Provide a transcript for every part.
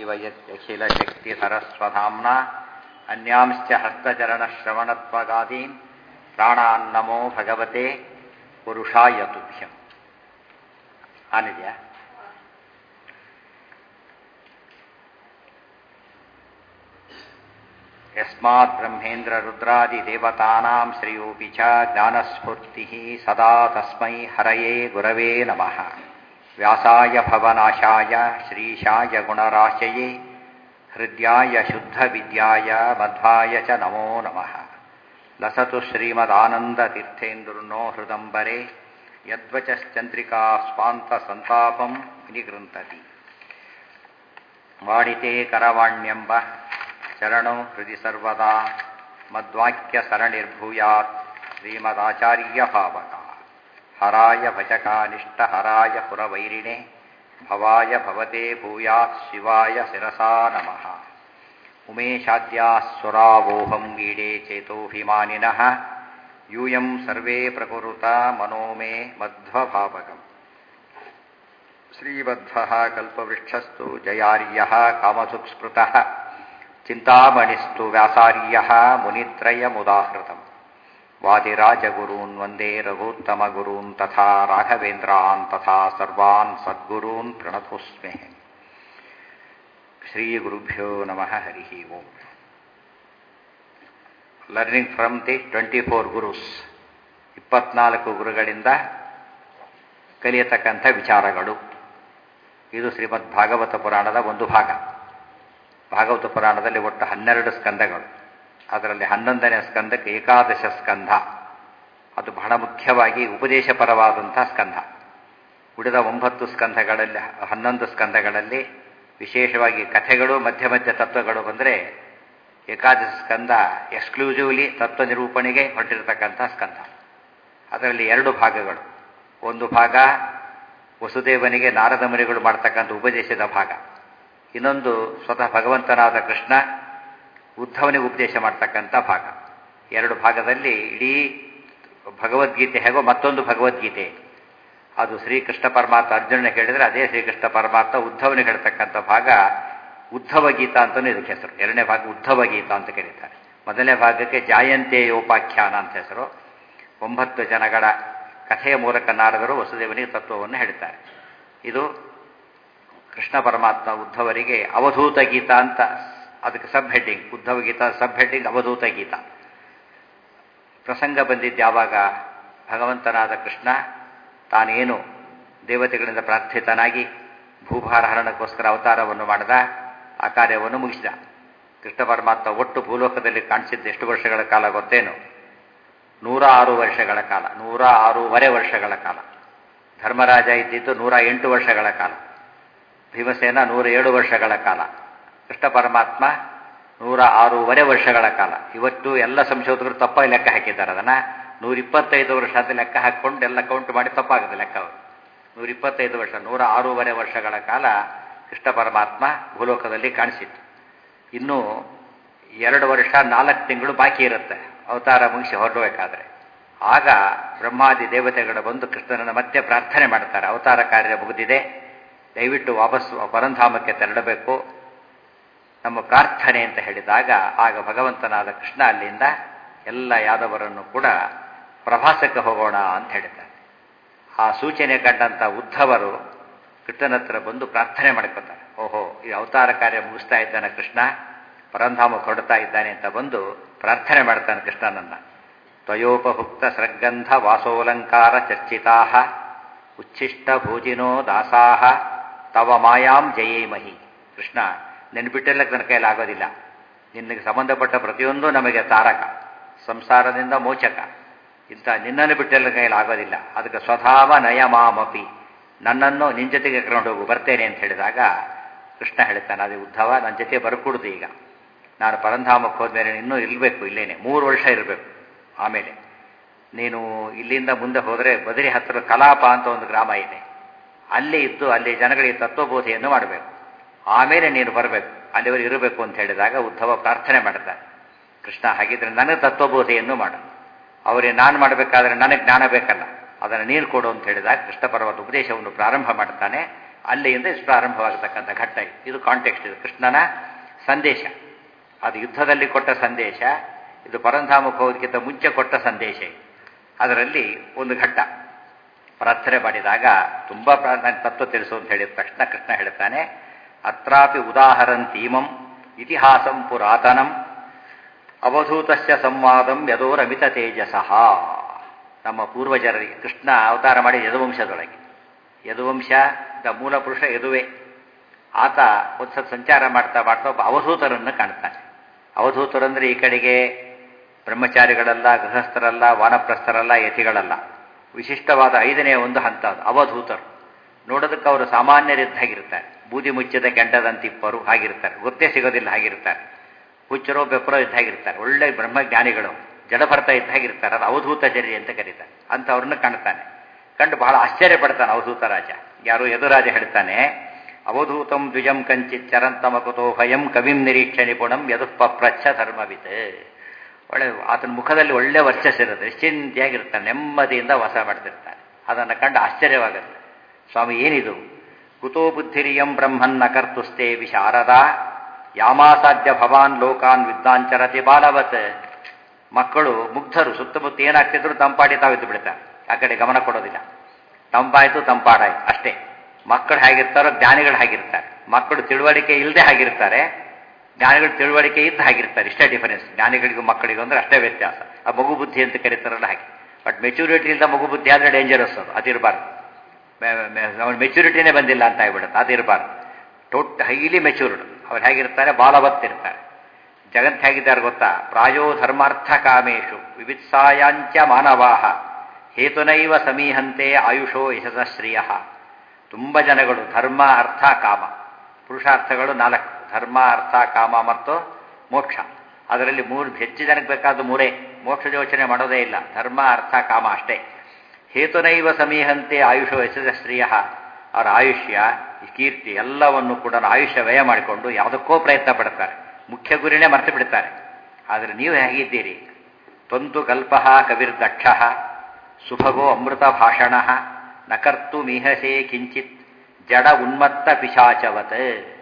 यखिलशक्तिधरस्वधाम्ना अन्यांश्च हस्तचरणश्रवणत्वगादीन् प्राणान्नमो भगवते पुरुषाय तुभ्यम् ಆನಿದೆಯಾ ಯಸ್ಮಾತ್ ಬ್ರಹ್ಮೇಂದ್ರ ರುದ್ರಾದಿ ದೇವತಾನಾಂ ಶ್ರೇಯೋಪಿ ಚ ಜ್ಞಾನಸ್ಫೂರ್ತಿ ಸದಾ ತಸ್ಮೈ ಹರಯೇ ಗುರವೇ ನಮಃ ವ್ಯಾಸಾಯ ಭವನಾಶಾಯ ಶ್ರೀಶಾಯ ಗುಣರಾಶಯೇ ಹೃದ್ಯಾಯ ಶುದ್ಧ ವಿದ್ಯಾಯ ಮಧ್ವಾಯ ಚ ನಮೋ ನಮಃ ಲಸತು ಶ್ರೀಮದಾನಂದತೀರ್ಥೇಂದುರ್ನೋ ಹೃದಂಬರೆ ಯದ್ವಚಶ್ಚಂದ್ರಿಕಾ ಸ್ವಾಂತ ಸಂತಾಪಂ ವಿನಿಗೃಂತತಿ ವಾಡಿತೆ ಕರವಾಣ್ಯಂಬ ಚರಣೋ ಹೃದಯ ಸರ್ವದಾ ಮದ್ವಾಕ್ಯ ಸರಣಿರ್ಭೂಯಾತ್ ಶ್ರೀಮದಾಚಾರ್ಯ ಭಾವಕ ಹರಾಯ ಭಜಕಾನಿಷ್ಠ ಹರಾಯ ಪುರವೈರಿಣೆ ಭವಾಯ ಭವತೆ ಭೂಯಾತ್ ಶಿವಾಯ ಶಿರಸಾ ನಮಃ ಉಮೇಶಾದ್ಯಾಸುರಾವೋಹಂ ಗೀಡೆ ಚೇತೋಭಿಮಾನಿನಃ ಯೂಯಂ ಸರ್ವೇ ಪ್ರಕುರುತ ಮನೋ ಮೇ ಮಧ್ವಭಾವಕಂ ಶ್ರೀಬದ್ಧಃ ಕಲ್ಪವೃಕ್ಷಸ್ತು ಜಯಾರ್ಯಃ ಕಾಮಸುಕ್ಸ್ಮೃತಃ ಚಿಂತಾಮಣಿಸ್ತು ವ್ಯಾಸಾರ್ಯಃ ಮುನಿತ್ರಯಮುದಾಹೃತಂ ವಾದಿರಾಜಗುರೂನ್ ವಂದೇ ರಘೂತ್ತಮಗುರೂನ್ ತಥಾ ರಾಘವೇಂದ್ರಾನ್ ತಥಾ ಸರ್ವಾನ್ ಸದ್ಗುರೂನ್ ಪ್ರಣತೋಸ್ಮೆ ಶ್ರೀಗುರುಭ್ಯೋ ನಮಃ Hari Om learning from the twenty four gurus ಇಪ್ಪತ್ನಾಲ್ಕು ಗುರುಗಳಿಂದ ಕಲಿಯತಕ್ಕಂಥ ವಿಚಾರಗಳು ಇದು ಶ್ರೀಮದ್ ಭಾಗವತ ಪುರಾಣದ ಒಂದು ಭಾಗ ಭಾಗವತ ಪುರಾಣದಲ್ಲಿ ಒಟ್ಟು ಹನ್ನೆರಡು ಸ್ಕಂದಗಳು ಅದರಲ್ಲಿ ಹನ್ನೊಂದನೇ ಸ್ಕಂದಕ್ಕೆ ಏಕಾದಶ ಸ್ಕಂಧ ಅದು ಬಹಳ ಮುಖ್ಯವಾಗಿ ಉಪದೇಶಪರವಾದಂಥ ಸ್ಕಂಧ ಉಳಿದ ಒಂಬತ್ತು ಸ್ಕಂಧಗಳಲ್ಲಿ ಹನ್ನೊಂದು ಸ್ಕಂದಗಳಲ್ಲಿ ವಿಶೇಷವಾಗಿ ಕಥೆಗಳು ಮಧ್ಯ ಮಧ್ಯ ತತ್ವಗಳು ಬಂದರೆ ಏಕಾದಶ ಸ್ಕಂದ ಎಕ್ಸ್ಕ್ಲೂಸಿವ್ಲಿ ತತ್ವ ನಿರೂಪಣೆಗೆ ಹೊರಟಿರತಕ್ಕಂಥ ಸ್ಕಂದ ಅದರಲ್ಲಿ ಎರಡು ಭಾಗಗಳು ಒಂದು ಭಾಗ ವಸುದೇವನಿಗೆ ನಾರದ ಮುನಿಗಳು ಮಾಡ್ತಕ್ಕಂಥ ಉಪದೇಶದ ಭಾಗ ಇನ್ನೊಂದು ಸ್ವತಃ ಭಗವಂತನಾದ ಕೃಷ್ಣ ಉದ್ಧವನಿಗೆ ಉಪದೇಶ ಮಾಡ್ತಕ್ಕಂಥ ಭಾಗ ಎರಡು ಭಾಗದಲ್ಲಿ ಇಡೀ ಭಗವದ್ಗೀತೆ ಹೇಗೋ ಮತ್ತೊಂದು ಭಗವದ್ಗೀತೆ ಅದು ಶ್ರೀಕೃಷ್ಣ ಪರಮಾತ್ಮ ಅರ್ಜುನನಿಗೆ ಹೇಳಿದರೆ ಅದೇ ಶ್ರೀಕೃಷ್ಣ ಪರಮಾತ್ಮ ಉದ್ಧವನಿಗೆ ಹೇಳ್ತಕ್ಕಂಥ ಭಾಗ ಉದ್ಧವ ಗೀತಾ ಅಂತಲೂ ಇದಕ್ಕೆ ಹೆಸರು ಎರಡನೇ ಭಾಗ ಉದ್ಧವ ಗೀತಾ ಅಂತ ಕರೀತಾರೆ ಮೊದಲನೇ ಭಾಗಕ್ಕೆ ಜಾಯಂತೇಯೋಪಾಖ್ಯಾನ ಅಂತ ಹೆಸರು ಒಂಬತ್ತು ಜನಗಳ ಕಥೆಯ ಮೂಲಕ ನಾರದರು ವಸುದೇವನಿಗೆ ತತ್ವವನ್ನು ಹೇಳ್ತಾರೆ ಇದು ಕೃಷ್ಣ ಪರಮಾತ್ಮ ಉದ್ಧವರಿಗೆ ಅವಧೂತ ಗೀತಾ ಅಂತ ಅದಕ್ಕೆ sub heading Uddhava Gita sub heading Avadhuta Gita ಪ್ರಸಂಗ ಬಂದಿದ್ದು ಯಾವಾಗ ಭಗವಂತನಾದ ಕೃಷ್ಣ ತಾನೇನು ದೇವತೆಗಳಿಂದ ಪ್ರಾರ್ಥಿತನಾಗಿ ಭೂಭಾರ ಹರಣಕ್ಕೋಸ್ಕರ ಅವತಾರವನ್ನು ಮಾಡಿದ ಆ ಕಾರ್ಯವನ್ನು ಮುಗಿಸಿದ ಕೃಷ್ಣ ಪರಮಾತ್ಮ ಒಟ್ಟು ಭೂಲೋಕದಲ್ಲಿ ಕಾಣಿಸಿದ್ದು ಎಷ್ಟು ವರ್ಷಗಳ ಕಾಲ ಗೊತ್ತೇನು ನೂರ ಆರು ವರ್ಷಗಳ ಕಾಲ ನೂರ ಆರೂವರೆ ವರ್ಷಗಳ ಕಾಲ ಧರ್ಮರಾಜ ಇದ್ದಿದ್ದು ನೂರ ಎಂಟು ವರ್ಷಗಳ ಕಾಲ ಭೀಮಸೇನ ನೂರ ಏಳು ವರ್ಷಗಳ ಕಾಲ ಕೃಷ್ಣ ಪರಮಾತ್ಮ ನೂರ ಆರೂವರೆ ವರ್ಷಗಳ ಕಾಲ ಇವತ್ತು ಎಲ್ಲ ಸಂಶೋಧಕರು ತಪ್ಪಾಗಿ ಲೆಕ್ಕ ಹಾಕಿದ್ದಾರೆ ಅದನ್ನು ನೂರ ಇಪ್ಪತ್ತೈದು ವರ್ಷ ಅಂತ ಲೆಕ್ಕ ಹಾಕ್ಕೊಂಡು ಎಲ್ಲ ಕೌಂಟ್ ಮಾಡಿ ತಪ್ಪಾಗುತ್ತೆ ಲೆಕ್ಕ ಅವರು ನೂರ ಇಪ್ಪತ್ತೈದು ವರ್ಷ ನೂರ ಆರೂವರೆ ವರ್ಷಗಳ ಕಾಲ ಕೃಷ್ಣ ಪರಮಾತ್ಮ ಭೂಲೋಕದಲ್ಲಿ ಕಾಣಿಸಿತ್ತು ಇನ್ನು ಎರಡು ವರ್ಷ ನಾಲ್ಕು ತಿಂಗಳು ಬಾಕಿ ಇರುತ್ತೆ ಅವತಾರ ಮುಗಿಸಿ ಹೊರಡಬೇಕಾದ್ರೆ ಆಗ ಬ್ರಹ್ಮಾದಿ ದೇವತೆಗಳು ಬಂದು ಕೃಷ್ಣನನ್ನು ಮತ್ತೆ ಪ್ರಾರ್ಥನೆ ಮಾಡ್ತಾರೆ ಅವತಾರ ಕಾರ್ಯ ಮುಗಿದಿದೆ ದಯವಿಟ್ಟು ವಾಪಸ್ ಪರಂಧಾಮಕ್ಕೆ ತೆರಳಬೇಕು ನಮ್ಮ ಪ್ರಾರ್ಥನೆ ಅಂತ ಹೇಳಿದಾಗ ಆಗ ಭಗವಂತನಾದ ಕೃಷ್ಣ ಅಲ್ಲಿಂದ ಎಲ್ಲ ಯಾದವರನ್ನು ಕೂಡ ಪ್ರವಾಸಕ್ಕೆ ಹೋಗೋಣ ಅಂತ ಹೇಳಿದ್ದಾರೆ ಆ ಸೂಚನೆ ಕಂಡಂಥ ಉದ್ಧವರು ಕೃಷ್ಣನ ಹತ್ರ ಬಂದು ಪ್ರಾರ್ಥನೆ ಮಾಡ್ಕೋತಾರೆ ಓಹೋ ಈ ಅವತಾರ ಕಾರ್ಯ ಮುಗಿಸ್ತಾ ಇದ್ದಾನೆ ಕೃಷ್ಣ ಪರಂಧಾಮ ಹೊರಡ್ತಾ ಇದ್ದಾನೆ ಅಂತ ಬಂದು ಪ್ರಾರ್ಥನೆ ಮಾಡ್ತಾನೆ ಕೃಷ್ಣನನ್ನ ತ್ವಯೋಪಭುಕ್ತ ಸೃಗಂಧ ವಾಸೋಲಂಕಾರ ಚರ್ಚಿತಾ ಉಚ್ಛಿಷ್ಟ ಭೋಜಿನೋ ದಾಸಾಹ ತವ ಮಾಯಾಂ ಜಯೇಮಹಿ ಕೃಷ್ಣ ನೆನ್ಬಿಟ್ಟೆಲ್ಲ ನನ್ನ ಕೈಯಲ್ಲಿ ಆಗೋದಿಲ್ಲ ನಿನಗೆ ಸಂಬಂಧಪಟ್ಟ ಪ್ರತಿಯೊಂದು ನಮಗೆ ತಾರಕ ಸಂಸಾರದಿಂದ ಮೋಚಕ ಇಂಥ ನಿನ್ನನ್ನು ಬಿಟ್ಟೆಲ್ಲ ಕೈಯಲ್ಲಿ ಆಗೋದಿಲ್ಲ ಅದಕ್ಕೆ ಸ್ವಧಾವ ನಯಮಾಮಪಿ ನನ್ನನ್ನು ನಿನ್ನ ಜೊತೆಗೆ ಕರ್ಕೊಂಡು ಹೋಗು ಬರ್ತೇನೆ ಅಂತ ಹೇಳಿದಾಗ ಕೃಷ್ಣ ಹೇಳ್ತಾನೆ ಅದೇ ಉದ್ಧವ ನನ್ನ ಜೊತೆ ಬರ್ಕೊಡುದು ಈಗ ನಾನು ಪರಂಧಾಮಕ್ಕೆ ಹೋದ್ಮೇಲೆ ಇನ್ನೂ ಇರಬೇಕು ಇಲ್ಲೇನೆ ಮೂರು ವರ್ಷ ಇರಬೇಕು ಆಮೇಲೆ ನೀನು ಇಲ್ಲಿಂದ ಮುಂದೆ ಹೋದರೆ ಬದರಿ ಹತ್ತಿರ ಕಲಾಪ ಅಂತ ಒಂದು ಗ್ರಾಮ ಇದೆ ಅಲ್ಲಿ ಇದ್ದು ಅಲ್ಲಿ ಜನಗಳಿಗೆ ತತ್ವಬೋಧೆಯನ್ನು ಮಾಡಬೇಕು ಆಮೇಲೆ ನೀನು ಬರಬೇಕು ಅಲ್ಲಿವರು ಇರಬೇಕು ಅಂತ ಹೇಳಿದಾಗ ಉದ್ಧವ ಪ್ರಾರ್ಥನೆ ಮಾಡ್ತಾರೆ ಕೃಷ್ಣ ಹಾಗಿದ್ರೆ ನನಗೆ ತತ್ವಬೋಧೆಯನ್ನು ಮಾಡು ಅವರೇ ನಾನು ಮಾಡಬೇಕಾದ್ರೆ ನನಗೆ ಜ್ಞಾನ ಬೇಕಲ್ಲ ಅದನ್ನು ನೀನು ಕೊಡು ಅಂತ ಹೇಳಿದಾಗ ಕೃಷ್ಣ ಪರ್ವತ ಉಪದೇಶವನ್ನು ಪ್ರಾರಂಭ ಮಾಡ್ತಾನೆ ಅಲ್ಲಿಯಿಂದ ಇಷ್ಟು ಪ್ರಾರಂಭವಾಗತಕ್ಕಂಥ ಘಟ್ಟ ಇದು. ಇದು ಕಾಂಟೆಕ್ಸ್ಟ್ ಇದು ಕೃಷ್ಣನ ಸಂದೇಶ ಅದು ಯುದ್ಧದಲ್ಲಿ ಕೊಟ್ಟ ಸಂದೇಶ ಇದು ಪರಂಧಾಮಕ್ಕೆ ಹೋಗೋದಕ್ಕಿಂತ ಮುಂಚೆ ಕೊಟ್ಟ ಸಂದೇಶ ಇದು. ಅದರಲ್ಲಿ ಒಂದು ಘಟ್ಟ ಪ್ರಾರ್ಥನೆ ಮಾಡಿದಾಗ ತುಂಬ ಪ್ರಾಣ ತತ್ವ ತಿಳಿಸು ಅಂತ ಹೇಳಿದ ತಕ್ಷಣ ಕೃಷ್ಣ ಹೇಳ್ತಾನೆ ಅತ್ರಾಪಿ ಉದಾಹರಂತೀಮಂ ಇತಿಹಾಸಂ ಪುರಾತನಂ ಅವಧೂತಸ್ಯ ಸಂವಾದಂ ಯದೋರಮಿತ ತೇಜಸಃ ನಮ್ಮ ಪೂರ್ವಜರಿಗೆ ಕೃಷ್ಣ ಅವತಾರ ಮಾಡಿ ಯದುವಂಶದೊಳಗೆ ಯದುವಂಶ ದ ಮೂಲ ಪುರುಷ ಯದುವೆ ಆತ ಒಂದ್ಸಲ ಸಂಚಾರ ಮಾಡ್ತಾ ಮಾಡ್ತಾ ಒಬ್ಬ ಅವಧೂತರನ್ನು ಕಾಣ್ತಾನೆ ಅವಧೂತರಂದ್ರೆ ಈ ಕಡೆಗೆ ಬ್ರಹ್ಮಚಾರಿಗಳಲ್ಲ ಗೃಹಸ್ಥರಲ್ಲ ವಾನಪ್ರಸ್ಥರಲ್ಲ ಯತಿಗಳಲ್ಲ ವಿಶಿಷ್ಟವಾದ ಐದನೇ ಒಂದು ಹಂತ ಅದು ಅವಧೂತರು ನೋಡೋದಕ್ಕೆ ಅವರು ಸಾಮಾನ್ಯರಿದ್ದಾಗಿರ್ತಾರೆ ಬೂದಿ ಮುಚ್ಚಿದ ಕೆಂಡದಂತಿಪ್ಪರು ಹಾಗಿರ್ತಾರೆ ಗೊತ್ತೇ ಸಿಗೋದಿಲ್ಲ ಹಾಗಿರ್ತಾರೆ ಹುಚ್ಚರೋ ಬೆಪ್ಪರೋ ಇದ್ದಾಗಿರ್ತಾರೆ ಒಳ್ಳೆ ಬ್ರಹ್ಮಜ್ಞಾನಿಗಳು ಜಡಭರ್ತ ಇದ್ದಾಗಿರ್ತಾರೆ ಅದು ಅವಧೂತ ಜರಿ ಅಂತ ಕರೀತಾರೆ ಅಂತ ಅವ್ರನ್ನ ಕಾಣ್ತಾನೆ ಕಂಡು ಬಹಳ ಆಶ್ಚರ್ಯ ಪಡ್ತಾನೆ ಅವಧೂತ ರಾಜ ಯಾರು ಯದುರಾಜ ಹೇಳ್ತಾನೆ ಅವಧೂತಂ ದ್ವಿಜಂ ಕಂಚಿತ್ ಚರಂತಮಕುತೋ ಭಯಂ ಕವಿಂ ನಿರೀಕ್ಷೆ ನಿಪುಣಂ ಯದು ಪಪ್ರಚ್ಛ ಧರ್ಮವಿತ್ ಒಳ್ಳೆ ಆತನ ಮುಖದಲ್ಲಿ ಒಳ್ಳೆ ವರ್ಚಸ್ಸಿರುತ್ತೆ ನಿಶ್ಚಿಂತೆಯಾಗಿರ್ತಾನೆ ನೆಮ್ಮದಿಯಿಂದ ವಾಸ ಮಾಡ್ತಿರ್ತಾನೆ ಅದನ್ನು ಕಂಡು ಆಶ್ಚರ್ಯವಾಗುತ್ತೆ ಸ್ವಾಮಿ ಏನಿದು ಕುತೋ ಬುದ್ಧಿರಿಯಂ ಬ್ರಹ್ಮನ್ನ ಕರ್ತುಸ್ತೆ ವಿಶಾರದ ಯಾಮಾಸಾಧ್ಯ ಭವಾನ್ ಲೋಕಾನ್ ವಿದ್ವಾಂಚರತಿ ಬಾಲವತ್ ಮಕ್ಕಳು ಮುಗ್ಧರು ಸುತ್ತಮುತ್ತ ಏನಾಗ್ತಿದ್ರು ತಂಪಾಡಿ ತಾವಿದ್ದು ಬಿಡ್ತಾರೆ ಆ ಕಡೆ ಗಮನ ಕೊಡೋದಿಲ್ಲ ತಂಪಾಯ್ತು ತಂಪಾಡಾಯ್ತು ಅಷ್ಟೇ ಮಕ್ಕಳು ಹೇಗಿರ್ತಾರೋ ಜ್ಞಾನಿಗಳು ಹಾಗಿರ್ತಾರೆ ಮಕ್ಕಳು ತಿಳುವಳಿಕೆ ಇಲ್ಲದೆ ಹಾಗಿರ್ತಾರೆ ಜ್ಞಾನಿಗಳು ತಿಳುವಳಿಕೆ ಇದ್ದು ಹಾಗಿರ್ತಾರೆ ಇಷ್ಟೇ ಡಿಫರೆನ್ಸ್ ಜ್ಞಾನಿಗಳಿಗೂ ಮಕ್ಕಳಿಗೂ ಅಂದ್ರೆ ಅಷ್ಟೇ ವ್ಯತ್ಯಾಸ ಆ ಮಗು ಬುದ್ಧಿ ಅಂತ ಕರೀತಾರಲ್ಲ ಹಾಗೆ ಬಟ್ ಮೆಚುರಿಟಿ ಇಲ್ಲದ ಮಗು ಬುದ್ಧಿ ಆದರೆ ಡೇಂಜರಸ್ ಅದು ಅದಿರಬಾರ್ದು ಅವನ ಮೆಚುರಿಟಿನೇ ಬಂದಿಲ್ಲ ಅಂತ ಆಗ್ಬಿಡುತ್ತೆ ಅದಿರಬಾರ್ದು ಟೋಟ್ ಹೈಲಿ ಮೆಚೂರ್ಡ್ ಅವ್ರು ಹೇಗಿರ್ತಾರೆ ಬಾಲವತ್ತಿರ್ತಾರೆ ಜಗತ್ ಹೇಗಿದ್ದಾರೆ ಗೊತ್ತಾ ಪ್ರಾಯೋ ಧರ್ಮಾರ್ಥ ಕಾಮೇಶು ವಿವಿತ್ಸಾಯಾಂಚ ಮಾನವಾಹ ಹೇತುನೈವ ಸಮೀಹಂತೆ ಆಯುಷೋ ಯಶಸ್ಶ್ರಿಯ ತುಂಬ ಜನಗಳು ಧರ್ಮ ಅರ್ಥ ಕಾಮ ಪುರುಷಾರ್ಥಗಳು ನಾಲ್ಕು ಧರ್ಮ ಅರ್ಥ ಕಾಮ ಮತ್ತು ಮೋಕ್ಷ ಅದರಲ್ಲಿ ಮೂರು ಹೆಚ್ಚು ಜನಕ್ಕೆ ಬೇಕಾದ ಮೂರೇ ಮೋಕ್ಷ ಯೋಚನೆ ಮಾಡೋದೇ ಇಲ್ಲ ಧರ್ಮ ಅರ್ಥ ಕಾಮ ಅಷ್ಟೇ ಹೇತುನೈವ ಸಮೀಹಂತೆ ಆಯುಷೋ ಯಶಸ್ಶ್ರಿಯ ಅವರ ಆಯುಷ್ಯ ಕೀರ್ತಿ ಎಲ್ಲವನ್ನು ಕೂಡ ಆಯುಷ್ಯ ವ್ಯಯ ಮಾಡಿಕೊಂಡು ಯಾವುದಕ್ಕೋ ಪ್ರಯತ್ನ ಪಡ್ತಾರೆ ಮುಖ್ಯ ಗುರಿನೇ ಮರೆತು ಬಿಡ್ತಾರೆ ಆದರೆ ನೀವು ಹೇಗಿದ್ದೀರಿ ತ್ವಂತು ಕಲ್ಪ ಕವಿರ್ದಕ್ಷ ಸುಭಗೋ ಅಮೃತ ಭಾಷಣ ನಕರ್ತು ಮೀಹಸೆ ಕಿಂಚಿತ್ ಜಡ ಉನ್ಮತ್ತ ಪಿಶಾಚವತ್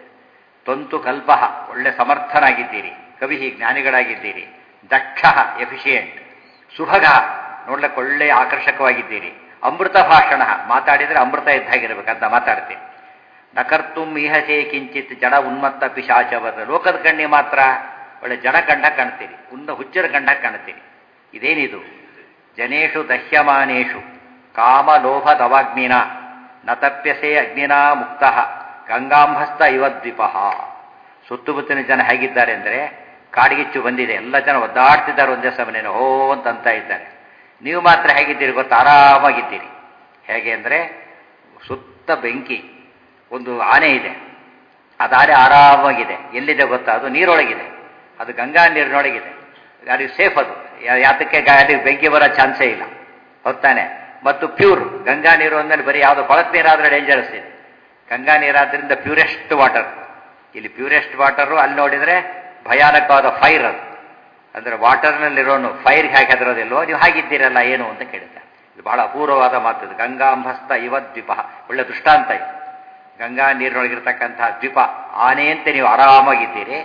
ತ್ವಂತು ಕಲ್ಪ ಒಳ್ಳೆ ಸಮರ್ಥನಾಗಿದ್ದೀರಿ ಕವಿ ಜ್ಞಾನಿಗಳಾಗಿದ್ದೀರಿ ದಕ್ಷ ಎಫಿಷಿಯೆಂಟ್ ಸುಭಗ ನೋಡ್ಲಿಕ್ಕೆ ಒಳ್ಳೆ ಆಕರ್ಷಕವಾಗಿದ್ದೀರಿ ಅಮೃತ ಭಾಷಣ ಮಾತಾಡಿದರೆ ಅಮೃತ ಇದ್ದಾಗಿರ್ಬೇಕಂತ ಮಾತಾಡ್ತೀನಿ ನಕರ್ತು ಮೀಹಸೆ ಕಿಂಚಿತ್ ಜಡ ಉನ್ಮತ್ತ ಪಿಶಾಚವದ ಲೋಕದ ಕಣ್ಣಿ ಮಾತ್ರ ಒಳ್ಳೆ ಜಡ ಕಂಡ ಕಾಣ್ತೀರಿ ಉನ್ನ ಹುಚ್ಚರ ಕಂಡ ಕಾಣ್ತೀರಿ ಇದೇನಿದು ಜನೇಶು ದಹ್ಯಮಾನೇಶು ಕಾಮಲೋಭ ದವಾಗ್ನಿನ ನ ತಪ್ಯಸೆ ಅಗ್ನಿನಾ ಮುಕ್ತ ಗಂಗಾಂಭಸ್ತ ಇವದ್ವಿಪ ಸುತ್ತಮುತ್ತಲಿನ ಜನ ಹೇಗಿದ್ದಾರೆ ಅಂದರೆ ಕಾಡಿಗಿಚ್ಚು ಬಂದಿದೆ ಎಲ್ಲ ಜನ ಒದ್ದಾಡ್ತಿದ್ದಾರೆ ಒಂದೇ ಸಮನೇನು ಹೋ ಅಂತ ಅಂತ ಇದ್ದಾರೆ ನೀವು ಮಾತ್ರ ಹೇಗಿದ್ದೀರಿ ಗೊತ್ತಾ ಆರಾಮಾಗಿದ್ದೀರಿ ಹೇಗೆ ಅಂದರೆ ಸುತ್ತ ಬೆಂಕಿ ಒಂದು ಆನೆ ಇದೆ ಅದು ಆನೆ ಆರಾಮಾಗಿದೆ ಎಲ್ಲಿದೆ ಗೊತ್ತಾ ಅದು ನೀರೊಳಗಿದೆ ಅದು ಗಂಗಾ ನೀರಿನೊಳಗಿದೆ ಅದು ಸೇಫ್ ಅದು ಯಾತಕ್ಕೆ ಗಾಡಿ ಬೆಂಕಿ ಬರೋ ಚಾನ್ಸೇ ಇಲ್ಲ ಹೊತ್ತಾನೆ ಮತ್ತು ಪ್ಯೂರ್ ಗಂಗಾ ನೀರು ಅಂದಮೇಲೆ ಬರೀ ಯಾವುದು ಕೊಳತ್ ನೀರಾದ್ರೆ ಡೇಂಜರಸ್ ಇದೆ ಗಂಗಾ ನೀರಾದ್ರಿಂದ ಪ್ಯೂರೆಸ್ಟ್ ವಾಟರ್ ಇಲ್ಲಿ ಪ್ಯೂರೆಸ್ಟ್ ವಾಟರು ಅಲ್ಲಿ ನೋಡಿದರೆ ಭಯಾನಕವಾದ ಫೈರ್ ಅದು ಅಂದರೆ ವಾಟರ್ನಲ್ಲಿರೋನು ಫೈರ್ಗೆ ಹಾಕಿ ಹೆದರೋದಿಲ್ವೋ ನೀವು ಹಾಗಿದ್ದೀರಲ್ಲ ಏನು ಅಂತ ಕೇಳ್ತಾರೆ ಇದು ಬಹಳ ಅಪೂರ್ವವಾದ ಮಾತು ಇದು ಗಂಗಾಂಬಸ್ತ ಇವದ್ವಿಪ ಒಳ್ಳೆ ದೃಷ್ಟಾಂತ ಇದು ಗಂಗಾ ನೀರಿನೊಳಗಿರ್ತಕ್ಕಂತಹ ದ್ವೀಪ ಆನೆಯಂತೆ ನೀವು ಆರಾಮಾಗಿದ್ದೀರಿ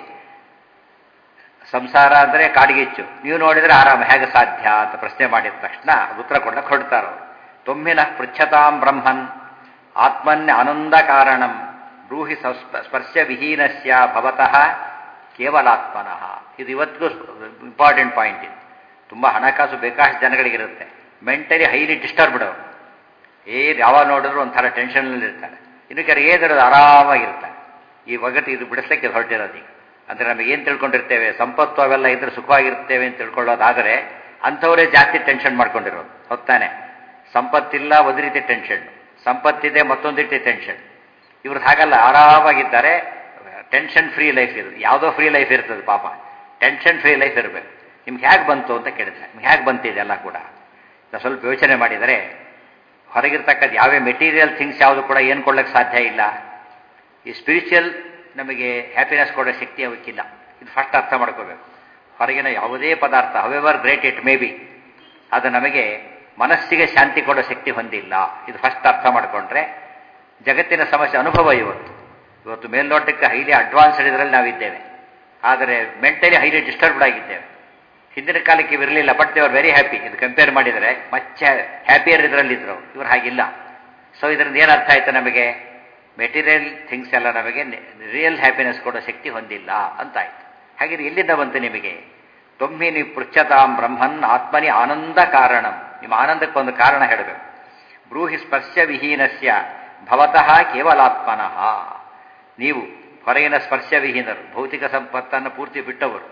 ಸಂಸಾರ ಅಂದರೆ ಕಾಡಿಗಿಚ್ಚು ನೀವು ನೋಡಿದರೆ ಆರಾಮ ಹೇಗೆ ಸಾಧ್ಯ ಅಂತ ಪ್ರಶ್ನೆ ಮಾಡಿದ ತಕ್ಷಣ ಉತ್ತರ ಕೊಡ್ಲಕ್ಕೆ ಹೊಡ್ತಾರವರು ತೊಮ್ಮಿನ ಪೃಚ್ಛತಾಂ ಬ್ರಹ್ಮನ್ ಆತ್ಮನ್ಯ ಆನಂದ ಕಾರಣಂ ಬ್ರೂಹಿ ಸ್ಪರ್ಶ ವಿಹೀನಸ್ಯ ಭವತಃ ಕೇವಲಾತ್ಮನಃ ಇದು ಇವತ್ತಿಗೂ ಇಂಪಾರ್ಟೆಂಟ್ ಪಾಯಿಂಟ್ ಇದು ತುಂಬ ಹಣಕಾಸು ಬೇಕಾಷ್ಟು ಜನಗಳಿಗಿರುತ್ತೆ ಮೆಂಟಲಿ ಹೈಲಿ ಡಿಸ್ಟರ್ಬ್ಡ್ ಅವರು ಏನು ಯಾವಾಗ ನೋಡಿದ್ರು ಒಂಥರ ಟೆನ್ಷನ್ನಲ್ಲಿ ಇರ್ತಾರೆ ಇನ್ನು ಕೆಲವು ಏನಿರೋದು ಆರಾಮಾಗಿರ್ತಾರೆ ಈ ಒಗಟ್ಟು ಇದು ಬಿಡಿಸ್ಲಿಕ್ಕೆ ಹೊರಟಿರೋದು ಈಗ ಅಂದರೆ ನಮಗೆ ಏನು ತಿಳ್ಕೊಂಡಿರ್ತೇವೆ ಸಂಪತ್ತು ಅವೆಲ್ಲ ಇದ್ರೆ ಸುಖವಾಗಿರ್ತೇವೆ ಅಂತ ತಿಳ್ಕೊಳ್ಳೋದಾದರೆ ಅಂಥವರೇ ಜಾಸ್ತಿ ಟೆನ್ಷನ್ ಮಾಡ್ಕೊಂಡಿರೋದು ಹೊತ್ತಾನೆ ಸಂಪತ್ತಿಲ್ಲ ಒಂದು ರೀತಿ ಟೆನ್ಷನ್ ಸಂಪತ್ತಿದೆ ಮತ್ತೊಂದು ರೀತಿ ಟೆನ್ಷನ್ ಇವ್ರದ್ದು ಹಾಗಲ್ಲ ಆರಾಮಾಗಿದ್ದಾರೆ ಟೆನ್ಷನ್ ಫ್ರೀ ಲೈಫ್ ಇರೋದು ಯಾವುದೋ ಫ್ರೀ ಲೈಫ್ ಇರ್ತದೆ ಪಾಪ ಟೆನ್ಷನ್ ಫ್ರೀ ಲೈಫ್ ಇರಬೇಕು ನಿಮ್ಗೆ ಹೇಗೆ ಬಂತು ಅಂತ ಕೇಳಿದ್ರೆ ನಿಮ್ಗೆ ಹೇಗೆ ಬಂತಿದೆಲ್ಲ ಕೂಡ ನಾವು ಸ್ವಲ್ಪ ಯೋಚನೆ ಮಾಡಿದರೆ ಹೊರಗಿರ್ತಕ್ಕಂಥ ಯಾವೇ ಮೆಟೀರಿಯಲ್ ಥಿಂಗ್ಸ್ ಯಾವುದು ಕೂಡ ಏನು ಕೊಡ್ಲಿಕ್ಕೆ ಸಾಧ್ಯ ಇಲ್ಲ ಈ ಸ್ಪಿರಿಚುವಲ್ ನಮಗೆ ಹ್ಯಾಪಿನೆಸ್ ಕೊಡೋ ಶಕ್ತಿ ಅವಕ್ಕಿಲ್ಲ ಇದು ಫಸ್ಟ್ ಅರ್ಥ ಮಾಡ್ಕೋಬೇಕು ಹೊರಗಿನ ಯಾವುದೇ ಪದಾರ್ಥ however great it may be ಅದು ನಮಗೆ ಮನಸ್ಸಿಗೆ ಶಾಂತಿ ಕೊಡೋ ಶಕ್ತಿ ಹೊಂದಿಲ್ಲ ಇದು ಫಸ್ಟ್ ಅರ್ಥ ಮಾಡಿಕೊಂಡ್ರೆ ಜಗತ್ತಿನ ಸಮಸ್ಯೆ ಅನುಭವ ಇವತ್ತು ಇವತ್ತು ಮೇಲ್ನೋಟಕ್ಕೆ ಹೈಲಿ ಅಡ್ವಾನ್ಸ್ಡ್ ಇದರಲ್ಲಿ ನಾವಿದ್ದೇವೆ ಆದರೆ ಮೆಂಟಲಿ ಹೈಲಿ ಡಿಸ್ಟರ್ಬ್ಡ್ ಆಗಿದ್ದೇವೆ ಹಿಂದಿನ ಕಾಲಕ್ಕೆ ಇರಲಿಲ್ಲ ಬಟ್ ದೇವರ್ ವೆರಿ ಹ್ಯಾಪಿ ಇದು ಕಂಪೇರ್ ಮಾಡಿದರೆ ಮಚ್ಚ ಹ್ಯಾಪಿಯರ್ ಇದರಲ್ಲಿದ್ದರು ಇವ್ರು ಹಾಗಿಲ್ಲ ಸೊ ಇದರಿಂದ ಏನು ಅರ್ಥ ಆಯ್ತು ನಮಗೆ ಮೆಟೀರಿಯಲ್ ಥಿಂಗ್ಸ್ ಎಲ್ಲ ನಮಗೆ ರಿಯಲ್ ಹ್ಯಾಪಿನೆಸ್ ಕೊಡೋ ಶಕ್ತಿ ಹೊಂದಿಲ್ಲ ಅಂತ ಆಯ್ತು ಹಾಗೆ ಎಲ್ಲಿಂದ ಬಂತು ನಿಮಗೆ ತೊಮ್ಮಿನಿ ಪೃಚ್ಛತಾಂ ಬ್ರಹ್ಮನ್ ಆತ್ಮನಿ ಆನಂದ ಕಾರಣಂ ನಿಮ್ಮ ಆನಂದಕ್ಕೊಂದು ಕಾರಣ ಹೇಳಬೇಕು ಬ್ರೂಹಿ ಸ್ಪರ್ಶ ವಿಹೀನಸ್ಯ ಭವತಃ ಕೇವಲಾತ್ಮನಃ ನೀವು ಹೊರಗಿನ ಸ್ಪರ್ಶ ವಿಹೀನರು ಭೌತಿಕ ಸಂಪತ್ತನ್ನು ಪೂರ್ತಿ ಬಿಟ್ಟವರು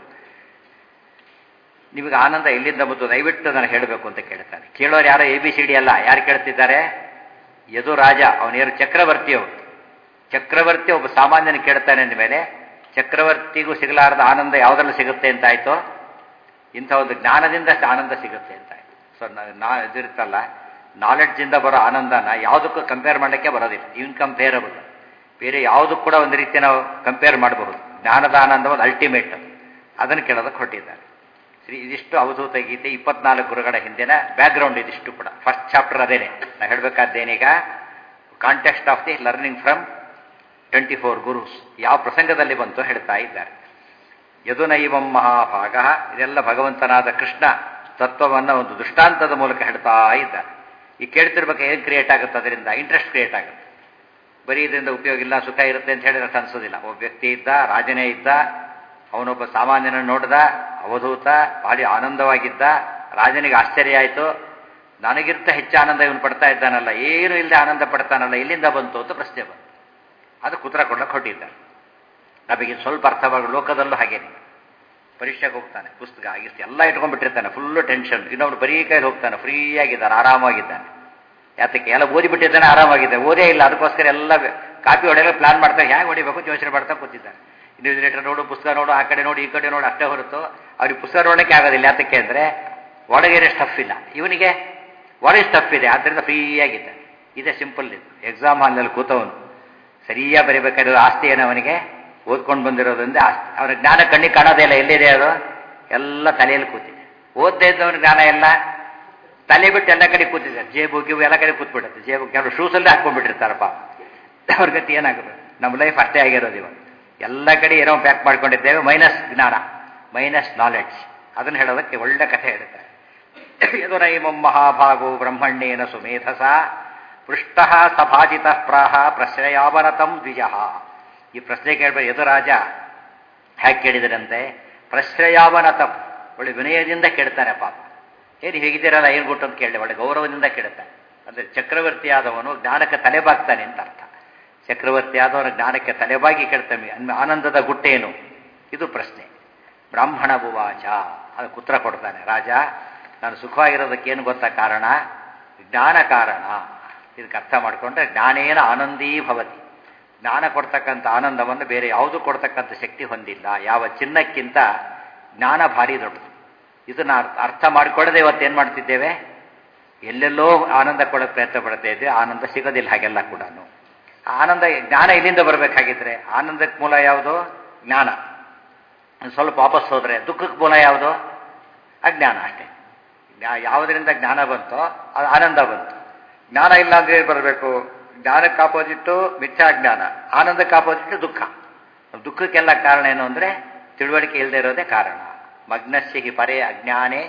ನಿಮಗೆ ಆನಂದ ಎಲ್ಲಿಂದ ಬಂತು ದಯವಿಟ್ಟು ನಾನು ಹೇಳಬೇಕು ಅಂತ ಕೇಳ್ತಾನೆ ಕೇಳೋರು ಯಾರೋ ಎ ಬಿ ಸಿ ಡಿ ಅಲ್ಲ ಯಾರು ಕೇಳ್ತಿದ್ದಾರೆ ಯದು ರಾಜ ಅವನೇನು ಚಕ್ರವರ್ತಿ ಅವನು ಚಕ್ರವರ್ತಿ ಒಬ್ಬ ಸಾಮಾನ್ಯನ ಕೇಳ್ತಾನೆ ಅಂದಮೇಲೆ ಚಕ್ರವರ್ತಿಗೂ ಸಿಗಲಾರದ ಆನಂದ ಯಾವುದ್ರಲ್ಲಿ ಸಿಗುತ್ತೆ ಅಂತ ಆಯ್ತು ಇಂಥ ಒಂದು ಜ್ಞಾನದಿಂದ ಅಷ್ಟು ಆನಂದ ಸಿಗುತ್ತೆ ಅಂತ ಆಯ್ತು ಸೊ ನಾ ಇದಿರುತ್ತಲ್ಲ ನಾಲೆಡ್ಜಿಂದ ಬರೋ ಆನಂದನ ಯಾವುದಕ್ಕೂ ಕಂಪೇರ್ ಮಾಡಲಿಕ್ಕೆ ಬರೋದಿಲ್ಲ ಇನ್ಕಂಪೇರಬಲ್ ಬೇರೆ ಯಾವುದಕ್ಕೂ ಕೂಡ ಒಂದು ರೀತಿ ನಾವು ಕಂಪೇರ್ ಮಾಡಬಹುದು ಜ್ಞಾನದ ಆನಂದ ಒಂದು ಅಲ್ಟಿಮೇಟ್ ಅದನ್ನು ಕೇಳೋದಕ್ಕೆ ಹೊಟ್ಟಿದ್ದಾರೆ ಶ್ರೀ ಇದಿಷ್ಟು ಅವಧೂತ ಗೀತೆ ಇಪ್ಪತ್ನಾಲ್ಕು ಗುರುಗಳ ಹಿಂದಿನ ಬ್ಯಾಕ್ಗ್ರೌಂಡ್ ಇದಿಷ್ಟು ಕೂಡ ಫಸ್ಟ್ ಚಾಪ್ಟರ್ ಅದೇನೆ ನಾ ಹೇಳಬೇಕಾದ್ದೇನೀಗ context of the learning from twenty four gurus ಯಾವ ಪ್ರಸಂಗದಲ್ಲಿ ಬಂತು ಹೇಳ್ತಾ ಇದ್ದಾರೆ ಯದುನೈವಂ ಮಹಾಭಾಗ ಇದೆಲ್ಲ ಭಗವಂತನಾದ ಕೃಷ್ಣ ತತ್ವವನ್ನು ಒಂದು ದೃಷ್ಟಾಂತದ ಮೂಲಕ ಹೇಳ್ತಾ ಇದ್ದಾರೆ ಈ ಕೇಳ್ತಿರ್ಬೇಕು ಏನು ಕ್ರಿಯೇಟ್ ಆಗುತ್ತೆ ಅದರಿಂದ ಇಂಟ್ರೆಸ್ಟ್ ಕ್ರಿಯೇಟ್ ಆಗುತ್ತೆ ಬರೀ ಇದರಿಂದ ಉಪಯೋಗ ಇಲ್ಲ ಸುಖ ಇರುತ್ತೆ ಅಂತ ಹೇಳಿದ್ರೆ ಅನ್ಸೋದಿಲ್ಲ ಒಬ್ಬ ವ್ಯಕ್ತಿ ಇದ್ದ ರಾಜನೇ ಇದ್ದ ಅವನೊಬ್ಬ ಸಾಮಾನ್ಯನ ನೋಡ್ದ ಅವಧೂತ ಭಾರಿ ಆನಂದವಾಗಿದ್ದ ರಾಜನಿಗೆ ಆಶ್ಚರ್ಯ ಆಯಿತು ನನಗಿಂತ ಹೆಚ್ಚು ಆನಂದ ಇವನು ಪಡ್ತಾ ಇದ್ದಾನಲ್ಲ ಏನು ಇಲ್ಲದೆ ಆನಂದ ಪಡ್ತಾನಲ್ಲ ಎಲ್ಲಿಂದ ಬಂತು ಅಂತ ಪ್ರಶ್ನೆ ಬಂತು ಅದು ಕುತ್ರ ಕೊಡ್ಲಕ್ಕೆ ಹೊಟ್ಟಿದ್ದಾರೆ ನಮಗೆ ಸ್ವಲ್ಪ ಅರ್ಥವಾಗ ಲೋಕದಲ್ಲೂ ಹಾಗೇನೆ ಪರೀಕ್ಷೆಗೆ ಹೋಗ್ತಾನೆ ಪುಸ್ತಕ ಆಗಿಸ್ತು ಎಲ್ಲ ಇಟ್ಕೊಂಡ್ಬಿಟ್ಟಿರ್ತಾನೆ ಫುಲ್ಲು ಟೆನ್ಷನ್ ಇನ್ನೊಬ್ರು ಬರೀ ಕೈಲಿ ಹೋಗ್ತಾನೆ ಫ್ರೀ ಆಗಿದ್ದಾನೆ ಆರಾಮಾಗಿದ್ದಾನೆ ಯಾತಕ್ಕೆ ಎಲ್ಲ ಓದಿಬಿಟ್ಟಿದ್ದಾನೆ ಆರಾಮಾಗಿದ್ದಾನೆ ಓದೇ ಇಲ್ಲ ಅದಕ್ಕೋಸ್ಕರ ಎಲ್ಲ ಕಾಪಿ ಹೊಡೆಯಲು ಪ್ಲಾನ್ ಮಾಡ್ತಾರೆ ಹೇಗೆ ಹೊಡಿಬೇಕು ಯೋಚನೆ ಮಾಡ್ತಾ ಕೂತಿದ್ದಾನೆ ಇನ್ವಿಜಿಲೇಟರ್ ನೋಡು ಪುಸ್ತಕ ನೋಡು ಆ ಕಡೆ ನೋಡು ಈ ಕಡೆ ನೋಡು ಅಷ್ಟೇ ಹೊರತು ಅವ್ರಿಗೆ ಪುಸ್ತಕ ನೋಡೋಕ್ಕೆ ಆಗೋದಿಲ್ಲ ಯಾತಕ್ಕೆ ಅಂದರೆ ಒಳಗೇನೆ ಸ್ಟಫ್ ಇಲ್ಲ ಇವನಿಗೆ ಒಳಗೆ ಸ್ಟಫ್ ಇದೆ ಆದ್ದರಿಂದ ಫ್ರೀಯಾಗಿದ್ದಾನೆ ಇದೇ ಸಿಂಪಲ್ ಇದು ಎಕ್ಸಾಮ್ ಹಾಲ್ನಲ್ಲಿ ಕೂತವನು ಸರಿಯಾಗಿ ಬರೀಬೇಕಾಗಿರೋ ಆಸ್ತಿ ಏನು ಅವನಿಗೆ ಓದ್ಕೊಂಡು ಬಂದಿರೋದ್ರಿಂದ ಆಸ್ತಿ ಅವನ ಜ್ಞಾನ ಕಣ್ಣಿಗೆ ಕಾಣೋದೇ ಇಲ್ಲ ಎಲ್ಲಿದೆ ಅದು ಎಲ್ಲ ತಲೆಯಲ್ಲಿ ಕೂತಿದೆ ಓದ್ತಾ ಇದ್ದವನ ಜ್ಞಾನ ಎಲ್ಲ ತಲೆ ಬಿಟ್ಟು ಎಲ್ಲ ಕಡೆ ಕೂತಿದ್ದಾರೆ ಜೇಬು ಗಿಬು ಎಲ್ಲ ಕಡೆ ಕೂತ್ಬಿಡುತ್ತೆ ಜೇಬು ಕೆಲವು ಶೂಸಲ್ಲೇ ಹಾಕ್ಕೊಂಡ್ಬಿಟ್ಟಿರ್ತಾರಪ್ಪ ಅವ್ರ ಗತಿ ಏನಾಗುತ್ತೆ ನಮ್ಮ ಲೈಫ್ ಅಷ್ಟೇ ಆಗಿರೋದು ಇವಾಗ ಎಲ್ಲ ಕಡೆ ಏನೋ ಪ್ಯಾಕ್ ಮಾಡ್ಕೊಂಡಿದ್ದೇವೆ ಮೈನಸ್ ಜ್ಞಾನ ಮೈನಸ್ ನಾಲೆಡ್ಜ್ ಅದನ್ನು ಹೇಳೋದಕ್ಕೆ ಒಳ್ಳೆ ಕಥೆ ಹೇಳುತ್ತೆ ಯದುನೈಮಂ ಮಹಾಭಾಗೋ ಬ್ರಹ್ಮಣ್ಯೇನ ಸುಮೇಧಸ ಪೃಷ್ಟ ಸಭಾಜಿತ ಪ್ರಾಹ ಪ್ರಶ್ರಯಾವನತಂ ದ್ವಿಜ ಈ ಪ್ರಶ್ನೆ ಕೇಳಬೇಕು ಯದುರಾಜ ಹೇಗೆ ಕೇಳಿದರಂತೆ ಪ್ರಶ್ರಯಾವನತಂ ಒಳ್ಳೆ ವಿನಯದಿಂದ ಕೇಳ್ತಾರೆ ಪಾಪ ಏನು ಹೇಗಿದ್ದೀರಲ್ಲ ಏನು ಗುಟ್ಟು ಅಂತ ಕೇಳಿ ಒಳ್ಳೆ ಗೌರವದಿಂದ ಕೇಳ್ತಾನೆ ಅಂದರೆ ಚಕ್ರವರ್ತಿ ಆದವನು ಜ್ಞಾನಕ್ಕೆ ತಲೆಬಾಗ್ತಾನೆ ಅಂತ ಅರ್ಥ ಚಕ್ರವರ್ತಿ ಆದವನು ಜ್ಞಾನಕ್ಕೆ ತಲೆಬಾಗಿ ಕೇಳ್ತಾನೆ ಆನಂದದ ಗುಟ್ಟೇನು ಇದು ಪ್ರಶ್ನೆ ಬ್ರಾಹ್ಮಣ ಭುವಾಚ ಅದು ಉತ್ತರ ಕೊಡ್ತಾನೆ ರಾಜ ನಾನು ಸುಖವಾಗಿರೋದಕ್ಕೆ ಏನು ಗೊತ್ತಾ ಕಾರಣ ಜ್ಞಾನ ಕಾರಣ ಇದಕ್ಕೆ ಅರ್ಥ ಮಾಡಿಕೊಂಡ್ರೆ ಜ್ಞಾನೇನ ಆನಂದೀ ಭವತಿ ಜ್ಞಾನ ಕೊಡ್ತಕ್ಕಂಥ ಆನಂದವನ್ನು ಬೇರೆ ಯಾವುದು ಕೊಡ್ತಕ್ಕಂಥ ಶಕ್ತಿ ಹೊಂದಿಲ್ಲ ಯಾವ ಚಿನ್ನಕ್ಕಿಂತ ಜ್ಞಾನ ಭಾರಿ ದೊಡ್ಡದು ಇದನ್ನ ಅರ್ಥ ಮಾಡಿಕೊಳ್ಳದೆ ಇವತ್ತೇನು ಮಾಡ್ತಿದ್ದೇವೆ ಎಲ್ಲೆಲ್ಲೋ ಆನಂದ ಕೊಡೋಕೆ ಪ್ರಯತ್ನ ಪಡ್ತಾ ಇದ್ದೇವೆ ಆನಂದ ಸಿಗೋದಿಲ್ಲ ಹಾಗೆಲ್ಲ ಕೂಡ ಆನಂದ ಜ್ಞಾನ ಇಲ್ಲಿಂದ ಬರಬೇಕಾಗಿದ್ರೆ ಆನಂದಕ್ಕೆ ಮೂಲ ಯಾವುದು ಜ್ಞಾನ ಸ್ವಲ್ಪ ವಾಪಸ್ ಹೋದರೆ ದುಃಖಕ್ಕೆ ಮೂಲ ಯಾವುದು ಅಜ್ಞಾನ ಅಷ್ಟೇ ಯಾವುದರಿಂದ ಜ್ಞಾನ ಬಂತೋ ಅದು ಆನಂದ ಬಂತು ಜ್ಞಾನ ಇಲ್ಲ ಅಂದ್ರೆ ಏನು ಬರಬೇಕು ಜ್ಞಾನಕ್ಕೆ ಆಪೋಸಿಟ್ಟು ಮಿಥ್ಯಾ ಜ್ಞಾನ ಆನಂದಕ್ಕೆ ಆಪೋಸಿಟ್ ದುಃಖ ದುಃಖಕ್ಕೆಲ್ಲ ಕಾರಣ ಏನು ಅಂದರೆ ತಿಳುವಳಿಕೆ ಇಲ್ಲದೆ ಇರೋದೇ ಕಾರಣ ಮಗ್ನಸ್ಯ ಹಿ ಪರೇ ಅಜ್ಞಾನೇ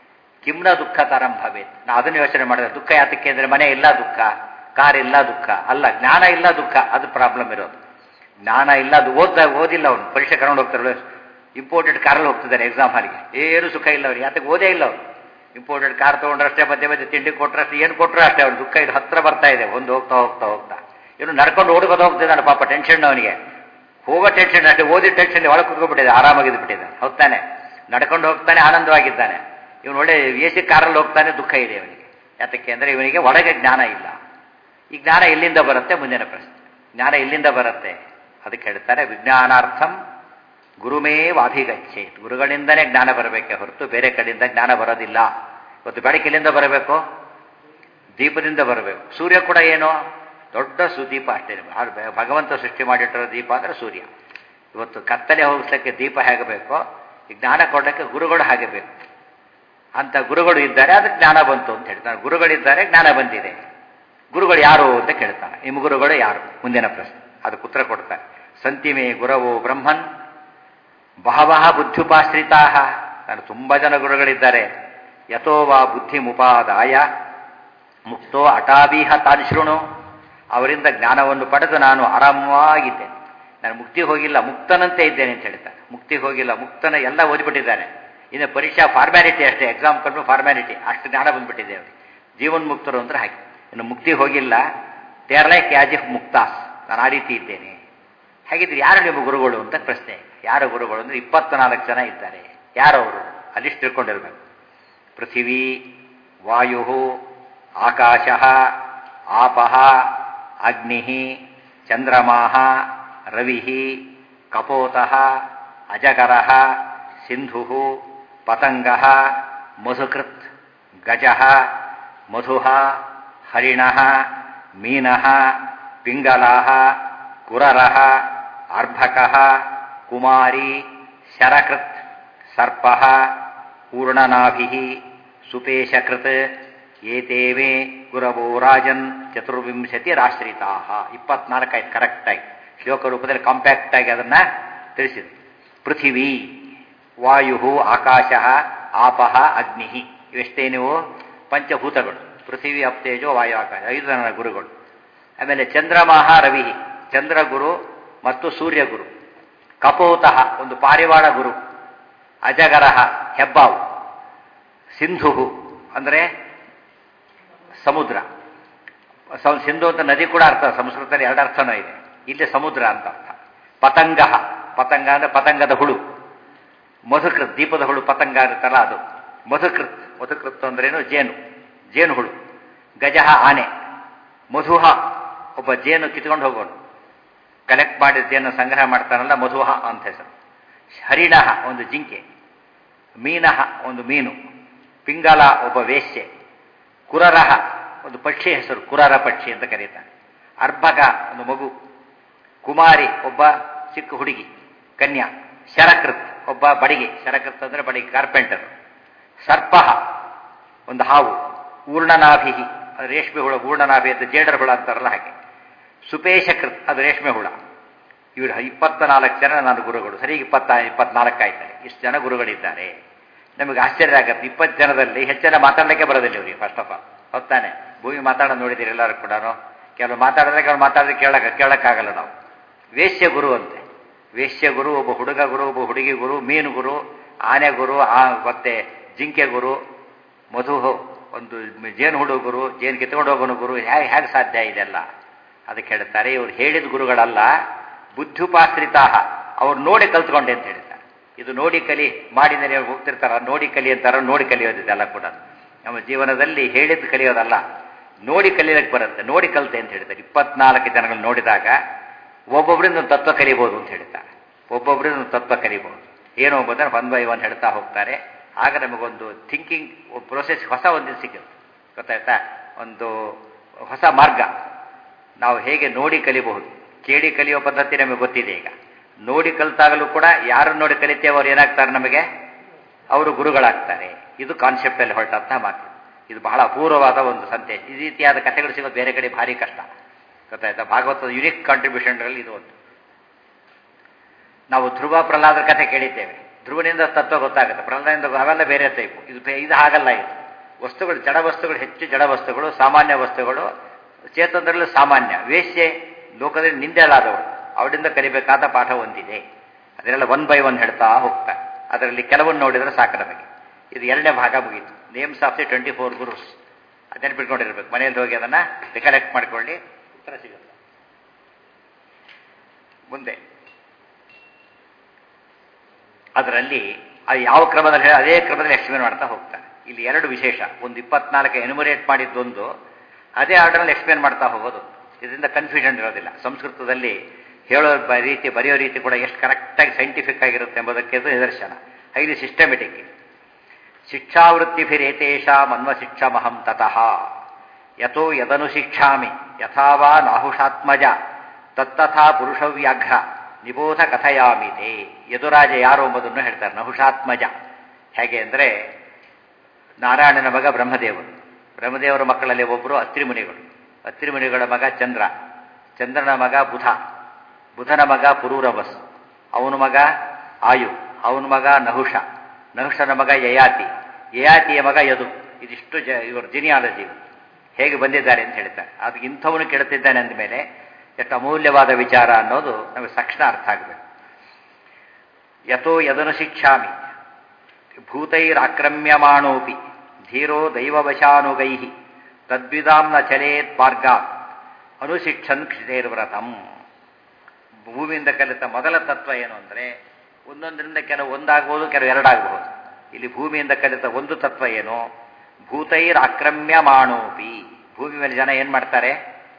ಕಿಮ್ನ ದುಃಖ ತರಂ ಭವೇತ್ ನಾ ಅದನ್ನು ಯೋಚನೆ ಮಾಡಿದ್ರೆ ದುಃಖ ಯಾತಕ್ಕೆ ಅಂದರೆ ಮನೆ ಇಲ್ಲ ದುಃಖ ಕಾರ್ ಇಲ್ಲ ದುಃಖ ಅಲ್ಲ ಜ್ಞಾನ ಇಲ್ಲ ದುಃಖ ಅದು ಪ್ರಾಬ್ಲಮ್ ಇರೋದು ಜ್ಞಾನ ಇಲ್ಲ ಅದು ಓದ್ದ ಓದಿಲ್ಲ ಅವನು ಪರೀಕ್ಷೆ ಕರ್ಕೊಂಡು ಹೋಗ್ತಾರೆ ಇಂಪೋರ್ಟೆಡ್ ಕಾರಲ್ಲಿ ಹೋಗ್ತಿದ್ದಾರೆ ಎಕ್ಸಾಮ್ ಹಾಲಿಗೆ ಏನು ಸುಖ ಇಲ್ಲ ಅವ್ರಿಗೆ ಯಾತಕ್ಕೆ ಓದೇ ಇಲ್ಲ ಅವರು ಇಂಪೋರ್ಟೆಡ್ ಕಾರ್ ತೊಗೊಂಡ್ರಷ್ಟೇ ಮಧ್ಯೆ ಮಧ್ಯೆ ತಿಂಡಿ ಕೊಟ್ಟರಷ್ಟೇ ಏನು ಕೊಟ್ಟರು ಅಷ್ಟೇ ಅವ್ರು ದುಃಖ ಇದು ಹತ್ರ ಬರ್ತಾ ಇದೆ ಒಂದು ಹೋಗ್ತಾ ಹೋಗ್ತಾ ಹೋಗ್ತಾ ಇವನು ನಡ್ಕೊಂಡು ಓಡ್ಬೋದು ಹೋಗ್ತಿದ್ದಾನೆ ಪಾಪ ಟೆನ್ಷನ್ ಅವನಿಗೆ ಹೋಗೋ ಟೆನ್ಷನ್ ಅಷ್ಟೇ ಓದಿ ಟೆನ್ಷನ್ ಒಳಗೆ ಕುತ್ಕೊಂಡ್ಬಿಟ್ಟಿದೆ ಆರಾಮಾಗಿದ್ದು ಬಿಟ್ಟಿದ್ದಾನೆ ಹೋಗ್ತಾನೆ ನಡ್ಕೊಂಡು ಹೋಗ್ತಾನೆ ಆನಂದವಾಗಿದ್ದಾನೆ ಇವನು ಒಳ್ಳೆ ಎ ಸಿ ಕಾರಲ್ಲಿ ಹೋಗ್ತಾನೆ ದುಃಖ ಇದೆ ಇವನಿಗೆ ಯಾತಕ್ಕೆ ಅಂದರೆ ಇವನಿಗೆ ಒಳಗೆ ಜ್ಞಾನ ಇಲ್ಲ ಈ ಜ್ಞಾನ ಎಲ್ಲಿಂದ ಬರುತ್ತೆ ಮುಂದಿನ ಪ್ರಶ್ನೆ ಜ್ಞಾನ ಎಲ್ಲಿಂದ ಬರುತ್ತೆ ಅದಕ್ಕೆ ಹೇಳ್ತಾರೆ ವಿಜ್ಞಾನಾರ್ಥಂ ಗುರುಮೇವಾಭಿಗಚ್ಚೆ ಗುರುಗಳಿಂದಲೇ ಜ್ಞಾನ ಬರಬೇಕೆ ಹೊರತು ಬೇರೆ ಕಡೆಯಿಂದ ಜ್ಞಾನ ಬರೋದಿಲ್ಲ ಇವತ್ತು ಬೆಳಕಿಲಿಂದ ಬರಬೇಕು ದೀಪದಿಂದ ಬರಬೇಕು ಸೂರ್ಯ ಕೂಡ ಏನು ದೊಡ್ಡ ಸುದೀಪ ಅಷ್ಟೇ ಭಗವಂತ ಸೃಷ್ಟಿ ಮಾಡಿಟ್ಟಿರೋ ದೀಪ ಅಂದರೆ ಸೂರ್ಯ ಇವತ್ತು ಕತ್ತಲೆ ಹೋಗಿಸ್ಲಿಕ್ಕೆ ದೀಪ ಹೇಗೆ ಬೇಕೋ ಈ ಜ್ಞಾನ ಕೊಡೋಕ್ಕೆ ಗುರುಗಳು ಹಾಗೆ ಬೇಕು ಅಂತ ಗುರುಗಳು ಇದ್ದಾರೆ ಅದಕ್ಕೆ ಜ್ಞಾನ ಬಂತು ಅಂತ ಹೇಳ್ತಾರೆ ಗುರುಗಳಿದ್ದಾರೆ ಜ್ಞಾನ ಬಂದಿದೆ ಗುರುಗಳು ಯಾರು ಅಂತ ಕೇಳ್ತಾನೆ ನಿಮ್ಮ ಗುರುಗಳು ಯಾರು ಮುಂದಿನ ಪ್ರಶ್ನೆ ಅದಕ್ಕೆ ಉತ್ತರ ಕೊಡ್ತಾರೆ ಸಂತಿಮೇ ಗುರವೋ ಬ್ರಹ್ಮನ್ ಬಹವಹ ಬುದ್ಧುಪಾಶ್ರಿತಾ ನಾನು ತುಂಬ ಜನ ಗುರುಗಳಿದ್ದಾರೆ ಯಥೋ ವಾ ಬುದ್ಧಿ ಮುಪಾದಾಯ ಮುಕ್ತೋ ಅಟಾಬೀಹ ತಾನ್ ಶೃಣು ಅವರಿಂದ ಜ್ಞಾನವನ್ನು ಪಡೆದು ನಾನು ಆರಾಮವಾಗಿದ್ದೇನೆ ನಾನು ಮುಕ್ತಿ ಹೋಗಿಲ್ಲ ಮುಕ್ತನಂತೆ ಇದ್ದೇನೆ ಅಂತ ಹೇಳ್ತಾನೆ ಮುಕ್ತಿ ಹೋಗಿಲ್ಲ ಮುಕ್ತನ ಎಲ್ಲ ಓದಿಬಿಟ್ಟಿದ್ದಾನೆ ಇನ್ನು ಪರೀಕ್ಷಾ ಫಾರ್ಮ್ಯಾಲಿಟಿ ಅಷ್ಟೇ ಎಕ್ಸಾಮ್ ಕಡಿಮೆ ಫಾರ್ಮ್ಯಾಲಿಟಿ ಅಷ್ಟು ಜ್ಞಾನ ಬಂದ್ಬಿಟ್ಟಿದೆ ಅವರಿಗೆ ಜೀವನ್ ಮುಕ್ತರು ಅಂದ್ರೆ ಹಾಗೆ ಇನ್ನು ಮುಕ್ತಿ ಹೋಗಿಲ್ಲ ದೇರ್ ಲೈಕ್ ಯಾಜ್ ಇಫ್ ಮುಕ್ತಾಸ್ ನಾನು ಆ ರೀತಿ ಇದ್ದೇನೆ ಹಾಗಿದ್ರೆ ಯಾರು ನಿಮ್ಮ ಗುರುಗಳು ಅಂತ ಪ್ರಶ್ನೆ ಯಾರು ಗುರುಗಳು ಅಂದ್ರೆ ಇಪ್ಪತ್ನಾಲ್ಕು ಜನ ಇದ್ದಾರೆ ಯಾರವರು ಅಲ್ಲಿಷ್ಟು ತಿಳ್ಕೊಂಡಿರ್ಬೇಕು ಪೃಥಿವೀ ವಾಯು ಆಕಾಶ ಆಪಃ ಅಗ್ನಿ ಚಂದ್ರಮಾ ರವಿ ಕಪೋತಃ ಅಜಗರ ಸಿಂಧು ಪತಂಗ ಮಧುಕೃತ್ ಗಜ ಮಧು ಹರಿಣ ಮೀನ ಪಿಂಗಲಾ ಕುರರ ಅರ್ಭಕ ಕುಮಾರಿ ಶರಕೃತ್ ಸರ್ಪ ಪೂರ್ಣನಾಭಿ ಸುಪೇಶಕೃತ್ ಏತೇವೇ ಗುರವೋ ರಾಜನ್ ಚತುರ್ವಿಂಶತಿ ರಾಶ್ರಿತಾ ಇಪ್ಪತ್ನಾಲ್ಕು ಆಯ್ತು ಕರೆಕ್ಟಾಗಿ ಶ್ಲೋಕ ರೂಪದಲ್ಲಿ ಕಾಂಪ್ಯಾಕ್ಟ್ ಆಗಿ ಅದನ್ನ ತಿಳಿಸಿದೆ ಪೃಥಿವೀ ವಾಯು ಆಕಾಶ ಆಪಹ ಅಗ್ನಿ ಇವೆಷ್ಟೇ ನೀವು ಪಂಚಭೂತಗಳು ಪೃಥಿವಿ ಅಪ್ತೇಜೋ ವಾಯು ಆಕಾಶ ಐದು ನನ್ನ ಗುರುಗಳು ಆಮೇಲೆ ಚಂದ್ರಮಾಹ ರವಿ ಚಂದ್ರಗುರು ಮತ್ತು ಸೂರ್ಯಗುರು ಕಪೋತಃ ಒಂದು ಪಾರಿವಾಳ ಗುರು ಅಜಗರಹ ಹೆಬ್ಬಾವು ಸಿಂಧು ಅಂದರೆ ಸಮುದ್ರ ಸ- ಸಿಂಧು ಅಂತ ನದಿ ಕೂಡ ಅರ್ಥ ಸಂಸ್ಕೃತದಲ್ಲಿ ಎರಡು ಅರ್ಥನೂ ಇದೆ ಇಲ್ಲಿ ಸಮುದ್ರ ಅಂತ ಅರ್ಥ ಪತಂಗ ಪತಂಗ ಅಂದ್ರೆ ಪತಂಗದ ಹುಳು ಮಧುಕೃತ್ ದೀಪದ ಹುಳು ಪತಂಗ ಇರುತ್ತಲ್ಲ ಅದು ಮಧುಕೃತ್ ಮಧುಕೃತ್ ಅಂದ್ರೇನು ಜೇನು ಜೇನು ಹುಳು ಗಜಹ ಆನೆ ಮಧುಹ ಒಬ್ಬ ಜೇನು ಕಿತ್ಕೊಂಡು ಹೋಗೋನು ಕಲೆಕ್ಟ್ ಮಾಡಿದ ಜೇನು ಸಂಗ್ರಹ ಮಾಡ್ತಾನಲ್ಲ ಮಧುಹ ಅಂತ ಹೆಸರು ಹರಿಣಃ ಒಂದು ಜಿಂಕೆ ಮೀನಃ ಒಂದು ಮೀನು ಪಿಂಗಲ ಒಬ್ಬ ವೇಶ್ಯೆ ಕುರರಹ ಒಂದು ಪಕ್ಷಿ ಹೆಸರು ಕುರರ ಪಕ್ಷಿ ಅಂತ ಕರೀತಾನೆ ಅರ್ಭಕ ಒಂದು ಮಗು ಕುಮಾರಿ ಒಬ್ಬ ಚಿಕ್ಕ ಹುಡುಗಿ ಕನ್ಯಾ ಶರಕೃತ್ ಒಬ್ಬ ಬಡಿಗೆ ಶರಕೃತ್ ಅಂದ್ರೆ ಬಡಿಗೆ ಕಾರ್ಪೆಂಟರ್ ಸರ್ಪ ಒಂದು ಹಾವು ಊರ್ಣನಾಭಿ ಅದು ರೇಷ್ಮೆ ಹುಳ ಊರ್ಣನಾಭಿ ಅಂತ ಜೇಡರ ಹುಳ ಅಂತಾರಲ್ಲ ಹಾಗೆ ಸುಪೇಶಕೃತ್ ಅದು ರೇಷ್ಮೆ ಹುಳ ಇವರು ಇಪ್ಪತ್ತ ನಾಲ್ಕು ಜನ ನನ್ನ ಗುರುಗಳು ಸರಿ ಇಪ್ಪತ್ತ ಇಪ್ಪತ್ನಾಲ್ಕು ಆಯ್ತಾರೆ ಇಷ್ಟು ಜನ ಗುರುಗಳಿದ್ದಾರೆ ನಮಗೆ ಆಶ್ಚರ್ಯ ಆಗತ್ತೆ ಇಪ್ಪತ್ತು ಜನದಲ್ಲಿ ಹೆಚ್ಚು ಜನ ಮಾತಾಡಲಿಕ್ಕೆ ಬರೋದಿಲ್ಲ ಇವರಿಗೆ ಫಸ್ಟ್ ಆಫ್ ಆಲ್ ಹೊತ್ತಾನೆ ಭೂಮಿ ಮಾತಾಡೋದು ನೋಡಿದ್ದೀರಿ ಎಲ್ಲರೂ ಕೂಡ ಕೆಲವು ಮಾತಾಡಿದ್ರೆ ಕೆಲವು ಮಾತಾಡಿದ್ರೆ ಕೇಳಕ ಕೇಳಕ್ಕಾಗಲ್ಲ ನಾವು ವೇಶ್ಯ ಗುರು ಅಂತೆ ವೇಶ್ಯ ಗುರು ಒಬ್ಬ ಹುಡುಗ ಗುರು ಒಬ್ಬ ಹುಡುಗಿ ಗುರು ಮೀನು ಗುರು ಆನೆ ಗುರು ಆ ಮತ್ತೆ ಜಿಂಕೆ ಗುರು ಮಧು ಒಂದು ಜೇನು ಹುಡು ಗುರು ಜೇನು ಕಿತ್ಕೊಂಡು ಹೋಗೋನು ಗುರು ಹೇಗೆ ಹೇಗೆ ಸಾಧ್ಯ ಇದೆಲ್ಲ ಅದಕ್ಕೆ ಹೇಳ್ತಾರೆ ಇವ್ರು ಹೇಳಿದ ಗುರುಗಳಲ್ಲ ಬುದ್ಧುಪಾಶ್ರಿತಾ ಅವ್ರು ನೋಡಿ ಕಲ್ತ್ಕೊಂಡೆ ಅಂತ ಹೇಳ್ತಾರೆ ಇದು ನೋಡಿ ಕಲಿ ಮಾಡಿದ ನೀವು ಹೋಗ್ತಿರ್ತಾರ ನೋಡಿ ಕಲಿ ಅಂತಾರ ನೋಡಿ ಕಲಿಯೋದು ಇದೆಲ್ಲ ಕೂಡ ನಮ್ಮ ಜೀವನದಲ್ಲಿ ಹೇಳಿದ್ದು ಕಲಿಯೋದಲ್ಲ ನೋಡಿ ಕಲಿಯಕ್ಕೆ ಬರುತ್ತೆ ನೋಡಿ ಕಲಿತೆ ಅಂತ ಹೇಳ್ತಾರೆ ಇಪ್ಪತ್ನಾಲ್ಕು ಜನಗಳು ನೋಡಿದಾಗ ಒಬ್ಬೊಬ್ಬರಿಂದ ಒಂದು ತತ್ವ ಕಲಿಬೋದು ಅಂತ ಹೇಳ್ತಾರೆ ಒಬ್ಬೊಬ್ಬರಿಂದ ಒಂದು ತತ್ವ ಕಲಿಬೋದು ಏನು ಎಂಬುದನ್ನು ಒನ್ ಬೈ ಒನ್ ಹೇಳ್ತಾ ಹೋಗ್ತಾರೆ ಆಗ ನಮಗೊಂದು ಥಿಂಕಿಂಗ್ ಪ್ರೊಸೆಸ್ ಹೊಸ ಒಂದು ಸಿಗುತ್ತೆ ಗೊತ್ತಾಯ್ತಾ ಒಂದು ಹೊಸ ಮಾರ್ಗ ನಾವು ಹೇಗೆ ನೋಡಿ ಕಲಿಬಹುದು ಕೇಳಿ ಕಲಿಯೋ ಪದ್ಧತಿ ನಮಗೆ ಗೊತ್ತಿದೆ ಈಗ ನೋಡಿ ಕಲಿತಾಗಲೂ ಕೂಡ ಯಾರನ್ನು ನೋಡಿ ಕಲಿತೇವೆ ಅವ್ರು ಏನಾಗ್ತಾರೆ ನಮಗೆ ಅವರು ಗುರುಗಳಾಗ್ತಾರೆ ಇದು ಕಾನ್ಸೆಪ್ಟಲ್ಲಿ ಹೊರಟಂತಹ ಮಾತು ಇದು ಬಹಳ ಅಪೂರ್ವವಾದ ಒಂದು ಸಂದೇಶ ಈ ರೀತಿಯಾದ ಕಥೆಗಳು ಸಿಗೋದು ಬೇರೆ ಕಡೆ ಭಾರಿ ಕಷ್ಟ ಗೊತ್ತಾಯ್ತಾ ಭಾಗವತದ ಯುನಿಕ್ ಕಾಂಟ್ರಿಬ್ಯೂಷನ್ಗಳಲ್ಲಿ ಇದು ಒಂದು ನಾವು ಧ್ರುವ ಪ್ರಹ್ಲಾದರ ಕಥೆ ಕೇಳಿದ್ದೇವೆ ಧ್ರುವನಿಂದ ತತ್ವ ಗೊತ್ತಾಗುತ್ತೆ ಪ್ರಹ್ಲಾದದಿಂದ ಅವೆಲ್ಲ ಬೇರೆ ಟೈಪು ಇದು ಬೇ- ಇದು ಹಾಗಲ್ಲ ಇದು ವಸ್ತುಗಳು ಜಡ ವಸ್ತುಗಳು ಹೆಚ್ಚು ಜಡ ವಸ್ತುಗಳು ಸಾಮಾನ್ಯ ವಸ್ತುಗಳು ಚೇತನದಲ್ಲೂ ಸಾಮಾನ್ಯ ವೇಶ್ಯೆ ಲೋಕದಲ್ಲಿ ನಿಂದೆಲಾದವಳು ಅವಳಿಂದ ಕಲಿಬೇಕಾದ ಪಾಠ ಒಂದಿದೆ ಅದನ್ನೆಲ್ಲ ಒನ್ ಬೈ ಒನ್ ಹೇಳ್ತಾ ಹೋಗ್ತಾರೆ ಅದರಲ್ಲಿ ಕೆಲವನ್ನು ನೋಡಿದ್ರೆ ಸಾಕು ನಮಗೆ ಇದು ಎರಡನೇ ಭಾಗ ಮುಗೀತು names of the twenty four gurus ಅದನ್ನು ಬಿಟ್ಕೊಂಡಿರ್ಬೇಕು ಮನೆಯಲ್ಲಿ ಹೋಗಿ ಅದನ್ನ ರಿಕಲೆಕ್ಟ್ ಮಾಡ್ಕೊಳ್ಳಿ ಉತ್ತರ ಸಿಗುತ್ತೆ ಮುಂದೆ ಅದರಲ್ಲಿ ಅದು ಯಾವ ಕ್ರಮದಲ್ಲಿ ಹೇಳಿ ಅದೇ ಕ್ರಮದಲ್ಲಿ ಎಕ್ಸ್ಪ್ಲೇನ್ ಮಾಡ್ತಾ ಹೋಗ್ತಾರೆ ಇಲ್ಲಿ ಎರಡು ವಿಶೇಷ ಒಂದು ಇಪ್ಪತ್ನಾಲ್ಕು ಎನ್ಯುಮರೇಟ್ ಮಾಡಿದ್ದೊಂದು ಅದೇ ಆರ್ಡರ್ನಲ್ಲಿ ಎಕ್ಸ್ಪ್ಲೇನ್ ಮಾಡ್ತಾ ಹೋಗೋದು ಇದರಿಂದ ಕನ್ಫ್ಯೂಷನ್ ಇರೋದಿಲ್ಲ ಸಂಸ್ಕೃತದಲ್ಲಿ ಹೇಳೋ ಬ- ರೀತಿ ಬರೆಯೋ ರೀತಿ ಕೂಡ ಎಷ್ಟು ಕರೆಕ್ಟಾಗಿ ಸೈಂಟಿಫಿಕ್ ಆಗಿರುತ್ತೆ ಎಂಬುದಕ್ಕೆ ಇದು ನಿದರ್ಶನ ಹೈಲಿ ಸಿಸ್ಟಮೆಟಿಕ್ ಶಿಕ್ಷಾವೃತ್ತಿಭಿರೇತೇಷಾಂ ಅನ್ವಶಿಕ್ಷಮಹಂ ತತಃ ಯಥೋ ಯದನು ಶಿಕ್ಷಾಮಿ ಯಥಾವಾ ನಾಹುಷಾತ್ಮಜ ತತ್ತಥಾ ಪುರುಷವ್ಯಾಘ್ರ ನಿಬೋಧ ಕಥಯಾಮಿತೆ ಯದುರಾಜ ಯಾರು ಎಂಬುದನ್ನು ಹೇಳ್ತಾರೆ ನಹುಷಾತ್ಮಜ ಹೇಗೆ ಅಂದರೆ ನಾರಾಯಣನ ಮಗ ಬ್ರಹ್ಮದೇವರು ಬ್ರಹ್ಮದೇವರ ಮಕ್ಕಳಲ್ಲಿ ಒಬ್ಬರು ಅತ್ರಿ ಮುನಿಗಳು ಅತ್ರಿಮುನಿಗಳ ಮಗ ಚಂದ್ರ ಚಂದ್ರನ ಮಗ ಬುಧ ಬುಧನ ಮಗ ಪುರೂರವಸ್ ಅವನ ಮಗ ಆಯು ಅವನ ಮಗ ನಹುಷ ನಹುಷನ ಮಗ ಯಯಾತಿ ಯಯಾತಿಯ ಮಗ ಯದು ಇದಿಷ್ಟು ಜ ಇವರು ಜಿನಿಯಾಲಜಿ ಹೇಗೆ ಬಂದಿದ್ದಾರೆ ಅಂತ ಹೇಳ್ತಾರೆ ಅದು ಇಂಥವನು ಕೆಡುತ್ತಿದ್ದಾನೆ ಅಂದಮೇಲೆ ಎಷ್ಟು ಅಮೂಲ್ಯವಾದ ವಿಚಾರ ಅನ್ನೋದು ನಮಗೆ ತಕ್ಷಣ ಅರ್ಥ ಆಗಬೇಕು ಯಥೋ ಯದನು ಶಿಕ್ಷಾಮಿ ಭೂತೈರಾಕ್ರಮ್ಯಮಾಣೋಪಿ ಧೀರೋ ದೈವವಶಾನುಗೈ ತದ್ವಿಧಾಂನ ಚಲೇತ್ ಮಾರ್ಗಾತ್ ಅನುಶಿಕ್ಷನ್ ಕ್ಷಿತೇರ್ವ್ರತಂ ಭೂಮಿಯಿಂದ ಕಲಿತ ಮೊದಲ ತತ್ವ ಏನು ಅಂದರೆ ಒಂದೊಂದರಿಂದ ಕೆಲವು ಒಂದಾಗಬಹುದು ಕೆಲವು ಎರಡಾಗಬಹುದು ಇಲ್ಲಿ ಭೂಮಿಯಿಂದ ಕಲಿತ ಒಂದು ತತ್ವ ಏನು ಭೂತೈರ್ ಆಕ್ರಮ್ಯಮಾಣೋಪಿ ಭೂಮಿ ಮೇಲೆ ಜನ ಏನು ಮಾಡ್ತಾರೆ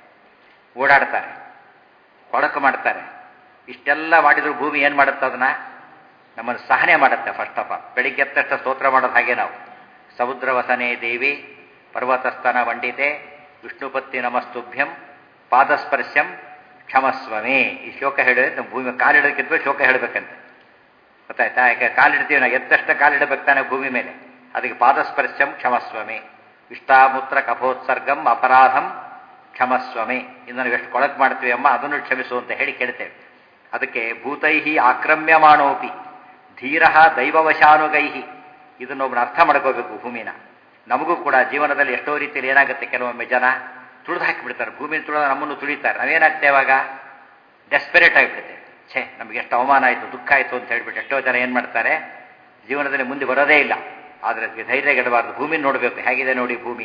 ಓಡಾಡ್ತಾರೆ ಕೊಳಕು ಮಾಡ್ತಾರೆ ಇಷ್ಟೆಲ್ಲ ಮಾಡಿದ್ರು ಭೂಮಿ ಏನು ಮಾಡುತ್ತೆ ಅದನ್ನ ನಮ್ಮನ್ನು ಸಹನೆ ಮಾಡುತ್ತೆ ಫಸ್ಟ್ ಆಫ್ ಆಲ್ ಬೆಳಿಗ್ಗೆ ಎದ್ದ ತಕ್ಷಣ ಸ್ತೋತ್ರ ಮಾಡೋದು ಹಾಗೆ ನಾವು ಸಮುದ್ರ ವಸನೆ ದೇವಿ ಪರ್ವತಸ್ತನ ವಂಡಿತೆ ವಿಷ್ಣುಪತ್ತಿ ನಮಸ್ತುಭ್ಯಂ ಪಾದಸ್ಪರ್ಶಂ ಕ್ಷಮಸ್ವಮೇ ಈ ಶ್ಲೋಕ ಹೇಳಿದ್ರೆ ನಮ್ಮ ಭೂಮಿ ಕಾಲಿಡೋಕ್ಕಿಂತ ಶ್ಲೋಕ ಹೇಳಬೇಕಂತೆ ಗೊತ್ತಾಯ್ತಾ ಯಾಕೆ ಕಾಲಿಡ್ತೀವಿ ನಾವು ಎದ್ದಷ್ಟ ಕಾಲಿಡಬೇಕು ತಾನೆ ಭೂಮಿ ಮೇಲೆ ಅದಕ್ಕೆ ಪಾದಸ್ಪರ್ಶಂ ಕ್ಷಮಸ್ವಮೆ ಇಷ್ಟಾಮೂತ್ರ ಕಫೋತ್ಸರ್ಗಂ ಅಪರಾಧಂ ಕ್ಷಮಸ್ವಮೆ ಇನ್ನು ನಾವು ಎಷ್ಟು ಕೊಳಕ್ ಮಾಡ್ತೀವಿ ಅಮ್ಮ ಅದನ್ನು ಕ್ಷಮಿಸು ಅಂತ ಹೇಳಿ ಕೇಳ್ತೇವೆ ಅದಕ್ಕೆ ಭೂತೈಹಿ ಆಕ್ರಮ್ಯಮಾಣೋಪಿ ಧೀರ ದೈವವಶಾನುಗೈಹಿ ಇದನ್ನೊಬ್ಬನ ಅರ್ಥ ಮಾಡ್ಕೋಬೇಕು ಭೂಮಿನ ನಮಗೂ ಕೂಡ ಜೀವನದಲ್ಲಿ ಎಷ್ಟೋ ರೀತಿಯಲ್ಲಿ ಏನಾಗುತ್ತೆ ಕೆಲವೊಮ್ಮೆ ಜನ ತುಳಿದು ಹಾಕಿಬಿಡ್ತಾರೆ ಭೂಮಿನ ತುಳಿದ ನಮ್ಮನ್ನು ತುಳಿತಾರೆ ನಾವೇನಾಗ್ತೇವೆ ಅವಾಗ ಡೆಸ್ಪೆರೇಟ್ ಆಗಿಬಿಡ್ತೇವೆ ಛೇ ನಮಗೆ ಎಷ್ಟು ಅವಮಾನ ಆಯಿತು ದುಃಖ ಆಯಿತು ಅಂತ ಹೇಳ್ಬಿಟ್ಟು ಎಷ್ಟೋ ಜನ ಏನು ಮಾಡ್ತಾರೆ ಜೀವನದಲ್ಲಿ ಮುಂದೆ ಬರೋದೇ ಇಲ್ಲ ಆದರೆ ಅದಕ್ಕೆ ಧೈರ್ಯ ಗೆಡಬಾರ್ದು ಭೂಮಿ ನೋಡಬೇಕು ಹೇಗಿದೆ ನೋಡಿ ಭೂಮಿ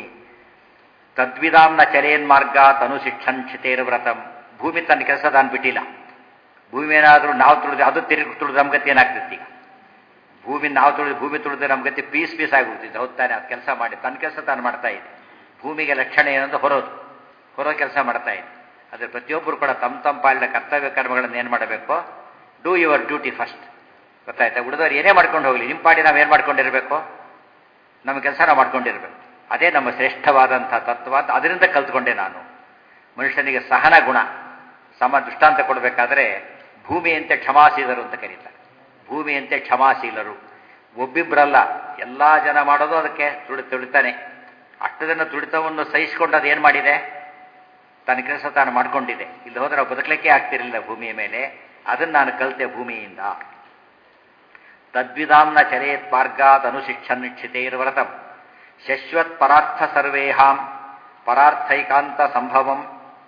ತದ್ವಿಧಾಂನ ಚಲೇನ್ ಮಾರ್ಗ ತನು ಶಿಕ್ಷನ್ ಕ್ಷಿತೇರ್ ವ್ರತಂ ಭೂಮಿ ತನ್ನ ಕೆಲಸ ತಾನು ಬಿಟ್ಟಿಲ್ಲ ಭೂಮಿ ಏನಾದರೂ ನಾವು ತುಳಿದು ಅದು ತಿರುಗಿ ತುಳಿದು ನಮ್ಮ ಗತಿ ಏನಾಗ್ತಿತ್ತು ಈಗ ಭೂಮಿ ನಾವು ತುಳಿದು ಭೂಮಿ ತುಳಿದ್ರೆ ನಮ್ಮ ಗತಿ ಪೀಸ್ ಪೀಸ್ ಆಗಿಬಿಡ್ತಿದ್ದು ಹೌದಾನೆ ಅದು ಕೆಲಸ ಮಾಡಿ ತನ್ನ ಕೆಲಸ ತಾನು ಮಾಡ್ತಾ ಇದೆ ಭೂಮಿಗೆ ಲಕ್ಷಣ ಏನಂತ ಹೊರೋದು ಹೊರೋ ಕೆಲಸ ಮಾಡ್ತಾ ಇದೆ ಅದ್ರ ಪ್ರತಿಯೊಬ್ಬರು ಕೂಡ ತಮ್ಮ ತಮ್ಮ ಪಾಲಿನ ಕರ್ತವ್ಯ ಕರ್ಮಗಳನ್ನು ಏನು ಮಾಡಬೇಕು ಡೂ ಯುವರ್ ಡ್ಯೂಟಿ ಫಸ್ಟ್ ಗೊತ್ತಾಯ್ತಾ ಉಳಿದವ್ರು ಏನೇ ಮಾಡ್ಕೊಂಡು ಹೋಗಲಿ ನಿಮ್ಮ ಪಾಡಿ ನಾವು ಏನು ಮಾಡ್ಕೊಂಡಿರಬೇಕು ನಮ್ಮ ಕೆಲಸ ನಾವು ಮಾಡ್ಕೊಂಡಿರ್ಬೇಕು ಅದೇ ನಮ್ಮ ಶ್ರೇಷ್ಠವಾದಂಥ ತತ್ವ ಅಂತ ಅದರಿಂದ ಕಲ್ತ್ಕೊಂಡೆ ನಾನು ಮನುಷ್ಯನಿಗೆ ಸಹನ ಗುಣ ಸಮ ದೃಷ್ಟಾಂತ ಕೊಡಬೇಕಾದ್ರೆ ಭೂಮಿಯಂತೆ ಕ್ಷಮಾಶೀಲರು ಅಂತ ಕರೀತಾರೆ ಭೂಮಿಯಂತೆ ಕ್ಷಮಾಶೀಲರು ಒಬ್ಬಿಬ್ಬರಲ್ಲ ಎಲ್ಲ ಜನ ಮಾಡೋದು ಅದಕ್ಕೆ ತುಳಿ ತುಳಿತಾನೆ ಅಷ್ಟು ಜನ ತುಳಿತವನ್ನು ಸಹಿಸಿಕೊಂಡು ಅದು ಏನು ಮಾಡಿದೆ ತನ್ನ ಕೆಲಸ ತಾನು ಮಾಡ್ಕೊಂಡಿದೆ ಇಲ್ಲಿ ಹೋದ್ರೆ ನಾವು ಬದುಕಲಿಕ್ಕೆ ಆಗ್ತಿರಲಿಲ್ಲ ಭೂಮಿಯ ಮೇಲೆ ಅದನ್ನು ನಾನು ಕಲಿತೆ ಭೂಮಿಯಿಂದ ತದ್ವಿಧಾಂನ ಚರೇತ್ ಮಾರ್ಗಾತ್ ಅನುಶಿಕ್ಷನ್ ಕ್ಷಿತೈರ್ವ್ರತಂ ಶಶ್ವತ್ ಪರಾರ್ಥ ಸರ್ವೇಹಾಂ ಪರಾರ್ಥೈಕಾಂತ ಸಂಭವಂ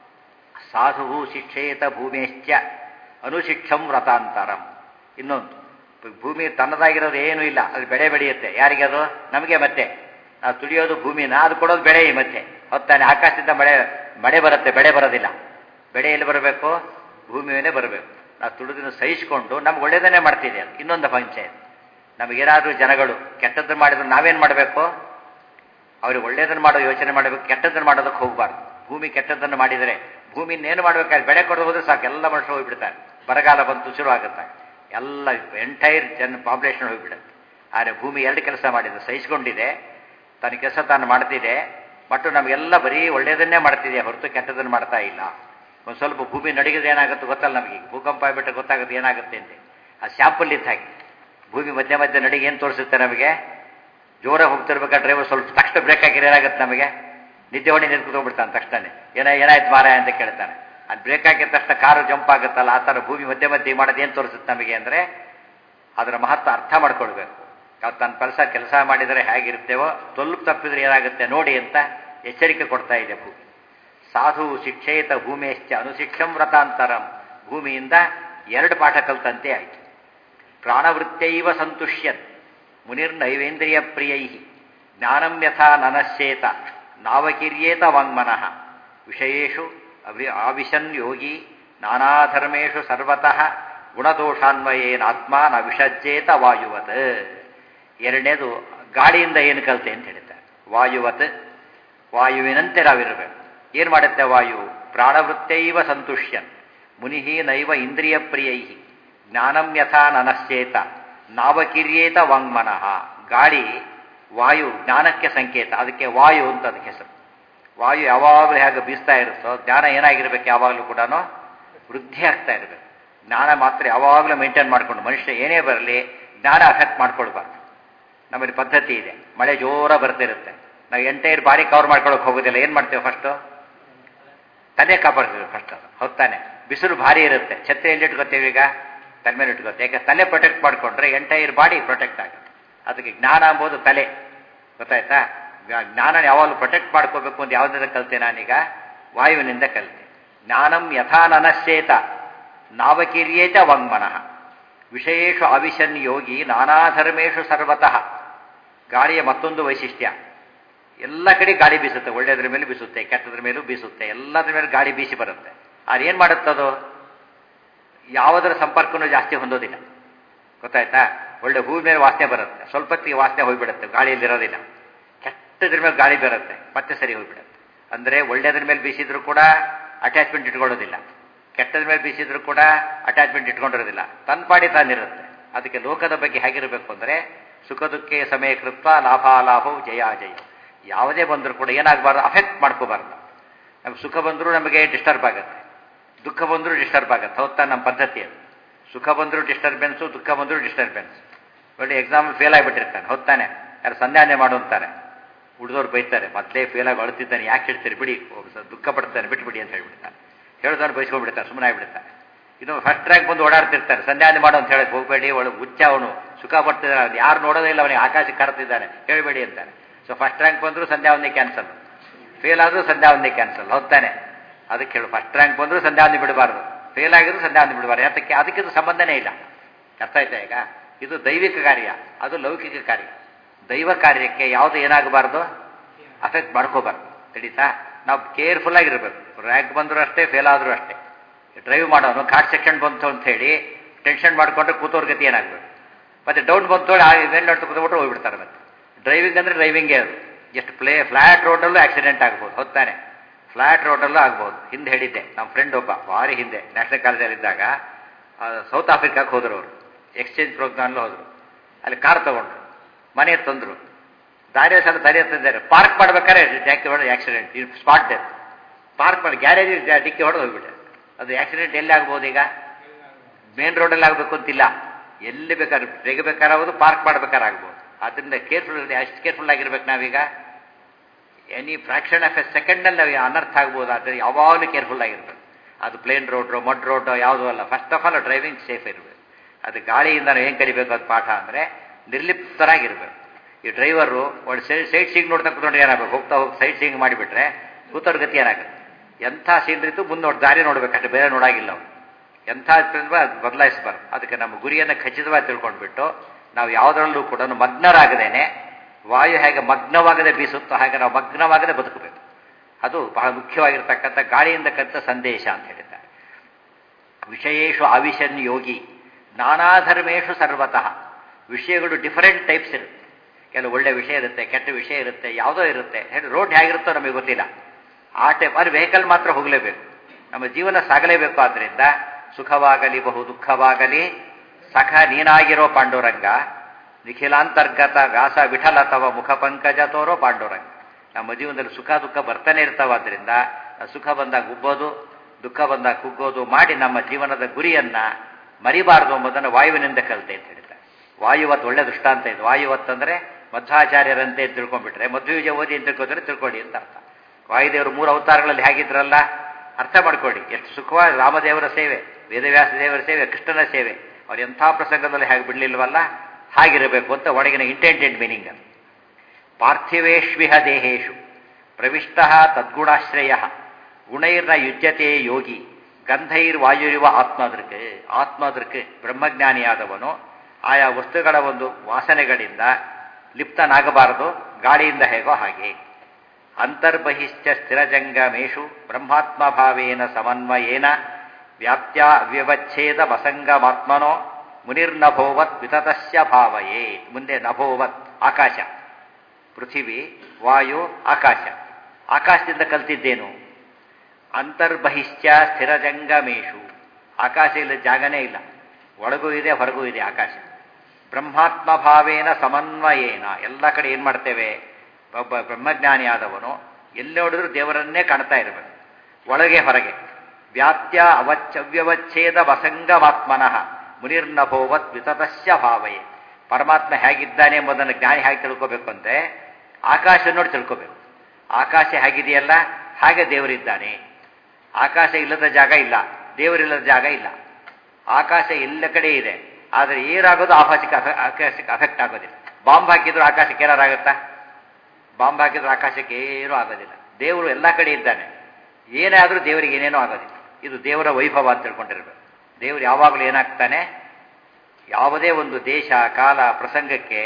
ಸಾಧು ಶಿಕ್ಷೇತ ಭೂಮೇಶ್ಚ ಅನುಶಿಕ್ಷಂ ವ್ರತಾಂತರಂ ಇನ್ನೊಂದು ಭೂಮಿ ತನ್ನದಾಗಿರೋದು ಏನೂ ಇಲ್ಲ ಅದು ಬೆಳೆ ಬೆಳೆಯುತ್ತೆ ಯಾರಿಗೆ ಅದು ನಮಗೆ ಮತ್ತೆ ನಾವು ತುಳಿಯೋದು ಭೂಮಿನ ಅದು ಕೊಡೋದು ಬೆಳೆ ಮತ್ತೆ ಹೊತ್ತಾನೆ ಆಕಾಶದಿಂದ ಮಳೆ ಮಳೆ ಬರುತ್ತೆ ಬೆಳೆ ಬರೋದಿಲ್ಲ ಬೆಳೆ ಎಲ್ಲಿ ಬರಬೇಕು ಭೂಮಿ ಮೇಲೆ ಬರಬೇಕು ನಾವು ತುಳಿದನ್ನು ಸಹಿಸಿಕೊಂಡು ನಮ್ಗೆ ಒಳ್ಳೇದನ್ನೇ ಮಾಡ್ತಿದೆ ಅದು ಇನ್ನೊಂದು ಪಂಚಾಯತ್ ನಮಗೇನಾದರೂ ಜನಗಳು ಕೆಟ್ಟದ್ದು ಮಾಡಿದ್ರು ನಾವೇನು ಮಾಡಬೇಕು ಅವ್ರಿಗೆ ಒಳ್ಳೇದನ್ನು ಮಾಡೋ ಯೋಚನೆ ಮಾಡಬೇಕು ಕೆಟ್ಟದ್ದನ್ನು ಮಾಡೋದಕ್ಕೆ ಹೋಗಬಾರ್ದು ಭೂಮಿ ಕೆಟ್ಟದ್ದನ್ನು ಮಾಡಿದರೆ ಭೂಮಿನೇನು ಮಾಡಬೇಕಾದ್ರೆ ಬೆಳೆ ಕೊಡೋದು ಹೋದ್ರೆ ಸಾಕು ಎಲ್ಲ ಮನುಷ್ಯರು ಹೋಗ್ಬಿಡ್ತಾರೆ ಬರಗಾಲ ಬಂತು ಶುರು ಆಗುತ್ತೆ ಎಲ್ಲ ಎಂಟೈರ್ ಜನ ಪಾಪ್ಯುಲೇಷನ್ ಹೋಗ್ಬಿಡುತ್ತೆ ಆದರೆ ಭೂಮಿ ಎರಡು ಕೆಲಸ ಮಾಡಿದೆ ಸಹಿಸಿಕೊಂಡಿದೆ ತನ್ನ ಕೆಲಸ ತಾನು ಮಾಡ್ತಿದೆ ಮತ್ತು ನಮಗೆಲ್ಲ ಬರೀ ಒಳ್ಳೆಯದನ್ನೇ ಮಾಡ್ತಿದೆ ಹೊರತು ಕೆಟ್ಟದನ್ನು ಮಾಡ್ತಾ ಇಲ್ಲ ಒಂದು ಸ್ವಲ್ಪ ಭೂಮಿ ನಡಿಗೆದು ಏನಾಗುತ್ತೆ ಗೊತ್ತಲ್ಲ ನಮಗೆ ಭೂಕಂಪ ಆಗಿಬಿಟ್ಟು ಗೊತ್ತಾಗುತ್ತೆ ಏನಾಗುತ್ತೆ ಅಂತ ಆ ಸ್ಯಾಂಪಲ್ ಇದ್ದ ಹಾಗೆ ಭೂಮಿ ಮಧ್ಯ ಮಧ್ಯ ನಡಿಗೆ ಏನು ತೋರಿಸುತ್ತೆ ನಮಗೆ ಜೋರಾಗಿ ಹೋಗ್ತಿರ್ಬೇಕಾದ್ರೆ ಡ್ರೈವರ್ ಸ್ವಲ್ಪ ತಕ್ಷಣ ಬ್ರೇಕ್ ಹಾಕಿದ್ರೆ ಏನಾಗುತ್ತೆ ನಮಗೆ ನಿದ್ದೆ ಹೊಡಿ ನಿಂತ್ಕೊಂಡ್ಬಿಡ್ತಾನೆ ತಕ್ಷಣ ಏನ ಏನಾಯ್ತು ಮಾರ ಅಂತ ಕೇಳ್ತಾನೆ ಅದು ಬ್ರೇಕ್ ಹಾಕಿದ ತಕ್ಷಣ ಕಾರು ಜಂಪ್ ಆಗುತ್ತಲ್ಲ ಆ ಥರ ಭೂಮಿ ಮಧ್ಯ ಮಧ್ಯೆ ಮಾಡೋದು ಏನು ತೋರಿಸುತ್ತೆ ನಮಗೆ ಅಂದರೆ ಅದರ ಮಹತ್ವ ಅರ್ಥ ಮಾಡ್ಕೊಳ್ಬೇಕು ನಾವು ತನ್ನ ಕೆಲಸ ಕೆಲಸ ಮಾಡಿದರೆ ಹೇಗಿರ್ತೇವೋ ಸ್ವಲ್ಪ ತಪ್ಪಿದ್ರೆ ಏನಾಗುತ್ತೆ ನೋಡಿ ಅಂತ ಎಚ್ಚರಿಕೆ ಕೊಡ್ತಾ ಇದೆ ಭೂಮಿ ಸಾಧು ಶಿಕ್ಷೇತ ಭೂಮಿಯಶ್ಚ ಅನುಶಿಕ್ಷಂ ವ್ರತಾಂತರಂ ಭೂಮಿಯಿಂದ ಎರಡು ಪಾಠ ಕಲ್ತಂತೆ ಆಯಿತು ಪ್ರಾಣವೃತ್ತೈವ ಸಂತುಷ್ಯನ್ ಮುನಿರ್ನೈವೇಂದ್ರಿಯ ಪ್ರಿಯೈ ಜ್ಞಾನಂ ಯಥಾ ನನಶ್ಯೇತ ನಾವಕಿರ್ಯೇತ ವಾಂಗ್ಮನಃ ವಿಷಯೇಷು ಅವಿ ಆವಿಶನ್ ಯೋಗಿ ನಾನಾಧರ್ಮೇಶು ಸರ್ವತಃ ಗುಣದೋಷಾನ್ವಯೇನಾತ್ಮ ನ ವಿಷಜ್ಜೇತ ವಾಯುವತ್ ಎರಡನೇದು ಗಾಳಿಯಿಂದ ಏನು ಕಲಿತೆ ಅಂತ ಹೇಳ್ತಾರೆ ವಾಯುವತ್ ವಾಯುವಿನಂತೆ ನಾವಿರಬೇಕು ಏನು ಮಾಡುತ್ತೆ ವಾಯು ಪ್ರಾಣವೃತ್ತೈವ ಸಂತುಷ್ಯನ್ ಮುನಿ ನೈವ ಇಂದ್ರಿಯ ಪ್ರಿಯೈ ಜ್ಞಾನಂ ಯಥಾ ನನಶ್ಚೇತ ನಾವಕಿರ್ಯೇತ ವಾಂಗ್ಮನಃ ಗಾಳಿ ವಾಯು ಜ್ಞಾನಕ್ಕೆ ಸಂಕೇತ ಅದಕ್ಕೆ ವಾಯು ಅಂತ ಅದಕ್ಕೆ ಹೆಸರು ವಾಯು ಯಾವಾಗಲೂ ಹೇಗೆ ಬೀಸ್ತಾ ಇರುತ್ತೋ ಜ್ಞಾನ ಏನಾಗಿರ್ಬೇಕು ಯಾವಾಗಲೂ ಕೂಡ ವೃದ್ಧಿ ಆಗ್ತಾ ಇರಬೇಕು ಜ್ಞಾನ ಮಾತ್ರ ಯಾವಾಗಲೂ ಮೇಂಟೈನ್ ಮಾಡ್ಕೊಂಡು ಮನುಷ್ಯ ಏನೇ ಬರಲಿ ಜ್ಞಾನ ಅಫೆಕ್ಟ್ ಮಾಡ್ಕೊಳ್ಬಾರ್ದು ನಮ್ಮಲ್ಲಿ ಪದ್ಧತಿ ಇದೆ ಮಳೆ ಜೋರ ಬರ್ತಿರುತ್ತೆ ನಾವು ಎಂಟೈರ್ ಬಾಡಿ ಕವರ್ ಮಾಡ್ಕೊಳಕ್ಕೆ ಹೋಗೋದಿಲ್ಲ ಏನು ಮಾಡ್ತೇವೆ ಫಸ್ಟು ತಲೆ ಕಾಪಾಡ್ತೀವಿ ಫಸ್ಟ್ ಅದು ಹೊತ್ತಾನೆ ಬಿಸಿಲು ಭಾರಿ ಇರುತ್ತೆ ಛತ್ರಿ ಎಲ್ಲಿ ಇಟ್ಕೋತೀವಿ ಈಗ ತಲೆ ಮೇಲೆ ಇಟ್ಕೋತೀವಿ ಯಾಕೆ ತಲೆ ಪ್ರೊಟೆಕ್ಟ್ ಮಾಡ್ಕೊಂಡ್ರೆ ಎಂಟೈರ್ ಬಾಡಿ ಪ್ರೊಟೆಕ್ಟ್ ಆಗುತ್ತೆ ಅದಕ್ಕೆ ಜ್ಞಾನ ಎಂಬುದು ತಲೆ ಗೊತ್ತಾಯ್ತಾ ಜ್ಞಾನ ಯಾವಾಗಲೂ ಪ್ರೊಟೆಕ್ಟ್ ಮಾಡ್ಕೋಬೇಕು ಅಂತ ಯಾವುದರಿಂದ ಕಲಿತೆ ನಾನೀಗ ವಾಯುವಿನಿಂದ ಕಲಿತೆ ಜ್ಞಾನಂ ಯಥಾ ನನಶ್ಚೇತ ನಾವಕಿರ್ಯೇತ ವಾಂಗ್ಮನಃ ವಿಷಯೇಶು ಅವಿಶನ್ ಯೋಗಿ ನಾನಾ ಧರ್ಮೇಶು ಸರ್ವತಃ ಗಾಳಿಯ ಮತ್ತೊಂದು ವೈಶಿಷ್ಟ್ಯ ಎಲ್ಲ ಕಡೆ ಗಾಳಿ ಬೀಸುತ್ತೆ ಒಳ್ಳೆಯದ್ರ ಮೇಲೆ ಬೀಸುತ್ತೆ ಕೆಟ್ಟದ್ರ ಮೇಲೂ ಬೀಸುತ್ತೆ ಎಲ್ಲದ್ರ ಮೇಲೆ ಗಾಳಿ ಬೀಸಿ ಬರುತ್ತೆ ಆದ್ರೆ ಏನು ಮಾಡುತ್ತದು ಯಾವುದರ ಸಂಪರ್ಕನೂ ಜಾಸ್ತಿ ಹೊಂದೋದಿಲ್ಲ ಗೊತ್ತಾಯ್ತಾ ಒಳ್ಳೆ ಹೂವಿನ ಮೇಲೆ ವಾಸನೆ ಬರುತ್ತೆ ಸ್ವಲ್ಪ ಹೊತ್ತಿಗೆ ವಾಸನೆ ಹೋಗ್ಬಿಡುತ್ತೆ ಗಾಳಿಯಲ್ಲಿರೋದಿಲ್ಲ ಕೆಟ್ಟದ್ರ ಮೇಲೆ ಗಾಳಿ ಬರುತ್ತೆ ಮತ್ತೆ ಸರಿ ಹೋಗ್ಬಿಡುತ್ತೆ ಅಂದರೆ ಒಳ್ಳೆಯದ್ರ ಮೇಲೆ ಬೀಸಿದ್ರು ಕೂಡ ಅಟ್ಯಾಚ್ಮೆಂಟ್ ಇಟ್ಕೊಳ್ಳೋದಿಲ್ಲ ಕೆಟ್ಟದ್ರ ಮೇಲೆ ಬೀಸಿದ್ರು ಕೂಡ ಅಟ್ಯಾಚ್ಮೆಂಟ್ ಇಟ್ಕೊಂಡಿರೋದಿಲ್ಲ ತನ್ನ ಪಾಡಿ ತಾನಿರುತ್ತೆ ಅದಕ್ಕೆ ಲೋಕದ ಬಗ್ಗೆ ಹೇಗಿರಬೇಕು ಅಂದರೆ ಸುಖ ದುಃಖೇ ಸಮಯ ಕೃತ್ವ ಲಾಭಾಲಾಭವು ಜಯ ಜಯ ಯಾವುದೇ ಬಂದರೂ ಕೂಡ ಏನಾಗಬಾರ್ದು ಅಫೆಕ್ಟ್ ಮಾಡ್ಕೋಬಾರ್ದು ನಮ್ಗೆ ಸುಖ ಬಂದರೂ ನಮಗೆ ಡಿಸ್ಟರ್ಬ್ ಆಗುತ್ತೆ ದುಃಖ ಬಂದರೂ ಡಿಸ್ಟರ್ಬ್ ಆಗುತ್ತೆ ಹೌದಾ ನಮ್ಮ ಪದ್ಧತಿ ಅದು ಸುಖ ಬಂದರೂ ಡಿಸ್ಟರ್ಬೆನ್ಸು ದುಃಖ ಬಂದರೂ ಡಿಸ್ಟರ್ಬೆನ್ಸ್ ಒಳ್ಳೆ ಎಕ್ಸಾಮ್ ಫೇಲ್ ಆಗಿಬಿಟ್ಟಿರ್ತಾನೆ ಹೊತ್ತಾನೆ ಯಾರು ಸಂಧಾನ ಮಾಡು ಅಂತಾರೆ ಹುಡುಗರು ಬೈತಾರೆ ಮೊದಲೇ ಫೇಲ್ ಆಗಿ ಅಳುತ್ತಿದ್ದಾನೆ ಯಾಕೆ ಹೇಳ್ತೀರಿ ಬಿಡಿ ದುಃಖ ಪಡ್ತಾನೆ ಬಿಟ್ಬಿಡಿ ಅಂತ ಹೇಳ್ಬಿಡ್ತಾನೆ ಹೇಳಿದವನು ಬಯಸ್ಕೊಂಡ್ಬಿಡ್ತಾನೆ ಸುಮ್ಮನೆ ಆಗಿಬಿಡ್ತಾನೆ ಇದು ಫಸ್ಟ್ ರ್ಯಾಂಕ್ ಬಂದು ಓಡಾಡ್ತಿರ್ತಾರೆ ಸಂಧ್ಯಾನೆ ಮಾಡು ಅಂತ ಹೇಳಕ್ ಹೋಗಬೇಡಿ ಒಳಗೆ ಹುಚ್ಚ ಅವನು ಸುಖ ಪಡ್ತಿದ್ದಾನೆ ಅದು ಯಾರು ನೋಡೋದೇ ಇಲ್ಲ ಅವನಿಗೆ ಆಕಾಶಕ್ಕೆ ಕರೆತಿದ್ದಾನೆ ಹೇಳಬೇಡಿ ಅಂತಾನೆ ಸೊ ಫಸ್ಟ್ ರ್ಯಾಂಕ್ ಬಂದರೂ ಸಂಧ್ಯಾವಂದೇ ಕ್ಯಾನ್ಸಲ್ ಫೇಲ್ ಆದರೂ ಸಂಧ್ಯಾವಂದೇ ಕ್ಯಾನ್ಸಲ್ ಹೋಗ್ತಾನೆ ಅದಕ್ಕೆ ಹೇಳು ಫಸ್ಟ್ ರ್ಯಾಂಕ್ ಬಂದರೂ ಸಂಧ್ಯಾವಂದಿ ಬಿಡಬಾರ್ದು ಫೇಲ್ ಆಗಿದ್ರು ಸಂಧ್ಯಾವಂದಿ ಬಿಡಬಾರ್ದು ಯಾತಕ್ಕೆ ಅದಕ್ಕಿದು ಸಂಬಂಧನೇ ಇಲ್ಲ ಅರ್ಥ ಆಯ್ತಾ ಈಗ ಇದು ದೈವಿಕ ಕಾರ್ಯ ಅದು ಲೌಕಿಕ ಕಾರ್ಯ ದೈವ ಕಾರ್ಯಕ್ಕೆ ಯಾವುದು ಏನಾಗಬಾರ್ದು ಅಫೆಕ್ಟ್ ಮಾಡ್ಕೋಬಾರ್ದು ತಿಳಿತಾ ನಾವು ಕೇರ್ಫುಲ್ ಆಗಿರಬೇಕು ರ್ಯಾಂಕ್ ಬಂದರೂ ಅಷ್ಟೇ ಫೇಲ್ ಆದರೂ ಅಷ್ಟೇ ಡ್ರೈವ್ ಮಾಡೋನು ಕಾಟ್ ಸೆಕ್ಷನ್ ಬಂತು ಅಂತ ಹೇಳಿ ಟೆನ್ಷನ್ ಮಾಡ್ಕೊಂಡ್ರೆ ಕೂತೋರ್ ಗತಿ ಏನಾಗಬೇಕು ಮತ್ತೆ ಡೌನ್ ಬಂತು ಇವೆಲ್ಲ ನೋಡ್ತಾ ಕೂತ್ಬಿಟ್ಟು ಹೋಗ್ಬಿಡ್ತಾರೆ ಮತ್ತೆ ಡ್ರೈವಿಂಗ್ ಅಂದರೆ ಡ್ರೈವಿಂಗೇ ಅದು ಎಷ್ಟು ಪ್ಲೇ ಫ್ಲಾಟ್ ರೋಡಲ್ಲೂ ಆಕ್ಸಿಡೆಂಟ್ ಆಗ್ಬೋದು ಹೊತ್ತಾನೆ ಫ್ಲಾಟ್ ರೋಡಲ್ಲೂ ಆಗ್ಬೋದು ಹಿಂದೆ ಹೇಳಿದ್ದೆ ನಮ್ಮ ಫ್ರೆಂಡ್ ಒಬ್ಬ ಭಾರಿ ಹಿಂದೆ ನ್ಯಾಷನಲ್ ಕಾಲೇಜಲ್ಲಿದ್ದಾಗ ಸೌತ್ ಆಫ್ರಿಕಾಕ್ಕೆ ಹೋದರು ಅವರು ಎಕ್ಸ್ಚೇಂಜ್ ಪ್ರೋಗ್ರಾಮ್ಲು ಹೋದರು ಅಲ್ಲಿ ಕಾರ್ ತಗೊಂಡ್ರು ಮನೆ ತಂದರು ದಾರಿ ಸಲ ದಾರಿ ತಂದಿದ್ದಾರೆ ಪಾರ್ಕ್ ಮಾಡ್ಬೇಕಾದ್ರೆ ಜಾಕಿ ಹೊಡೆದು ಆಕ್ಸಿಡೆಂಟ್ ಸ್ಪಾಟ್ ಡೆತ್ ಪಾರ್ಕ್ ಮಾಡಿ ಗ್ಯಾರೇಜ್ ಡಿಕ್ಕಿ ಹೊಡೆದು ಹೋಗ್ಬಿಟ್ಟೆ ಅದು ಆಕ್ಸಿಡೆಂಟ್ ಎಲ್ಲಿ ಆಗ್ಬೋದು ಈಗ ಮೇನ್ ರೋಡಲ್ಲಿ ಆಗಬೇಕು ಅಂತಿಲ್ಲ ಎಲ್ಲಿ ಬೇಕಾದ್ರೆ ತೆಗಬೇಕಾರಾಗೋದು ಪಾರ್ಕ್ ಮಾಡ್ಬೇಕಾದ್ರೆ ಆಗ್ಬೋದು ಆದ್ದರಿಂದ ಕೇರ್ಫುಲ್ ಅಷ್ಟು ಕೇರ್ಫುಲ್ ಆಗಿರ್ಬೇಕು ನಾವೀಗ ಎನಿ ಫ್ರಾಕ್ಷನ್ ಆಫ್ ಎ ಸೆಕೆಂಡಲ್ಲಿ ನಾವು ಅನರ್ಥ ಆಗ್ಬೋದು ಆದರೆ ಯಾವಾಗಲೂ ಕೇರ್ಫುಲ್ ಆಗಿರ್ಬೇಕು ಅದು ಪ್ಲೇನ್ ರೋಡ್ರು ಮಡ್ ರೋಡ್ ಯಾವುದೂ ಅಲ್ಲ first of all driving safe ಇರಬೇಕು ಅದು ಗಾಳಿಯಿಂದ ನಾವು ಏನು ಕಲಿಬೇಕು ಅದು ಪಾಠ ಅಂದರೆ ನಿರ್ಲಿಪ್ತರಾಗಿರ್ಬೇಕು ಈ ಡ್ರೈವರು ಒಂದು ಸೈಡ್ ಸೈಡ್ ಸೀಂಗ್ ನೋಡ್ತಾ ಕೂತ್ಕೊಂಡ್ರೆ ಏನಾಗಬೇಕು ಹೋಗ್ತಾ ಹೋಗಿ ಸೈಡ್ ಸೀಂಗ್ ಮಾಡಿಬಿಟ್ರೆ ಕೂತವ್ರ ಗತಿ ಏನಾಗುತ್ತೆ ಎಂಥ ಸೀನ್ರಿ ಇತ್ತು ಮುಂದೆ ನೋಡಿ ದಾರಿ ನೋಡ್ಬೇಕಷ್ಟೇ ಬೇರೆ ನೋಡಾಗಿಲ್ಲ ಅವ್ರು ಎಂಥ ಅದು ಬದಲಾಯಿಸಬಾರ್ದು ಅದಕ್ಕೆ ನಮ್ಮ ಗುರಿಯನ್ನು ಖಚಿತವಾಗಿ ತಿಳ್ಕೊಂಡ್ಬಿಟ್ಟು ನಾವು ಯಾವುದರಲ್ಲೂ ಕೂಡ ಮಗ್ನರಾಗದೇನೆ ವಾಯು ಹೇಗೆ ಮಗ್ನವಾಗದೆ ಬೀಸುತ್ತೋ ಹಾಗೆ ನಾವು ಮಗ್ನವಾಗದೆ ಬದುಕಬೇಕು ಅದು ಬಹಳ ಮುಖ್ಯವಾಗಿರ್ತಕ್ಕಂಥ ಗಾಳಿಯಿಂದ ಕಲಿತ ಸಂದೇಶ ಅಂತ ಹೇಳಿದ್ದಾರೆ ವಿಷಯೇಶು ಆವಿಶನ್ ಯೋಗಿ ನಾನಾ ಧರ್ಮೇಶು ಸರ್ವತಃ ವಿಷಯಗಳು ಡಿಫರೆಂಟ್ ಟೈಪ್ಸ್ ಇರುತ್ತೆ ಕೆಲವು ಒಳ್ಳೆ ವಿಷಯ ಇರುತ್ತೆ ಕೆಟ್ಟ ವಿಷಯ ಇರುತ್ತೆ ಯಾವುದೋ ಇರುತ್ತೆ ಹೇಳಿ ರೋಡ್ ಹೇಗಿರುತ್ತೋ ನಮಗೆ ಗೊತ್ತಿಲ್ಲ ಆ ಟೈಪ್ ಅದು ವೆಹಿಕಲ್ ಮಾತ್ರ ಹೋಗಲೇಬೇಕು ನಮ್ಮ ಜೀವನ ಸಾಗಲೇಬೇಕು ಆದ್ದರಿಂದ ಸುಖವಾಗಲಿ ಬಹು ದುಃಖವಾಗಲಿ ಸಖ ನೀನಾಗಿರೋ ಪಾಂಡುರಂಗ ನಿಖಿಲಾಂತರ್ಗತ ವ್ಯಾಸ ವಿಠಲ ತವ ಮುಖ ಪಂಕಜ ತೋರೋ ಪಾಂಡುರಂಗ ನಮ್ಮ ಜೀವನದಲ್ಲಿ ಸುಖ ದುಃಖ ಬರ್ತಾನೆ ಇರ್ತಾವಾದ್ರಿಂದ ಸುಖ ಬಂದಾಗ ಉಬ್ಬೋದು ದುಃಖ ಬಂದಾಗ ಕುಗ್ಗೋದು ಮಾಡಿ ನಮ್ಮ ಜೀವನದ ಗುರಿಯನ್ನ ಮರಿಬಾರದು ಎಂಬುದನ್ನು ವಾಯುವಿನಿಂದ ಕಲಿತೆ ಅಂತ ಹೇಳ್ತಾರೆ ವಾಯುವತ್ ಒಳ್ಳೆ ದೃಷ್ಟಾಂತ ಇದು ವಾಯುವತ್ ಅಂದ್ರೆ ಮಧ್ವಾಚಾರ್ಯರಂತೆ ತಿಳ್ಕೊಂಡ್ಬಿಟ್ರೆ ಮಧ್ವಿಜಯ ಓದಿ ಅಂತ ತಿಳ್ಕೊಂಡ್ರೆ ತಿಳ್ಕೊಳ್ಳಿ ಅಂತ ಅರ್ಥ ವಾಯುದೇವರು ಮೂರು ಅವತಾರಗಳಲ್ಲಿ ಹೇಗಿದ್ರಲ್ಲ ಅರ್ಥ ಮಾಡ್ಕೊಳ್ಳಿ ಎಷ್ಟು ಸುಖವಾಗಿ ರಾಮದೇವರ ಸೇವೆ ವೇದವ್ಯಾಸ ದೇವರ ಸೇವೆ ಕೃಷ್ಣನ ಸೇವೆ ಅವ್ರು ಎಂಥ ಪ್ರಸಂಗದಲ್ಲಿ ಹೇಗೆ ಬಿಡಲಿಲ್ವಲ್ಲ ಹಾಗಿರಬೇಕು ಅಂತ ಒಳಗಿನ ಇಂಟೆಂಟೆಡ್ ಮೀನಿಂಗ್ ಅದು ಪಾರ್ಥಿವೇಶ್ವಿಹ ದೇಹೇಶು ಪ್ರವಿಷ್ಟ ತದ್ಗುಣಾಶ್ರಯ ಗುಣೈರ್ನ ಯುಜ್ಯತೆ ಯೋಗಿ ಗಂಧೈರ್ವಾಯುರಿವ ಆತ್ಮದೃಕ್ ಆತ್ಮದೃಕ್ ಬ್ರಹ್ಮಜ್ಞಾನಿಯಾದವನು ಆಯಾ ವಸ್ತುಗಳ ಒಂದು ವಾಸನೆಗಳಿಂದ ಲಿಪ್ತನಾಗಬಾರದು ಗಾಳಿಯಿಂದ ಹೇಗೋ ಹಾಗೆ ಅಂತರ್ಬಹಿಶ್ಚ ಸ್ಥಿರಜಂಗಮೇಶು ಬ್ರಹ್ಮಾತ್ಮಭಾವೇನ ಸಮನ್ವಯೇನ ವ್ಯಾಪ್ತ್ಯ ಅವ್ಯವಚ್ಛೇದ ವಸಂಗಮಾತ್ಮನೋ ಮುನಿರ್ನಭೋವತ್ ವಿತತಸ್ಯ ಭಾವಯೇ ಮುಂದೆ ನಭೋವತ್ ಆಕಾಶ ಪೃಥಿವಿ ವಾಯು ಆಕಾಶ ಆಕಾಶದಿಂದ ಕಲ್ತಿದ್ದೇನು ಅಂತರ್ಬಹಿಶ್ಚ ಸ್ಥಿರಜಂಗಮೇಶು ಆಕಾಶ ಇಲ್ಲ ಜಾಗನೇ ಇಲ್ಲ ಒಳಗೂ ಇದೆ ಹೊರಗೂ ಇದೆ ಆಕಾಶ ಬ್ರಹ್ಮಾತ್ಮ ಭಾವೇನ ಸಮನ್ವಯೇನ ಎಲ್ಲ ಕಡೆ ಏನು ಮಾಡ್ತೇವೆ ಒಬ್ಬ ಬ್ರಹ್ಮಜ್ಞಾನಿಯಾದವನು ಎಲ್ಲಿ ನೋಡಿದ್ರು ದೇವರನ್ನೇ ಕಾಣ್ತಾ ಇರಬೇಕು ಒಳಗೆ ಹೊರಗೆ ವ್ಯಾಪ್ತ್ಯ ಅವಚ್ಚವ್ಯವಚ್ಛೇದ ವಸಂಗಮಾತ್ಮನಃ ಮುನಿರ್ನಭೋವತ್ ವಿತತಸ್ಯ ಭಾವಯೇ ಪರಮಾತ್ಮ ಹೇಗಿದ್ದಾನೆ ಎಂಬುದನ್ನು ಜ್ಞಾನಿ ಹೇಗೆ ತಿಳ್ಕೋಬೇಕು ಅಂದರೆ ಆಕಾಶ ನೋಡಿ ತಿಳ್ಕೋಬೇಕು ಆಕಾಶ ಹೇಗಿದೆಯಲ್ಲ ಹಾಗೆ ದೇವರಿದ್ದಾನೆ ಆಕಾಶ ಇಲ್ಲದ ಜಾಗ ಇಲ್ಲ ದೇವರಿಲ್ಲದ ಜಾಗ ಇಲ್ಲ ಆಕಾಶ ಎಲ್ಲ ಕಡೆ ಇದೆ ಆದರೆ ಏನಾಗೋದು ಆಕಾಶಕ್ಕೆ ಆಕಾಶಕ್ಕೆ ಅಫೆಕ್ಟ್ ಆಗೋದಿಲ್ಲ ಬಾಂಬ್ ಹಾಕಿದ್ರು ಆಕಾಶಕ್ಕೆ ಏನಾರಾಗುತ್ತಾ ಬಾಂಬ್ ಹಾಕಿದ್ರು ಆಕಾಶಕ್ಕೆ ಏನೂ ಆಗೋದಿಲ್ಲ ದೇವರು ಎಲ್ಲ ಕಡೆ ಇದ್ದಾನೆ ಏನೇ ಆದರೂ ದೇವರಿಗೆ ಏನೇನೂ ಆಗೋದಿಲ್ಲ ಇದು ದೇವರ ವೈಭವ ಅಂತ ತಿಳ್ಕೊಂಡಿರ್ಬೇಕು ದೇವರು ಯಾವಾಗಲೂ ಏನಾಗ್ತಾನೆ ಯಾವುದೇ ಒಂದು ದೇಶ ಕಾಲ ಪ್ರಸಂಗಕ್ಕೆ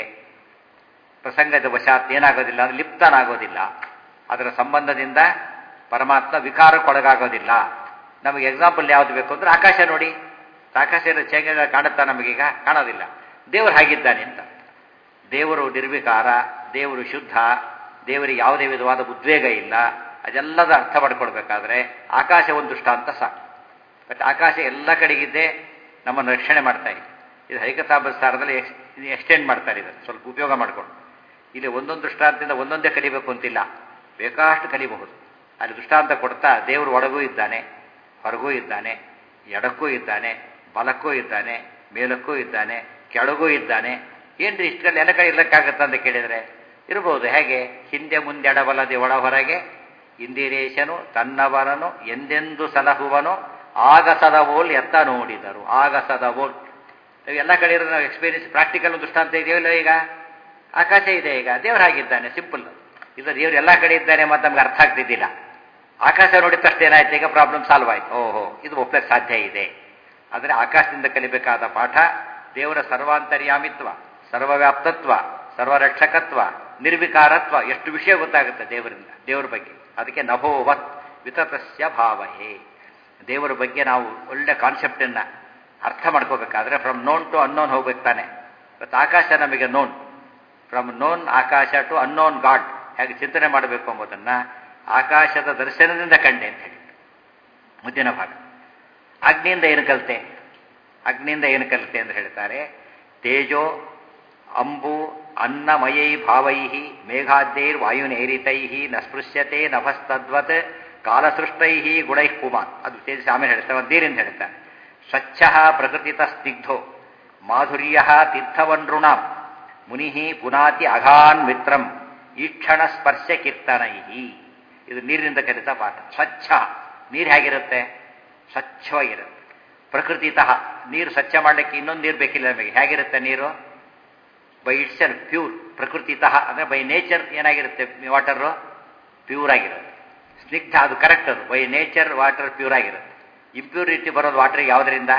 ಪ್ರಸಂಗದ ವಶಾತ್ ಏನಾಗೋದಿಲ್ಲ ಅಂದ್ರೆ ಲಿಪ್ತನಾಗೋದಿಲ್ಲ ಅದರ ಸಂಬಂಧದಿಂದ ಪರಮಾತ್ಮ ವಿಕಾರಕ್ಕೊಳಗಾಗೋದಿಲ್ಲ ನಮಗೆ ಎಕ್ಸಾಂಪಲ್ ಯಾವುದು ಬೇಕು ಅಂದ್ರೆ ಆಕಾಶ ನೋಡಿ ಆಕಾಶ ಚೇಂಜ್ ಕಾಣುತ್ತಾ ನಮಗೀಗ ಕಾಣೋದಿಲ್ಲ ದೇವರು ಹಾಗಿದ್ದಾನೆ ಅಂತ ದೇವರು ನಿರ್ವಿಕಾರ ದೇವರು ಶುದ್ಧ ದೇವರಿಗೆ ಯಾವುದೇ ವಿಧವಾದ ಉದ್ವೇಗ ಇಲ್ಲ ಅದೆಲ್ಲದ ಅರ್ಥ ಮಾಡ್ಕೊಳ್ಬೇಕಾದ್ರೆ ಆಕಾಶ ಒಂದು ದೃಷ್ಟಾಂತ ಸಾಕು ಬಟ್ ಆಕಾಶ ಎಲ್ಲ ಕಡೆಗಿದ್ದೇ ನಮ್ಮನ್ನು ರಕ್ಷಣೆ ಮಾಡ್ತಾ ಇದೆ ಇದು ಹೈಕತಾಪಸ್ತಾರದಲ್ಲಿ ಎಕ್ಸ್ಟೆಂಡ್ ಮಾಡ್ತಾರೆ ಇದನ್ನು ಸ್ವಲ್ಪ ಉಪಯೋಗ ಮಾಡಿಕೊಂಡು ಇಲ್ಲಿ ಒಂದೊಂದು ದೃಷ್ಟಾಂತದಿಂದ ಒಂದೊಂದೇ ಕಲಿಬೇಕು ಅಂತಿಲ್ಲ ಬೇಕಾಷ್ಟು ಕಲಿಬಹುದು ಅಲ್ಲಿ ದೃಷ್ಟಾಂತ ಕೊಡ್ತಾ ದೇವರು ಒಳಗೂ ಇದ್ದಾನೆ ಹೊರಗೂ ಇದ್ದಾನೆ ಎಡಕ್ಕೂ ಇದ್ದಾನೆ ಬಲಕ್ಕೂ ಇದ್ದಾನೆ ಮೇಲಕ್ಕೂ ಇದ್ದಾನೆ ಕೆಳಗೂ ಇದ್ದಾನೆ ಏನ್ರಿ ಇಷ್ಟರಲ್ಲಿ ಎಲ್ಲ ಕಡೆ ಇಲ್ಲಕ್ಕಾಗತ್ತ ಅಂತ ಕೇಳಿದರೆ ಇರಬಹುದು ಹೇಗೆ ಹಿಂದೆ ಮುಂದೆ ಎಡಬಲದೆ ಒಳ ಹೊರಗೆ ಇಂದಿರೇಶನು ತನ್ನವರನು ಎಂದೆಂದು ಸಲಹುವನು ಆಗಸದವೋಲ್ ಎತ್ತ ನೋಡಿದರು ಆಗಸದವೋಲ್ ಎಲ್ಲ ಕಡೆ ಇರೋ ನಾವು ಎಕ್ಸ್ಪೀರಿಯನ್ಸ್ ಪ್ರಾಕ್ಟಿಕಲ್ ದೃಷ್ಟಾಂತ ಇದೆಯಲ್ಲ ಈಗ ಆಕಾಶ ಇದೆ ಈಗ ದೇವರು ಹಾಗಿದ್ದಾನೆ ಸಿಂಪಲ್ ಇದು ದೇವರು ಎಲ್ಲ ಕಡೆ ಇದ್ದಾನೆ ಮತ್ತು ನಮ್ಗೆ ಅರ್ಥ ಆಗ್ತಿದ್ದಿಲ್ಲ ಆಕಾಶ ನೋಡಿದ ತಕ್ಷಣ ಏನಾಯ್ತು ಈಗ ಪ್ರಾಬ್ಲಮ್ ಸಾಲ್ವ್ ಆಯ್ತು ಓಹೋ ಇದು ಒಪ್ಪಕ್ಕೆ ಸಾಧ್ಯ ಇದೆ ಆದರೆ ಆಕಾಶದಿಂದ ಕಲಿಬೇಕಾದ ಪಾಠ ದೇವರ ಸರ್ವಾಂತರ್ಯಾಮಿತ್ವ ಸರ್ವವ್ಯಾಪ್ತತ್ವ ಸರ್ವರಕ್ಷಕತ್ವ ನಿರ್ವಿಕಾರತ್ವ ಎಷ್ಟು ವಿಷಯ ಗೊತ್ತಾಗುತ್ತೆ ದೇವರಿಂದ ದೇವರ ಬಗ್ಗೆ ಅದಕ್ಕೆ ನಭೋವತ್ ವಿತತಸ್ಯ ಭಾವಹೇ ದೇವರ ಬಗ್ಗೆ ನಾವು ಒಳ್ಳೆ ಕಾನ್ಸೆಪ್ಟನ್ನು ಅರ್ಥ ಮಾಡ್ಕೋಬೇಕಾದ್ರೆ ಫ್ರಮ್ ನೋನ್ ಟು ಅನ್ನೋನ್ ಹೋಗ್ಬೇಕು ತಾನೆ ಇವತ್ತು ಆಕಾಶ ನಮಗೆ ನೋನ್ ಫ್ರಮ್ ನೋನ್ ಆಕಾಶ ಟು ಅನ್ನೋನ್ ಗಾಡ್ ಹೇಗೆ ಚಿಂತನೆ ಮಾಡಬೇಕು ಎಂಬುದನ್ನು ಆಕಾಶದ ದರ್ಶನದಿಂದ ಕಂಡೆ ಅಂತ ಹೇಳಿ ಮುಂದಿನ ಭಾಗ ಅಗ್ನಿಯಿಂದ ಏನು ಕಲಿತೆ ಅಗ್ನಿಯಿಂದ ಏನು ಕಲಿತೆ ಅಂತ ಹೇಳ್ತಾರೆ ತೇಜೋ ಅಂಬು ಅನ್ನಮಯೈ ಭಾವೈ ಮೇಘಾದ್ಯೈರ್ ವಾಯುನೇರಿತೈ ನ ಸ್ಪೃಶ್ಯತೆ ನಭಸ್ತದ್ವತ್ ಕಾಲಸೃಷ್ಟೈ ಗುಣೈ ಪುಮಾನ್ ಅದು ತೇಜಸ್ ಆಮೇಲೆ ಹೇಳ್ತಾರೆ ಒಂದು ನೀರಿಂದ ಹೇಳ್ತಾರೆ ಸ್ವಚ್ಛ ಪ್ರಕೃತಿತ ಸ್ನಿಗ್ಧೋ ಮಾಧುರ್ಯ ತೀರ್ಥವನ್ಋಣಾಂ ಮುನಿ ಪುನಾತಿ ಅಘಾನ್ ಮಿತ್ರಂ ಈಕ್ಷಣ ಸ್ಪರ್ಶ ಕೀರ್ತನೈ ಇದು ನೀರಿನಿಂದ ಕಲಿತ ಪಾಠ ಸ್ವಚ್ಛ ನೀರು ಹೇಗಿರುತ್ತೆ ಸ್ವಚ್ಛವಾಗಿರುತ್ತೆ ಪ್ರಕೃತಿತಃ ನೀರು ಸ್ವಚ್ಛ ಮಾಡಲಿಕ್ಕೆ ಇನ್ನೊಂದು ನೀರು ಬೇಕಿಲ್ಲ ನಮಗೆ ಹೇಗಿರುತ್ತೆ ನೀರು ಬೈ ಇಟ್ಸ್ ಸೆಲ್ಫ್ ಪ್ಯೂರ್ ಪ್ರಕೃತಿತಃ ಅಂದರೆ ಬೈ ನೇಚರ್ ಏನಾಗಿರುತ್ತೆ ವಾಟರು ಪ್ಯೂರ್ ಆಗಿರುತ್ತೆ ಸ್ನಿಗ್ಧ ಅದು ಕರೆಕ್ಟ್ ಅದು ಬೈ ನೇಚರ್ ವಾಟರ್ ಪ್ಯೂರ್ ಆಗಿರುತ್ತೆ ಇಂಪ್ಯೂರಿಟಿ ಬರೋದು ವಾಟರ್ ಯಾವುದರಿಂದ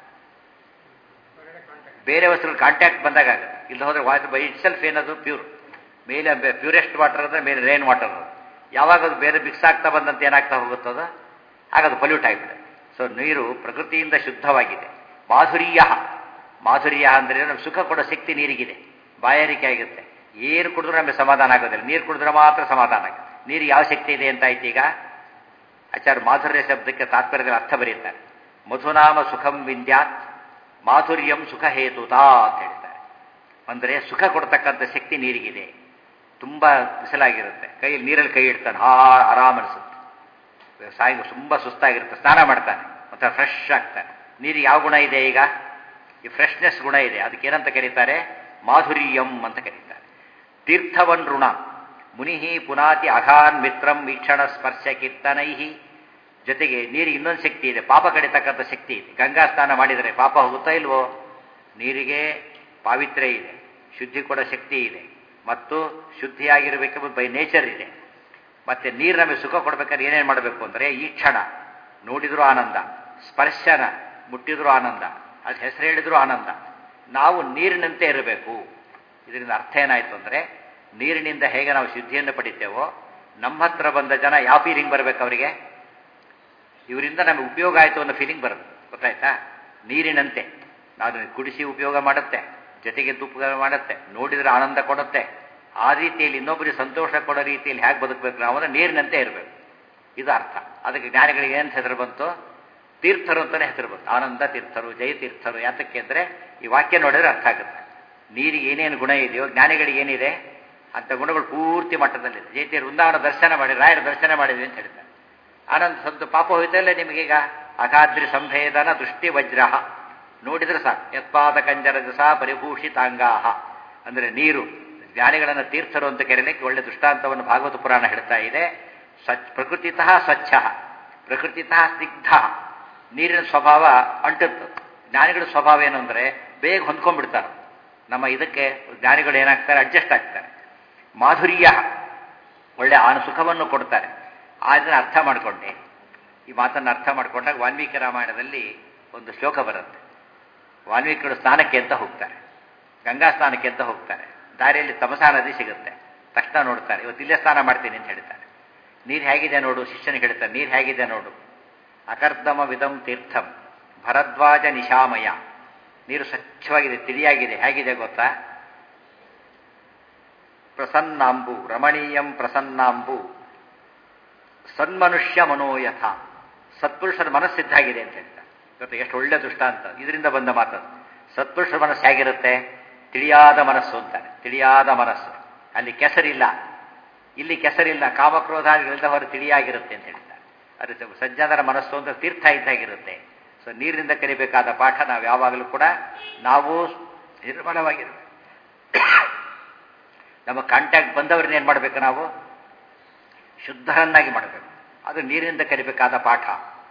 ಬೇರೆ ವಸ್ತುಗಳು ಕಾಂಟ್ಯಾಕ್ಟ್ ಬಂದಾಗ ಆಗುತ್ತೆ ಇಲ್ಲ ಹೋದ್ರೆ ವಾಟರ್ ಬೈ ಇಟ್ ಸೆಲ್ಫ್ ಏನದು ಪ್ಯೂರ್ ಮೇಲೆ ಪ್ಯೂರೆಸ್ಟ್ ವಾಟರ್ ಅಂದರೆ ಮೇಲೆ ರೇನ್ ವಾಟರ್ ಅದು ಯಾವಾಗ ಅದು ಬೇರೆ ಮಿಕ್ಸ್ ಆಗ್ತಾ ಬಂದಂತೆ ಏನಾಗ್ತಾ ಹೋಗುತ್ತದ ಆಗ ಅದು ಪಲ್ಯೂಟ್ ಆಗಿಬಿಡುತ್ತೆ ಸೊ ನೀರು ಪ್ರಕೃತಿಯಿಂದ ಶುದ್ಧವಾಗಿದೆ ಮಾಧುರ್ಯ ಮಾಧುರ್ಯ ಅಂದರೆ ನಮ್ಗೆ ಸುಖ ಕೊಡೋ ಶಕ್ತಿ ನೀರಿಗಿದೆ ಬಾಯಾರಿಕೆ ಆಗುತ್ತೆ ಏನು ಕುಡಿದ್ರೂ ನಮಗೆ ಸಮಾಧಾನ ಆಗೋದಿಲ್ಲ ನೀರು ಕುಡಿದ್ರೆ ಮಾತ್ರ ಸಮಾಧಾನ ಆಗುತ್ತೆ ನೀರು ಯಾವ ಶಕ್ತಿ ಇದೆ ಅಂತ ಆಯ್ತು ಈಗ ಆಚಾರ್ಯ ಮಾಧುರ್ಯ ಶಬ್ದಕ್ಕೆ ತಾತ್ಪರ್ಯದಲ್ಲಿ ಅರ್ಥ ಬರೀತಾರೆ ಮಧುನಾಮ ಸುಖಂ ವಿಂದ್ಯಾತ್ ಮಾಧುರ್ಯಂ ಸುಖ ಹೇತುತಾ ಅಂತ ಹೇಳ್ತಾರೆ ಅಂದರೆ ಸುಖ ಕೊಡ್ತಕ್ಕಂಥ ಶಕ್ತಿ ನೀರಿಗಿದೆ ತುಂಬ ಬಿಸಿಲಾಗಿರುತ್ತೆ ಕೈ ನೀರಲ್ಲಿ ಕೈ ಇಡ್ತಾನೆ ಹಾ ಆರಾಮ ಅನಿಸುತ್ತೆ ಸಾಯಿ ತುಂಬ ಸುಸ್ತಾಗಿರುತ್ತೆ ಸ್ನಾನ ಮಾಡ್ತಾನೆ ಮತ್ತು ಫ್ರೆಶ್ ಆಗ್ತಾನೆ ನೀರಿಗೆ ಯಾವ ಗುಣ ಇದೆ ಈಗ ಈ ಫ್ರೆಶ್ನೆಸ್ ಗುಣ ಇದೆ ಅದಕ್ಕೆ ಏನಂತ ಕರೀತಾರೆ ಮಾಧುರ್ಯಂ ಅಂತ ಕರೀತಾರೆ ತೀರ್ಥವನ್ ಋಣ ಮುನಿ ಪುನಾತಿ ಅಘಾನ್ ಮಿತ್ರಂ ವೀಕ್ಷಣ ಸ್ಪರ್ಶ ಕೀರ್ತನೈ ಜೊತೆಗೆ ನೀರಿಗೆ ಇನ್ನೊಂದು ಶಕ್ತಿ ಇದೆ ಪಾಪ ಕಡಿತಕ್ಕಂಥ ಶಕ್ತಿ ಇದೆ ಗಂಗಾ ಸ್ನಾನ ಮಾಡಿದರೆ ಪಾಪ ಹೋಗುತ್ತಾ ಇಲ್ವೋ ನೀರಿಗೆ ಪಾವಿತ್ರ್ಯ ಇದೆ ಶುದ್ಧಿ ಕೊಡೋ ಶಕ್ತಿ ಇದೆ ಮತ್ತು ಶುದ್ಧಿಯಾಗಿರಬೇಕೆಂಬುದು ಬೈ ನೇಚರ್ ಇದೆ ಮತ್ತೆ ನೀರು ನಮಗೆ ಸುಖ ಕೊಡಬೇಕಾದ್ರೆ ಏನೇನು ಮಾಡಬೇಕು ಅಂದರೆ ಈ ಕ್ಷಣ ನೋಡಿದ್ರೂ ಆನಂದ ಸ್ಪರ್ಶನ ಮುಟ್ಟಿದ್ರೂ ಆನಂದ ಅದು ಹೆಸರು ಹೇಳಿದ್ರೂ ಆನಂದ ನಾವು ನೀರಿನಂತೆ ಇರಬೇಕು ಇದರಿಂದ ಅರ್ಥ ಏನಾಯಿತು ಅಂದರೆ ನೀರಿನಿಂದ ಹೇಗೆ ನಾವು ಶುದ್ಧಿಯನ್ನು ಪಡಿತೇವೋ ನಮ್ಮ ಹತ್ರ ಬಂದ ಜನ ಯಾವ ಫೀಲಿಂಗ್ ಬರಬೇಕು ಅವರಿಗೆ ಇವರಿಂದ ನಮಗೆ ಉಪಯೋಗ ಆಯಿತು ಅನ್ನೋ ಫೀಲಿಂಗ್ ಬರಬೇಕು ಗೊತ್ತಾಯ್ತಾ ನೀರಿನಂತೆ ನಾವು ಕುಡಿಸಿ ಉಪಯೋಗ ಮಾಡುತ್ತೆ ಜೊತೆಗೆ ಉಪಯೋಗ ಮಾಡುತ್ತೆ ನೋಡಿದ್ರೆ ಆನಂದ ಕೊಡುತ್ತೆ ಆ ರೀತಿಯಲ್ಲಿ ಇನ್ನೊಬ್ಬರಿಗೆ ಸಂತೋಷ ಕೊಡೋ ರೀತಿಯಲ್ಲಿ ಹೇಗೆ ಬದುಕಬೇಕು ನಾವು ಅಂದರೆ ನೀರಿನಂತೆ ಇರಬೇಕು ಇದು ಅರ್ಥ ಅದಕ್ಕೆ ಜ್ಞಾನಿಗಳಿಗೆ ಏನು ಹೆಸರು ಬಂತು ತೀರ್ಥರು ಅಂತಲೇ ಹೆಸರು ಬಂತು ಆನಂದ ತೀರ್ಥರು ಜಯ ತೀರ್ಥರು ಯಾತಕ್ಕೆ ಅಂದರೆ ಈ ವಾಕ್ಯ ನೋಡಿದ್ರೆ ಅರ್ಥ ಆಗುತ್ತೆ ನೀರಿಗೆ ಏನೇನು ಗುಣ ಇದೆಯೋ ಜ್ಞಾನಿಗಳಿಗೆ ಏನಿದೆ ಅಂಥ ಗುಣಗಳು ಪೂರ್ತಿ ಮಟ್ಟದಲ್ಲಿದೆ ಜೈತಿಯರು ವೃಂದಾವನ ದರ್ಶನ ಮಾಡಿ ರಾಯರ ದರ್ಶನ ಮಾಡಿದ್ವಿ ಅಂತ ಹೇಳ್ತಾರೆ ಆನಂದ ಸಂತ ಪಾಪ ಹೋಯ್ತಲ್ಲೇ ನಿಮಗೀಗ ಅಗಾದ್ರಿ ಸಂಭೇದನ ದೃಷ್ಟಿ ವಜ್ರ ನೋಡಿದ್ರೆ ಸಾಕು ಯತ್ಪಾದ ಕಂಜರಜಸ ಪರಿಭೂಷಿತಾಂಗಾಹ ಅಂದರೆ ನೀರು ಜ್ಞಾನಿಗಳನ್ನು ತೀರ್ಥರು ಅಂತ ಕರೀಲಿಕ್ಕೆ ಒಳ್ಳೆ ದೃಷ್ಟಾಂತವನ್ನು ಭಾಗವತ ಪುರಾಣ ಹೇಳ್ತಾ ಇದೆ ಸ್ವಚ್ಛ ಪ್ರಕೃತಿತಃ ಸ್ವಚ್ಛ ಪ್ರಕೃತಿತಃ ಸ್ನಿಗ್ಧ ನೀರಿನ ಸ್ವಭಾವ ಅಂಟುತ್ತೆ ಜ್ಞಾನಿಗಳ ಸ್ವಭಾವ ಏನು ಅಂದರೆ ಬೇಗ ಹೊಂದ್ಕೊಂಡ್ಬಿಡ್ತಾರೆ ನಮ್ಮ ಇದಕ್ಕೆ ಜ್ಞಾನಿಗಳು ಏನಾಗ್ತಾರೆ ಅಡ್ಜಸ್ಟ್ ಆಗ್ತಾರೆ ಮಾಧುರ್ಯ ಒಳ್ಳೆ ಆನ ಸುಖವನ್ನು ಕೊಡ್ತಾರೆ ಅದನ್ನು ಅರ್ಥ ಮಾಡಿಕೊಂಡೆ ಈ ಮಾತನ್ನು ಅರ್ಥ ಮಾಡಿಕೊಂಡಾಗ ವಾಲ್ಮೀಕಿ ರಾಮಾಯಣದಲ್ಲಿ ಒಂದು ಶ್ಲೋಕ ಬರುತ್ತೆ ವಾಲ್ಮೀಕಿಗಳು ಸ್ನಾನಕ್ಕೆ ಅಂತ ಹೋಗ್ತಾರೆ ಗಂಗಾ ಸ್ನಾನಕ್ಕೆ ಅಂತ ಹೋಗ್ತಾರೆ ದಾರಿಯಲ್ಲಿ ತಮಸಾ ನದಿ ಸಿಗುತ್ತೆ ತಕ್ಷಣ ನೋಡ್ತಾರೆ ಇವತ್ತು ಇಲ್ಲೇ ಸ್ನಾನ ಮಾಡ್ತೀನಿ ಅಂತ ಹೇಳ್ತಾರೆ ನೀರು ಹೇಗಿದೆ ನೋಡು ಶಿಷ್ಯನಿಗೆ ಹೇಳ್ತಾರೆ ನೀರು ಹೇಗಿದೆ ನೋಡು ಅಕರ್ದಮ ವಿಧಂ ತೀರ್ಥಂ ಭರದ್ವಾಜ ನಿಶಾಮಯ ನೀರು ಸ್ವಚ್ಛವಾಗಿದೆ ತಿಳಿಯಾಗಿದೆ ಹೇಗಿದೆ ಗೊತ್ತಾ ಪ್ರಸನ್ನಾಂಬು ರಮಣೀಯಂ ಪ್ರಸನ್ನಾಂಬು ಸನ್ಮನುಷ್ಯ ಮನೋಯಥ ಸತ್ಪುರುಷರ ಮನಸ್ಸಿದ್ದಾಗಿದೆ ಅಂತ ಹೇಳ್ತಾರೆ ಇವತ್ತು ಎಷ್ಟು ಒಳ್ಳೆ ದುಷ್ಟ ಅಂತ ಇದರಿಂದ ಬಂದ ಮಾತದು ಸತ್ಪುರುಷರ ಮನಸ್ಸು ಹೇಗಿರುತ್ತೆ ತಿಳಿಯಾದ ಮನಸ್ಸು ಅಂತಾರೆ ತಿಳಿಯಾದ ಮನಸ್ಸು ಅಲ್ಲಿ ಕೆಸರಿಲ್ಲ ಇಲ್ಲಿ ಕೆಸರಿಲ್ಲ ಕಾಮಕ್ರೋಧಾದಿಗಳಿಂದ ಹೊರ ತಿಳಿಯಾಗಿರುತ್ತೆ ಅಂತ ಹೇಳ್ತಾರೆ ಅದು ಸಜ್ಜನರ ಮನಸ್ಸು ಅಂತ ತೀರ್ಥ ಇದ್ದಾಗಿರುತ್ತೆ ಸೊ ನೀರಿನಿಂದ ಕಲಿಬೇಕಾದ ಪಾಠ ನಾವು ಯಾವಾಗಲೂ ಕೂಡ ನಾವು ನಿರ್ಮಲವಾಗಿರಬೇಕು ನಮ್ಮ ಕಾಂಟ್ಯಾಕ್ಟ್ ಬಂದವ್ರನ್ನ ಏನು ಮಾಡಬೇಕು ನಾವು ಶುದ್ಧರನ್ನಾಗಿ ಮಾಡಬೇಕು ಅದು ನೀರಿನಿಂದ ಕಲಿಬೇಕಾದ ಪಾಠ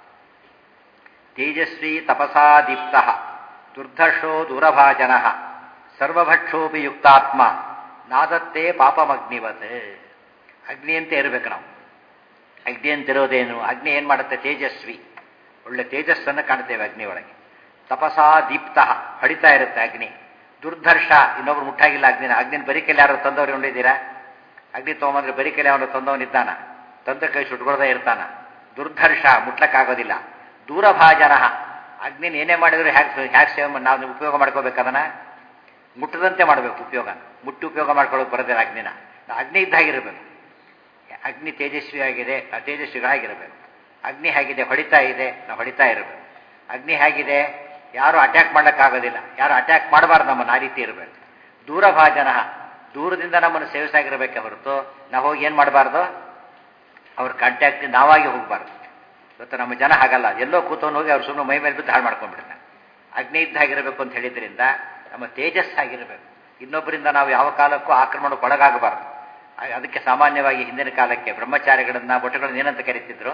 ತೇಜಸ್ವಿ ತಪಸಾ ದೀಪ್ತ ದುರ್ಧರ್ಷೋ ದೂರಭಾಜನ ಸರ್ವಭಕ್ಷೋಪಿ ಯುಕ್ತಾತ್ಮ ನಾದತ್ತೇ ಪಾಪಮಗ್ನಿವತ್ ಅಗ್ನಿ ಅಂತ ಇರಬೇಕು ನಾವು ಅಗ್ನಿ ಅಂತ ಇರೋದೇನು ಅಗ್ನಿ ಏನು ಮಾಡುತ್ತೆ ತೇಜಸ್ವಿ ಒಳ್ಳೆ ತೇಜಸ್ಸನ್ನು ಕಾಣ್ತೇವೆ ಅಗ್ನಿ ಒಳಗೆ ತಪಸಾ ದೀಪ್ತ ಹೊಡಿತಾ ಇರುತ್ತೆ ಅಗ್ನಿ ದುರ್ಧರ್ಷ ಇನ್ನೊಬ್ರು ಮುಟ್ಟಾಗಿಲ್ಲ ಅಗ್ನಿನ ಅಗ್ನಿನ ಬರಿಕೆಲ್ಲ ಯಾರು ತಂದವ್ರು ಕೊಂಡಿದ್ದೀರಾ ಅಗ್ನಿ ತೊಗೊಂಬಂದ್ರೆ ಬರಿಕೆಲ್ಲ ಅವನು ತಂದವನಿದ್ದಾನ ತಂದ ಕೈ ಸುಟ್ಕೊಳ್ದೇ ಇರ್ತಾನ ದುರ್ಧರ್ಷ ಮುಟ್ಲಕ್ಕಾಗೋದಿಲ್ಲ ದೂರಭಾಜನ ಅಗ್ನಿನ ಏನೇ ಮಾಡಿದ್ರು ಹ್ಯಾಕ್ ಹ್ಯಾಕ್ ಸೇವೆ ನಾವು ಉಪಯೋಗ ಮಾಡ್ಕೋಬೇಕದನ್ನ ಮುಟ್ಟದಂತೆ ಮಾಡಬೇಕು ಉಪಯೋಗ ಮುಟ್ಟಿ ಉಪಯೋಗ ಮಾಡ್ಕೊಳ್ಳೋಕೆ ಬರೋದಿಲ್ಲ ಅಗ್ನಿನ ಅಗ್ನಿ ಇದ್ದಾಗಿರಬೇಕು ಅಗ್ನಿ ತೇಜಸ್ವಿಯಾಗಿದೆ ತೇಜಸ್ವಿಗಳಾಗಿರಬೇಕು ಅಗ್ನಿ ಹೇಗಿದೆ ಹೊಡಿತಾ ಇದೆ ನಾವು ಹೊಡಿತಾ ಇರಬೇಕು ಅಗ್ನಿ ಹೇಗಿದೆ ಯಾರು ಅಟ್ಯಾಕ್ ಮಾಡೋಕ್ಕಾಗೋದಿಲ್ಲ ಯಾರು ಅಟ್ಯಾಕ್ ಮಾಡಬಾರ್ದು ನಮ್ಮನ್ನು ಆ ರೀತಿ ಇರಬೇಕು ದೂರಭಾಜನ ದೂರದಿಂದ ನಮ್ಮನ್ನು ಸೇವಿಸಾಗಿರಬೇಕೆ ಹೊರತು ನಾವು ಹೋಗಿ ಏನು ಮಾಡಬಾರ್ದು ಅವ್ರ ಕಾಂಟ್ಯಾಕ್ಟ್ ನಾವಾಗಿ ಹೋಗಬಾರ್ದು ಇವತ್ತು ನಮ್ಮ ಜನ ಹಾಗಲ್ಲ ಎಲ್ಲೋ ಕೂತವನು ಹೋಗಿ ಅವ್ರು ಸುಮ್ಮನೆ ಮೈ ಮೇಲೆ ಬಿದ್ದು ಹಾಳು ಮಾಡ್ಕೊಂಡ್ಬಿಡ್ತಾರೆ ಅಗ್ನಿ ಇದ್ದಾಗಿರಬೇಕು ಅಂತ ಹೇಳಿದ್ರಿಂದ ನಮ್ಮ ತೇಜಸ್ಸಾಗಿರಬೇಕು ಇನ್ನೊಬ್ಬರಿಂದ ನಾವು ಯಾವ ಕಾಲಕ್ಕೂ ಆಕ್ರಮಣಕ್ಕೆ ಒಳಗಾಗಬಾರ್ದು ಅದಕ್ಕೆ ಸಾಮಾನ್ಯವಾಗಿ ಹಿಂದಿನ ಕಾಲಕ್ಕೆ ಬ್ರಹ್ಮಚಾರಿಗಳನ್ನ ಒಟ್ಟುಗಳನ್ನ ಏನಂತ ಕರಿತಿದ್ರು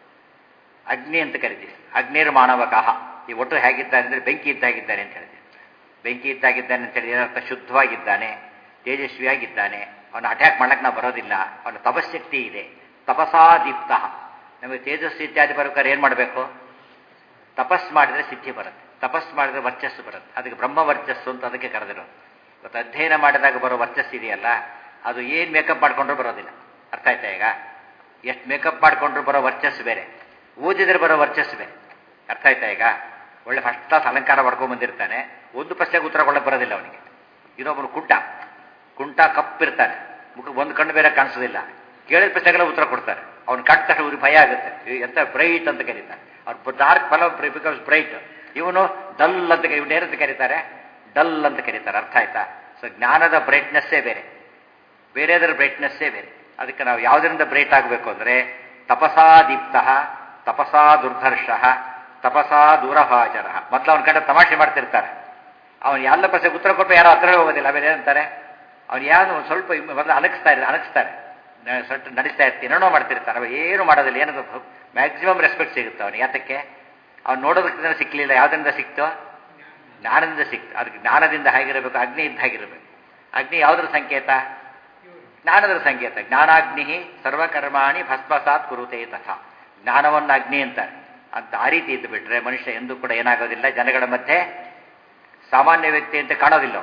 ಅಗ್ನಿ ಅಂತ ಕರಿತೀವಿ ಅಗ್ನಿರ್ ಮಾನವಕಃ ಈ ಒಟ್ಟು ಹೇಗಿದ್ದಾನೆ ಅಂದರೆ ಬೆಂಕಿ ಇದ್ದಾಗಿದ್ದಾನೆ ಅಂತ ಹೇಳ್ತೀವಿ ಬೆಂಕಿ ಇದ್ದಾಗಿದ್ದಾನೆ ಅಂತ ಹೇಳಿ ಏನರ್ಥ ಶುದ್ಧವಾಗಿದ್ದಾನೆ ತೇಜಸ್ವಿಯಾಗಿದ್ದಾನೆ ಅವನು ಅಟ್ಯಾಕ್ ಮಾಡಕ್ಕೆ ನಾವು ಬರೋದಿಲ್ಲ ಅವನ ತಪಶಕ್ತಿ ಇದೆ ತಪಸಾ ದೀಪ್ತ ನಮಗೆ ತೇಜಸ್ವಿ ಇತ್ಯಾದಿ ಬರ್ಬೇಕಾದ್ರೆ ಏನು ಮಾಡಬೇಕು ತಪಸ್ ಮಾಡಿದ್ರೆ ಸಿದ್ಧಿ ಬರುತ್ತೆ ತಪಸ್ ಮಾಡಿದ್ರೆ ವರ್ಚಸ್ಸು ಬರುತ್ತೆ ಅದಕ್ಕೆ ಬ್ರಹ್ಮ ವರ್ಚಸ್ಸು ಅಂತ ಅದಕ್ಕೆ ಕರೆದಿರೋದು ಇವತ್ತು ಅಧ್ಯಯನ ಮಾಡಿದಾಗ ಬರೋ ವರ್ಚಸ್ಸು ಇದೆಯಲ್ಲ ಅದು ಏನು ಮೇಕಪ್ ಮಾಡ್ಕೊಂಡ್ರು ಬರೋದಿಲ್ಲ ಅರ್ಥ ಆಯ್ತಾ ಈಗ ಎಷ್ಟು ಮೇಕಪ್ ಮಾಡ್ಕೊಂಡ್ರು ಬರೋ ವರ್ಚಸ್ಸು ಬೇರೆ ಓದಿದ್ರೆ ಬರೋ ವರ್ಚಸ್ಸು ಬೇರೆ ಅರ್ಥ ಆಯ್ತಾ ಈಗ ಒಳ್ಳೆ ಫಸ್ಟ್ ಕ್ಲಾಸ್ ಅಲಂಕಾರ ಮಾಡ್ಕೊಂಡ್ ಬಂದಿರ್ತಾನೆ ಒಂದು ಪ್ರಶ್ನೆಗೆ ಉತ್ತರ ಕೊಡಕ್ಕೆ ಬರೋದಿಲ್ಲ ಅವನಿಗೆ ಇನ್ನೊಬ್ಬನು ಕುಂಟ ಕುಂಟ ಕಪ್ಪಿರ್ತಾನೆ ಮುಖ ಒಂದು ಕಣ್ಣು ಬೇರೆ ಕಾಣಿಸೋದಿಲ್ಲ ಕೇಳಿದ ಪ್ರಶ್ನೆಗಳ ಉತ್ತರ ಕೊಡ್ತಾರೆ ಅವ್ನು ಕಟ್ಟ ತಕ್ಷಣ ಇವ್ರಿಗೆ ಭಯ ಆಗುತ್ತೆ ಎಂತ ಬ್ರೈಟ್ ಅಂತ ಕರೀತಾರೆ ಅವ್ರು ಡಾರ್ಕ್ ಫಲ ಬಿಕಮ್ಸ್ ಬ್ರೈಟ್ ಇವನು ಡಲ್ ಅಂತ ಇವನು ಏನಂತ ಕರೀತಾರೆ ಡಲ್ ಅಂತ ಕರೀತಾರೆ ಅರ್ಥ ಆಯ್ತಾ ಸೊ ಜ್ಞಾನದ ಬ್ರೈಟ್ನೆಸ್ಸೇ ಬೇರೆ ಬೇರೆದರ ಬ್ರೈಟ್ನೆಸ್ಸೇ ಬೇರೆ ಅದಕ್ಕೆ ನಾವು ಯಾವುದರಿಂದ ಬ್ರೈಟ್ ಆಗಬೇಕು ಅಂದರೆ ತಪಸಾ ದೀಪ್ತ ತಪಸಾ ದುರ್ಧರ್ಷ ತಪಸಾ ದೂರಭಾಜನ ಮೊದಲು ಅವನ ಕಡೆ ತಮಾಷೆ ಮಾಡ್ತಿರ್ತಾರೆ ಅವನು ಎಲ್ಲ ಪ್ರಶ್ನೆಗೆ ಉತ್ತರ ಕೊಟ್ಟು ಯಾರೋ ಹತ್ರ ಹೋಗೋದಿಲ್ಲ ಆಮೇಲೆ ಏನಂತಾರೆ ಅವ್ನು ಯಾರು ಸ್ವಲ್ಪ ಮೊದಲು ಅನಗಿಸ್ತಾ ಇರ್ತಾರೆ ಅನಗಿಸ್ತಾರೆ ಸ್ವಲ್ಪ ನಡೆಸ್ತಾ ಇರ್ತೀನಿ ಏನೋ ಮಾಡ್ತಿರ್ತಾರೆ ಅವ ಏನು ಮಾಡೋದಿಲ್ಲ ಏನದು ಮ್ಯಾಕ್ಸಿಮಮ್ ರೆಸ್ಪೆಕ್ಟ್ ಸಿಗುತ್ತೆ ಅವನಿಗೆ ಯಾತಕ್ಕೆ ಅವ್ನು ನೋಡೋದಕ್ಕಿಂತ ಸಿಕ್ಕಲಿಲ್ಲ ಯಾವುದರಿಂದ ಸಿಕ್ತೋ ಜ್ಞಾನದಿಂದ ಸಿಕ್ತು ಅದಕ್ಕೆ ಜ್ಞಾನದಿಂದ ಹೇಗಿರಬೇಕು ಅಗ್ನಿ ಇದ್ದ ಹಾಗಿರಬೇಕು ಅಗ್ನಿ ಯಾವುದ್ರ ಸಂಕೇತ ಜ್ಞಾನದ ಸಂಕೇತ ಜ್ಞಾನಾಗ್ನಿ ಸರ್ವಕರ್ಮಾಣಿ ಭಸ್ಮಸಾತ್ ಕುರುತೆ ತಥಾ ಜ್ಞಾನವನ್ನು ಅಗ್ನಿ ಅಂತಾರೆ ಅಂತ ಆ ರೀತಿ ಇದ್ದು ಬಿಟ್ರೆ ಮನುಷ್ಯ ಎಂದೂ ಕೂಡ ಏನಾಗೋದಿಲ್ಲ ಜನಗಳ ಮಧ್ಯೆ ಸಾಮಾನ್ಯ ವ್ಯಕ್ತಿ ಅಂತ ಕಾಣೋದಿಲ್ಲ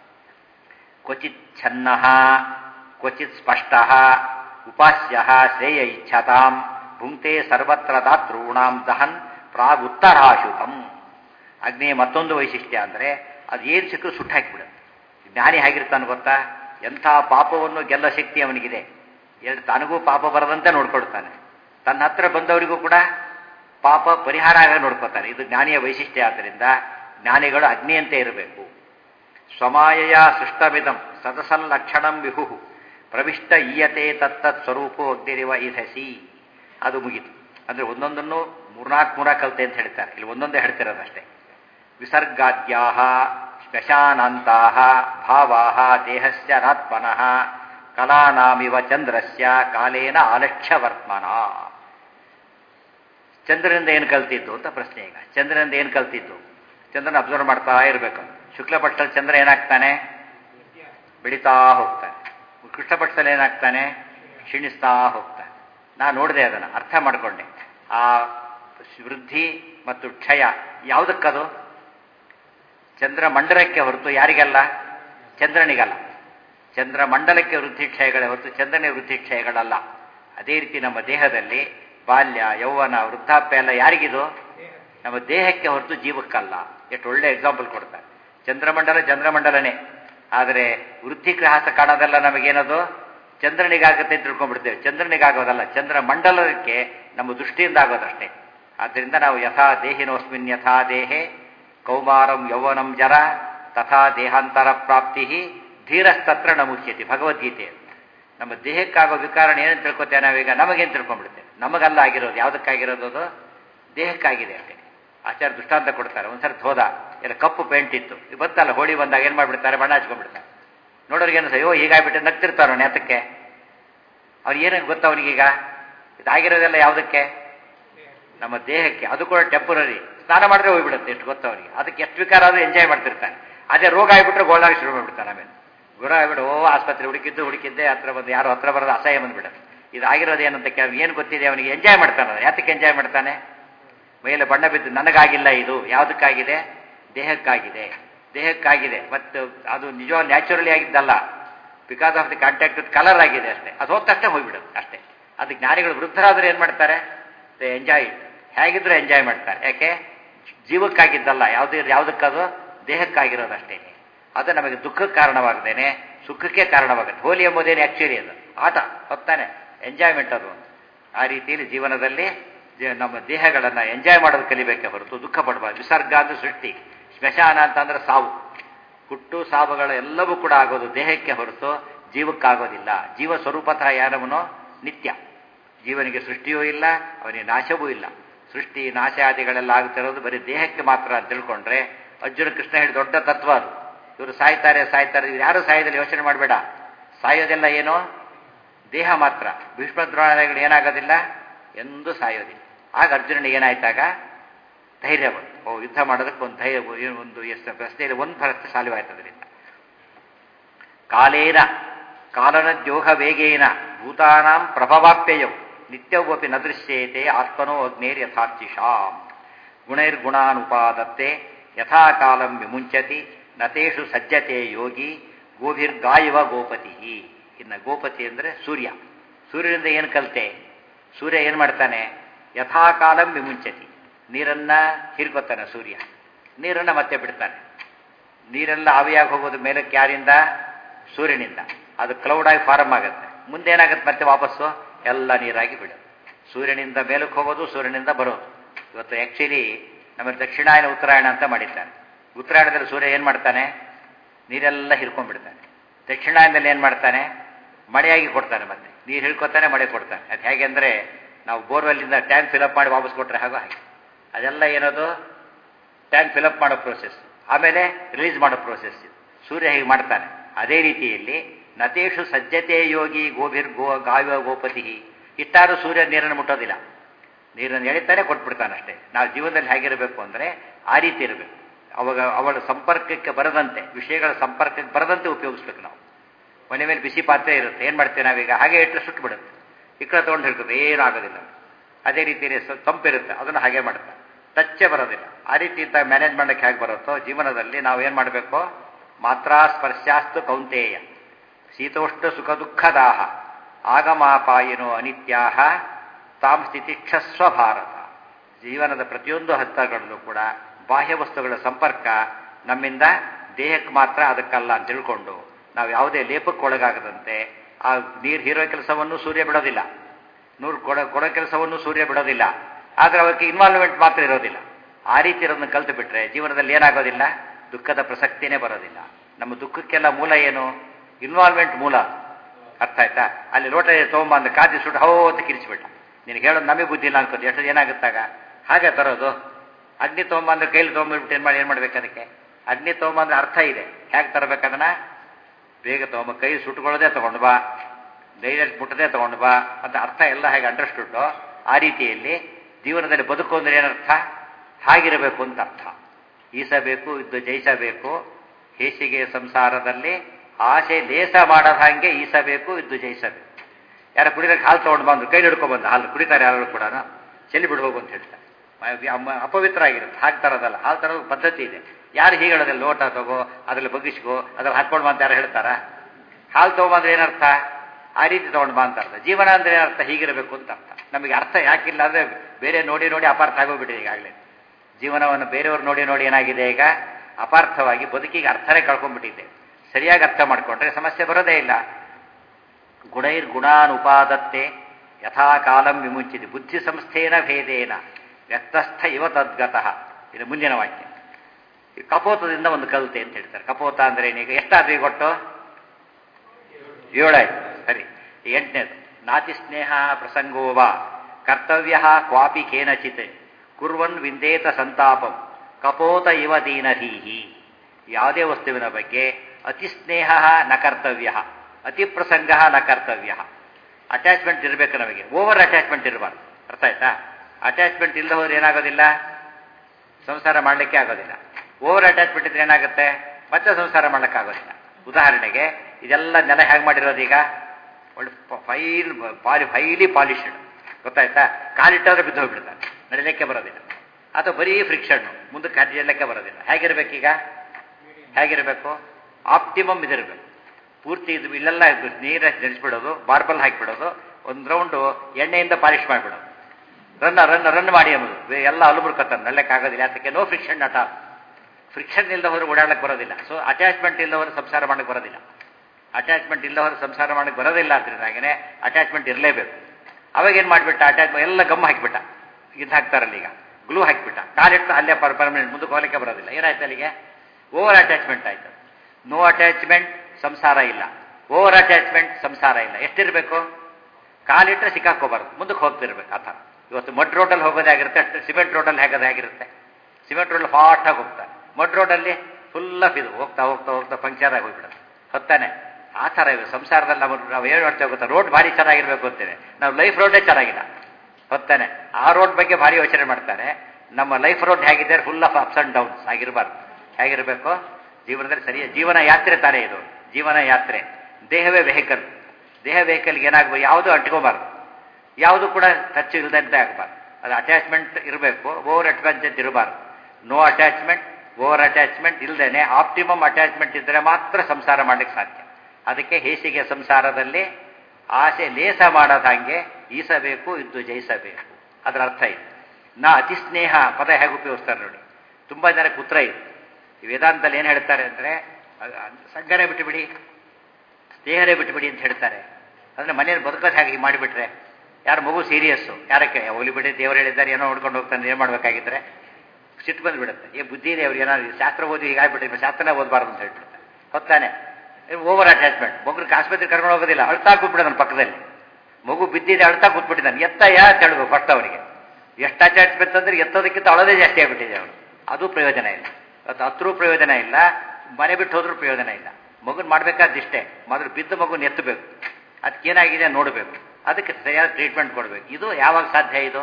ಕ್ವಚಿತ್ ಛನ್ನ ಕ್ವಚಿತ್ ಸ್ಪಷ್ಟ ಉಪಾಸ್ಯ ಶ್ರೇಯ ಇಚ್ಛತಾಂ ಭುಂಕ್ತೆ ಸರ್ವತ್ರ ದಾತೃಣಾಂ ದಹನ್ ಪ್ರಾಗ್ ಉತ್ತರಾಶುತಂ ಅಗ್ನಿಯ ಮತ್ತೊಂದು ವೈಶಿಷ್ಟ್ಯ ಅಂದರೆ ಅದು ಏನು ಸಿಕ್ಕರೂ ಸುಟ್ಟು ಹಾಕಿಬಿಡುತ್ತೆ ಜ್ಞಾನಿ ಹೇಗಿರ್ತಾನೆ ಗೊತ್ತಾ ಎಂಥ ಪಾಪವನ್ನು ಗೆಲ್ಲ ಶಕ್ತಿ ಅವನಿಗಿದೆ ಎರಡು ತನಗೂ ಪಾಪ ಬರದಂತೆ ನೋಡ್ಕೊಳ್ತಾನೆ ತನ್ನ ಹತ್ರ ಬಂದವರಿಗೂ ಕೂಡ ಪಾಪ ಪರಿಹಾರ ಆಗ ನೋಡ್ಕೋತಾನೆ ಇದು ಜ್ಞಾನಿಯ ವೈಶಿಷ್ಟ್ಯ ಆದ್ದರಿಂದ ಜ್ಞಾನಿಗಳು ಅಗ್ನಿಯಂತೆ ಇರಬೇಕು ಸ್ವಮಾಯಯ ಸೃಷ್ಟವಿದಂ ಸದಸಲ್ಲಕ್ಷಣಂ ವಿಹು ಪ್ರವಿಷ್ಟ ಈಯತೆ ತತ್ತತ್ ಸ್ವರೂಪೋ ಅಗ್ನಿರಿವ ಇಧಸಿ ಅದು ಮುಗೀತು ಅಂದರೆ ಒಂದೊಂದನ್ನು ಮೂರ್ನಾಲ್ಕು ಮೂರ ಕಲ್ತೆ ಅಂತ ಹೇಳ್ತಾರೆ ಇಲ್ಲಿ ಒಂದೊಂದೇ ಹೇಳ್ತಿರೋದಷ್ಟೇ ವಿಸರ್ಗಾದ್ಯಾ ಶ್ಮಶಾನಾಂತಾ ಭಾವಾ ದೇಹಸ್ಯ ನಾತ್ಮನಃ ಕಲಾನಾಮಿವ ಚಂದ್ರಸ್ಯ ಕಾಲೇನ ಆಲಕ್ಷ್ಯವರ್ತ್ಮನ ಚಂದ್ರನಿಂದ ಏನು ಕಲ್ತಿದ್ದು ಅಂತ ಪ್ರಶ್ನೆ ಈಗ ಚಂದ್ರನಿಂದ ಏನು ಕಲ್ತಿದ್ದು ಚಂದ್ರನ ಅಬ್ಸರ್ವ್ ಮಾಡ್ತಾ ಇರಬೇಕು ಶುಕ್ಲಪಕ್ಷದಲ್ಲಿ ಚಂದ್ರ ಏನಾಗ್ತಾನೆ ಬೆಳೀತಾ ಹೋಗ್ತಾನೆ ಕೃಷ್ಣಪಕ್ಷದಲ್ಲಿ ಏನಾಗ್ತಾನೆ ಕ್ಷೀಣಿಸ್ತಾ ಹೋಗ್ತಾನೆ ನಾನು ನೋಡಿದೆ ಅದನ್ನು ಅರ್ಥ ಮಾಡಿಕೊಂಡೆ ಆ ವೃದ್ಧಿ ಮತ್ತು ಕ್ಷಯ ಯಾವುದಕ್ಕದು ಚಂದ್ರ ಮಂಡಲಕ್ಕೆ ಹೊರತು ಯಾರಿಗಲ್ಲ ಚಂದ್ರನಿಗಲ್ಲ ಚಂದ್ರ ಮಂಡಲಕ್ಕೆ ವೃದ್ಧಿ ಕ್ಷಯಗಳೇ ಹೊರತು ಚಂದ್ರನಿಗೆ ವೃದ್ಧಿ ಕ್ಷಯಗಳಲ್ಲ ಅದೇ ರೀತಿ ನಮ್ಮ ದೇಹದಲ್ಲಿ ಬಾಲ್ಯ ಯೌವನ ವೃದ್ಧಾಪ್ಯ ಎಲ್ಲ ಯಾರಿಗಿದು ನಮ್ಮ ದೇಹಕ್ಕೆ ಹೊರತು ಜೀವಕ್ಕಲ್ಲ ಎಷ್ಟು ಒಳ್ಳೆ ಎಕ್ಸಾಂಪಲ್ ಕೊಡ್ತಾರೆ ಚಂದ್ರಮಂಡಲ ಚಂದ್ರಮಂಡಲನೇ ಆದರೆ ವೃದ್ಧಿ ಗ್ರಹಾಸ ಕಾಣೋದೆಲ್ಲ ನಮಗೇನದು ಚಂದ್ರನಿಗಾಗುತ್ತೆ ಅಂತ ತಿಳ್ಕೊಂಡ್ಬಿಡ್ತೇವೆ ಚಂದ್ರನಿಗಾಗೋದಲ್ಲ ಚಂದ್ರ ಮಂಡಲಕ್ಕೆ ನಮ್ಮ ದೃಷ್ಟಿಯಿಂದ ಆಗೋದಷ್ಟೇ ಆದ್ದರಿಂದ ನಾವು ಯಥಾ ದೇಹಿನೋಸ್ಮಿನ್ ಯಥಾ ದೇಹೆ ಕೌಮಾರಂ ಯೌವನಂ ಜರ ತಥಾ ದೇಹಾಂತರ ಪ್ರಾಪ್ತಿ ಧೀರಸ್ತತ್ರ ನಮುಚ್ಯತಿ ಭಗವದ್ಗೀತೆ ನಮ್ಮ ದೇಹಕ್ಕಾಗೋ ವಿಕಾರಣ ಏನಂತ ತಿಳ್ಕೊತೇವೆ ನಾವೀಗ ನಮಗೇನು ತಿಳ್ಕೊಂಡ್ಬಿಡ್ತೇವೆ ನಮಗಲ್ಲ ಆಗಿರೋದು ಯಾವುದಕ್ಕಾಗಿರೋದು ಅದು ದೇಹಕ್ಕಾಗಿದೆ ಅಷ್ಟೇ ಆಚಾರ್ಯ ದೃಷ್ಟಾಂತ ಕೊಡ್ತಾರೆ ಒಂದ್ಸರಿ ಹೋದ ಎಲ್ಲ ಕಪ್ಪು ಪೇಂಟ್ ಇತ್ತು ಇದು ಬಂತಲ್ಲ ಹೋಳಿ ಬಂದಾಗ ಏನು ಮಾಡ್ಬಿಡ್ತಾರೆ ಬಣ್ಣ ಹಚ್ಕೊಂಡ್ಬಿಡ್ತಾರೆ ನೋಡೋರಿಗೆ ಏನು ಅಯ್ಯೋ ಹೀಗಾಗ್ಬಿಟ್ಟು ನಗ್ತಿರ್ತಾರೋ ನೇತಕ್ಕೆ ಅವ್ರಿಗೆ ಏನು ಗೊತ್ತ ಅವನಿಗೀಗ ಇದಾಗಿರೋದೆಲ್ಲ ಯಾವುದಕ್ಕೆ ನಮ್ಮ ದೇಹಕ್ಕೆ ಅದು ಕೂಡ ಟೆಂಪರರಿ ಸ್ನಾನ ಮಾಡಿದ್ರೆ ಹೋಗ್ಬಿಡುತ್ತೆ ಎಷ್ಟು ಗೊತ್ತ ಅವನಿಗೆ ಅದಕ್ಕೆ ಎಷ್ಟು ವಿಕಾರ ಆದರೂ ಎಂಜಾಯ್ ಮಾಡ್ತಿರ್ತಾನೆ ಅದೇ ರೋಗ ಆಗಿಬಿಟ್ರೆ ಗೋಳಾಗಿ ಶುರು ಮಾಡಿಬಿಡ್ತಾನೆ ಆಮೇಲೆ ಗುರ ಆಗ್ಬಿಡು ಓ ಆಸ್ಪತ್ರೆ ಹುಡುಕಿದ್ದು ಹುಡುಕಿದ್ದೆ ಹತ್ರ ಬಂದು ಯಾರು ಹತ್ರ ಬರೋದು ಅಸಹ್ಯ ಬಂದ್ಬಿಡುತ್ತೆ ಇದಾಗಿರೋದು ಏನಂತ ಕೇಳಿ ಏನು ಗೊತ್ತಿದೆ ಅವನಿಗೆ ಎಂಜಾಯ್ ಮಾಡ್ತಾನೆ ಯಾತಕ್ಕೆ ಎಂಜಾಯ್ ಮಾಡ್ತಾನೆ ಮೇಲೆ ಬಣ್ಣ ಬಿದ್ದು ನನಗಾಗಿಲ್ಲ ಇದು ಯಾವುದಕ್ಕಾಗಿದೆ ದೇಹಕ್ಕಾಗಿದೆ ದೇಹಕ್ಕಾಗಿದೆ ಮತ್ತು ಅದು ನಿಜವಾಗ ನ್ಯಾಚುರಲಿ ಆಗಿದ್ದಲ್ಲ because of the contact with colour ಆಗಿದೆ ಅಷ್ಟೇ ಅದು ಹೋದ ತಕ್ಷಣ ಹೋಗ್ಬಿಡುತ್ತೆ ಅಷ್ಟೇ ಅದು ಜ್ಞಾನಿಗಳು ವೃದ್ಧರಾದ್ರೆ ಏನು ಮಾಡ್ತಾರೆ ಎಂಜಾಯ್ ಹೇಗಿದ್ರು ಎಂಜಾಯ್ ಮಾಡ್ತಾರೆ ಯಾಕೆ ಜೀವಕ್ಕಾಗಿದ್ದಲ್ಲ ಯಾವುದೇ ಯಾವುದಕ್ಕದು ದೇಹಕ್ಕಾಗಿರೋದಷ್ಟೇ ಅದು ನಮಗೆ ದುಃಖಕ್ಕೆ ಕಾರಣವಾಗದೇನೆ ಸುಖಕ್ಕೆ ಕಾರಣವಾಗುತ್ತೆ ಹೋಲಿ ಎಂಬುದೇನೆ ಆ್ಯಕ್ಚುಲಿ ಅದು ಆಟ ಹೊತ್ತಾನೆ ಎಂಜಾಯ್ಮೆಂಟ್ ಅದು ಆ ರೀತಿಯಲ್ಲಿ ಜೀವನದಲ್ಲಿ ನಮ್ಮ ದೇಹಗಳನ್ನು ಎಂಜಾಯ್ ಮಾಡೋದು ಕಲಿಬೇಕೆ ಹೊರತು ದುಃಖ ಪಡಬಾರ್ದು ವಿಸರ್ಗ ಅಂದ್ರೆ ಸೃಷ್ಟಿ ಸ್ಮಶಾನ ಅಂತಂದ್ರೆ ಸಾವು ಹುಟ್ಟು ಸಾವುಗಳು ಎಲ್ಲವೂ ಕೂಡ ಆಗೋದು ದೇಹಕ್ಕೆ ಹೊರತು ಜೀವಕ್ಕಾಗೋದಿಲ್ಲ ಜೀವ ಸ್ವರೂಪತಃ ಯಾರವನು ನಿತ್ಯ ಜೀವನಿಗೆ ಸೃಷ್ಟಿಯೂ ಇಲ್ಲ ಅವನಿಗೆ ನಾಶವೂ ಇಲ್ಲ ಸೃಷ್ಟಿ ನಾಶಾದಿಗಳೆಲ್ಲ ಆಗ್ತಿರೋದು ಬರೀ ದೇಹಕ್ಕೆ ಮಾತ್ರ ಅಂತ ತಿಳ್ಕೊಂಡ್ರೆ ಅರ್ಜುನ ಕೃಷ್ಣ ಹೇಳಿ ದೊಡ್ಡ ತತ್ವ ಅದು ಇವರು ಸಾಯ್ತಾರೆ ಸಾಯ್ತಾರೆ ಇವ್ರು ಯಾರು ಸಾಯೋದಿಲ್ಲ ಯೋಚನೆ ಮಾಡಬೇಡ ಸಾಯೋದೆಲ್ಲ ಏನು ದೇಹ ಮಾತ್ರ ಭೀಷ್ಮ ದ್ರೋಣಗಳು ಏನಾಗೋದಿಲ್ಲ ಎಂದೂ ಸಾಯೋದಿಲ್ಲ ಆಗ ಅರ್ಜುನನಿಗೆ ಏನಾಯ್ತಾಗ ಧೈರ್ಯ ಬಂತು ಓ ಯುದ್ಧ ಮಾಡೋದಕ್ಕೆ ಒಂದು ಧೈರ್ಯ ಒಂದು ಎಷ್ಟು ಪ್ರಶ್ನೆಯಲ್ಲಿ ಒಂದು ಭರತ್ ಸಾಲಿವಾಯ್ತು ಅದರಿಂದ ಕಾಲೇನ ಕಾಲನದ್ಯೋಗ ವೇಗೇನ ಭೂತಾನಾಂ ಪ್ರಭವಾಪ್ಯಯವು ನಿತ್ಯವಪಿ ನ ದೃಶ್ಯೇತೆ ಆತ್ಮನೋ ಅಗ್ನೇರ್ ಯಥಾರ್ಚಿಷಾಂ ಗುಣೈರ್ಗುಣಾನುಪಾದತ್ತೆ ಯಥಾ ಕಾಲಂ ವಿಮುಂಚತಿ ನತೇಷು ಸಜ್ಜತೆ ಯೋಗಿ ಗೋಭಿರ್ಗಾಯವ ಗೋಪತಿ ಇನ್ನು ಗೋಪತಿ ಅಂದರೆ ಸೂರ್ಯ ಸೂರ್ಯನಿಂದ ಏನು ಕಲಿತೆ ಸೂರ್ಯ ಏನು ಮಾಡ್ತಾನೆ ಯಥಾಕಾಲಂ ವಿಮುಂಚತಿ ನೀರನ್ನ ಹೀರ್ಕೊತಾನೆ ಸೂರ್ಯ ನೀರನ್ನು ಮತ್ತೆ ಬಿಡ್ತಾನೆ ನೀರೆಲ್ಲ ಆವಿಯಾಗಿ ಹೋಗೋದು ಮೇಲಕ್ಕೆ ಯಾರಿಂದ ಸೂರ್ಯನಿಂದ ಅದು ಕ್ಲೌಡ್ ಆಗಿ ಫಾರಮ್ ಆಗುತ್ತೆ ಮುಂದೆ ಏನಾಗುತ್ತೆ ಮತ್ತೆ ವಾಪಸ್ಸು ಎಲ್ಲ ನೀರಾಗಿ ಬಿಡೋದು ಸೂರ್ಯನಿಂದ ಮೇಲಕ್ಕೆ ಹೋಗೋದು ಸೂರ್ಯನಿಂದ ಬರೋದು ಇವತ್ತು ಆ್ಯಕ್ಚುಲಿ ನಮ್ಮ ದಕ್ಷಿಣಾಯನ ಉತ್ತರಾಯಣ ಅಂತ ಮಾಡಿದ್ದಾನೆ ಉತ್ತರಾಯಣದಲ್ಲಿ ಸೂರ್ಯ ಏನು ಮಾಡ್ತಾನೆ ನೀರೆಲ್ಲ ಹಿರ್ಕೊಂಡ್ಬಿಡ್ತಾನೆ ದಕ್ಷಿಣಾಯನದಲ್ಲಿ ಏನು ಮಾಡ್ತಾನೆ ಮಳೆಯಾಗಿ ಕೊಡ್ತಾನೆ ಮತ್ತೆ ನೀರು ಹಿಡ್ಕೊತಾನೆ ಮಳೆ ಕೊಡ್ತಾನೆ ಅದು ಹೇಗೆ ಅಂದರೆ ನಾವು ಬೋರ್ವೆಲ್ಲಿಂದ ಟ್ಯಾಂಕ್ ಫಿಲಪ್ ಮಾಡಿ ವಾಪಸ್ ಕೊಟ್ಟರೆ ಹಾಗೋ ಹಾಗೆ ಅದೆಲ್ಲ ಏನದು ಟ್ಯಾಂಕ್ ಫಿಲಪ್ ಮಾಡೋ ಪ್ರೋಸೆಸ್ ಆಮೇಲೆ ರಿಲೀಸ್ ಮಾಡೋ ಪ್ರೋಸೆಸ್ ಸೂರ್ಯ ಹೀಗೆ ಮಾಡ್ತಾನೆ ಅದೇ ರೀತಿಯಲ್ಲಿ ನತೇಶು ಸಜ್ಜತೆ ಯೋಗಿ ಗೋಭಿರ್ ಗೋ ಗಾವ ಗೋಪತಿ ಇಟ್ಟಾರು ಸೂರ್ಯ ನೀರನ್ನು ಮುಟ್ಟೋದಿಲ್ಲ ನೀರನ್ನು ಎಳಿತಾನೆ ಕೊಟ್ಬಿಡ್ತಾನೆ ಅಷ್ಟೇ ನಾವು ಜೀವನದಲ್ಲಿ ಹೇಗಿರಬೇಕು ಅಂದರೆ ಆ ರೀತಿ ಇರಬೇಕು ಅವಾಗ ಅವಳ ಸಂಪರ್ಕಕ್ಕೆ ಬರದಂತೆ ವಿಷಯಗಳ ಸಂಪರ್ಕಕ್ಕೆ ಬರದಂತೆ ಉಪಯೋಗಿಸ್ಬೇಕು ನಾವು ಮನೆ ಮೇಲೆ ಬಿಸಿ ಪಾತ್ರೆ ಇರುತ್ತೆ ಏನು ಮಾಡ್ತೇವೆ ನಾವೀಗ ಹಾಗೆ ಇಟ್ಟರೆ ಸುಟ್ಟು ಬಿಡುತ್ತೆ ಇಕ್ಕಳ ತೊಗೊಂಡು ಹಿಡ್ಕೊಂಡು ಏನೂ ಆಗೋದಿಲ್ಲ ಅದೇ ರೀತಿಯಲ್ಲಿ ಸ್ವಲ್ಪ ತಂಪಿರುತ್ತೆ ಅದನ್ನು ಹಾಗೆ ಮಾಡ್ತಾರೆ ಟಚ್ಚೇ ಬರೋದಿಲ್ಲ ಆ ರೀತಿ ಇದ್ದಾಗ ಮ್ಯಾನೇಜ್ ಮಾಡೋಕ್ಕೆ ಹೇಗೆ ಬರುತ್ತೋ ಜೀವನದಲ್ಲಿ ನಾವು ಏನು ಮಾಡಬೇಕು ಮಾತ್ರ ಸ್ಪರ್ಶಾಸ್ತು ಕೌಂತೇಯ ಶೀತೋಷ್ಣ ಸುಖ ದುಃಖದಾಹ ಆಗಮಾಪಾಯಿನೋ ಅನಿತ್ಯಾಹ ತಾಂ ಸ್ಥಿತಿಕ್ಷಸ್ವ ಭಾರತ ಜೀವನದ ಪ್ರತಿಯೊಂದು ಹಂತಗಳಲ್ಲೂ ಕೂಡ ಬಾಹ್ಯ ವಸ್ತುಗಳ ಸಂಪರ್ಕ ನಮ್ಮಿಂದ ದೇಹಕ್ಕೆ ಮಾತ್ರ ಅದಕ್ಕಲ್ಲ ಅಂತ ತಿಳ್ಕೊಂಡು ನಾವು ಯಾವುದೇ ಲೇಪಕ್ಕೆ ಒಳಗಾಗದಂತೆ ಆ ನೀರು ಹೀರೋ ಕೆಲಸವನ್ನು ಸೂರ್ಯ ಬಿಡೋದಿಲ್ಲ ನೂರು ಕೊಡ ಕೊಡೋ ಕೆಲಸವನ್ನು ಸೂರ್ಯ ಬಿಡೋದಿಲ್ಲ ಆದರೆ ಅವಕ್ಕೆ ಇನ್ವಾಲ್ವ್ಮೆಂಟ್ ಮಾತ್ರ ಇರೋದಿಲ್ಲ ಆ ರೀತಿ ಇರೋದನ್ನ ಕಲ್ತು ಬಿಟ್ರೆ ಜೀವನದಲ್ಲಿ ಏನಾಗೋದಿಲ್ಲ ದುಃಖದ ಪ್ರಸಕ್ತಿನೇ ಬರೋದಿಲ್ಲ ನಮ್ಮ ದುಃಖಕ್ಕೆಲ್ಲ ಮೂಲ ಏನು ಇನ್ವಾಲ್ವ್ಮೆಂಟ್ ಮೂಲ ಅರ್ಥ ಆಯ್ತಾ ಅಲ್ಲಿ ಲೋಟ ತೊಗೊಂಬಂದ ಕಾದಿ ಸುಟ್ಟು ಹೋ ಅಂತ ಕಿರಿಸ್ಬಿಟ್ಟ ನಿನಗೆ ಹೇಳೋದು ನಮಗೆ ಬುದ್ಧಿ ಇಲ್ಲ ಅನ್ಕೋದು ಎಷ್ಟು ಏನಾಗುತ್ತಾಗ ಹಾಗೆ ತರೋದು ಅಗ್ನಿ ತೊಗೊಂಬಂದ್ರೆ ಕೈಲಿ ತೊಗೊಂಬಿಟ್ಟು ಏನು ಮಾಡಿ ಏನು ಮಾಡ್ಬೇಕು ಅದಕ್ಕೆ ಅಗ್ನಿ ತೊಗೊಂಬಂದ್ರೆ ಅರ್ಥ ಇದೆ ಹೇಗೆ ತರಬೇಕದನ್ನ ಬೇಗ ತೊಗೊಂಬ ಕೈ ಸುಟ್ಕೊಳ್ಳೋದೇ ತಗೊಂಡು ಬಾ ಡೈರೆಕ್ಟ್ ಮುಟ್ಟದೇ ತಗೊಂಡು ಬಾ ಅಂತ ಅರ್ಥ ಎಲ್ಲ ಹೇಗೆ ಅಂಡರ್ಸ್ಟುಡ್ಡು ಆ ರೀತಿಯಲ್ಲಿ ಜೀವನದಲ್ಲಿ ಬದುಕು ಅಂದ್ರೆ ಏನರ್ಥ ಹಾಗಿರಬೇಕು ಅಂತ ಅರ್ಥ ಈಸಬೇಕು ಇದ್ದು ಜಯಿಸಬೇಕು ಹೇಸಿಗೆ ಸಂಸಾರದಲ್ಲಿ ಆಸೆ ಲೇಸ ಮಾಡದ ಹಾಗೆ ಈಸಬೇಕು ಇದ್ದು ಜಯಿಸಬೇಕು ಯಾರು ಕುಡಿಯೋಕೆ ಹಾಲು ತೊಗೊಂಡು ಬಂದು ಕೈ ಹಿಡ್ಕೊಂಡು ಬಂದು ಹಾಲು ಕುಡಿತಾರೆ ಯಾರು ಕೂಡ ಚೆಲ್ಲಿ ಬಿಡು ಹೋಗು ಅಂತ ಹೇಳ್ತಾರೆ ಮ- ಅಮ್ಮ ಅಪವಿತ್ರ ಆಗಿರುತ್ತೆ ಹಾಗೆ ತರೋದಲ್ಲ ಹಾಲು ತರೋದು ಪದ್ಧತಿ ಇದೆ ಯಾರು ಹೀಗೆ ಹೇಳೋದಿಲ್ಲ ಲೋಟ ತಗೋ ಅದ್ರಲ್ಲಿ ಬಗ್ಗಿಸ್ಕೋ ಅದ್ರಲ್ಲಿ ಹಾಕ್ಕೊಂಡು ಬಾ ಅಂತ ಯಾರು ಹೇಳ್ತಾರ ಹಾಲು ತಗೊಂಬಂದ್ರೆ ಏನರ್ಥ ಆ ರೀತಿ ತಗೊಂಡು ಬಾ ಅಂತ ಅರ್ಥ ಜೀವನ ಅಂದ್ರೆ ಏನರ್ಥ ಹೀಗಿರಬೇಕು ಅಂತ ಅರ್ಥ ನಮಗೆ ಅರ್ಥ ಯಾಕಿಲ್ಲ ಅಂದ್ರೆ ಬೇರೆ ನೋಡಿ ನೋಡಿ ಅಪಾರ್ಥ ಆಗೋಗ್ಬಿಟ್ಟಿದೆ ಈಗಾಗಲೇ ಜೀವನವನ್ನು ಬೇರೆಯವ್ರು ನೋಡಿ ನೋಡಿ ಏನಾಗಿದೆ ಈಗ ಅಪಾರ್ಥವಾಗಿ ಬದುಕಿಗೆ ಅರ್ಥನೇ ಕಳ್ಕೊಂಡ್ಬಿಟ್ಟಿದೆ ಸರಿಯಾಗಿ ಅರ್ಥ ಮಾಡ್ಕೊಂಡ್ರೆ ಸಮಸ್ಯೆ ಬರೋದೇ ಇಲ್ಲ ಗುಣೈರ್ ಗುಣಾನುಪಾದತ್ತೆ ಯಥಾ ಕಾಲಂ ವಿಮುಂಚಿದೆ ಬುದ್ಧಿ ಸಂಸ್ಥೇನ ಭೇದೇನ ವ್ಯಕ್ತಸ್ಥ ಇವ ತದ್ಗತಃ ಇದು ಮುಂದಿನ ವಾಕ್ಯ ಈ ಕಪೋತದಿಂದ ಒಂದು ಕಲಿತೆ ಅಂತ ಹೇಳ್ತಾರೆ ಕಪೋತ ಅಂದ್ರೆ ಏನೀಗ ಎಷ್ಟಾದ್ವಿ ಕೊಟ್ಟು ಏಳಾಯ್ತು ಸರಿ ಎಂಟನೇದು ನಾತಿ ಸ್ನೇಹ ಪ್ರಸಂಗೋವ ಕರ್ತವ್ಯ ಕ್ವಾಪಿ ಕೇನಚಿತ್ ಕುರ್ವನ್ ವಿಂದೇತ ಸಂತಾಪಂ ಕಪೋತ ಇವ ದೀನಧೀಹಿ ಯಾವುದೇ ವಸ್ತುವಿನ ಬಗ್ಗೆ ಅತಿ ಸ್ನೇಹ ನ ಕರ್ತವ್ಯ ಅತಿ ಪ್ರಸಂಗ ನ ಕರ್ತವ್ಯ ಅಟ್ಯಾಚ್ಮೆಂಟ್ ಇರಬೇಕು ನಮಗೆ ಓವರ್ ಅಟ್ಯಾಚ್ಮೆಂಟ್ ಇರಬಾರ್ದು ಅರ್ಥ ಆಯ್ತಾ ಅಟ್ಯಾಚ್ಮೆಂಟ್ ಇಲ್ಲದ ಹೋದ್ರೆ ಏನಾಗೋದಿಲ್ಲ ಸಂಸಾರ ಮಾಡಲಿಕ್ಕೆ ಆಗೋದಿಲ್ಲ ಓವರ್ ಅಟ್ಯಾಚ್ಮೆಂಟ್ ಇದ್ರೆ ಏನಾಗುತ್ತೆ ಮತ್ತೆ ಸಂಸಾರ ಆಗೋದಿಲ್ಲ ಉದಾಹರಣೆಗೆ ಇದೆಲ್ಲ ನೆಲ ಹೇಗೆ ಮಾಡಿರೋದು ಈಗ ಒಳ್ಳೆ ಫೈಲ್ ಪಾಲಿ ಹೈಲಿ ಪಾಲಿಶ್ಡ್ ಗೊತ್ತಾಯ್ತಾ ಕಾಲಿಟ್ಟಾದ್ರೆ ಬಿದ್ದು ಹೋಗ್ಬಿಡ್ತಾರೆ ನಡಿಲಿಕ್ಕೆ ಬರೋದಿಲ್ಲ ಅಥವಾ ಬರೀ ಫ್ರಿಕ್ಷನ್ ಮುಂದಕ್ಕೆ ಹರಿಯಲಿಕ್ಕೆ ಬರೋದಿಲ್ಲ ಹೇಗಿರ್ಬೇಕೀಗ ಹೇಗಿರಬೇಕು ಆಪ್ಟಿಮಮ್ ಇದಿರಬೇಕು ಪೂರ್ತಿ ಇದು ಇಲ್ಲೆಲ್ಲ ನೀರ ನೆನೆಸ್ಬಿಡೋದು ಬಾರ್ಬಲ್ ಹಾಕಿಬಿಡೋದು ಒಂದು ರೌಂಡು ಎಣ್ಣೆಯಿಂದ ಪಾಲಿಶ್ ಮಾಡಿಬಿಡೋದು ರನ್ ರನ್ ರನ್ ಮಾಡಿ ಎಂಬುದು ಬೇ- ಎಲ್ಲ ಅಲುಬುರ್ಕತ್ತಾನೆ ನಲ್ಲಕ್ಕೆ ಆಗೋದಿಲ್ಲ ಅದಕ್ಕೆ ನೋ ಫ್ರಿಕ್ಷನ್ ನಟ ಫ್ರಿಕ್ಷನ್ ಇಲ್ಲದ ಹೋದ್ರೆ ಓಡಾಡಕ್ಕೆ ಬರೋದಿಲ್ಲ ಸೊ ಅಟ್ಯಾಚ್ಮೆಂಟ್ ಇಲ್ಲದವರು ಸಂಸಾರ ಮಾಡಕ್ಕೆ ಬರೋದಿಲ್ಲ ಅಟ್ಯಾಚ್ಮೆಂಟ್ ಇಲ್ಲದವರು ಸಂಸಾರ ಮಾಡಕ್ಕೆ ಬರೋದಿಲ್ಲ ಅಂದ್ರಿಂದಾಗೇನೆ ಅಟ್ಯಾಚ್ಮೆಂಟ್ ಇರಲೇಬೇಕು ಅವಾಗ ಏನು ಮಾಡಿಬಿಟ್ಟ ಅಟ್ಯಾಚ್ಮೆಂಟ್ ಎಲ್ಲ ಗಮ್ ಹಾಕಿಬಿಟ್ಟ ಇದು ಹಾಕ್ತಾರಲ್ಲ ಈಗ ಗ್ಲೂ ಹಾಕಿಬಿಟ್ಟ ಕಾಲಿಟ್ಟು ಅಲ್ಲೇ ಪರ್ ಪರ್ಮನೆಂಟ್ ಮುಂದಕ್ಕೆ ಹೋಗಲಿಕ್ಕೆ ಬರೋದಿಲ್ಲ ಏನಾಯ್ತು ಅಲ್ಲಿಗೆ ಓವರ್ ಅಟ್ಯಾಚ್ಮೆಂಟ್ ಆಯ್ತು ನೋ ಅಟ್ಯಾಚ್ಮೆಂಟ್ ಸಂಸಾರ ಇಲ್ಲ ಓವರ್ ಅಟ್ಯಾಚ್ಮೆಂಟ್ ಸಂಸಾರ ಇಲ್ಲ ಎಷ್ಟಿರಬೇಕು ಕಾಲಿಟ್ಟರೆ ಸಿಕ್ಕಾಕೋಬಾರ್ದು ಮುಂದಕ್ಕೆ ಹೋಗ್ತಿರ್ಬೇಕು ಆ ಥರ ಇವತ್ತು ಮಡ್ ರೋಡಲ್ಲಿ ಹೋಗೋದೇ ಆಗಿರುತ್ತೆ ಅಷ್ಟು ಸಿಮೆಂಟ್ ರೋಡಲ್ಲಿ ಹೇಗೋದೇ ಆಗಿರುತ್ತೆ ಸಿಮೆಂಟ್ ರೋಡ್ ಫಾಸ್ಟಾಗಿ ಹೋಗ್ತಾರೆ ಮಡ್ ರೋಡಲ್ಲಿ ಫುಲ್ ಆಫ್ ಇದು ಹೋಗ್ತಾ ಹೋಗ್ತಾ ಹೋಗ್ತಾ ಪಂಕ್ಚರ್ ಆಗಿ ಹೋಗ್ಬಿಡುತ್ತೆ ಹೊತ್ತಾನೆ ಆ ಥರ ಇವೆ ಸಂಸಾರದಲ್ಲಿ ನಾವು ನಾವು ಏನು ಮಾಡ್ತೇವೆ ಗೊತ್ತಾ ರೋಡ್ ಭಾರಿ ಚೆನ್ನಾಗಿರ್ಬೇಕು ಅಂತೇವೆ ನಾವು ಲೈಫ್ ರೋಡೇ ಚೆನ್ನಾಗಿಲ್ಲ ಹೊತ್ತಾನೆ ಆ ರೋಡ್ ಬಗ್ಗೆ ಭಾರಿ ಯೋಚನೆ ಮಾಡ್ತಾರೆ ನಮ್ಮ ಲೈಫ್ ರೋಡ್ ಹೇಗಿದೆ full of ups and downs ಆಗಿರಬಾರ್ದು ಹೇಗಿರಬೇಕು ಜೀವನದಲ್ಲಿ ಸರಿಯ ಜೀವನ ಯಾತ್ರೆ ತಾನೇ ಇದು ಜೀವನ ಯಾತ್ರೆ ದೇಹವೇ ವೆಹಿಕಲ್ ದೇಹ ವೆಹಿಕಲ್ಗೆ ಏನಾಗಬೇಕು ಯಾವುದು ಅಂಟ್ಕೋಬಾರ್ದು ಯಾವುದು ಕೂಡ ಟಚ್ ಇಲ್ಲದಂತೆ ಆಗಬಾರ್ದು ಅದು ಅಟ್ಯಾಚ್ಮೆಂಟ್ ಇರಬೇಕು ಓವರ್ ಅಟ್ಯಾಚ್ಮೆಂಟ್ ಇರಬಾರ್ದು ನೋ ಅಟ್ಯಾಚ್ಮೆಂಟ್ ಓವರ್ ಅಟ್ಯಾಚ್ಮೆಂಟ್ ಇಲ್ಲದೇನೆ ಆಪ್ಟಿಮಮ್ ಅಟ್ಯಾಚ್ಮೆಂಟ್ ಇದ್ದರೆ ಮಾತ್ರ ಸಂಸಾರ ಮಾಡಲಿಕ್ಕೆ ಸಾಧ್ಯ ಅದಕ್ಕೆ ಹೇಸಿಗೆ ಸಂಸಾರದಲ್ಲಿ ಆಸೆ ಲೇಸ ಮಾಡದ ಹಾಗೆ ಈಸಬೇಕು ಇದ್ದು ಜಯಿಸಬೇಕು ಅದರ ಅರ್ಥ ಇದೆ ನಾ ಅತಿ ಸ್ನೇಹ ಪದ ಹೇಗೆ ಉಪಯೋಗಿಸ್ತಾರೆ ನೋಡಿ ತುಂಬ ಜನಕ್ಕೆ ಉತ್ತರ ಇದೆ ಈ ವೇದಾಂತದಲ್ಲಿ ಏನು ಹೇಳ್ತಾರೆ ಅಂದರೆ ಸಂಗನೇ ಬಿಟ್ಟುಬಿಡಿ ಸ್ನೇಹರೇ ಬಿಟ್ಟುಬಿಡಿ ಅಂತ ಹೇಳ್ತಾರೆ ಅಂದರೆ ಮನೆಯಲ್ಲಿ ಬದುಕೋದು ಹೇಗೆ ಹೀಗೆ ಮಾಡಿಬಿಟ್ರೆ ಯಾರು ಮಗು ಸೀರಿಯಸ್ಸು ಯಾರಕ್ಕೆ ಹೋಲಿ ಬಿಡಿ ದೇವರು ಹೇಳಿದ್ದಾರೆ ಏನೋ ನೋಡ್ಕೊಂಡು ಹೋಗ್ತಾನೆ ಏನು ಮಾಡಬೇಕಾಗಿದ್ರೆ ಸಿಟ್ಟು ಬಂದುಬಿಡುತ್ತೆ ಏ ಬುದ್ಧಿ ಇದೆ ಅವ್ರಿಗೆ ಏನಾದ್ರು ಶಾಸ್ತ್ರ ಓದಿ ಹೀಗಾಗ್ಬಿಟ್ರೆ ಶಾಸ್ತ್ರನೇ ಓದಬಾರ್ದು ಅಂತ ಹೇಳ್ಬಿಡ್ತಾರೆ ಹೊತ್ತಾನೆ ಓವರ್ ಅಟ್ಯಾಚ್ಮೆಂಟ್ ಮಗುಗೆ ಆಸ್ಪತ್ರೆ ಕರ್ಕೊಂಡು ಹೋಗೋದಿಲ್ಲ ಅಳ್ತಾ ಕೂತ್ಬಿಡ ನನ್ನ ಪಕ್ಕದಲ್ಲಿ ಮಗು ಬಿದ್ದಿದೆ ಅಳ್ತಾ ಕೂತ್ಬಿಟ್ಟಿದ್ದಾನೆ ಎತ್ತ ಯಾ ಅಂತ ಹೇಳ್ಬೇಕು ಫಸ್ಟ್ ಅವರಿಗೆ ಎಷ್ಟು ಅಟ್ಯಾಚ್ಮೆಂಟ್ ಅಂದ್ರೆ ಎತ್ತೋದಕ್ಕಿಂತ ಅಳೋದೇ ಜಾಸ್ತಿ ಆಗ್ಬಿಟ್ಟಿದೆ ಅವನು ಅದು ಪ್ರಯೋಜನ ಇಲ್ಲ ಅದು ಹತ್ರೂ ಪ್ರಯೋಜನ ಇಲ್ಲ ಮನೆ ಬಿಟ್ಟು ಹೋದ್ರೂ ಪ್ರಯೋಜನ ಇಲ್ಲ ಮಗುನ್ ಮಾಡ್ಬೇಕಾದ ಇಷ್ಟೇ ಮೊದಲು ಬಿದ್ದ ಮಗುನ ಎತ್ತಬೇಕು ಅದಕ್ಕೇನಾಗಿದೆ ನೋಡಬೇಕು ಅದಕ್ಕೆ ಸರಿಯಾದ ಟ್ರೀಟ್ಮೆಂಟ್ ಕೊಡಬೇಕು ಇದು ಯಾವಾಗ ಸಾಧ್ಯ ಇದು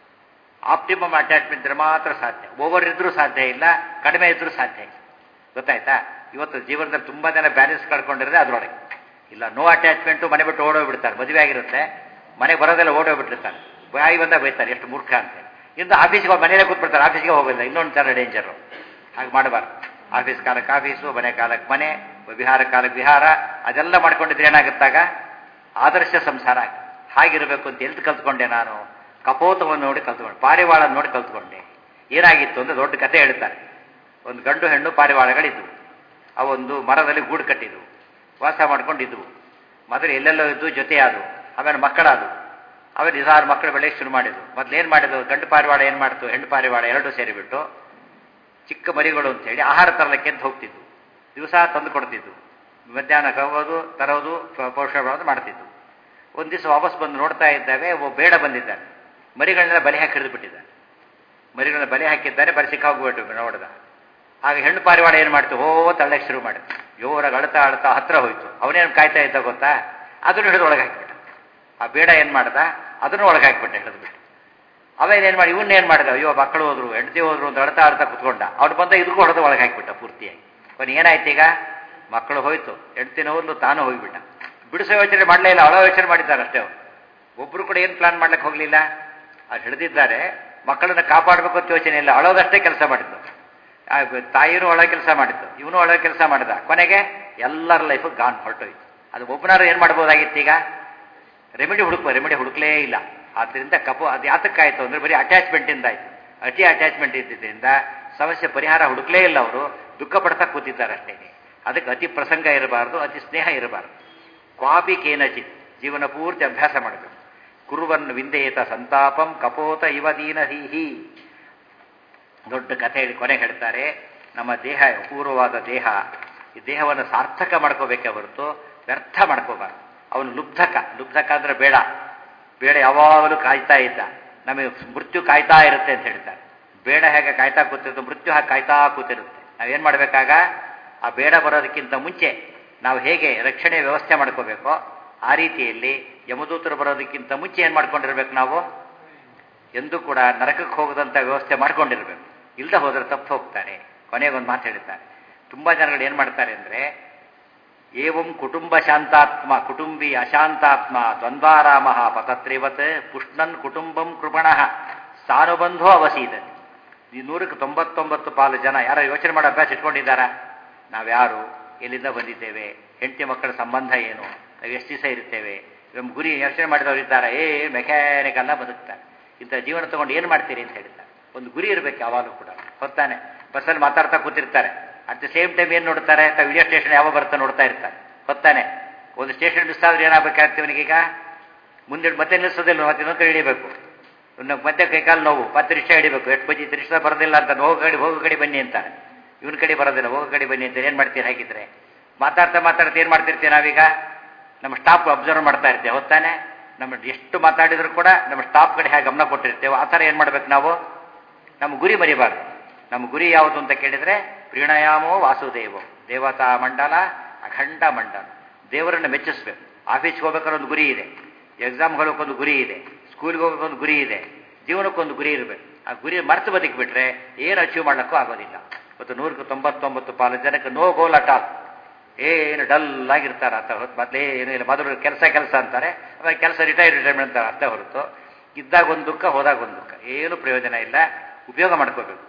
ಆಪ್ಟಿಮಮ್ ಅಟ್ಯಾಚ್ಮೆಂಟ್ ಇದ್ರೆ ಮಾತ್ರ ಸಾಧ್ಯ ಓವರ್ ಇದ್ರೂ ಸಾಧ್ಯ ಇಲ್ಲ ಕಡಿಮೆ ಇದ್ರೂ ಸಾಧ್ಯ ಇಲ್ಲ ಗೊತ್ತಾಯ್ತಾ ಇವತ್ತು ಜೀವನದಲ್ಲಿ ತುಂಬಾ ಜನ ಬ್ಯಾಲೆನ್ಸ್ ಕಳ್ಕೊಂಡಿರೋದೇ ಅದರೊಳಗೆ ಇಲ್ಲ ನೋ ಅಟ್ಯಾಚ್ಮೆಂಟು ಮನೆ ಬಿಟ್ಟು ಓಡೋಗ್ಬಿಡ್ತಾರೆ ಮದುವೆ ಆಗಿರುತ್ತೆ ಮನೆಗೆ ಬರೋದೆಲ್ಲ ಓಡೋಗ್ಬಿಟ್ಟಿರ್ತಾರೆ ಬಾಯಿ ಬಂದಾಗ ಬೈತಾರೆ ಎಷ್ಟು ಮೂರ್ಖ ಅಂತ ಇಂದು ಆಫೀಸ್ಗೆ ಮನೇಲೆ ಕೂತ್ಬಿಡ್ತಾರೆ ಆಫೀಸ್ಗೆ ಹೋಗೋದಿಲ್ಲ ಇನ್ನೊಂದು ಥರ ಡೇಂಜರು ಹಾಗೆ ಮಾಡಬಾರ್ದು ಆಫೀಸ್ ಕಾಲಕ್ಕೆ ಆಫೀಸು ಮನೆ ಕಾಲಕ್ಕೆ ಮನೆ ವಿಹಾರ ಕಾಲಕ್ಕೆ ವಿಹಾರ ಅದೆಲ್ಲ ಮಾಡ್ಕೊಂಡಿದ್ರೆ ಏನಾಗುತ್ತಾಗ ಆದರ್ಶ ಸಂಸಾರ ಆಗುತ್ತೆ. ಹಾಗಿರಬೇಕು ಅಂತ ಎಲ್ಲಿ ಕಲ್ತ್ಕೊಂಡೆ ನಾನು ಕಪೋತವನ್ನು ನೋಡಿ ಕಲ್ತ್ಕೊಂಡೆ ಪಾರಿವಾಳ ನೋಡಿ ಕಲ್ತ್ಕೊಂಡೆ ಏನಾಗಿತ್ತು ಅಂದ್ರೆ ದೊಡ್ಡ ಕತೆ ಹೇಳ್ತಾರೆ ಒಂದು ಗಂಡು ಹೆಣ್ಣು ಪಾರಿವಾಳಗಳಿದ್ವು ಅವೊಂದು ಮರದಲ್ಲಿ ಗೂಡು ಕಟ್ಟಿದ್ವು ವಾಸ ಮಾಡ್ಕೊಂಡಿದ್ವು ಮೊದಲು ಎಲ್ಲೆಲ್ಲೋ ಇದ್ದು ಜೊತೆ ಆದವು ಆಮೇಲೆ ಮಕ್ಕಳಾದವು ಆಮೇಲೆ ಇದಾರು ಮಕ್ಕಳು ಬೆಳೆಯಕ್ಕೆ ಶುರು ಮಾಡಿದ್ವು ಮೊದಲು ಏನು ಮಾಡಿದ್ವು ಗಂಡು ಪಾರಿವಾಳ ಏನು ಮಾಡ್ತು ಹೆಣ್ಣು ಪಾರಿವಾಳ ಎರಡೂ ಸೇರಿಬಿಟ್ಟು ಚಿಕ್ಕ ಮರಿಗಳು ಅಂತ ಹೇಳಿ ಆಹಾರ ತರಲಿಕ್ಕೆ ಅಂತ ಹೋಗ್ತಿದ್ವು ದಿವಸ ತಂದು ಕೊಡ್ತಿದ್ವು ಮಧ್ಯಾಹ್ನ ಹೋಗೋದು ತರೋದು ಪ- ಪೋಷಣೆ ಮಾಡೋದು ಮಾಡ್ತಿದ್ವು ಒಂದು ದಿವಸ ವಾಪಸ್ ಬಂದು ನೋಡ್ತಾ ಇದ್ದಾವೆ ಒಬ್ಬ ಬೇಡ ಬಂದಿದ್ದಾನೆ ಮರಿಗಳನ್ನೆಲ್ಲ ಬಲಿ ಹಾಕಿ ಹಿಡಿದು ಬಿಟ್ಟಿದ್ದಾನೆ ಮರಿಗಳನ್ನ ಬಲಿ ಹಾಕಿದ್ದಾರೆ ಬರೀ ಸಿಕ್ಕಾಗ್ಬಿಟ್ಟು ನೋಡ್ದ ಆಗ ಹೆಣ್ಣು ಪಾರಿವಾಳ ಏನು ಮಾಡ್ತು ಹೋ ತಳ್ಳಕ್ಕೆ ಶುರು ಮಾಡಿತು ಜೋರಾಗಿ ಅಳ್ತಾ ಅಳ್ತಾ ಹತ್ರ ಹೋಯ್ತು ಅವನೇನು ಕಾಯ್ತಾ ಇದ್ದ ಗೊತ್ತಾ ಅದನ್ನು ಹಿಡಿದು ಒಳಗೆ ಹಾಕಿಬಿಟ್ಟ ಆ ಬೇಡ ಏನು ಮಾಡ್ದ ಅದನ್ನು ಒಳಗೆ ಹಾಕಿಬಿಟ್ಟೆ ಹಿಡಿದ್ಬಿಟ್ಟು ಆಮೇಲೆ ಏನು ಮಾಡಿ ಇವನ್ನ ಏನು ಮಾಡಿದ ಅಯ್ಯೋ ಮಕ್ಕಳು ಹೋದ್ರು ಹೆಂಡತಿ ಹೋದ್ರು ಅಂತ ಅಳ್ತಾ ಅಳ್ತಾ ಕುತ್ಕೊಂಡ ಅವ್ನು ಬಂದ ಇದಕ್ಕೂ ಹೊಡೆದು ಒಳಗೆ ಹಾಕಿಬಿಟ್ಟ ಪೂರ್ತಿಯಾಗಿ ಕೊನೆ ಏನಾಯ್ತು ಈಗ ಮಕ್ಕಳು ಹೋಯ್ತು ಹೆಂಡತಿನ ಹೋದ್ಲು ತಾನು ಹೋಗ್ಬಿಟ್ಟ ಬಿಡಿಸೋ ಯೋಚನೆ ಮಾಡಲೇ ಇಲ್ಲ ಅಳೋ ಯೋಚನೆ ಮಾಡಿದ್ದಾರೆ ಅಷ್ಟೇ ಅವ್ರು ಒಬ್ರು ಕೂಡ ಏನು ಪ್ಲಾನ್ ಮಾಡ್ಲಿಕ್ಕೆ ಹೋಗ್ಲಿಲ್ಲ ಅವ್ರು ಹಿಡಿದಿದ್ದಾರೆ ಮಕ್ಕಳನ್ನ ಕಾಪಾಡಬೇಕು ಅಂತ ಯೋಚನೆ ಇಲ್ಲ ಅಳೋದಷ್ಟೇ ಕೆಲಸ ಮಾಡಿದ್ದು ಆ ತಾಯಿನೂ ಒಳ ಕೆಲಸ ಮಾಡಿದ್ದು ಇವನು ಒಳ ಕೆಲಸ ಮಾಡಿದ ಕೊನೆಗೆ ಎಲ್ಲರ ಲೈಫು ಗಾನ್ ಹೊರಟೋಯ್ತು ಅದು ಒಬ್ಬನಾರು ಏನು ಮಾಡ್ಬೋದಾಗಿತ್ತು ಈಗ ರೆಮಿಡಿ ಹುಡುಕುವ ರೆಮಿಡಿ ಹುಡುಕ್ಲೇ ಇಲ್ಲ ಆದ್ದರಿಂದ ಕಪು ಅದು ಯಾತಕ್ಕಾಯ್ತು ಅಂದ್ರೆ ಬರೀ ಅಟ್ಯಾಚ್ಮೆಂಟಿಂದ ಆಯ್ತು ಅತಿ ಅಟ್ಯಾಚ್ಮೆಂಟ್ ಇದ್ದಿದ್ದರಿಂದ ಸಮಸ್ಯೆ ಪರಿಹಾರ ಹುಡುಕ್ಲೇ ಇಲ್ಲ ಅವರು ದುಃಖ ಪಡ್ತಾ ಕೂತಿದ್ದಾರೆ ಅಷ್ಟೇ ಅದಕ್ಕೆ ಅತಿ ಪ್ರಸಂಗ ಇರಬಾರ್ದು ಅತಿ ಸ್ನೇಹ ಇರಬಾರ್ದು ಕ್ವಾಪಿ ಕೇನಚಿತ್ ಜೀವನ ಪೂರ್ತಿ ಅಭ್ಯಾಸ ಮಾಡಬೇಕು ಕುರುವನ್ ವಿಂದೇತ ಸಂತಾಪಂ ಕಪೋತ ಇವ ದೀನಹೀಹಿ ದೊಡ್ಡ ಕಥೆ ಹೇಳಿ ಕೊನೆಗೆ ಹೇಳ್ತಾರೆ ನಮ್ಮ ದೇಹ ಅಪೂರ್ವವಾದ ದೇಹ ಈ ದೇಹವನ್ನು ಸಾರ್ಥಕ ಮಾಡ್ಕೋಬೇಕೇ ಹೊರತು ವ್ಯರ್ಥ ಮಾಡ್ಕೋಬಾರ್ದು ಅವನು ಲುಬ್ಧಕ ಲುಬ್ಧಕ ಅಂದ್ರೆ ಬೇಡ ಬೇಡ ಯಾವಾಗಲೂ ಕಾಯ್ತಾ ಇದ್ದ ನಮಗೆ ಮೃತ್ಯು ಕಾಯ್ತಾ ಇರುತ್ತೆ ಅಂತ ಹೇಳ್ತಾರೆ ಬೇಡ ಹೇಗೆ ಕಾಯ್ತಾ ಕೂತಿರುತ್ತೆ ಮೃತ್ಯು ಹಾಗೆ ಕಾಯ್ತಾ ಕೂತಿರುತ್ತೆ ನಾವೇನು ಮಾಡಬೇಕಾಗ ಆ ಬೇಡ ಬರೋದಕ್ಕಿಂತ ಮುಂಚೆ ನಾವು ಹೇಗೆ ರಕ್ಷಣೆ ವ್ಯವಸ್ಥೆ ಮಾಡ್ಕೋಬೇಕೋ ಆ ರೀತಿಯಲ್ಲಿ ಯಮದೂತರು ಬರೋದಕ್ಕಿಂತ ಮುಂಚೆ ಏನು ಮಾಡ್ಕೊಂಡಿರ್ಬೇಕು ನಾವು ಎಂದೂ ಕೂಡ ನರಕಕ್ಕೆ ಹೋಗದಂಥ ವ್ಯವಸ್ಥೆ ಮಾಡ್ಕೊಂಡಿರ್ಬೇಕು ಇಲ್ಲದೆ ಹೋದ್ರೆ ತಪ್ಪು ಹೋಗ್ತಾರೆ ಕೊನೆಗೊಂದು ಮಾತು ಹೇಳ್ತಾರೆ ತುಂಬ ಜನಗಳು ಏನು ಮಾಡ್ತಾರೆ ಅಂದರೆ ಏವಂ ಕುಟುಂಬ ಶಾಂತಾತ್ಮ ಕುಟುಂಬಿ ಅಶಾಂತಾತ್ಮ ದ್ವಂದ್ವಾರಾಮ ಪತತ್ರಿವತ್ ಪುಷ್ಣನ್ ಕುಟುಂಬಂ ಕೃಪಣ ಸಾನುಬಂಧೋ ಅವಸೀದ ಈ ನೂರಕ್ಕೆ ತೊಂಬತ್ತೊಂಬತ್ತು ಪಾಲು ಜನ ಯಾರೋ ಯೋಚನೆ ಮಾಡೋ ಅಭ್ಯಾಸ ಇಟ್ಕೊಂಡಿದ್ದಾರಾ ನಾವ್ಯಾರು ಎಲ್ಲಿಂದ ಬಂದಿದ್ದೇವೆ ಹೆಂಡತಿ ಮಕ್ಕಳ ಸಂಬಂಧ ಏನು ನಾವು ಎಷ್ಟು ದಿವಸ ಇರ್ತೇವೆ ನಮ್ಮ ಗುರಿ ಯೋಚನೆ ಮಾಡಿದವರು ಇದ್ದಾರೆ ಏ ಮೆಕ್ಯಾನಿಕ್ ಅಲ್ಲ ಬದುಕ್ತಾರೆ ಇಂಥ ಜೀವನ ತಗೊಂಡು ಏನು ಮಾಡ್ತೀರಿ ಅಂತ ಹೇಳ್ತಾರೆ ಒಂದು ಗುರಿ ಇರಬೇಕು ಯಾವಾಗಲೂ ಕೂಡ ಹೊತ್ತಾನೆ ಬಸ್ಸಲ್ಲಿ ಮಾತಾಡ್ತಾ ಕೂತಿರ್ತಾರೆ ಅಟ್ ದ ಸೇಮ್ ಟೈಮ್ ಏನು ನೋಡ್ತಾರೆ ಅಥವಾ ವಿಡಿಯೋ ಸ್ಟೇಷನ್ ಯಾವಾಗ ಬರುತ್ತೆ ನೋಡ್ತಾ ಇರ್ತಾರೆ ಹೊತ್ತಾನೆ ಒಂದು ಸ್ಟೇಷನ್ ಮಿಸ್ ಆದ್ರೆ ಏನಾಗಬೇಕಾಗ್ತದೆ ಇವನಿಗೀಗ ಮುಂದೆ ಮತ್ತೆ ನಿಲ್ಲಿಸೋದಿಲ್ಲ ಮತ್ತೆ ಇನ್ನೊಂದು ಕಡೆ ಹಿಡಿಬೇಕು ಇನ್ನು ಮತ್ತೆ ಕೈಕಾಲು ನೋವು ಮತ್ತೆ ರಿಕ್ಷಾ ಹಿಡಿಬೇಕು ಎಷ್ಟು ಬಜ್ಜಿ ರಿಕ್ಷಾ ಬರೋದಿಲ್ಲ ಅಂತ ಹೋಗೋ ಕಡೆ ಹೋಗೋ ಕಡೆ ಬನ್ನಿ ಅಂತಾರೆ ಇವನ ಕಡೆ ಬರೋದಿಲ್ಲ ಹೋಗೋ ಕಡೆ ಬನ್ನಿ ಅಂತ ಏನು ಮಾಡ್ತೀರಿ ಹಾಗಿದ್ರೆ ಮಾತಾಡ್ತಾ ಮಾತಾಡ್ತಾ ಏನು ಮಾಡ್ತಿರ್ತೀವಿ ನಾವೀಗ ನಮ್ಮ ಸ್ಟಾಫ್ ಅಬ್ಸರ್ವ್ ಮಾಡ್ತಾ ಇರ್ತೇವೆ ಹೊತ್ತಾನೆ ನಮ್ಮ ಎಷ್ಟು ಮಾತಾಡಿದ್ರು ಕೂಡ ನಮ್ಮ ಸ್ಟಾಫ್ ಕಡೆ ಹೇಗೆ ಗಮನ ಕೊಟ್ಟಿರ್ತೇವೆ ಆ ಥರ ಏನು ಮಾಡ್ಬೇಕು ನಾವು ನಮ್ಮ ಗುರಿ ಮರಿಬಾರ್ದು ನಮ್ಮ ಗುರಿ ಯಾವುದು ಅಂತ ಕೇಳಿದರೆ ಪ್ರೀಣಯಾಮೋ ವಾಸುದೇವೋ ದೇವತಾ ಮಂಡಲ ಅಖಂಡ ಮಂಡಲ ದೇವರನ್ನು ಮೆಚ್ಚಿಸ್ಬೇಕು ಆಫೀಸ್ಗೆ ಹೋಗ್ಬೇಕಾದ್ರೆ ಒಂದು ಗುರಿ ಇದೆ ಎಕ್ಸಾಮ್ಗೆ ಹೋಗೋಕ್ಕೊಂದು ಗುರಿ ಇದೆ ಸ್ಕೂಲ್ಗೆ ಹೋಗೋಕ್ಕೊಂದು ಗುರಿ ಇದೆ ಜೀವನಕ್ಕೊಂದು ಗುರಿ ಇರಬೇಕು ಆ ಗುರಿ ಮರೆತು ಬದುಕಿಬಿಟ್ರೆ ಏನು ಅಚೀವ್ ಮಾಡೋಕ್ಕೂ ಆಗೋದಿಲ್ಲ ಇವತ್ತು ನೂರಕ್ಕೆ ತೊಂಬತ್ತೊಂಬತ್ತು ಪಾಲು ಜನಕ್ಕೆ ನೋ ಗೋಲ್ ಅಟ್ ಆಲ್ ಏನು ಡಲ್ ಆಗಿರ್ತಾರೆ ಅಂತ ಹೊರತು ಮೊದಲೇ ಏನು ಇಲ್ಲ ಮೊದಲು ಕೆಲಸ ಕೆಲಸ ಅಂತಾರೆ ಆಮೇಲೆ ಕೆಲಸ ರಿಟೈರ್ ರಿಟೈರ್ಮೆಂಟ್ ಅಂತಾರೆ ಅಷ್ಟೇ ಹೊರತು ಇದ್ದಾಗ ಒಂದು ದುಃಖ ಹೋದಾಗ ಒಂದು ದುಃಖ ಏನು ಪ್ರಯೋಜನ ಇಲ್ಲ ಉಪಯೋಗ ಮಾಡ್ಕೋಬೇಕು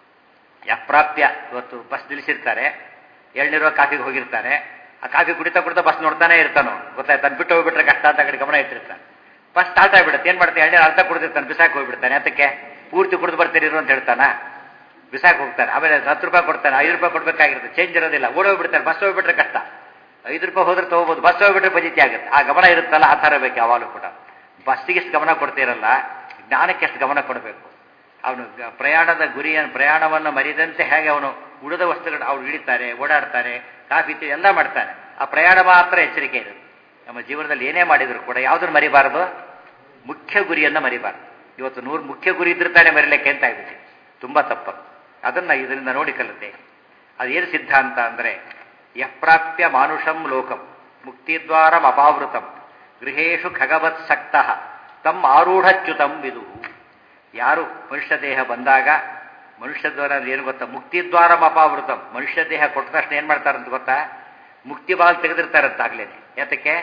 ಅಪ್ರಾಪ್ಯ ಇವತ್ತು ಬಸ್ ನಿಲ್ಲಿಸಿರ್ತಾರೆ ಎಳ್ನೀರು ಕಾಫಿಗೆ ಹೋಗಿರ್ತಾನೆ ಆ ಕಾಫಿ ಕುಡಿತಾ ಕುಡಿತಾ ಬಸ್ ನೋಡ್ತಾನೆ ಇರ್ತಾನೋ ಗೊತ್ತಾಯ್ತು ತನ್ನ ಬಿಟ್ಟು ಹೋಗ್ಬಿಟ್ರೆ ಕಷ್ಟ ಅಂತ ಕಡೆ ಗಮನ ಇಟ್ಟಿರ್ತಾನೆ ಬಸ್ ಸ್ಟಾರ್ಟ್ ಆಗಿಬಿಡುತ್ತೆ ಏನು ಮಾಡ್ತಾನೆ ಎಳ್ನೀರು ಅರ್ಧ ಕುಡಿದಿರ್ತಾನೆ ಬಿಸಾಕ್ ಹೋಗ್ಬಿಡ್ತಾನೆ ಅದಕ್ಕೆ ಪೂರ್ತಿ ಕುಡಿದು ಬರ್ತೀರಿರು ಅಂತ ಹೇಳ್ತಾನ ಬಿಸಾಕ್ ಹೋಗ್ತಾನೆ ಆಮೇಲೆ ಹತ್ತು ರೂಪಾಯಿ ಕೊಡ್ತಾನೆ ಐದು ರೂಪಾಯಿ ಕೊಡ್ಬೇಕಾಗಿರುತ್ತೆ ಚೇಂಜ್ ಇರೋದಿಲ್ಲ ಓಡೋಗ್ಬಿಡ್ತಾನೆ ಬಸ್ ಹೋಗ್ಬಿಟ್ರೆ ಕಷ್ಟ ಐದು ರೂಪಾಯಿ ಹೋದ್ರೆ ತಗೋಬೋದು ಬಸ್ ಹೋಗ್ಬಿಟ್ರೆ ಪಜಿತಿ ಆಗುತ್ತೆ ಆ ಗಮನ ಇರುತ್ತಲ್ಲ ಆ ಥರ ಬೇಕು ಯಾವಾಗಲೂ ಕೂಡ ಬಸ್ಸಿಗೆ ಎಷ್ಟು ಗಮನ ಕೊಡ್ತೀರಲ್ಲ ಜ್ಞಾನಕ್ಕೆ ಎಷ್ಟು ಗಮನ ಕೊಡಬೇಕು ಅವನು ಪ್ರಯಾಣದ ಗುರಿಯನ್ನು ಪ್ರಯಾಣವನ್ನು ಮರಿದಂತೆ ಹೇಗೆ ಅವನು ಉಳಿದ ವಸ್ತುಗಳು ಅವ್ರು ಹಿಡಿತಾರೆ ಓಡಾಡ್ತಾರೆ ಕಾಫಿ ಟೀ ಎಲ್ಲ ಮಾಡ್ತಾನೆ ಆ ಪ್ರಯಾಣ ಮಾತ್ರ ಎಚ್ಚರಿಕೆ ಇರುತ್ತೆ ನಮ್ಮ ಜೀವನದಲ್ಲಿ ಏನೇ ಮಾಡಿದ್ರು ಕೂಡ ಯಾವುದನ್ನು ಮರಿಬಾರದು ಮುಖ್ಯ ಗುರಿಯನ್ನು ಮರಿಬಾರದು ಇವತ್ತು ನೂರು ಮುಖ್ಯ ಗುರಿ ಇದ್ರೆ ತಾನೇ ಮರಿಲಿಕ್ಕೆ ಅಂತ ಆಗ್ಬಿಟ್ಟು ತುಂಬ ತಪ್ಪು ಅದನ್ನು ಇದರಿಂದ ನೋಡಿ ಕಲಿತೆ ಅದೇನು ಸಿದ್ಧಾಂತ ಅಂದರೆ ಯಪ್ರಾಪ್ಯ ಮಾನುಷಂ ಲೋಕಂ ಮುಕ್ತಿದ್ವಾರಂ ಅಪಾವೃತಂ ಗೃಹೇಶು ಖಗವತ್ ಸಕ್ತ ತಮ್ಮ ಆರೂಢಚ್ಯುತಂ ವಿದು ಯಾರು ಮನುಷ್ಯ ದೇಹ ಬಂದಾಗ ಮನುಷ್ಯ ದ್ವಾರ ಏನು ಗೊತ್ತಾ ಮುಕ್ತಿದ್ವಾರಂ ಅಪಾವೃತಂ ಮನುಷ್ಯ ದೇಹ ಕೊಟ್ಟ ತಕ್ಷಣ ಏನು ಮಾಡ್ತಾರಂತ ಗೊತ್ತಾ ಮುಕ್ತಿ ಬಾಲ್ ತೆಗೆದಿರ್ತಾರಂತಾಗ್ಲೇನೆ ಯಾತಕ್ಕೆ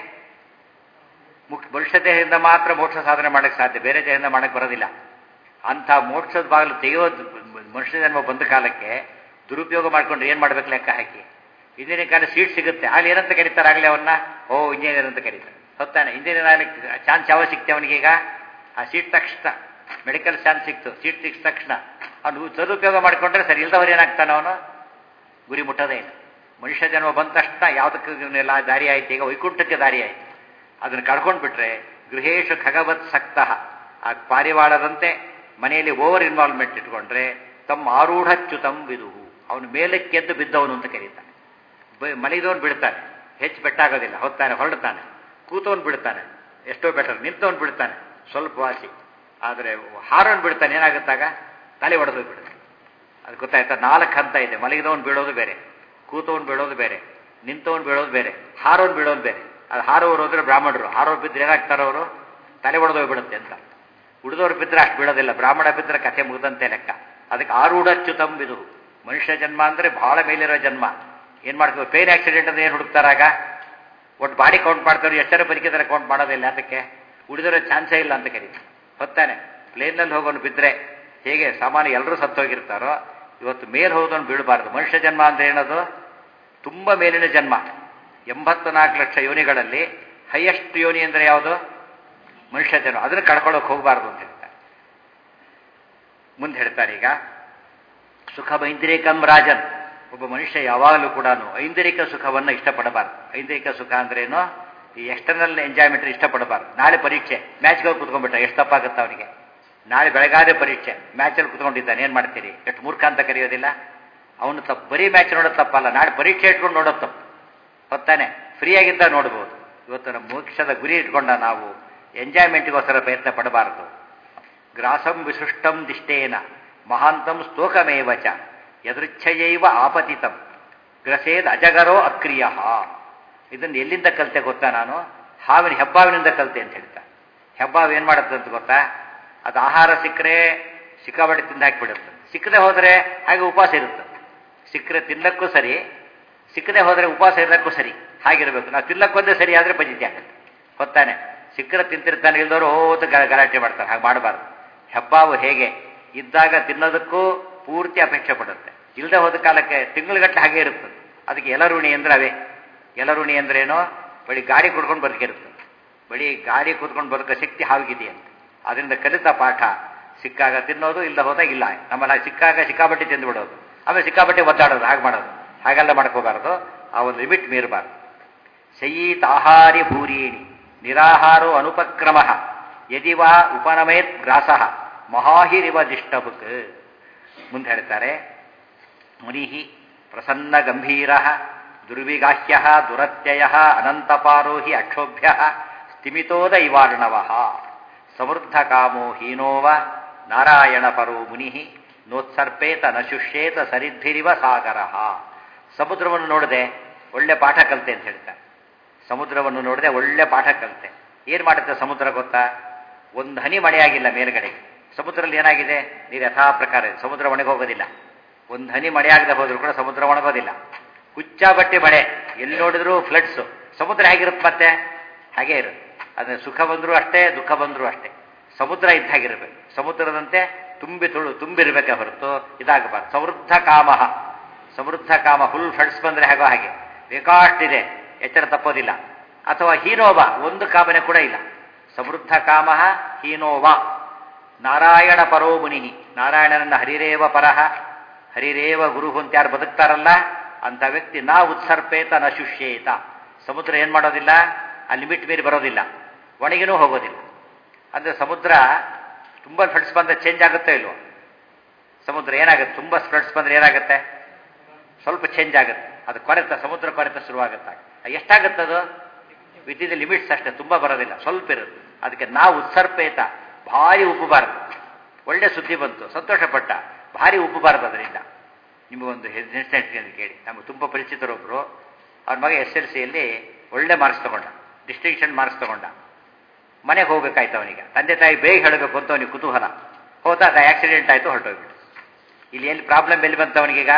ಮುಕ್ ಮನುಷ್ಯ ದೇಹದಿಂದ ಮಾತ್ರ ಮೋಕ್ಷ ಸಾಧನೆ ಮಾಡಕ್ಕೆ ಸಾಧ್ಯ ಬೇರೆ ದೇಹದಿಂದ ಮಾಡಕ್ಕೆ ಬರೋದಿಲ್ಲ ಅಂಥ ಮೋಕ್ಷದ ಬಾಗಿಲು ತೆಗೆಯೋದು ಮನುಷ್ಯ ಜನ್ಮ ಬಂದ ಕಾಲಕ್ಕೆ ದುರುಪಯೋಗ ಮಾಡ್ಕೊಂಡ್ರೆ ಏನು ಮಾಡ್ಬೇಕು ಲೆಕ್ಕ ಹಾಕಿ ಇಂಜಿನಿಯರಿಂಗ್ ಕಾಲೇಜ್ ಸೀಟ್ ಸಿಗುತ್ತೆ ಅಲ್ಲಿ ಏನಂತ ಕರೀತಾರೆ ಆಗಲೇ ಅವನ್ನ ಓ ಇಂಜಿನಿಯರ್ ಅಂತ ಕರೀತಾರೆ ಹೊತ್ತಾನೆ ಇಂಜಿನಿಯರ್ ಆಗಲಿಕ್ಕೆ ಚಾನ್ಸ್ ಯಾವಾಗ ಸಿಕ್ತೆ ಅವನಿಗೀಗ ಆ ಸೀಟ್ ತಕ್ಷಣ ಮೆಡಿಕಲ್ ಚಾನ್ಸ್ ಸಿಕ್ತು ಸೀಟ್ ಸಿಕ್ಕ ತಕ್ಷಣ ಅವನು ಸದುಪಯೋಗ ಮಾಡಿಕೊಂಡ್ರೆ ಸರಿ ಇಲ್ದವ್ರು ಏನಾಗ್ತಾನೆ ಅವನು ಗುರಿ ಮುಟ್ಟೋದೇ ಇಲ್ಲ ಮನುಷ್ಯ ಜನ್ಮ ಬಂದ ತಕ್ಷಣ ಯಾವುದಕ್ಕೆಲ್ಲ ದಾರಿ ಆಯ್ತು ಈಗ ವೈಕುಂಠಕ್ಕೆ ದಾರಿ ಆಯ್ತು ಅದನ್ನು ಕಳ್ಕೊಂಡು ಬಿಟ್ರೆ ಗೃಹೇಶು ಖಗವತ್ ಸಕ್ತಃ ಆ ಪಾರಿವಾಳದಂತೆ ಮನೆಯಲ್ಲಿ ಓವರ್ ಇನ್ವಾಲ್ವ್ಮೆಂಟ್ ಇಟ್ಕೊಂಡ್ರೆ ತಮ್ಮ ಆರೂಢಚ್ಯುತಂ ವಿದುಹು ಅವನು ಮೇಲಕ್ಕೆದ್ದು ಬಿದ್ದವನು ಅಂತ ಕರೀತಾನೆ ಮಲಗಿದವನು ಬಿಡ್ತಾನೆ ಹೆಚ್ಚು ಬೆಟ್ಟಾಗೋದಿಲ್ಲ ಹೊತ್ತಾನೆ ಹೊರಡ್ತಾನೆ ಕೂತವನು ಬಿಡ್ತಾನೆ ಎಷ್ಟೋ ಬೆಟರ್ ನಿಂತವನು ಬಿಡ್ತಾನೆ ಸ್ವಲ್ಪ ವಾಸಿ ಆದರೆ ಹಾರೋನ್ ಬಿಡ್ತಾನೆ ಏನಾಗುತ್ತಾಗ ತಲೆ ಒಡೆದು ಬಿಡುತ್ತೆ ಅದು ಗೊತ್ತಾಯ್ತಾ ನಾಲ್ಕು ಹಂತ ಇದೆ ಮಲಗಿದವನು ಬೀಳೋದು ಬೇರೆ ಕೂತವನು ಬೀಳೋದು ಬೇರೆ ನಿಂತವನು ಬೀಳೋದು ಬೇರೆ ಹಾರೋನ್ ಬೀಳೋದು ಬೇರೆ ಅದು ಹಾರೋರು ಹೋದ್ರೆ ಬ್ರಾಹ್ಮಣರು ಹಾರೋರು ಬಿದ್ದರೆ ಏನಾಗ್ತಾರೆ ಅವರು ತಲೆ ಒಡೆದು ಬಿಡುತ್ತೆ ಅಂತ ಉಳಿದವ್ರು ಬಿದ್ದರೆ ಅಷ್ಟು ಬೀಳೋದಿಲ್ಲ ಬ್ರಾಹ್ಮಣ ಬಿದ್ದರೆ ಕಥೆ ಮುಗಿದಂತೆ ಲೆಕ್ಕ ಅದಕ್ಕೆ ಆರೂಢಚ್ಯುತಂ ಇದು ಮನುಷ್ಯ ಜನ್ಮ ಅಂದರೆ ಬಹಳ ಮೇಲಿರೋ ಜನ್ಮ ಏನು ಮಾಡ್ತೀವಿ ಟ್ರೈನ್ ಆಕ್ಸಿಡೆಂಟ್ ಅಂದ್ರೆ ಏನು ಹುಡುಕ್ತಾರಾಗ ಒಟ್ಟು ಬಾಡಿ ಕೌಂಟ್ ಮಾಡ್ತಾರೆ ಎಷ್ಟರ ಬದುಕಿದ್ರೆ ಕೌಂಟ್ ಮಾಡೋದಿಲ್ಲ ಅದಕ್ಕೆ ಉಳಿದಿರೋ ಚಾನ್ಸೇ ಇಲ್ಲ ಅಂತ ಕರೀತಾರೆ ಹೊತ್ತಾನೆ ಪ್ಲೇನಲ್ಲಿ ಹೋಗೋನು ಬಿದ್ದರೆ ಹೇಗೆ ಸಾಮಾನ್ಯ ಎಲ್ಲರೂ ಸತ್ತೋಗಿರ್ತಾರೋ ಇವತ್ತು ಮೇಲ್ ಹೋದವನು ಬೀಳಬಾರ್ದು ಮನುಷ್ಯ ಜನ್ಮ ಅಂದ್ರೆ ಏನದು ತುಂಬ ಮೇಲಿನ ಜನ್ಮ ಎಂಬತ್ತು ನಾಲ್ಕು ಲಕ್ಷ ಯೋನಿಗಳಲ್ಲಿ ಹೈಯೆಸ್ಟ್ ಯೋನಿ ಅಂದರೆ ಯಾವುದು ಮನುಷ್ಯ ಜನ್ಮ ಅದನ್ನು ಕಳ್ಕೊಳ್ಳೋಕೆ ಹೋಗಬಾರ್ದು ಅಂತ ಹೇಳ್ತಾರೆ ಮುಂದೆ ಹೇಳ್ತಾರೆ ಈಗ ಸುಖ ಐಂದ್ರಿಕಂ ರಾಜನ್ ಒಬ್ಬ ಮನುಷ್ಯ ಯಾವಾಗಲೂ ಕೂಡ ಐಂದ್ರಿಕ ಸುಖವನ್ನು ಇಷ್ಟಪಡಬಾರ್ದು ಐಂದ್ರಿಕ ಸುಖ ಅಂದ್ರೇನು ಈ ಎಕ್ಸ್ಟರ್ನಲ್ ಎಂಜಾಯ್ಮೆಂಟ್ ಇಷ್ಟಪಡಬಾರ್ದು ನಾಳೆ ಪರೀಕ್ಷೆ ಮ್ಯಾಚ್ಗೆ ಹೋಗಿ ಕುತ್ಕೊಂಡ್ಬಿಟ್ಟ ಎಷ್ಟು ತಪ್ಪಾಗುತ್ತೆ ಅವನಿಗೆ ನಾಳೆ ಬೆಳಗಾದ್ರೆ ಪರೀಕ್ಷೆ ಮ್ಯಾಚಲ್ಲಿ ಕುತ್ಕೊಂಡಿದ್ದಾನೆ ಏನು ಮಾಡ್ತೀರಿ ಎಷ್ಟು ಮೂರ್ಖ ಅಂತ ಕರೆಯೋದಿಲ್ಲ ಅವನು ತಪ್ಪು ಬರೀ ಮ್ಯಾಚ್ ನೋಡೋದು ತಪ್ಪಲ್ಲ ನಾಳೆ ಪರೀಕ್ಷೆ ಇಟ್ಕೊಂಡು ನೋಡೋದು ತಪ್ಪು ಹೊತ್ತಾನೆ ಫ್ರೀಯಾಗಿದ್ದ ನೋಡ್ಬೋದು ಇವತ್ತು ನಮ್ಮ ಮೋಕ್ಷದ ಗುರಿ ಇಟ್ಕೊಂಡ ನಾವು ಎಂಜಾಯ್ಮೆಂಟ್ಗೋಸ್ಕರ ಪ್ರಯತ್ನ ಪಡಬಾರದು ಗ್ರಾಸಂ ವಿಸೃಷ್ಟಂ ದಿಷ್ಟೇನ ಮಹಾಂತಂ ಸ್ತೋಕಮೇವ ಚ ಯದೃಚ್ಛಯೈವ ಆಪತಿತಂ ಗ್ರಸೇದ್ ಅಜಗರೋ ಅಕ್ರಿಯ ಇದನ್ನು ಎಲ್ಲಿಂದ ಕಲಿತೆ ಗೊತ್ತಾ ನಾನು ಹಾವಿನ ಹೆಬ್ಬಾವಿನಿಂದ ಕಲಿತೆ ಅಂತ ಹೇಳ್ತಾ ಹೆಬ್ಬಾವು ಏನು ಮಾಡುತ್ತೆ ಅಂತ ಗೊತ್ತಾ ಅದು ಆಹಾರ ಸಿಕ್ಕರೆ ಸಿಕ್ಕಾಬಟ್ಟೆ ತಿಂದು ಹಾಕಿಬಿಡುತ್ತೆ ಸಿಕ್ಕದೆ ಹೋದರೆ ಹಾಗೆ ಉಪವಾಸ ಇರುತ್ತೆ ಸಿಕ್ಕರೆ ತಿನ್ನಕ್ಕೂ ಸರಿ ಸಿಕ್ಕದೆ ಹೋದರೆ ಉಪವಾಸ ಇರೋಕ್ಕೂ ಸರಿ ಹಾಗಿರಬೇಕು ನಾವು ತಿನ್ನಕ್ಕೊಂದೇ ಸರಿ ಆದರೆ ಬಜಿತಿ ಆಗುತ್ತೆ ಹೊತ್ತಾನೆ ಸಿಕ್ಕರೆ ತಿಂತಿರ್ತಾನೆ ಇಲ್ದವರು ಹೋದ ಗಲಾಟೆ ಮಾಡ್ತಾರೆ ಹಾಗೆ ಮಾಡಬಾರ್ದು ಹೆಬ್ಬಾವು ಹೇಗೆ ಇದ್ದಾಗ ತಿನ್ನೋದಕ್ಕೂ ಪೂರ್ತಿ ಅಪೇಕ್ಷೆ ಪಡುತ್ತೆ ಇಲ್ಲದೆ ಹೋದ ಕಾಲಕ್ಕೆ ತಿಂಗಳುಗಟ್ಟಲೆ ಹಾಗೆ ಇರುತ್ತದೆ ಅದಕ್ಕೆ ಎಲರುಣಿ ಅಂದ್ರೆ ಅವೇ ಎಲರುಣಿ ಅಂದ್ರೇನು ಬಳಿ ಗಾಡಿ ಕುಡ್ಕೊಂಡು ಬದುಕಿರುತ್ತೆ ಬಳಿ ಗಾಡಿ ಕೂತ್ಕೊಂಡು ಬದುಕೋ ಶಕ್ತಿ ಹಾವಿಗಿದೆಯಂತೆ ಅದರಿಂದ ಕಲಿತ ಪಾಠ ಸಿಕ್ಕಾಗ ತಿನ್ನೋದು ಇಲ್ಲ ಹೋದಾಗ ಇಲ್ಲ ನಮ್ಮಲ್ಲಿ ಸಿಕ್ಕಾಗ ಸಿಕ್ಕಾಬಟ್ಟೆ ತಿಂದು ಬಿಡೋದು ಆಮೇಲೆ ಸಿಕ್ಕಾಬಟ್ಟೆ ಒದ್ದಾಡೋದು ಹಾಗೆ ಮಾಡೋದು ಹಾಗೆಲ್ಲ ಮಾಡ್ಕೋಬಾರ್ದು ಆ ಒಂದು ಲಿಮಿಟ್ ಮೀರಬಾರ್ದು ಶಯೀತ್ ಆಹಾರಿ ಭೂರೀಣಿ ನಿರಾಹಾರೋ ಅನುಪಕ್ರಮ ಯದಿ ವಾ ಉಪನಮೇತ್ ಗ್ರಾಸ ಮಹಾಹಿರಿವ ದಿಷ್ಟಬುಕ್ ಮುಂದೆ ಹೇಳ್ತಾರೆ ಮುನಿಹಿ ಪ್ರಸನ್ನ ಗಂಭೀರ ದುರ್ವಿಗಾಹ್ಯ ದುರತ್ಯಯ ಅನಂತಪಾರೋಹಿ ಅಕ್ಷೋಭ್ಯ ಸ್ಥಿಮಿತೋದ ಇವಾರ್ಣವ ಸಮೃದ್ಧ ಕಾಮೋ ಹೀನೋವ ನಾರಾಯಣ ಪರೋ ಮುನಿ ನೋತ್ಸರ್ಪೇತ ನಶುಷ್ಯೇತ ಸರಿದ್ಭಿರಿವ ಸಾಗರ ಸಮುದ್ರವನ್ನು ನೋಡದೆ ಒಳ್ಳೆ ಪಾಠ ಕಲಿತೆ ಅಂತ ಹೇಳ್ತಾರೆ ಸಮುದ್ರವನ್ನು ನೋಡದೆ ಒಳ್ಳೆ ಪಾಠ ಕಲಿತೆ ಏನು ಮಾಡುತ್ತೆ ಸಮುದ್ರ ಗೊತ್ತಾ ಒಂದು ಹನಿ ಮಳೆಯಾಗಿಲ್ಲ ಮೇಲ್ಗಡೆಗೆ ಸಮುದ್ರದಲ್ಲಿ ಏನಾಗಿದೆ ನೀರು ಯಥಾ ಪ್ರಕಾರ ಇದೆ ಸಮುದ್ರ ಒಣಗೋಗೋದಿಲ್ಲ ಒಂದು ಹನಿ ಮಳೆಯಾಗದೆ ಹೋದ್ರೂ ಕೂಡ ಸಮುದ್ರ ಒಣಗೋದಿಲ್ಲ ಹುಚ್ಚಾಬಟ್ಟೆ ಮಳೆ ಎಲ್ಲಿ ನೋಡಿದ್ರು ಫ್ಲಡ್ಸು ಸಮುದ್ರ ಹೇಗಿರುತ್ತೆ ಮತ್ತೆ ಹಾಗೇ ಇರುತ್ತೆ ಅದೇ ಸುಖ ಬಂದರೂ ಅಷ್ಟೇ ದುಃಖ ಬಂದರೂ ಅಷ್ಟೇ ಸಮುದ್ರ ಇದ್ದ ಹಾಗಿರ್ಬೇಕು ಸಮುದ್ರದಂತೆ ತುಂಬಿ ತುಳು ತುಂಬಿರ್ಬೇಕೆ ಹೊರತು ಇದಾಗಬಾರ್ದು ಸಮೃದ್ಧ ಕಾಮ ಸಮೃದ್ಧ ಕಾಮ ಫುಲ್ ಫ್ಲಡ್ಸ್ ಬಂದರೆ ಹೇಗೋ ಹಾಗೆ ಬೇಕಾಷ್ಟಿದೆ ಎಚ್ಚರ ತಪ್ಪೋದಿಲ್ಲ ಅಥವಾ ಹೀನೋವ ಒಂದು ಕಾಮನೆ ಕೂಡ ಇಲ್ಲ ಸಮೃದ್ಧ ಕಾಮ ಹೀನೋವ ನಾರಾಯಣ ಪರೋ ಮುನಿ ನಾರಾಯಣನನ್ನ ಹರಿರೇವ ಪರಹ ಹರಿರೇವ ಗುರು ಅಂತ ಯಾರು ಬದುಕ್ತಾರಲ್ಲ ಅಂತ ವ್ಯಕ್ತಿ ನಾ ಉತ್ಸರ್ಪೇತ ನ ಶುಷ್ಯೇತ ಸಮುದ್ರ ಏನು ಮಾಡೋದಿಲ್ಲ ಆ ಲಿಮಿಟ್ ಮೀರಿ ಬರೋದಿಲ್ಲ ಒಣಗಿನೂ ಹೋಗೋದಿಲ್ಲ ಅಂದರೆ ಸಮುದ್ರ ತುಂಬ ಫ್ಲಡ್ಸ್ ಬಂದರೆ ಚೇಂಜ್ ಆಗುತ್ತೋ ಇಲ್ವೋ ಸಮುದ್ರ ಏನಾಗುತ್ತೆ ತುಂಬ ಫ್ಲಡ್ಸ್ ಬಂದರೆ ಏನಾಗುತ್ತೆ ಸ್ವಲ್ಪ ಚೇಂಜ್ ಆಗುತ್ತೆ ಅದು ಕೊರೆತ ಸಮುದ್ರ ಕೊರೆತ ಶುರುವಾಗುತ್ತೆ ಎಷ್ಟಾಗುತ್ತೆ ಅದು ವಿತ್ ಇನ್ ಲಿಮಿಟ್ಸ್ ಅಷ್ಟೇ ತುಂಬ ಬರೋದಿಲ್ಲ ಸ್ವಲ್ಪ ಇರುತ್ತೆ ಅದಕ್ಕೆ ನಾವು ಉತ್ಸರ್ಪೇತ ಭಾರಿ ಉಪ್ಪಬಾರದು ಒಳ್ಳೆ ಸುದ್ದಿ ಬಂತು ಸಂತೋಷಪಟ್ಟ ಭಾರಿ ಉಪ್ಪಬಾರದು ಅದರಿಂದ ನಿಮಗೊಂದು ಇನ್ಸಿಡೆಂಟ್ ಕೇಳಿ ನಮಗೆ ತುಂಬ ಪರಿಚಿತರೊಬ್ಬರು ಅವ್ರ ಮಗ ಎಸ್ ಎಲ್ ಸಿಯಲ್ಲಿ ಒಳ್ಳೆ ಮಾರ್ಕ್ಸ್ ತಗೊಂಡ ಡಿಸ್ಟಿಂಕ್ಷನ್ ಮಾರ್ಕ್ಸ್ ತಗೊಂಡ ಮನೆಗೆ ಹೋಗ್ಬೇಕಾಯ್ತು ಅವನಿಗೆ ತಂದೆ ತಾಯಿ ಬೇಗ ಹೇಳಬೇಕು ಅಂತ ಅವನಿಗೆ ಕುತೂಹಲ ಹೋದಾಗ ಆಕ್ಸಿಡೆಂಟ್ ಆಯಿತು ಹೊರಟೋಗ್ಬಿಟ್ಟು ಇಲ್ಲಿ ಎಲ್ಲಿ ಪ್ರಾಬ್ಲಮ್ ಎಲ್ಲಿ ಬಂತು ಅವನಿಗೀಗ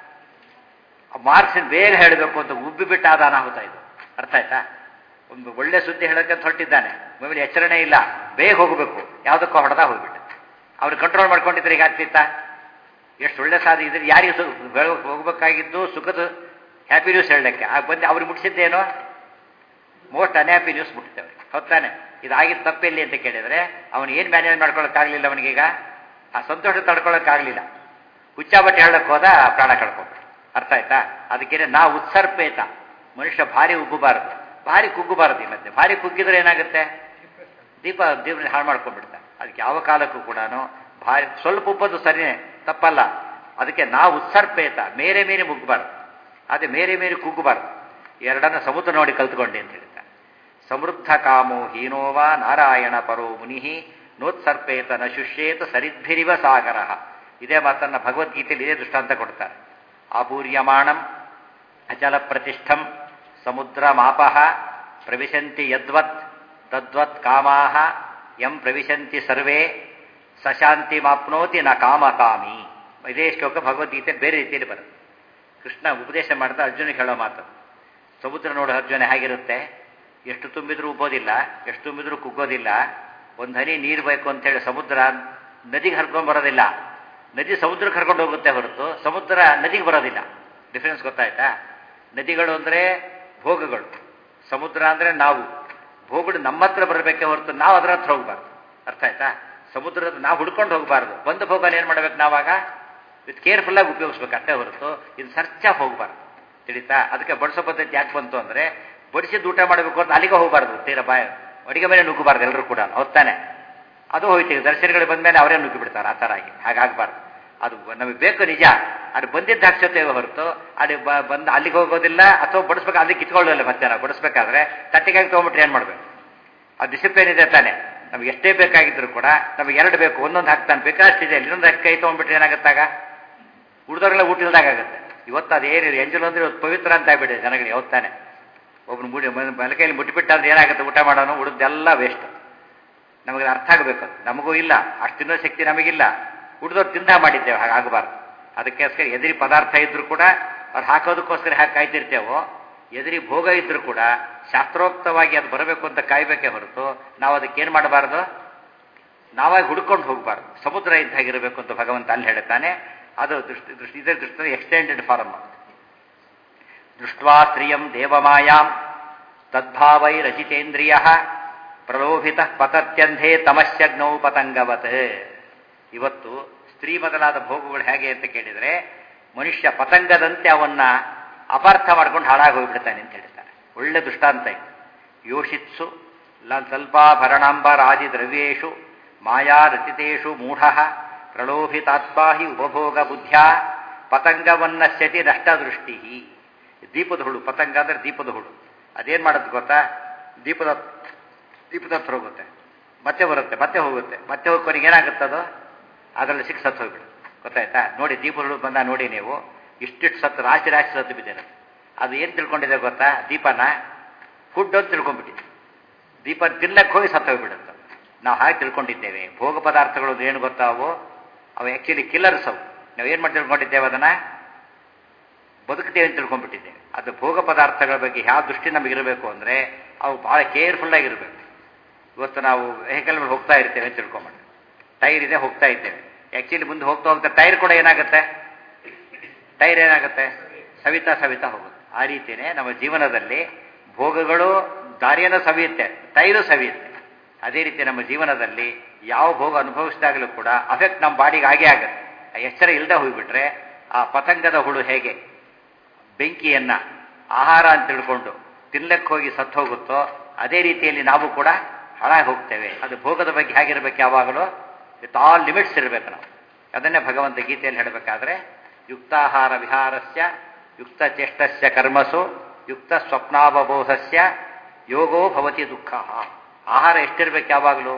ಮಾರ್ಕ್ಸ್ ಬೇಗ ಹೇಳಬೇಕು ಅಂತ ಉಬ್ಬಿ ಬಿಟ್ಟು ಆದ ಅನಾಹುತ ಇದು ಅರ್ಥ ಆಯ್ತಾ ಒಂದು ಒಳ್ಳೆ ಸುದ್ದಿ ಹೇಳೋಕ್ಕಂತ ಹೊರಟಿದ್ದಾನೆ ಆಮೇಲೆ ಎಚ್ಚರಣೆ ಇಲ್ಲ ಬೇಗ ಹೋಗಬೇಕು ಯಾವುದಕ್ಕೋ ಹೊಡೆದ ಹೋಗ್ಬಿಟ್ಟು ಅವ್ರು ಕಂಟ್ರೋಲ್ ಮಾಡ್ಕೊಂಡಿದ್ರೆ ಈಗ ಆಗ್ತಿತ್ತಾ ಎಷ್ಟು ಒಳ್ಳೆ ಸಾಧಿ ಇದ್ರೆ ಯಾರಿಗೆ ಸು ಹೋಗ್ಬೇಕಾಗಿದ್ದು ಸುಖದ ಹ್ಯಾಪಿ ನ್ಯೂಸ್ ಹೇಳಕ್ಕೆ ಆ ಬಂದು ಅವ್ರಿಗೆ ಮುಟ್ಟಿಸಿದ್ದೇನೋ ಮೋಸ್ಟ್ ಅನ್ಹ್ಯಾಪಿ ನ್ಯೂಸ್ ಮುಟ್ಟಿದ್ದೇವೆ ಹೊತ್ತಾನೆ ಇದಾಗಿದ್ದು ತಪ್ಪೆಲ್ಲಿ ಅಂತ ಕೇಳಿದರೆ ಅವನು ಏನು ಮ್ಯಾನೇಜ್ ಮಾಡ್ಕೊಳ್ಳೋಕ್ಕಾಗಲಿಲ್ಲ ಅವನಿಗೀಗ ಆ ಸಂತೋಷ ತಡ್ಕೊಳ್ಳೋಕ್ಕಾಗಲಿಲ್ಲ ಹುಚ್ಚಾಬಟ್ಟೆ ಹೇಳಕ್ಕೆ ಹೋದ ಪ್ರಾಣ ಕಳ್ಕೊಂಡು ಅರ್ಥ ಆಯ್ತಾ ಅದಕ್ಕೇನೆ ನಾ ಉತ್ಸರ್ಪೇತ ಮನುಷ್ಯ ಭಾರಿ ಉಬ್ಬಬಾರದು ಭಾರಿ ಕುಗ್ಗಬಾರದು ಈ ಮಧ್ಯೆ ಭಾರಿ ಕುಗ್ಗಿದ್ರೆ ಏನಾಗುತ್ತೆ ದೀಪ ದೀಪ ಹಾಳು ಮಾಡ್ಕೊಂಡ್ಬಿಡ್ತಾರೆ ಅದಕ್ಕೆ ಯಾವ ಕಾಲಕ್ಕೂ ಕೂಡ ಭಾರಿ ಸ್ವಲ್ಪ ಉಪ್ಪದು ಸರಿನೇ ತಪ್ಪಲ್ಲ ಅದಕ್ಕೆ ನಾವು ಉತ್ಸರ್ಪೇತ ಮೇರೆ ಮೇರೆ ಮುಗ್ಗಬಾರ್ದು ಅದೇ ಮೇರೆ ಮೇರೆ ಕುಗ್ಗಬಾರ್ದು ಎರಡನ್ನ ಸಮುದ್ರ ನೋಡಿ ಕಲ್ತ್ಕೊಂಡೆ ಅಂತ ಹೇಳ್ತಾರೆ ಸಮೃದ್ಧ ಕಾಮೋ ಹೀನೋವ ನಾರಾಯಣ ಪರೋ ಮುನಿ ನೋತ್ಸರ್ಪೇತ ನ ಶುಷ್ಯೇತ ಸರಿದ್ಭಿರಿವ ಸಾಗರ ಇದೇ ಮಾತನ್ನ ಭಗವದ್ಗೀತೆಯಲ್ಲಿ ಇದೇ ದೃಷ್ಟಾಂತ ಕೊಡ್ತಾರೆ ಆಪೂರ್ಯಮಾಣಂ ಅಚಲ ಪ್ರತಿಷ್ಠಂ ಸಮುದ್ರ ಮಾಪಃ ಪ್ರವಿಶಂತಿ ಯದ್ವತ್ ತದ್ವತ್ ಕಾಮಾಹ ಯಂ ಪ್ರವಿಶಂತಿ ಸರ್ವೇ ಸಶಾಂತಿ ಮಾಪ್ನೋತಿ ನ ಕಾಮಕಾಮಿ ಇದೇ ಶ್ಲೋಕ ಭಗವದ್ಗೀತೆ ಬೇರೆ ರೀತಿಯಲ್ಲಿ ಬರುತ್ತೆ ಕೃಷ್ಣ ಉಪದೇಶ ಮಾಡ್ತಾ ಅರ್ಜುನಿಗೆ ಹೇಳೋ ಮಾತು ಸಮುದ್ರ ನೋಡೋ ಅರ್ಜುನ ಹೇಗಿರುತ್ತೆ ಎಷ್ಟು ತುಂಬಿದ್ರೂ ಉಬ್ಬೋದಿಲ್ಲ ಎಷ್ಟು ತುಂಬಿದ್ರೂ ಕುಗ್ಗೋದಿಲ್ಲ ಒಂದು ಹನಿ ನೀರು ಬೇಕು ಅಂತೇಳಿ ಸಮುದ್ರ ನದಿಗೆ ಹರ್ಕೊಂಡು ಬರೋದಿಲ್ಲ ನದಿ ಸಮುದ್ರಕ್ಕೆ ಕರ್ಕೊಂಡು ಹೋಗುತ್ತೆ ಹೊರತು ಸಮುದ್ರ ನದಿಗೆ ಬರೋದಿಲ್ಲ ಡಿಫ್ರೆನ್ಸ್ ಗೊತ್ತಾಯ್ತಾ ನದಿಗಳು ಅಂದರೆ ಭೋಗಗಳು ಸಮುದ್ರ ಅಂದರೆ ನಾವು ಭೋಗಗಳು ನಮ್ಮ ಹತ್ರ ಬರಬೇಕೆ ಹೊರತು ನಾವು ಅದರ ಹತ್ರ ಹೋಗ್ಬಾರ್ದು ಅರ್ಥ ಆಯ್ತಾ ಸಮುದ್ರದ ನಾವು ಹುಡ್ಕೊಂಡು ಹೋಗಬಾರ್ದು ಬಂದ ಭೋಗನ ಏನು ಮಾಡ್ಬೇಕು ನಾವಾಗ ವಿತ್ ಕೇರ್ಫುಲ್ಲಾಗಿ ಉಪಯೋಗಿಸ್ಬೇಕು ಅಷ್ಟೇ ಹೊರತು ಇದು ಸರ್ಚಾಗಿ ಹೋಗಬಾರ್ದು ತಿಳಿತಾ ಅದಕ್ಕೆ ಬಡಿಸೋ ಪದ್ಧತಿ ಯಾಕೆ ಬಂತು ಅಂದರೆ ಬಡಿಸಿದ್ದು ಊಟ ಮಾಡಬೇಕು ಅಂತ ಅಲ್ಲಿಗೆ ಹೋಗಬಾರ್ದು ತೀರ ಬಾಯ ಅಡಿಗೆ ಮೇಲೆ ನುಗ್ಗಬಾರ್ದು ಎಲ್ಲರೂ ಕೂಡ ಹೊತ್ತಾನೆ ಅದು ಹೋಯ್ತು ಈಗ ದರ್ಶನಗಳಿಗೆ ಬಂದ ಮೇಲೆ ಅವರೇ ನುಗ್ಗಿ ಬಿಡ್ತಾರೆ ಆ ಥರ ಆಗಿ ಹಾಗಾಗಬಾರ್ದು ಅದು ನಮಗೆ ಬೇಕು ನಿಜ ಅದು ಬಂದಿದ್ದ ಹಾಕ್ಸೋತೇವೆ ಹೊರತು ಅದು ಬಂದು ಅಲ್ಲಿಗೆ ಹೋಗೋದಿಲ್ಲ ಅಥವಾ ಬಡಿಸ್ಬೇಕು ಅದಕ್ಕೆ ಕಿತ್ಕೊಳ್ಳೋಲ್ಲ ಮತ್ತೆ ನಾವು ಬಡಿಸ್ಬೇಕಾದ್ರೆ ತಟ್ಟೆಗಾಗಿ ತೊಗೊಂಬಿಟ್ರೆ ಏನು ಮಾಡಬೇಕು ಆ ಡಿಸಿಪ್ಲಿನ್ ಇದೆ ತಾನೆ ನಮ್ಗೆ ಎಷ್ಟೇ ಬೇಕಾಗಿದ್ರು ಕೂಡ ನಮಗೆ ಎರಡು ಬೇಕು ಒಂದೊಂದು ಹಾಕ್ತಾನೆ ಬೇಕಾಷ್ಟಿದೆ ಇನ್ನೊಂದು ಹಾಕಿ ಕೈ ತೊಗೊಂಡ್ಬಿಟ್ರೆ ಏನಾಗುತ್ತಾಗ ಉಳಿದವರೆಲ್ಲ ಊಟ ಇಲ್ದಾಗುತ್ತೆ ಇವತ್ತು ಅದೇನಿದೆ ಎಂಜಲು ಅಂದ್ರೆ ಇವತ್ತು ಪವಿತ್ರ ಅಂತ ಆಗ್ಬಿಟ್ಟಿದೆ ಜನಗಳಿಗೆ ಯಾವತ್ತಾನೆ ಒಬ್ಬನು ಮುಡಿ ಮಲಕೈಯಲ್ಲಿ ಮುಟ್ಟಿಬಿಟ್ಟ ಅಂದ್ರೆ ಏನಾಗುತ್ತೆ ಊಟ ಮಾಡೋನು ಉಳಿದೆಲ್ಲ ವೇಸ್ಟ್ ನಮಗೆ ಅರ್ಥ ಆಗಬೇಕು ನಮಗೂ ಇಲ್ಲ ಅಷ್ಟು ತಿನ್ನೋ ಶಕ್ತಿ ನಮಗಿಲ್ಲ ಉಳಿದವ್ರು ತಿಂದ ಮಾಡಿದ್ದೇವೆ ಹಾಗಾಗಬಾರ್ದು ಅದಕ್ಕೋಸ್ಕರ ಎದುರಿ ಪದಾರ್ಥ ಇದ್ರೂ ಕೂಡ ಅವ್ರು ಹಾಕೋದಕ್ಕೋಸ್ಕರ ಹಾಕಿ ಕಾಯ್ತಿರ್ತೇವೋ ಎದುರಿ ಭೋಗ ಇದ್ರೂ ಕೂಡ ಶಾಸ್ತ್ರೋಕ್ತವಾಗಿ ಅದು ಬರಬೇಕು ಅಂತ ಕಾಯ್ಬೇಕೇ ಹೊರತು ನಾವು ಅದಕ್ಕೇನು ಮಾಡಬಾರ್ದು ನಾವಾಗಿ ಹುಡ್ಕೊಂಡು ಹೋಗಬಾರ್ದು ಸಮುದ್ರ ಇದ್ದಾಗಿರಬೇಕು ಅಂತ ಭಗವಂತ ಅಲ್ಲಿ ಹೇಳ್ತಾನೆ ಅದು ದೃಷ್ಟಿ ದೃಷ್ಟಿ ಇದೇ ದೃಷ್ಟಿ ಎಕ್ಸ್ಟೆಂಡೆಡ್ ಫಾರಮ್ ದೃಷ್ಟ್ವಾ ಸ್ತ್ರೀಯಂ ದೇವಮಾಯಾಂ ತದ್ಭಾವೈ ರಚಿತೇಂದ್ರಿಯ ಪ್ರಲೋಭಿತ ಪತತ್ಯಂಧೇ ತಮಶ್ಯಗ್ನೌ ಪತಂಗವತ್ ಇವತ್ತು ಸ್ತ್ರೀ ಮೊದಲಾದ ಭೋಗಗಳು ಹೇಗೆ ಅಂತ ಕೇಳಿದರೆ ಮನುಷ್ಯ ಪತಂಗದಂತೆ ಅವನ್ನ ಅಪಾರ್ಥ ಮಾಡ್ಕೊಂಡು ಹಾಳಾಗಿ ಹೋಗ್ಬಿಡ್ತಾನೆ ಅಂತ ಹೇಳ್ತಾರೆ ಒಳ್ಳೆ ದೃಷ್ಟಾಂತ ಇದು ಯೋಷಿತ್ಸು ಸ್ವಲ್ಪಾಭರಣಾಂಬರಾದಿ ದ್ರವ್ಯೇಶು ಮಾಯಾ ರಚಿತೇಷು ಮೂಢ ಪ್ರಲೋಭಿತಾತ್ಮಾ ಹಿ ಉಪಭೋಗ ಬುದ್ಧ್ಯಾ ಪತಂಗವನ್ನಶ್ಯತಿ ನಷ್ಟದೃಷ್ಟಿ ದೀಪದ ಹುಳು ಪತಂಗ ಅಂದ್ರೆ ದೀಪದ ಹುಳು ಅದೇನು ಮಾಡುತ್ತೆ ಗೊತ್ತಾ ದೀಪದ ದೀಪದ ಹತ್ರ ಹೋಗುತ್ತೆ ಮತ್ತೆ ಬರುತ್ತೆ ಮತ್ತೆ ಹೋಗುತ್ತೆ ಮತ್ತೆ ಹೋಗೋರಿಗೆ ಏನಾಗುತ್ತೆ ಅದು ಅದರಲ್ಲಿ ಸಿಕ್ಸ್ ಸತ್ತು ಹೋಗ್ಬಿಡುತ್ತೆ ಗೊತ್ತಾಯ್ತಾ ನೋಡಿ ದೀಪದ ಹುಳು ಬಂದ ನೋಡಿ ನೀವು ಇಷ್ಟಿಷ್ಟು ಸತ್ತು ರಾಶಿ ರಾಶಿ ಸತ್ತು ಬಿದ್ದಿರುತ್ತೆ ಅದು ಏನು ತಿಳ್ಕೊಂಡಿದೆ ಗೊತ್ತಾ ದೀಪನ ಫುಡ್ ಅಂತ ತಿಳ್ಕೊಂಡ್ಬಿಟ್ಟಿದೆ ದೀಪ ತಿನ್ನಕ್ಕೆ ಹೋಗಿ ಸತ್ತು ಹೋಗ್ಬಿಡುತ್ತೆ ನಾವು ಹಾಗೆ ತಿಳ್ಕೊಂಡಿದ್ದೇವೆ ಭೋಗ ಪದಾರ್ಥಗಳು ಏನು ಗೊತ್ತಾವು ಅವು ಆ್ಯಕ್ಚುಲಿ ಕಿಲ್ಲರ್ಸ್ ಅವು ನಾವು ಏನು ಮಾಡಿ ತಿಳ್ಕೊಂಡಿದ್ದೇವೆ ಅದನ್ನು ಬದುಕ್ತೇವೆ ಅಂತ ತಿಳ್ಕೊಂಡ್ಬಿಟ್ಟಿದ್ದೇವೆ ಅದು ಭೋಗ ಪದಾರ್ಥಗಳ ಬಗ್ಗೆ ಯಾವ ದೃಷ್ಟಿ ನಮಗಿರಬೇಕು ಅಂದರೆ ಅವು ಭಾಳ ಕೇರ್ಫುಲ್ಲಾಗಿರಬೇಕು ಇವತ್ತು ನಾವು ವೆಹಿಕಲ್ ಮೇಲೆ ಹೋಗ್ತಾ ಇರ್ತೇವೆ ಅಂತ ತಿಳ್ಕೊಂಬಿಟ್ಟು ಟೈರ್ ಇದೆ ಹೋಗ್ತಾ ಇದ್ದೇವೆ ಆ್ಯಕ್ಚುಲಿ ಮುಂದೆ ಹೋಗ್ತಾ ಹೋಗ್ತಾ ಟೈರ್ ಕೂಡ ಏನಾಗುತ್ತೆ ಟೈರ್ ಏನಾಗುತ್ತೆ ಸವಿತಾ ಸವಿತಾ ಹೋಗುತ್ತೆ ಆ ರೀತಿಯೇ ನಮ್ಮ ಜೀವನದಲ್ಲಿ ಭೋಗಗಳು ದಾರಿಯನ್ನು ಸವಿಯುತ್ತೆ ಟೈರು ಸವಿಯುತ್ತೆ ಅದೇ ರೀತಿ ನಮ್ಮ ಜೀವನದಲ್ಲಿ ಯಾವ ಭೋಗ ಅನುಭವಿಸಿದಾಗಲೂ ಕೂಡ ಅಫೆಕ್ಟ್ ನಮ್ಮ ಬಾಡಿಗೆ ಆಗೇ ಆಗುತ್ತೆ ಎಚ್ಚರ ಇಲ್ಲದೆ ಹೋಗ್ಬಿಟ್ರೆ ಆ ಪತಂಗದ ಹುಳು ಹೇಗೆ ಬೆಂಕಿಯನ್ನ ಆಹಾರ ಅಂತ ತಿಳ್ಕೊಂಡು ತಿನ್ಲಕ್ಕೆ ಹೋಗಿ ಸತ್ತು ಹೋಗುತ್ತೋ ಅದೇ ರೀತಿಯಲ್ಲಿ ನಾವು ಕೂಡ ಹಾಳಾಗಿ ಹೋಗ್ತೇವೆ ಅದು ಭೋಗದ ಬಗ್ಗೆ ಹೇಗಿರ್ಬೇಕು ಯಾವಾಗಲೂ ವಿತ್ ಆಲ್ ಲಿಮಿಟ್ಸ್ ಇರಬೇಕು ನಾವು ಅದನ್ನೇ ಭಗವಂತ ಗೀತೆಯಲ್ಲಿ ಹೇಳಬೇಕಾದ್ರೆ ಯುಕ್ತಾಹಾರ ವಿಹಾರಸ್ಯ ಯುಕ್ತ ಚೇಷ್ಟಸ್ಯ ಕರ್ಮಸು ಯುಕ್ತ ಸ್ವಪ್ನಾವಬೋಧಸ್ಯ ಯೋಗೋ ಭವತಿ ದುಃಖ ಆಹಾರ ಎಷ್ಟಿರ್ಬೇಕು ಯಾವಾಗಲೂ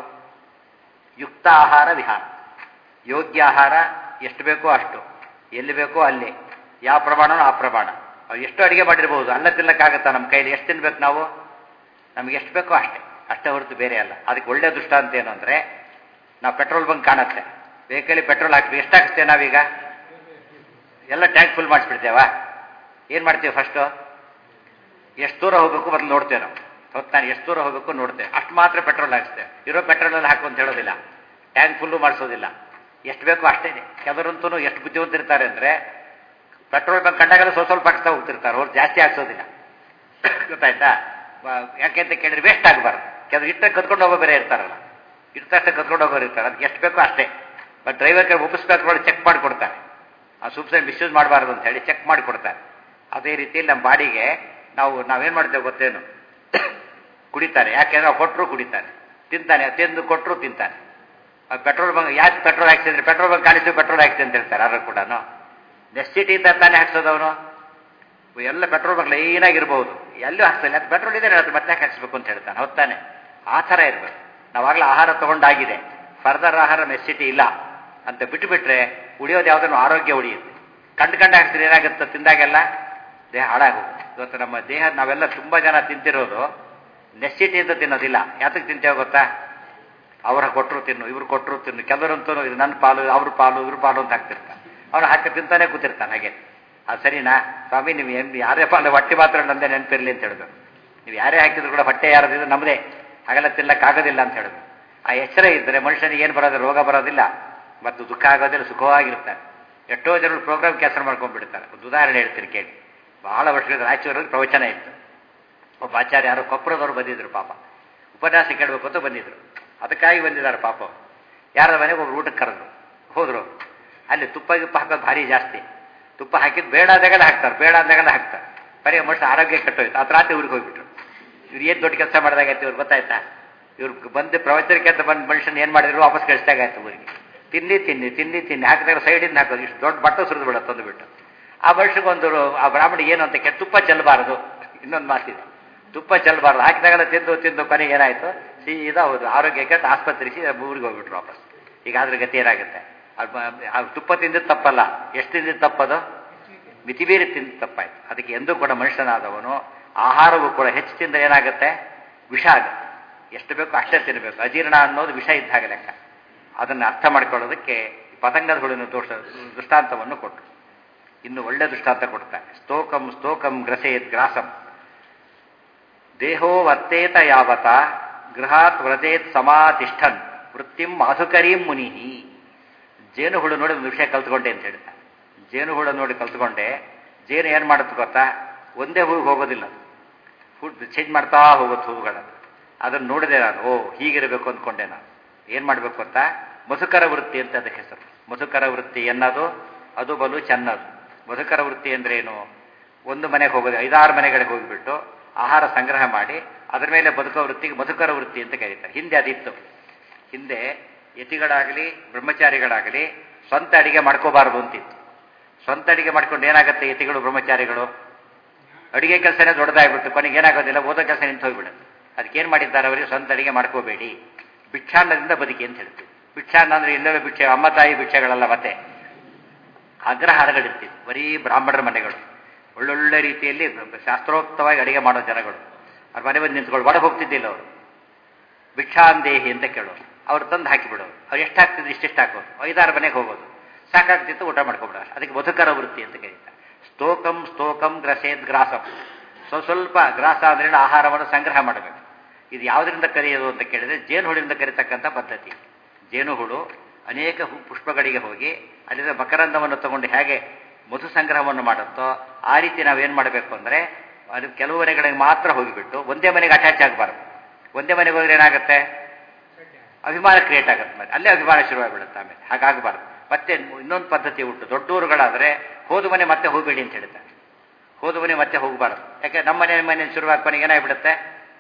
ಯುಕ್ತ ಆಹಾರ ವಿಹಾರ ಯೋಗ್ಯ ಆಹಾರ ಎಷ್ಟು ಬೇಕೋ ಅಷ್ಟು ಎಲ್ಲಿ ಬೇಕೋ ಅಲ್ಲಿ ಯಾವ ಪ್ರಮಾಣನೋ ಆ ಪ್ರಮಾಣ ಎಷ್ಟು ಅಡಿಗೆ ಮಾಡಿರ್ಬೋದು ಅನ್ನ ತಿನ್ನಕ್ಕಾಗತ್ತಾ ನಮ್ಮ ಕೈಲಿ ಎಷ್ಟು ತಿನ್ಬೇಕು ನಾವು ನಮ್ಗೆ ಎಷ್ಟು ಬೇಕೋ ಅಷ್ಟೇ ಅಷ್ಟೇ ಹೊರತು ಬೇರೆ ಅಲ್ಲ ಅದಕ್ಕೆ ಒಳ್ಳೆ ದೃಷ್ಟಾಂತ ಏನು ಅಂದರೆ ನಾವು ಪೆಟ್ರೋಲ್ ಬಂಕ್ ಕಾಣುತ್ತೆ ವೆಹಿಕಲಿ ಪೆಟ್ರೋಲ್ ಹಾಕ್ತೀವಿ ಎಷ್ಟು ಹಾಕ್ತೇವೆ ನಾವೀಗ ಎಲ್ಲ ಟ್ಯಾಂಕ್ ಫುಲ್ ಮಾಡಿಸ್ಬಿಡ್ತೇವಾ ಏನು ಮಾಡ್ತೀವಿ ಫಸ್ಟು ಎಷ್ಟು ದೂರ ಹೋಗಬೇಕು ಮೊದಲು ನೋಡ್ತೇವೆ ನಾವು ಹೊತ್ತು ನಾನು ಎಷ್ಟು ದೂರ ಹೋಗಬೇಕು ನೋಡ್ತೇವೆ ಅಷ್ಟು ಮಾತ್ರ ಪೆಟ್ರೋಲ್ ಹಾಕಿಸ್ತೇವೆ ಇರೋ ಪೆಟ್ರೋಲಲ್ಲಿ ಹಾಕು ಅಂತ ಹೇಳೋದಿಲ್ಲ ಟ್ಯಾಂಕ್ ಫುಲ್ಲು ಮಾಡಿಸೋದಿಲ್ಲ ಎಷ್ಟು ಬೇಕೋ ಅಷ್ಟೇ ಕೆಲವರಂತೂ ಎಷ್ಟು ಬುದ್ಧಿವಂತಿರ್ತಾರೆ ಅಂದರೆ ಪೆಟ್ರೋಲ್ ಬಂಕ್ ಕಂಡಾಗೆಲ್ಲ ಸ್ವಲ್ಪ ಸ್ವಲ್ಪ ಹಾಕ್ತಾ ಹೋಗ್ತಿರ್ತಾರೆ ಅವ್ರು ಜಾಸ್ತಿ ಹಾಕ್ಸೋದಿಲ್ಲ ಗೊತ್ತಾಯ್ತಾ ಯಾಕೆ ಅಂತ ಕೇಳಿದ್ರೆ ವೇಸ್ಟ್ ಆಗಬಾರ್ದು ಕೆಲವರು ಇಟ್ಟ ಕದ್ಕೊಂಡು ಹೋಗೋ ಬೇರೆ ಇರ್ತಾರಲ್ಲ ಇರ್ತಷ್ಟೇ ಕದ್ಕೊಂಡು ಹೋಗೋರು ಇರ್ತಾರೆ ಅದಕ್ಕೆ ಎಷ್ಟು ಬೇಕೋ ಅಷ್ಟೇ ಬಟ್ ಡ್ರೈವರ್ ಕೈ ಒಪ್ಪಿಸ್ಬೇಕು ನೋಡಿ ಚೆಕ್ ಮಾಡಿ ಕೊಡ್ತಾರೆ ಆ ಸೂಪ್ಸೈಡ್ ಮಿಸ್ಯೂಸ್ ಮಾಡಬಾರ್ದು ಅಂತ ಹೇಳಿ ಚೆಕ್ ಮಾಡಿ ಕೊಡ್ತಾರೆ ಅದೇ ರೀತಿಯಲ್ಲಿ ನಮ್ಮ ಬಾಡಿಗೆ ನಾವು ನಾವೇನು ಮಾಡ್ತೇವೆ ಗೊತ್ತೇನು ಕುಡಿತಾರೆ ಯಾಕೆಂದ್ರೆ ನಾವು ಕೊಟ್ಟರು ಕುಡಿತಾನೆ ತಿಂತಾನೆ ತಿಂದು ಕೊಟ್ಟರು ತಿಂತಾನೆ ಪೆಟ್ರೋಲ್ ಬಂಕ್ ಯಾಕೆ ಪೆಟ್ರೋಲ್ ಹಾಕ್ಸಿದ್ರೆ ಪೆಟ್ರೋಲ್ ಬಂಕ್ ಕಾಣಿಸಿ ಪೆಟ್ರೋಲ್ ಹಾಕ್ಸಿ ಅಂತ ಹೇಳ್ತಾರೆ ಯಾರು ಕೂಡ ನೆಸಿಟಿ ಇದ್ದ ತಾನೇ ಹಾಕ್ಸೋದವನು ಎಲ್ಲ ಪೆಟ್ರೋಲ್ ಬಂಕ್ ಲೈನಾಗಿರ್ಬೋದು ಎಲ್ಲೂ ಹಾಕ್ತಾನೆ ಅದು ಪೆಟ್ರೋಲ್ ಇದೆ ಅದು ಮತ್ತೆ ಹಾಕಿಸ್ಬೇಕು ಅಂತ ಹೇಳ್ತಾನೆ ಹೊತ್ತಾನೆ ಆ ಥರ ಇರಬೇಕು ನಾವಾಗಲೇ ಆಹಾರ ತಗೊಂಡಾಗಿದೆ ಫರ್ದರ್ ಆಹಾರ ನೆಸಿಟಿ ಇಲ್ಲ ಅಂತ ಬಿಟ್ಟುಬಿಟ್ರೆ ಉಳಿಯೋದು ಯಾವುದನ್ನು ಆರೋಗ್ಯ ಉಳಿಯುತ್ತೆ ಕಂಡು ಕಂಡು ಹಾಕ್ಸಿದ್ರೆ ಏನಾಗುತ್ತೆ ತಿಂದಾಗೆಲ್ಲ ದೇಹ ಹಾಳಾಗೋಗುತ್ತೆ ಇವತ್ತು ನಮ್ಮ ದೇಹ ನಾವೆಲ್ಲ ತುಂಬ ಜನ ತಿಂತಿರೋದು ನೆಸಿಟಿ ಅಂತ ತಿನ್ನೋದಿಲ್ಲ ಯಾತಕ್ಕೆ ತಿಂತೇವೆ ಗೊತ್ತಾ ಅವರ ಕೊಟ್ಟರು ತಿನ್ನು ಇವ್ರು ಕೊಟ್ಟರು ತಿನ್ನು ಕೆಲವರಂತೂ ಇದು ನನ್ನ ಪಾಲು ಅವ್ರ ಪಾಲು ಇವ್ರ ಪಾಲು ಅಂತ ಹಾಕ್ತಿರ್ತಾನೆ ಅವನು ಹಾಕಿ ತಿಂತಾನೆ ಕೂತಿರ್ತಾನೆ ಹಾಗೆ ಅದು ಸರಿನಾ ಸ್ವಾಮಿ ನೀವು ಏನು ಯಾರೇ ಪಾಲು ಹೊಟ್ಟೆ ಮಾತ್ರ ನಂದೇ ನೆನಪಿರಲಿ ಅಂತ ಹೇಳಿದ್ರು ನೀವು ಯಾರೇ ಹಾಕಿದ್ರು ಕೂಡ ಹೊಟ್ಟೆ ಯಾರದಿದ್ರು ನಮ್ಮದೇ ಹಾಗೆಲ್ಲ ತಿನ್ನಕ್ಕಾಗೋದಿಲ್ಲ ಅಂತ ಹೇಳಿದ್ರು ಆ ಎಚ್ಚರ ಇದ್ದರೆ ಮನುಷ್ಯನಿಗೆ ಏನು ಬರೋದು ರೋಗ ಬರೋದಿಲ್ಲ ಮತ್ತು ದುಃಖ ಆಗೋದಿಲ್ಲ ಸುಖವಾಗಿರ್ತಾರೆ ಎಷ್ಟೋ ಜನರು ಪ್ರೋಗ್ರಾಮ್ ಕ್ಯಾನ್ಸಲ್ ಮಾಡ್ಕೊಂಡ್ಬಿಡ್ತಾರೆ ಒಂದು ಉದಾಹರಣೆ ಹೇಳ್ತೀನಿ ಕೇಳಿ ಬಹಳ ವರ್ಷಗಳ ರಾಯಚೂರಲ್ಲಿ ಪ್ರವಚನ ಇತ್ತು ಒಬ್ಬ ಆಚಾರ್ಯ ಯಾರೋ ಕೊಪ್ಪರದವ್ರು ಬಂದಿದ್ರು ಪಾಪ ಉಪನ್ಯಾಸ ಕೇಳಬೇಕು ಅಂತ ಬಂದಿದ್ರು ಅದಕ್ಕಾಗಿ ಬಂದಿದ್ದಾರೆ ಪಾಪ ಅವ್ರು. ಯಾರ ಮನೆಗೆ ಒಬ್ರು ಊಟಕ್ಕೆ ಕರೆದ್ರು ಹೋದ್ರು ಅಲ್ಲಿ ತುಪ್ಪ ಗಿಪ್ಪ ಹಾಕೋದು ಭಾರಿ ಜಾಸ್ತಿ ತುಪ್ಪ ಹಾಕಿದ್ದು ಬೇಡ ಆದಾಗೆಲ್ಲ ಹಾಕ್ತಾರೆ ಬೇಡ ಆದಾಗೆಲ್ಲ ಹಾಕ್ತಾರೆ ಬರೀ ಮನುಷ್ಯ ಆರೋಗ್ಯ ಕೆಟ್ಟೋಯ್ತು ಅದು ರಾತ್ರಿ ಊರಿಗೆ ಹೋಗ್ಬಿಟ್ರು ಇವ್ರು ಏನು ದೊಡ್ಡ ಕೆಲಸ ಮಾಡಿದಾಗೈತೆ ಇವ್ರು ಗೊತ್ತಾಯ್ತಾ ಇವ್ರು ಬಂದು ಪ್ರವಚನಕ್ಕೆ ಅಂತ ಬಂದು ಮನುಷ್ಯನ ಏನು ಮಾಡಿದ್ರು ವಾಪಸ್ ಕಳಿಸ್ದಾಗಾಯ್ತು ಊರಿಗೆ ತಿನ್ನಿ ತಿನ್ನಿ ತಿನ್ನಿ ತಿನ್ನಿ ಹಾಕಿದಾಗ ಸೈಡಿಂದ ಹಾಕೋದು ಇಷ್ಟು ದೊಡ್ಡ ಬಟ್ಟೆ ಸುರಿದು ಬಿಡೋ ತಂದುಬಿಟ್ಟು ಆ ಮನುಷ್ಯಗೊಂದು ಆ ಬ್ರಾಹ್ಮಣಿಗೆ ಏನು ಅಂತ ಕೇಳಿ ತುಪ್ಪ ಚೆಲ್ಲಬಾರದು ಇನ್ನೊಂದು ಮಾತಿದೆ ತುಪ್ಪ ಚೆಲ್ಲಬಾರ್ದು ಹಾಕಿದಾಗೆಲ್ಲ ತಿಂದು ತಿಂದು ಕೊನೆಗೆ ಏನಾಯಿತು ಸೀದಾ ಹೌದು ಆರೋಗ್ಯ ಕೆಟ್ಟು ಆಸ್ಪತ್ರೆಗೆ ಸೀದಾ ಊರಿಗೆ ಹೋಗ್ಬಿಟ್ರು ವಾಪಸ್ ಈಗ ಅದ್ರ ಗತಿ ಏನಾಗುತ್ತೆ ಅದ್ ಮ- ಆ ತುಪ್ಪ ತಿಂದಿದ್ದು ತಪ್ಪಲ್ಲ ಎಷ್ಟು ತಿಂದಿದ್ದು ತಪ್ಪದು ಮಿತಿ ಮೀರಿ ತಿಂದ ತಪ್ಪಾಯ್ತು ಅದಕ್ಕೆ ಎಂದೂ ಕೂಡ ಮನುಷ್ಯನಾದವನು ಆಹಾರವು ಕೂಡ ಹೆಚ್ಚು ತಿಂದರೆ ಏನಾಗುತ್ತೆ ವಿಷ ಆಗುತ್ತೆ ಎಷ್ಟು ಬೇಕೋ ಅಷ್ಟೇ ತಿನ್ನಬೇಕು ಅಜೀರ್ಣ ಅನ್ನೋದು ವಿಷ ಇದ್ದ ಹಾಗೆ ಲೆಕ್ಕ ಅದನ್ನು ಅರ್ಥ ಮಾಡ್ಕೊಳ್ಳೋದಕ್ಕೆ ಪತಂಗದ ಹುಳಿನ ದೋಷ ದೃಷ್ಟಾಂತವನ್ನು ಕೊಟ್ಟರು ಇನ್ನು ಒಳ್ಳೆ ದೃಷ್ಟಾಂತ ಕೊಡ್ತಾರೆ ಸ್ತೋಕಂ ಸ್ತೋಕಂ ಗ್ರಸೇತ್ ಗ್ರಾಸಂ ದೇಹೋ ವರ್ತೇತ ಯಾವತ ಗೃಹಾತ್ ವ್ರತೇತ್ ಸಮಾತಿಷ್ಠನ್ ವೃತ್ತಿಂ ಮಾಧುಕರೀಂ ಮುನಿ ಜೇನುಹುಳು ನೋಡಿ ಒಂದು ವಿಷಯ ಕಲ್ತ್ಕೊಂಡೆ ಅಂತ ಹೇಳ್ತಾರೆ ಜೇನುಹುಳು ನೋಡಿ ಕಲ್ತ್ಕೊಂಡೆ ಜೇನು ಏನು ಮಾಡುತ್ತೆ ಗೊತ್ತಾ ಒಂದೇ ಹೂವಿಗೆ ಹೋಗೋದಿಲ್ಲ ಅದು ಫುಡ್ ಚೇಂಜ್ ಮಾಡ್ತಾ ಹೋಗುತ್ತೆ ಹೂವುಗಳನ್ನು ಅದನ್ನು ನೋಡಿದೆ ನಾನು ಓ ಹೀಗಿರಬೇಕು ಅಂದ್ಕೊಂಡೆ ನಾನು ಏನು ಮಾಡಬೇಕು ಅಂತ ಮಧುಕರ ವೃತ್ತಿ ಅಂತ ಅದಕ್ಕೆ ಹೆಸರು ಮಧುಕರ ವೃತ್ತಿ ಎನ್ನೋದು ಅದು ಬಲು ಚೆನ್ನದು ಮಧುಕರ ವೃತ್ತಿ ಅಂದ್ರೆ ಏನು ಒಂದು ಮನೆಗೆ ಹೋಗೋದು ಐದಾರು ಮನೆಗಳಿಗೆ ಹೋಗಿಬಿಟ್ಟು ಆಹಾರ ಸಂಗ್ರಹ ಮಾಡಿ ಅದರ ಮೇಲೆ ಬದುಕೋ ವೃತ್ತಿಗೆ ಮಧುಕರ ವೃತ್ತಿ ಅಂತ ಕರೀತಾರೆ ಹಿಂದೆ ಅದಿತ್ತು ಹಿಂದೆ ಯತಿಗಳಾಗಲಿ ಬ್ರಹ್ಮಚಾರಿಗಳಾಗಲಿ ಸ್ವಂತ ಅಡಿಗೆ ಮಾಡ್ಕೋಬಾರದು ಅಂತಿತ್ತು ಸ್ವಂತ ಅಡಿಗೆ ಮಾಡ್ಕೊಂಡು ಏನಾಗುತ್ತೆ ಯತಿಗಳು ಬ್ರಹ್ಮಚಾರಿಗಳು ಅಡಿಗೆ ಕೆಲಸನೇ ದೊಡ್ಡದಾಗ್ಬಿಟ್ಟು ಕೊನೆಗೆ ಏನಾಗೋದಿಲ್ಲ ಓದೋ ಕೆಲಸ ನಿಂತು ಹೋಗ್ಬಿಡುತ್ತೆ ಅದಕ್ಕೇನು ಮಾಡಿದ್ದಾರೆ ಅವರಿಗೆ ಸ್ವಂತ ಅಡಿಗೆ ಮಾಡ್ಕೋಬೇಡಿ ಭಿಕ್ಷಾನ್ನದಿಂದ ಬದುಕಿ ಅಂತ ಹೇಳ್ತೀವಿ ಭಿಕ್ಷಾನ್ನ ಅಂದ್ರೆ ಎಲ್ಲವೇ ಭಿಕ್ಷೆ ಅಮ್ಮ ತಾಯಿ ಭಿಕ್ಷೆಗಳಲ್ಲ ಮತ್ತೆ ಅಗ್ರಹಾರಗಳಿರ್ತಿದ್ವು ಬರೀ ಬ್ರಾಹ್ಮಣರ ಮನೆಗಳು ಒಳ್ಳೊಳ್ಳೆ ರೀತಿಯಲ್ಲಿ ಶಾಸ್ತ್ರೋಕ್ತವಾಗಿ ಅಡಿಗೆ ಮಾಡೋ ಜನಗಳು ಅವ್ರ ಮನೆ ಬಂದು ನಿಂತ್ಕೊಂಡು ಒಳಗೆ ಹೋಗ್ತಿದ್ದಿಲ್ಲ ಅವರು ಭಿಕ್ಷಾಂದೇಹಿ ಅಂತ ಕೇಳೋರು ಅವ್ರು ತಂದು ಹಾಕಿಬಿಡೋರು ಅವ್ರು ಎಷ್ಟು ಹಾಕ್ತಿದ್ರು ಇಷ್ಟಿಷ್ಟು ಹಾಕೋರು ಐದಾರು ಮನೆಗೆ ಹೋಗೋದು ಸಾಕಾಗ್ತಿತ್ತು ಊಟ ಮಾಡ್ಕೊಬಿಡೋರು ಅದಕ್ಕೆ ಮಧುಕರ ವೃತ್ತಿ ಅಂತ ಕರೀತಾರೆ ಸ್ತೋಕಂ ಸ್ತೋಕಂ ಗ್ರಸೇದ್ ಗ್ರಾಸಂ ಸ್ವಲ್ಪ ಸ್ವಲ್ಪ ಗ್ರಾಸ ಅಂದ್ರೆ ಆಹಾರವನ್ನು ಸಂಗ್ರಹ ಮಾಡಬೇಕು ಇದು ಯಾವುದರಿಂದ ಕರೆಯೋದು ಅಂತ ಕೇಳಿದ್ರೆ ಜೇನುಹುಳಿಂದ ಕರೀತಕ್ಕಂಥ ಪದ್ಧತಿ ಜೇನುಹುಳು ಅನೇಕ ಹೂ- ಪುಷ್ಪಗಳಿಗೆ ಹೋಗಿ ಅಲ್ಲಿಂದ ಮಕರಂದವನ್ನು ತಗೊಂಡು ಹೇಗೆ ಮಧು ಸಂಗ್ರಹವನ್ನು ಮಾಡುತ್ತೋ ಆ ರೀತಿ ನಾವೇನು ಮಾಡಬೇಕು ಅಂದರೆ ಅದು ಕೆಲವು ಮನೆಗಳಿಗೆ ಮಾತ್ರ ಹೋಗಿಬಿಟ್ಟು ಒಂದೇ ಮನೆಗೆ ಅಟ್ಯಾಚ್ ಆಗಬಾರ್ದು ಒಂದೇ ಮನೆಗೆ ಹೋದ್ರೆ ಏನಾಗುತ್ತೆ ಅಭಿಮಾನ ಕ್ರಿಯೇಟ್ ಆಗುತ್ತೆ ಮತ್ತೆ ಅಲ್ಲೇ ಅಭಿಮಾನ ಶುರುವಾಗಿಬಿಡುತ್ತೆ ಆಮೇಲೆ ಹಾಗಾಗಬಾರ್ದು ಮತ್ತೆ ಇನ್ನೊಂದು ಪದ್ಧತಿ ಉಂಟು ದೊಡ್ಡೂರುಗಳಾದರೆ ಹೋದ ಮನೆ ಮತ್ತೆ ಹೋಗಬೇಡಿ ಅಂತ ಹೇಳ್ತಾರೆ ಹೋದ ಮನೆ ಮತ್ತೆ ಹೋಗಬಾರ್ದು ಯಾಕೆ ನಮ್ಮ ಮನೆ ಮನೆ ಶುರುವಾಗಿ ಕೊನೆಗೆ ಏನಾಗ್ಬಿಡುತ್ತೆ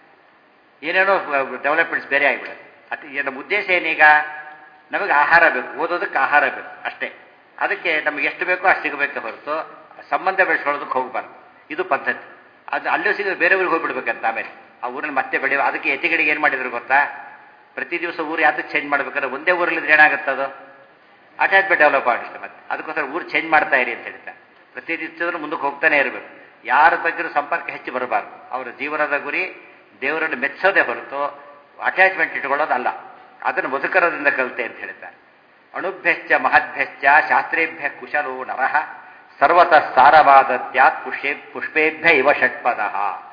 ಏನೇನೋ ಡೆವಲಪ್ಮೆಂಟ್ಸ್ ಬೇರೆ ಆಗಿಬಿಡುತ್ತೆ ಅದು ಈ ನಮ್ಮ ಉದ್ದೇಶ ಏನೀಗ ನಮಗೆ ಆಹಾರ ಬೇಕು ಓದೋದಕ್ಕೆ ಆಹಾರ ಬೇಕು ಅಷ್ಟೇ ಅದಕ್ಕೆ ನಮಗೆ ಎಷ್ಟು ಬೇಕೋ ಅಷ್ಟು ಸಿಗಬೇಕೆ ಹೊರತು ಸಂಬಂಧ ಬೆಳೆಸ್ಕೊಳ್ಳೋದಕ್ಕೆ ಹೋಗಬಾರ್ದು ಇದು ಪದ್ಧತಿ ಅದು ಅಲ್ಲೂ ಸಿಗ ಬೇರೆ ಊರಿಗೆ ಹೋಗ್ಬಿಡ್ಬೇಕಂತ ಆಮೇಲೆ ಆ ಊರಲ್ಲಿ ಮತ್ತೆ ಬೆಳೆಯುವ ಅದಕ್ಕೆ ಎತಿಗಳಿಗೆ ಏನು ಮಾಡಿದ್ರು ಗೊತ್ತಾ ಪ್ರತಿ ದಿವಸ ಊರು ಯಾವ್ದಕ್ಕೆ ಚೇಂಜ್ ಮಾಡ್ಬೇಕಾದ್ರೆ ಒಂದೇ ಊರಲ್ಲಿದ್ರೆ ಏನಾಗುತ್ತೆ ಅದು ಅಟ್ಯಾಚ್ಮೆಂಟ್ ಡೆವಲಪ್ ಆಗುತ್ತೆ ಮತ್ತೆ ಅದಕ್ಕೋಸ್ಕರ ಊರು ಚೇಂಜ್ ಮಾಡ್ತಾ ಇರಿ ಅಂತ ಹೇಳ್ತಾರೆ ಪ್ರತಿ ದಿವಸ ಮುಂದಕ್ಕೆ ಹೋಗ್ತಾನೆ ಇರಬೇಕು ಯಾರ ಬಗ್ಗೆ ಸಂಪರ್ಕ ಹೆಚ್ಚು ಬರಬಾರ್ದು ಅವರ ಜೀವನದ ಗುರಿ ದೇವರನ್ನು ಮೆಚ್ಚೋದೇ ಹೊರತು ಅಟ್ಯಾಚ್ಮೆಂಟ್ ಇಟ್ಕೊಳ್ಳೋದಲ್ಲ ಅದನ್ನು ಮಧುಕರದಿಂದ ಕಲಿತೆ ಅಂತ ಹೇಳ್ತಾರೆ ಅಣುಭ್ಯಶ್ಚ ಮಹದ್ಭ್ಯಶ್ಚ ಶಾಸ್ತ್ರೇಭ್ಯ ಕುಶಲೋ ನರಃ ಸರ್ವತಃ ಸಾರವಾದದ್ಯಾತ್ ಪುಷ್ಪೇ ಪುಷ್ಪೇಭ್ಯ ಇವ ಷಟ್ಪದ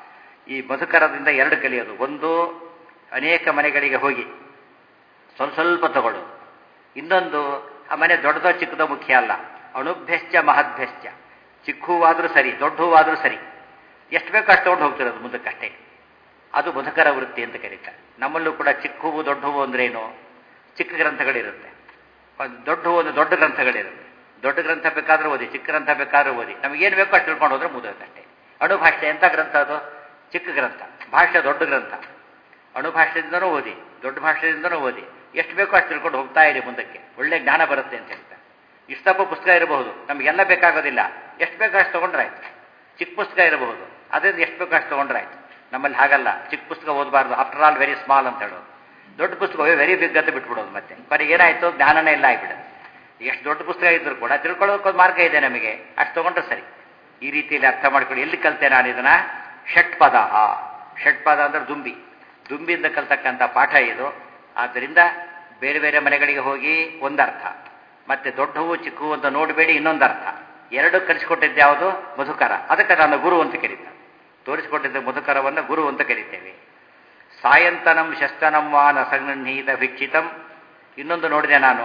ಈ ಮಧುಕರದಿಂದ ಎರಡು ಕಲಿಯೋದು ಒಂದು ಅನೇಕ ಮನೆಗಳಿಗೆ ಹೋಗಿ ಸ್ವಲ್ಪ ಸ್ವಲ್ಪ ತಗೊಳ್ಳೋದು ಇನ್ನೊಂದು ಆ ಮನೆ ದೊಡ್ಡದೋ ಚಿಕ್ಕದೋ ಮುಖ್ಯ ಅಲ್ಲ ಅಣುಭ್ಯಶ್ಚ ಮಹದ್ಭ್ಯಶ್ಚ ಚಿಕ್ಕ ಹೂವಾದರೂ ಸರಿ ದೊಡ್ಡ ಹೂವಾದರೂ ಸರಿ ಎಷ್ಟು ಬೇಕೋ ಅಷ್ಟು ತಗೊಂಡು ಹೋಗ್ತಿರೋದು ಮುಂದಕ್ಕಷ್ಟೇ ಅದು ಮಧುಕರ ವೃತ್ತಿ ಅಂತ ಕರೀತಾರೆ ನಮ್ಮಲ್ಲೂ ಕೂಡ ಚಿಕ್ಕ ಹೂವು ದೊಡ್ಡ ಹೂವು ಅಂದ್ರೆ ಏನು ಚಿಕ್ಕ ಗ್ರಂಥಗಳಿರುತ್ತೆ ಒಂದು ದೊಡ್ಡ ಹೂವು ಒಂದು ದೊಡ್ಡ ಗ್ರಂಥಗಳಿರುತ್ತೆ ದೊಡ್ಡ ಗ್ರಂಥ ಬೇಕಾದ್ರೂ ಓದಿ ಚಿಕ್ಕ ಗ್ರಂಥ ಬೇಕಾದ್ರೂ ಓದಿ ನಮಗೇನು ಬೇಕೋ ಅಷ್ಟು ತಿಳ್ಕೊಂಡು ಹೋದ್ರೆ ಮುಗಿದಷ್ಟೇ ಅಣುಭಾಷೆ ಎಂಥ ಗ್ರಂಥ ಅದು ಚಿಕ್ಕ ಗ್ರಂಥ ಭಾಷೆ ದೊಡ್ಡ ಗ್ರಂಥ ಅಣುಭಾಷೆಯಿಂದನೂ ಓದಿ ದೊಡ್ಡ ಭಾಷೆಯಿಂದನೂ ಓದಿ ಎಷ್ಟು ಬೇಕೋ ಅಷ್ಟು ತಿಳ್ಕೊಂಡು ಹೋಗ್ತಾ ಇರಿ ಮುಂದಕ್ಕೆ ಒಳ್ಳೆ ಜ್ಞಾನ ಬರುತ್ತೆ ಅಂತ ಹೇಳ್ತಾರೆ ಇಷ್ಟಪ್ಪ ಪುಸ್ತಕ ಇರಬಹುದು ನಮಗೆಲ್ಲ ಬೇಕಾಗೋದಿಲ್ಲ ಎಷ್ಟು ಬೇಕೋ ಅಷ್ಟು ತೊಗೊಂಡ್ರಾಯ್ತು ಚಿಕ್ಕ ಪುಸ್ತಕ ಇರಬಹುದು ಅದರಿಂದ ಎಷ್ಟು ಬೇಕೋ ಅಷ್ಟು ತೊಗೊಂಡ್ರಾಯ್ತು ನಮ್ಮಲ್ಲಿ ಹಾಗಲ್ಲ ಚಿಕ್ಕ ಪುಸ್ತಕ ಓದಬಾರ್ದು ಆಫ್ಟರ್ ಆಲ್ ವೆರಿ ಸ್ಮಾಲ್ ಅಂತ ಹೇಳೋದು ದೊಡ್ಡ ಪುಸ್ತಕ ವೆರಿ ಬಿಗ್ ಅಂತ ಬಿಟ್ಬಿಡೋದು ಮತ್ತೆ ಕೊನೆಗೆ ಏನಾಯ್ತು ಜ್ಞಾನನೇ ಇಲ್ಲ ಆಗಿಬಿಡುತ್ತೆ ಎಷ್ಟು ದೊಡ್ಡ ಪುಸ್ತಕ ಇದ್ರೂ ಕೂಡ ತಿಳ್ಕೊಳ್ಳೋದಕ್ಕೊಂದು ಮಾರ್ಗ ಇದೆ ನಮಗೆ ಅಷ್ಟು ತಗೊಂಡ್ರೆ ಸರಿ ಈ ರೀತಿಯಲ್ಲಿ ಅರ್ಥ ಮಾಡ್ಕೊಂಡು ಎಲ್ಲಿ ಕಲಿತೆ ನಾನು ಇದನ್ನ ಷಟ್ಪದ ಷಟ್ಪದ ಅಂದ್ರೆ ದುಂಬಿ ದುಂಬಿಯಿಂದ ಕಲ್ತಕ್ಕಂಥ ಪಾಠ ಇದು ಆದ್ದರಿಂದ ಬೇರೆ ಬೇರೆ ಮನೆಗಳಿಗೆ ಹೋಗಿ ಒಂದರ್ಥ ಮತ್ತೆ ದೊಡ್ಡ ಹೂವು ಚಿಕ್ಕ ಹೂವು ಅಂತ ನೋಡಬೇಡಿ ಇನ್ನೊಂದು ಅರ್ಥ ಎರಡು ಕಲಿಸಿಕೊಟ್ಟಿದ್ದು ಯಾವುದು ಮಧುಕರ ಅದಕ್ಕೆ ನಾನು ಗುರು ಅಂತ ಕರೀತಾರೆ ತೋರಿಸಿಕೊಟ್ಟಿದ್ದ ಮಧುಕರವನ್ನು ಗುರು ಅಂತ ಕರಿತೇವೆ ಸಾಯಂತನಂ ಶಸ್ತನಂ ವಾನ ಸಂಗೃಹೀತ ಭಿಕ್ಷಿತಂ ಇನ್ನೊಂದು ನೋಡಿದೆ ನಾನು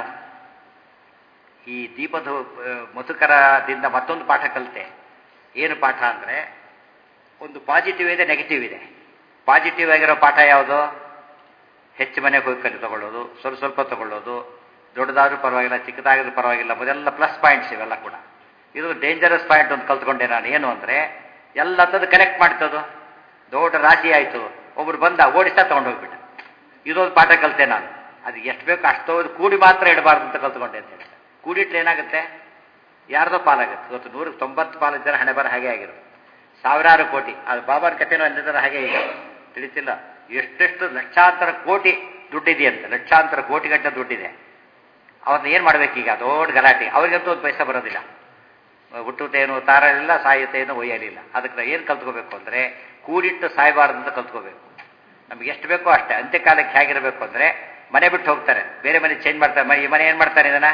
ಈ ದೀಪದ ಮಧುಕರದಿಂದ ಮತ್ತೊಂದು ಪಾಠ ಕಲಿತೆ ಏನು ಪಾಠ ಅಂದರೆ ಒಂದು ಪಾಸಿಟಿವ್ ಇದೆ ನೆಗೆಟಿವ್ ಇದೆ ಪಾಸಿಟಿವ್ ಆಗಿರೋ ಪಾಠ ಯಾವುದು ಹೆಚ್ಚು ಮನೆಗೆ ಹೋಗಿ ಕಲಿ ತಗೊಳ್ಳೋದು ಸ್ವಲ್ಪ ಸ್ವಲ್ಪ ತಗೊಳ್ಳೋದು ದೊಡ್ಡದಾದ್ರೂ ಪರವಾಗಿಲ್ಲ ಚಿಕ್ಕದಾದ್ರೂ ಪರವಾಗಿಲ್ಲ ಮೊದಲೆಲ್ಲ ಪ್ಲಸ್ ಪಾಯಿಂಟ್ಸ್ ಇವೆಲ್ಲ ಕೂಡ ಇದು ಡೇಂಜರಸ್ ಪಾಯಿಂಟ್ ಅಂತ ಕಲ್ತ್ಕೊಂಡೆ ನಾನು ಏನು ಅಂದರೆ ಎಲ್ಲ ತಂದು ಕನೆಕ್ಟ್ ಮಾಡ್ತದು ದೊಡ್ಡ ರಾಶಿ ಆಯಿತು ಒಬ್ರು ಬಂದ ಓಡಿಸ್ತಾ ತೊಗೊಂಡು ಹೋಗ್ಬಿಟ್ಟ ಇದೊಂದು ಪಾಠ ಕಲಿತೆ ನಾನು ಅದು ಎಷ್ಟು ಬೇಕು ಅಷ್ಟು ಕೂಡಿ ಮಾತ್ರ ಇಡಬಾರ್ದು ಅಂತ ಕಲ್ತ್ಕೊಂಡೆ ಅಂತ ಹೇಳಿ ಕೂಡಿಟ್ರೆ ಏನಾಗುತ್ತೆ ಯಾರ್ದೋ ಪಾಲಾಗುತ್ತೆ ಇವತ್ತು ನೂರಕ್ಕೆ ತೊಂಬತ್ತು ಪಾಲು ಜನ ಹಣೆ ಬರ ಹಾಗೆ ಆಗಿರೋದು ಸಾವಿರಾರು ಕೋಟಿ ಅದು ಬಾಬಾನ ಕಥೆನೂ ಅಂದಿದ್ದಾರೆ ಹಾಗೆ ಈಗ ತಿಳಿತಿಲ್ಲ ಎಷ್ಟೆಷ್ಟು ಲಕ್ಷಾಂತರ ಕೋಟಿ ದುಡ್ಡಿದೆಯಂತೆ ಲಕ್ಷಾಂತರ ಕೋಟಿ ಗಂಟೆ ದುಡ್ಡಿದೆ ಅವನ್ನ ಏನು ಮಾಡ್ಬೇಕೀಗ ದೊಡ್ಡ ಗಲಾಟೆ ಅವರಿಗಂತೂ ಒಂದು ಪೈಸೆ ಬರೋದಿಲ್ಲ ಹುಟ್ಟುತ್ತೇನು ತಾರಲಿಲ್ಲ ಸಾಯುತ್ತೇನು ಒಯ್ಯಲಿಲ್ಲ ಅದಕ್ಕೆ ನಾವು ಏನು ಕಲ್ತ್ಕೋಬೇಕು ಅಂದರೆ ಕೂಡಿಟ್ಟು ಸಾಯಬಾರ್ದು ಅಂತ ಕಲ್ತ್ಕೋಬೇಕು ನಮ್ಗೆ ಎಷ್ಟು ಬೇಕೋ ಅಷ್ಟೇ ಅಂತ್ಯಕಾಲಕ್ಕೆ ಹೇಗಿರಬೇಕು ಅಂದರೆ ಮನೆ ಬಿಟ್ಟು ಹೋಗ್ತಾರೆ ಬೇರೆ ಮನೆ ಚೇಂಜ್ ಮಾಡ್ತಾರೆ ಮನೆ ಈ ಮನೆ ಏನು ಮಾಡ್ತಾನೆ ಇದನ್ನ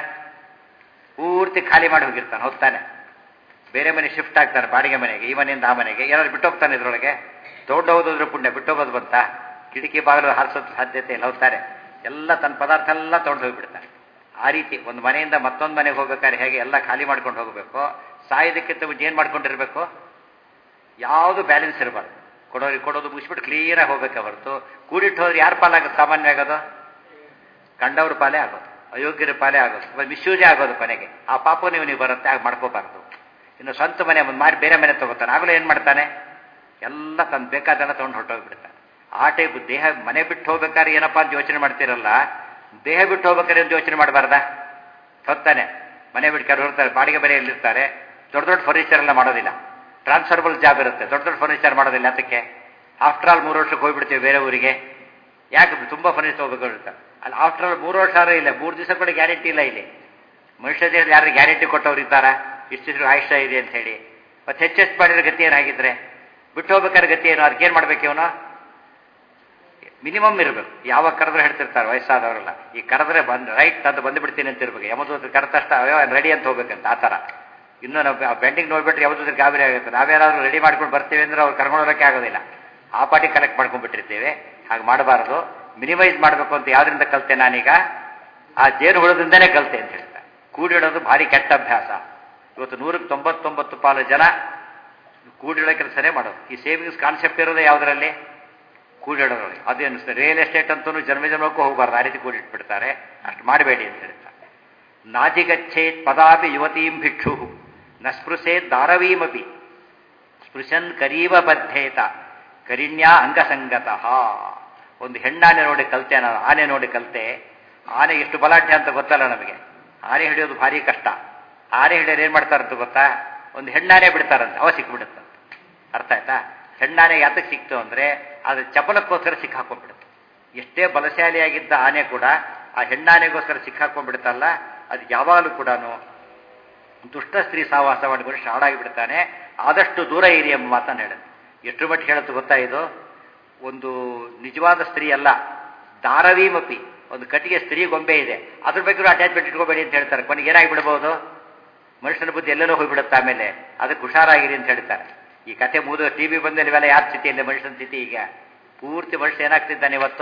ಪೂರ್ತಿ ಖಾಲಿ ಮಾಡಿ ಹೋಗಿರ್ತಾನೆ ಹೋಗ್ತಾನೆ ಬೇರೆ ಮನೆ ಶಿಫ್ಟ್ ಆಗ್ತಾನೆ ಬಾಡಿಗೆ ಮನೆಗೆ ಈ ಮನೆಯಿಂದ ಆ ಮನೆಗೆ ಏನಾದ್ರು ಬಿಟ್ಟು ಹೋಗ್ತಾನೆ ಇದ್ರೊಳಗೆ ದೊಡ್ಡ ಹೋಗೋದ್ರ ಪುಣ್ಯ ಬಿಟ್ಟು ಹೋಗೋದು ಬಂತ ಕಿಟಕಿ ಬಾಗಿಲು ಹಾರಿಸೋ ಸಾಧ್ಯತೆ ಇಲ್ಲ ಹೋಗ್ತಾರೆ ಎಲ್ಲ ತನ್ನ ಪದಾರ್ಥ ಎಲ್ಲ ತೊಗೊಂಡು ಹೋಗ್ಬಿಡ್ತಾನೆ ಆ ರೀತಿ ಒಂದು ಮನೆಯಿಂದ ಮತ್ತೊಂದು ಮನೆಗೆ ಹೋಗ್ಬೇಕಾದ್ರೆ ಹೇಗೆ ಎಲ್ಲ ಖಾಲಿ ಮಾಡ್ಕೊಂಡು ಹೋಗಬೇಕು ಸಾಯೋದಕ್ಕಿಂತ ಮುಂಚೆ ಏನು ಮಾಡ್ಕೊಂಡಿರ್ಬೇಕು ಯಾವುದು ಬ್ಯಾಲೆನ್ಸ್ ಇರಬಾರ್ದು ಕೊಡೋರಿಗೆ ಕೊಡೋದು ಮುಗಿಸ್ಬಿಟ್ಟು ಕ್ಲಿಯರಾಗಿ ಹೋಗ್ಬೇಕು ಹೊರತು ಕೂಡಿಟ್ಟು ಹೋದ್ರೆ ಯಾರು ಪಾಲಾಗೋದು ಸಾಮಾನ್ಯ ಆಗೋದು ಕಂಡವ್ರ ಪಾಲೇ ಆಗೋದು ಅಯೋಗ್ಯರ ಪಾಲೇ ಆಗೋದು ಮಿಸ್ಯೂಸೇ ಆಗೋದು ಕೊನೆಗೆ ಆ ಪಾಪ ನೀವು ನೀವು ಬರುತ್ತೆ ಆಗ ಮಾಡ್ಕೋಬಾರ್ದು ಇನ್ನು ಸ್ವಂತ ಮನೆ ಒಂದು ಮಾಡಿ ಬೇರೆ ಮನೆ ತಗೋತಾನೆ ಆಗಲೂ ಏನು ಮಾಡ್ತಾನೆ ಎಲ್ಲ ತನ್ನ ಬೇಕಾದೆಲ್ಲ ತೊಗೊಂಡು ಹೊರಟೋಗ್ಬಿಡ್ತಾನೆ ಆ ಟೈಪ್ ದೇಹ ಮನೆ ಬಿಟ್ಟು ಹೋಗ್ಬೇಕಾದ್ರೆ ಏನಪ್ಪ ಅಂತ ಯೋಚನೆ ಮಾಡ್ತಿರಲ್ಲ ದೇಹ ಬಿಟ್ಟು ಹೋಗ್ಬೇಕಾದ್ರೆ ಅಂತ ಯೋಚನೆ ಮಾಡಬಾರ್ದಾ ಹೊತ್ತಾನೆ ಮನೆ ಬಿಟ್ಟು ಹೊರ್ತಾರೆ ಬಾಡಿಗೆ ಮನೆಯಲ್ಲಿರ್ತಾರೆ ದೊಡ್ಡ ದೊಡ್ಡ ಫರ್ನಿಚರ್ ಎಲ್ಲ ಮಾಡೋದಿಲ್ಲ ಟ್ರಾನ್ಸ್ಫರ್ಬಲ್ ಜಾಬ್ ಇರುತ್ತೆ ದೊಡ್ಡ ದೊಡ್ಡ ಫರ್ನಿಚರ್ ಮಾಡೋದಿಲ್ಲ ಅದಕ್ಕೆ ಆಫ್ಟರ್ ಆಲ್ ಮೂರು ವರ್ಷಕ್ಕೆ ಹೋಗ್ಬಿಡ್ತೀವಿ ಬೇರೆ ಊರಿಗೆ ಯಾಕೆ ತುಂಬ ಫರ್ನಿಚರ್ ಹೋಗ್ಬೇಕು ಇರ್ತಾರೆ ಅಲ್ಲಿ ಆಫ್ಟರ್ ಆಲ್ ಮೂರು ವರ್ಷ ಆದ್ರೂ ಇಲ್ಲ ಮೂರು ದಿವಸ ಕೂಡ ಗ್ಯಾರಂಟಿ ಇಲ್ಲ ಇಲ್ಲಿ ಮನುಷ್ಯ ದೇಹದಲ್ಲಿ ಯಾರು ಗ್ಯಾರಂಟಿ ಕೊಟ್ಟವ್ರು ಇದ್ದಾರಾ ಇಷ್ಟಿಷ್ಟು ಆಯುಷ್ಯ ಇದೆ ಅಂತ ಹೇಳಿ ಮತ್ತೆ ಹೆಚ್ಚೆಷ್ಟು ಮಾಡಿರೋ ಗತಿ ಏನಾಗಿದ್ರೆ ಬಿಟ್ಟು ಹೋಗ್ಬೇಕಾದ್ರೆ ಗತಿ ಏನು ಅದಕ್ಕೆ ಏನು ಮಾಡ್ಬೇಕು ಇವನು ಮಿನಿಮಮ್ ಇರಬೇಕು ಯಾವಾಗ ಕರೆದ್ರೆ ಹೇಳ್ತಿರ್ತಾರೆ ವಯಸ್ಸಾದವರೆಲ್ಲ ಈ ಕರೆದ್ರೆ ಬಂದು ರೈಟ್ ಅಂತ ಬಂದು ಬಿಡ್ತೀನಿ ಅಂತ ಇರ್ಬೇಕು ಯಮದೂತ್ರ ಕರೆತಷ್ಟ ರೆಡಿ ಅಂತ ಹೋಗ್ಬೇಕಂತ ಆ ಥರ ಇನ್ನು ನಾವು ಬೆಂಡಿಂಗ್ ನೋಡ್ಬಿಟ್ರೆ ಯಾವ್ದಾದ್ರು ಗಾಬರಿ ಆಗುತ್ತೆ ನಾವೇನಾದ್ರೂ ರೆಡಿ ಮಾಡ್ಕೊಂಡು ಬರ್ತೀವಿ ಅಂದ್ರೆ ಅವ್ರು ಕರ್ಕೊಂಡು ಹೋಗೋಕ್ಕೆ ಆಗೋದಿಲ್ಲ ಆ ಪಾಟಿ ಕಲೆಕ್ಟ್ ಮಾಡ್ಕೊಂಡ್ಬಿಟ್ಟಿರ್ತೀವಿ ಹಾಗೆ ಮಾಡಬಾರ್ದು ಮಿನಿಮೈಸ್ ಮಾಡಬೇಕು ಅಂತ ಯಾವ್ದ್ರಿಂದ ಕಲ್ತೆ ನಾನೀಗ ಆ ಜೇನು ಹುಳದಿಂದನೇ ಕಲ್ತೆ ಅಂತ ಹೇಳ್ತಾರೆ ಕೂಡಿಡೋದು ಭಾರಿ ಕೆಟ್ಟ ಅಭ್ಯಾಸ ಇವತ್ತು ನೂರಕ್ಕೆ ತೊಂಬತ್ತೊಂಬತ್ತು ಪಾಲು ಜನ ಕೂಡಿಡೋ ಕೆಲಸನೇ ಮಾಡೋದು ಈ ಸೇವಿಂಗ್ಸ್ ಕಾನ್ಸೆಪ್ಟ್ ಇರೋದೇ ಯಾವುದರಲ್ಲಿ ಕೂಡಿಡೋದ್ರಲ್ಲಿ ಅದು ಅನಿಸ್ತದೆ ರಿಯಲ್ ಎಸ್ಟೇಟ್ ಅಂತೂ ಜನ್ಮ ಜನ್ಮಕ್ಕೂ ಹೋಗಬಾರ್ದು ಆ ರೀತಿ ಕೂಡಿಟ್ಬಿಡ್ತಾರೆ ಅಷ್ಟು ಮಾಡಬೇಡಿ ಅಂತ ಹೇಳ್ತಾರೆ ನಾಜಿಗಚ್ಚೇತ್ ಪದಾಪಿ ಯುವತೀಂ ಭಿಕ್ಷು ನ ಸ್ಪೃಶೇತ್ ದಾರವೀಮಪಿ ಸ್ಪೃಶನ್ ಕರೀವ ಬದ್ಧೇತ ಕರಿಣ್ಯಾ ಅಂಗಸಂಗತಃ ಒಂದು ಹೆಣ್ಣಾನೆ ನೋಡಿ ಕಲ್ತೆ ನಾನು ಆನೆ ನೋಡಿ ಕಲ್ತೆ ಆನೆ ಎಷ್ಟು ಬಲಾಢ್ಯ ಅಂತ ಗೊತ್ತಲ್ಲ ನಮಗೆ ಆನೆ ಹಿಡಿಯೋದು ಭಾರಿ ಕಷ್ಟ ಆನೆ ಹಿಡಿಯೋರು ಏನು ಮಾಡ್ತಾರಂತ ಗೊತ್ತಾ ಒಂದು ಹೆಣ್ಣಾನೆ ಬಿಡ್ತಾರಂತೆ ಅವ ಸಿಕ್ಬಿಡುತ್ತಂತೆ ಅರ್ಥ ಆಯ್ತಾ ಹೆಣ್ಣಾನೆ ಯಾತಕ್ಕೆ ಸಿಕ್ತು ಅಂದರೆ ಅದು ಚಪಲಕ್ಕೋಸ್ಕರ ಸಿಕ್ಕಾಕೊಂಡ್ಬಿಡುತ್ತೆ ಎಷ್ಟೇ ಬಲಶಾಲಿಯಾಗಿದ್ದ ಆನೆ ಕೂಡ ಆ ಹೆಣ್ಣಾನೆಗೋಸ್ಕರ ಸಿಕ್ಕಾಕೊಂಡ್ಬಿಡುತ್ತಲ್ಲ ಅದು ಯಾವಾಗಲೂ ಕೂಡ ದುಷ್ಟ ಸ್ತ್ರೀ ಸಹವಾಸ ಮಾಡಿಕೊಂಡು ಶಾಡಾಗಿ ಬಿಡ್ತಾನೆ ಆದಷ್ಟು ದೂರ ಇರಿ ಎಂಬ ಮಾತನ್ನು ಹೇಳುತ್ತೆ ಎಷ್ಟು ಮಟ್ಟಿಗೆ ಹೇಳುತ್ತೆ ಗೊತ್ತಾ ಇದು ಒಂದು ನಿಜವಾದ ಸ್ತ್ರೀ ಅಲ್ಲ ದಾರವೀಮಪಿ ಒಂದು ಕಟ್ಟಿಗೆ ಸ್ತ್ರೀ ಗೊಂಬೆ ಇದೆ ಅದ್ರ ಬಗ್ಗೆ ಅಟ್ಯಾಚ್ಮೆಂಟ್ ಇಟ್ಕೋಬೇಡಿ ಅಂತ ಹೇಳ್ತಾರೆ ಕೊನೆಗೆ ಏನಾಗಿ ಬಿಡ್ಬೋದು ಮನುಷ್ಯನ ಬುದ್ಧಿ ಎಲ್ಲೆಲ್ಲೋ ಹೋಗ್ಬಿಡುತ್ತೆ ಆಮೇಲೆ ಅದಕ್ಕೆ ಹುಷಾರಾಗಿರಿ ಅಂತ ಹೇಳ್ತಾರೆ ಈ ಕತೆ ಮುಗಿದು ಟಿ ವಿ ಬಂದಲ್ಲಿ ಇವೆಲ್ಲ ಯಾರ ಸ್ಥಿತಿಯಲ್ಲಿ ಮನುಷ್ಯನ ಸ್ಥಿತಿ ಈಗ ಪೂರ್ತಿ ಮನುಷ್ಯ ಏನಾಗ್ತಿದ್ದಾನೆ ಇವತ್ತು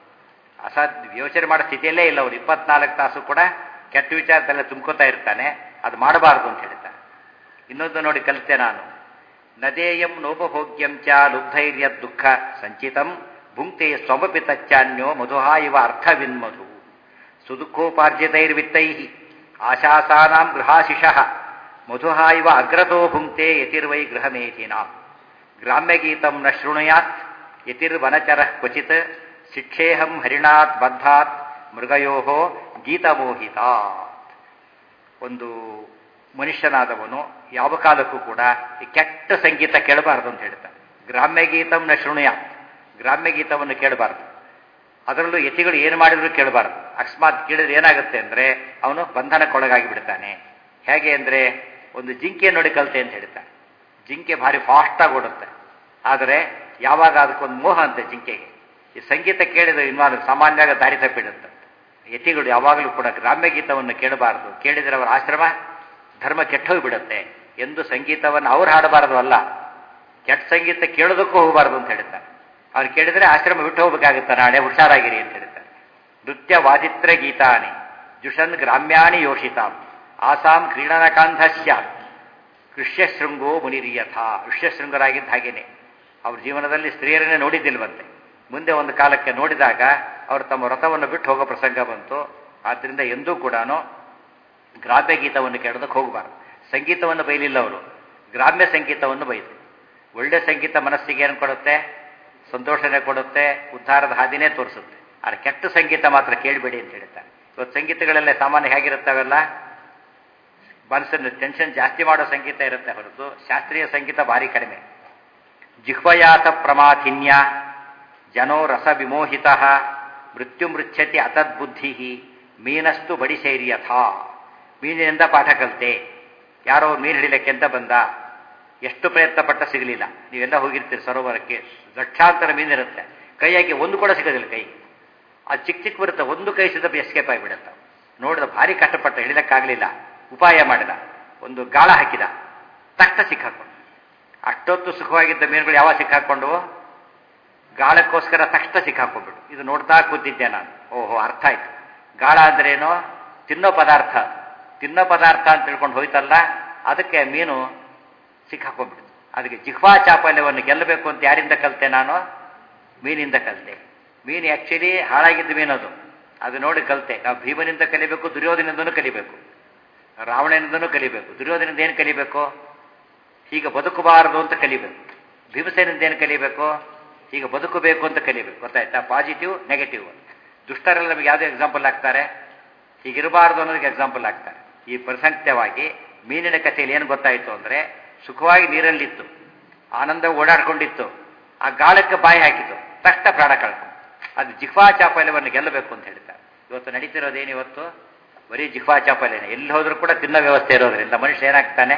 ಅಸಾಧ್ಯ ಯೋಚನೆ ಮಾಡೋ ಸ್ಥಿತಿಯಲ್ಲೇ ಇಲ್ಲ ಅವನು ಇಪ್ಪತ್ನಾಲ್ಕು ತಾಸು ಕೂಡ ಕೆಟ್ಟ ವಿಚಾರದಲ್ಲ ತುಂಬ್ಕೋತಾ ಇರ್ತಾನೆ ಅದು ಮಾಡಬಾರ್ದು ಅಂತ ಹೇಳ್ತಾನೆ ಇನ್ನೊಂದು ನೋಡಿ ಕಲಿತೆ ನಾನು ನದೇಯಂ ನೋಪಭೋಗ್ಯಂ ಚ ಲುಬ್ಧೈರ್ಯ ದುಃಖ ಸಂಚಿತಂ ಭುಂಕ್ತೆ ಸ್ವಮಪಿ ತಚ್ಚಾನ್ಯೋ ಮಧುಹಾ ಇವ ಅರ್ಥವಿನ್ಮಧು ಸುದುಃಖೋಪಾರ್ಜಿತೈರ್ವಿತ್ತೈ ಆಶಾಸಾನಾಂ ಗೃಹಾಶಿಷಃ ಮಧುಹಾ ಇವ ಅಗ್ರತೋ ಭುಂಕ್ತೆ ಯತಿರ್ವೈ ಗೃಹಮೇಧಿನಾಂ ಗ್ರಾಮ್ಯಗೀತಂ ನ ಶೃಣುಯಾತ್ ಯತಿರ್ವನಚರ ಕ್ವಚಿತ್ ಶಿಕ್ಷೇಹಂ ಹರಿಣಾತ್ ಬದ್ಧಾತ್ ಮೃಗಯೋ ಗೀತಮೋಹಿತಾತ್ ಒಂದು ಮನುಷ್ಯನಾದವನು ಯಾವ ಕಾಲಕ್ಕೂ ಕೂಡ ಈ ಕೆಟ್ಟ ಸಂಗೀತ ಕೇಳಬಾರ್ದು ಅಂತ ಹೇಳ್ತಾನೆ ಗ್ರಾಮ್ಯ ಗೀತಂ ನ ಶೃಣುಯ ಗ್ರಾಮ್ಯ ಗೀತವನ್ನು ಕೇಳಬಾರ್ದು ಅದರಲ್ಲೂ ಯತಿಗಳು ಏನು ಮಾಡಿದ್ರು ಕೇಳಬಾರ್ದು ಅಕಸ್ಮಾತ್ ಕೇಳಿದ್ರೆ ಏನಾಗುತ್ತೆ ಅಂದರೆ ಅವನು ಬಂಧನಕ್ಕೊಳಗಾಗಿ ಬಿಡ್ತಾನೆ ಹೇಗೆ ಅಂದರೆ ಒಂದು ಜಿಂಕೆ ನೋಡಿ ಕಲಿತೆ ಅಂತ ಹೇಳ್ತಾನೆ ಜಿಂಕೆ ಭಾರಿ ಫಾಸ್ಟಾಗಿ ಓಡುತ್ತೆ ಆದರೆ ಯಾವಾಗ ಅದಕ್ಕೊಂದು ಮೋಹ ಅಂತೆ ಜಿಂಕೆಗೆ ಈ ಸಂಗೀತ ಕೇಳಿದ ಇನ್ವಾಲ್ವ್ ಸಾಮಾನ್ಯವಾಗಿ ದಾರಿ ತಪ್ಪಿಡುತ್ತೆ ಯತಿಗಳು ಯಾವಾಗಲೂ ಕೂಡ ಗ್ರಾಮ್ಯ ಗೀತವನ್ನು ಕೇಳಬಾರದು ಕೇಳಿದರೆ ಅವರ ಆಶ್ರಮ ಧರ್ಮ ಕೆಟ್ಟೋಗ್ಬಿಡುತ್ತೆ ಎಂದು ಸಂಗೀತವನ್ನು ಅವ್ರು ಹಾಡಬಾರದು ಅಲ್ಲ ಕೆಟ್ಟ ಸಂಗೀತ ಕೇಳೋದಕ್ಕೂ ಹೋಗಬಾರದು ಅಂತ ಹೇಳ್ತಾರೆ ಅವ್ರು ಕೇಳಿದರೆ ಆಶ್ರಮ ಬಿಟ್ಟು ಹೋಗ್ಬೇಕಾಗುತ್ತೆ ನಾಳೆ ಹುಷಾರಾಗಿರಿ ಅಂತ ಹೇಳ್ತಾರೆ ನೃತ್ಯ ವಾದಿತ್ರ ಗೀತಾನಿ ಜುಷನ್ ಗ್ರಾಮ್ಯಾಣಿ ಯೋಷಿತಾಂ ಆಸಾಂ ಕ್ರೀಡನಕಾಂಧಸ್ಯ ಋಷ್ಯಶೃಂಗೋ ಮುನಿರಿಯಥ ಋಷ್ಯಶೃಂಗರಾಗಿದ್ದ ಹಾಗೇನೆ ಅವ್ರ ಜೀವನದಲ್ಲಿ ಸ್ತ್ರೀಯರನ್ನೇ ನೋಡಿದ್ದಿಲ್ವಂತೆ ಮುಂದೆ ಒಂದು ಕಾಲಕ್ಕೆ ನೋಡಿದಾಗ ಅವರು ತಮ್ಮ ವ್ರತವನ್ನು ಬಿಟ್ಟು ಹೋಗೋ ಪ್ರಸಂಗ ಬಂತು ಆದ್ದರಿಂದ ಎಂದೂ ಕೂಡ ಗ್ರಾಮ್ಯ ಗೀತವನ್ನು ಕೇಳೋದಕ್ಕೆ ಹೋಗಬಾರ್ದು ಸಂಗೀತವನ್ನು ಬೈಲಿಲ್ಲ ಅವರು ಗ್ರಾಮ್ಯ ಸಂಗೀತವನ್ನು ಬೈದರು ಒಳ್ಳೆ ಸಂಗೀತ ಮನಸ್ಸಿಗೆ ಏನು ಕೊಡುತ್ತೆ ಸಂತೋಷನೇ ಕೊಡುತ್ತೆ ಉದ್ಧಾರದ ಹಾದಿನೇ ತೋರಿಸುತ್ತೆ ಆದರೆ ಕೆಟ್ಟ ಸಂಗೀತ ಮಾತ್ರ ಕೇಳಬೇಡಿ ಅಂತ ಹೇಳ್ತಾರೆ ಇವತ್ತು ಸಂಗೀತಗಳೆಲ್ಲ ಸಾಮಾನ್ಯ ಹೇಗಿರುತ್ತವೆಲ್ಲ ಮನಸ್ಸನ್ನು ಟೆನ್ಷನ್ ಜಾಸ್ತಿ ಮಾಡೋ ಸಂಗೀತ ಇರುತ್ತೆ ಹೊರತು ಶಾಸ್ತ್ರೀಯ ಸಂಗೀತ ಭಾರಿ ಕಡಿಮೆ ಜಿಹ್ವಯಾತ ಪ್ರಮಾಥಿನ್ಯ ಜನೋ ರಸ ವಿಮೋಹಿತ ಮೃತ್ಯು ಮೃಚ್ಛತಿ ಅತದ್ಬುದ್ಧಿ ಮೀನಸ್ತು ಬಡಿಸೈರ್ಯಥ ಮೀನಿನಿಂದ ಪಾಠ ಕಲಿತೆ ಯಾರೋ ಮೀನು ಹಿಡಿಲಿಕ್ಕೆ ಅಂತ ಬಂದ ಎಷ್ಟು ಪ್ರಯತ್ನ ಪಟ್ಟ ಸಿಗಲಿಲ್ಲ ನೀವೆಲ್ಲ ಹೋಗಿರ್ತೀರಿ ಸರೋವರಕ್ಕೆ ಲಕ್ಷಾಂತರ ಮೀನಿರುತ್ತೆ ಕೈಯಾಗಿ ಒಂದು ಕೂಡ ಸಿಗೋದಿಲ್ಲ ಕೈ ಅದು ಚಿಕ್ಕ ಚಿಕ್ಕ ಬರುತ್ತೆ ಒಂದು ಕೈ ಸಿದ್ದ ಎಸ್ಕೇಪ್ ಆಗಿಬಿಡುತ್ತೆ ನೋಡಿದ ಭಾರಿ ಕಷ್ಟಪಟ್ಟ ಹಿಡಿದಕ್ಕಾಗಲಿಲ್ಲ ಉಪಾಯ ಮಾಡಿದ ಒಂದು ಗಾಳ ಹಾಕಿದ ತಕ್ಷಣ ಸಿಕ್ಕಾಕೊಂಡು ಅಷ್ಟೊತ್ತು ಸುಖವಾಗಿದ್ದ ಮೀನುಗಳು ಯಾವಾಗ ಸಿಕ್ಕಾಕೊಂಡವು ಗಾಳಕ್ಕೋಸ್ಕರ ತಕ್ಷಣ ಸಿಕ್ಕಾಕೊಂಡ್ಬಿಟ್ಟು ಇದು ನೋಡ್ತಾ ಕೂತಿದ್ದೆ ನಾನು ಓಹೋ ಅರ್ಥ ಆಯ್ತು ಗಾಳ ಅಂದ್ರೇನು ತಿನ್ನೋ ಪದಾರ್ಥ ತಿನ್ನೋ ಪದಾರ್ಥ ಅಂತ ತಿಳ್ಕೊಂಡು ಹೋಯ್ತಲ್ಲ ಅದಕ್ಕೆ ಮೀನು ಸಿಕ್ಕಾಕೊಂಡ್ಬಿಡ್ತು ಅದಕ್ಕೆ ಜಿಹ್ವಾ ಚಾಪಲ್ಯವನ್ನು ಗೆಲ್ಲಬೇಕು ಅಂತ ಯಾರಿಂದ ಕಲಿತೆ ನಾನು ಮೀನಿಂದ ಕಲಿತೆ ಮೀನು ಆ್ಯಕ್ಚುಲಿ ಹಾಳಾಗಿದ್ದ ಮೀನದು ಅದು ನೋಡಿ ಕಲಿತೆ ನಾವು ಭೀಮನಿಂದ ಕಲಿಬೇಕು ದುರ್ಯೋಧನಿಂದನೂ ಕಲಿಬೇಕು ರಾವಣನಿಂದನೂ ಕಲಿಬೇಕು ದುರ್ಯೋಧನಿಂದ ಏನು ಕಲಿಬೇಕು ಹೀಗೆ ಬದುಕಬಾರದು ಅಂತ ಕಲಿಬೇಕು ಭೀಮಸೇನಿಂದ ಏನು ಕಲಿಬೇಕು ಹೀಗೆ ಬದುಕಬೇಕು ಅಂತ ಕಲಿಬೇಕು ಗೊತ್ತಾಯ್ತಾ ಪಾಸಿಟಿವ್ ನೆಗೆಟಿವ್ ದುಷ್ಟರೆಲ್ಲ ನಮಗೆ ಯಾವುದೇ ಎಕ್ಸಾಂಪಲ್ ಆಗ್ತಾರೆ ಹೀಗಿರಬಾರ್ದು ಅನ್ನೋದಕ್ಕೆ ಎಕ್ಸಾಂಪಲ್ ಆಗ್ತಾರೆ ಈ ಪ್ರಸಂಕ್ತವಾಗಿ ಮೀನಿನ ಕಥೆಯಲ್ಲಿ ಏನು ಗೊತ್ತಾಯಿತು ಅಂದರೆ ಸುಖವಾಗಿ ನೀರಲ್ಲಿತ್ತು ಆನಂದ ಓಡಾಡ್ಕೊಂಡಿತ್ತು ಆ ಗಾಳಕ್ಕೆ ಬಾಯಿ ಹಾಕಿತು ತಕ್ಷಣ ಪ್ರಾಣ ಕಳ್ಕೊಂಡು ಅದು ಜಿಹ್ವಾ ಚಾಪಲ್ಯವನ್ನು ಗೆಲ್ಲಬೇಕು ಅಂತ ಹೇಳ್ತಾರೆ ಇವತ್ತು ನಡೀತಿರೋದೇನು ಇವತ್ತು ಬರೀ ಜಿಹ್ವಾ ಚಾಪಲ್ಯನೇ ಎಲ್ಲಿ ಹೋದ್ರೂ ಕೂಡ ತಿನ್ನೋ ವ್ಯವಸ್ಥೆ ಇರೋದ್ರಿಂದ ಮನುಷ್ಯ ಏನಾಗ್ತಾನೆ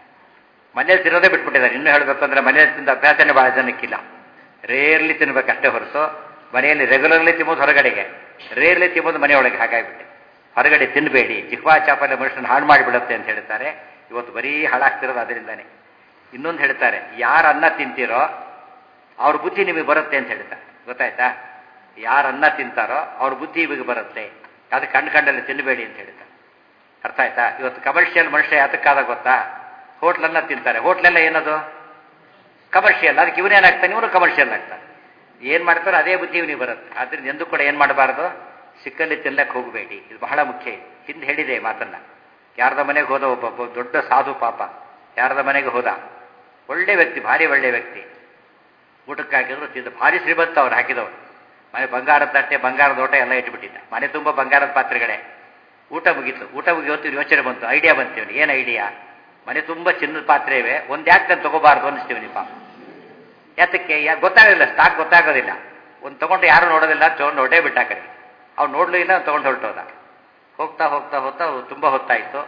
ಮನೇಲಿ ತಿನ್ನೋದೇ ಬಿಟ್ಬಿಟ್ಟಿದ್ದಾರೆ ಇನ್ನೂ ಹೇಳಬೇಕು ಅಂದರೆ ಮನೇಲಿ ತಿಂದ ಅಭ್ಯಾಸನೇ ಭಾಳ ಜನಕ್ಕಿಲ್ಲ ರೇರ್ಲಿ ತಿನ್ಬೇಕಷ್ಟೇ ಹೊರತು ಮನೆಯಲ್ಲಿ ರೆಗ್ಯುಲರ್ಲಿ ತಿನ್ನೋದು ಹೊರಗಡೆಗೆ ರೇರ್ಲಿ ತಿನ್ನೋದು ಮನೆಯೊಳಗೆ ಹಾಗಾಗಿಬಿಟ್ಟೆ ಹೊರಗಡೆ ತಿನ್ನಬೇಡಿ ಜಿಹ್ವಾ ಚಾಪಲ್ಯ ಮನುಷ್ಯನ ಹಾಳು ಮಾಡಿಬಿಡುತ್ತೆ ಅಂತ ಹೇಳ್ತಾರೆ ಇವತ್ತು ಬರೀ ಹಾಳಾಗ್ತಿರೋದು ಅದರಿಂದಾನೆ ಇನ್ನೊಂದು ಹೇಳ್ತಾರೆ ಯಾರು ಅನ್ನ ತಿಂತೀರೋ ಅವ್ರ ಬುದ್ಧಿ ನಿಮಗೆ ಬರುತ್ತೆ ಅಂತ ಹೇಳ್ತಾರೆ ಗೊತ್ತಾಯ್ತಾ ಯಾರು ಅನ್ನ ತಿಂತಾರೋ ಅವ್ರ ಬುದ್ಧಿ ಇವಾಗ ಬರುತ್ತೆ ಅದು ಕಂಡು ಕಂಡಲ್ಲಿ ತಿನ್ನಬೇಡಿ ಅಂತ ಹೇಳ್ತಾರೆ ಅರ್ಥ ಆಯ್ತಾ ಇವತ್ತು ಕಮರ್ಷಿಯಲ್ ಮನುಷ್ಯ ಯಾತಕ್ಕಾದ ಗೊತ್ತಾ ಹೋಟ್ಲನ್ನ ತಿಂತಾರೆ ಹೋಟ್ಲೆಲ್ಲ ಏನದು ಕಮರ್ಷಿಯಲ್ ಅದಕ್ಕೆ ಇವನೇನಾಗ್ತಾನೆ ಇವನು ಕಮರ್ಷಿಯಲ್ ಆಗ್ತಾನೆ ಏನು ಮಾಡ್ತಾರೋ ಅದೇ ಬುದ್ಧಿ ಇವನಿಗೆ ಬರುತ್ತೆ ಆದ್ರಿಂದ ಎಂದೂ ಕೂಡ ಏನು ಮಾಡಬಾರ್ದು ಸಿಕ್ಕಲ್ಲಿ ತಿನ್ನಕ್ಕೆ ಹೋಗಬೇಡಿ ಇದು ಬಹಳ ಮುಖ್ಯ ಹಿಂದೆ ಹೇಳಿದೆ ಮಾತನ್ನ ಯಾರದ ಮನೆಗೆ ಹೋದ ಒಬ್ಬ ಒಬ್ಬ ದೊಡ್ಡ ಸಾಧು ಪಾಪ ಯಾರದ ಮನೆಗೆ ಹೋದ ಒಳ್ಳೆ ವ್ಯಕ್ತಿ ಭಾರಿ ಒಳ್ಳೆ ವ್ಯಕ್ತಿ ಊಟಕ್ಕೆ ಹಾಕಿದ್ರು ತಿಂದು ಭಾರಿ ಶ್ರೀಮಂತ ಅವ್ರು ಹಾಕಿದವರು ಮನೆ ಬಂಗಾರದ ತಟ್ಟೆ ಬಂಗಾರದ ಓಟ ಎಲ್ಲ ಇಟ್ಬಿಟ್ಟಿದ್ದ ಮನೆ ತುಂಬ ಬಂಗಾರದ ಪಾತ್ರೆಗಳೇ ಊಟ ಮುಗೀತು ಊಟ ಮುಗಿಯೋತು ಯೋಚನೆ ಬಂತು ಐಡಿಯಾ ಬಂತೀವಿ ಏನು ಐಡಿಯಾ ಮನೆ ತುಂಬ ಚಿನ್ನದ ಪಾತ್ರೆ ಇವೆ ಒಂದು ಯಾಕೆ ನಾನು ತಗೋಬಾರ್ದು ಅನಿಸ್ತೀವಿ ನೀವು ಪಾಪ ಯಾತಕ್ಕೆ ಯಾ ಗೊತ್ತಾಗೋದಿಲ್ಲ ಸ್ಟಾಕ್ ಗೊತ್ತಾಗೋದಿಲ್ಲ ಒಂದು ತಗೊಂಡು ಯಾರು ನೋಡೋದಿಲ್ಲ ತಗೊಂಡು ಹೊಟ್ಟೆ ಬಿಟ್ಟ ಕಡೆ ಅವ್ನು ನೋಡ್ಲೂ ಇಲ್ಲ ತಗೊಂಡು ಹೊರಟೋದ ಹೋಗ್ತಾ ಹೋಗ್ತಾ ಹೋಗ್ತಾ ತುಂಬ ಹೊತ್ತಾಯಿತು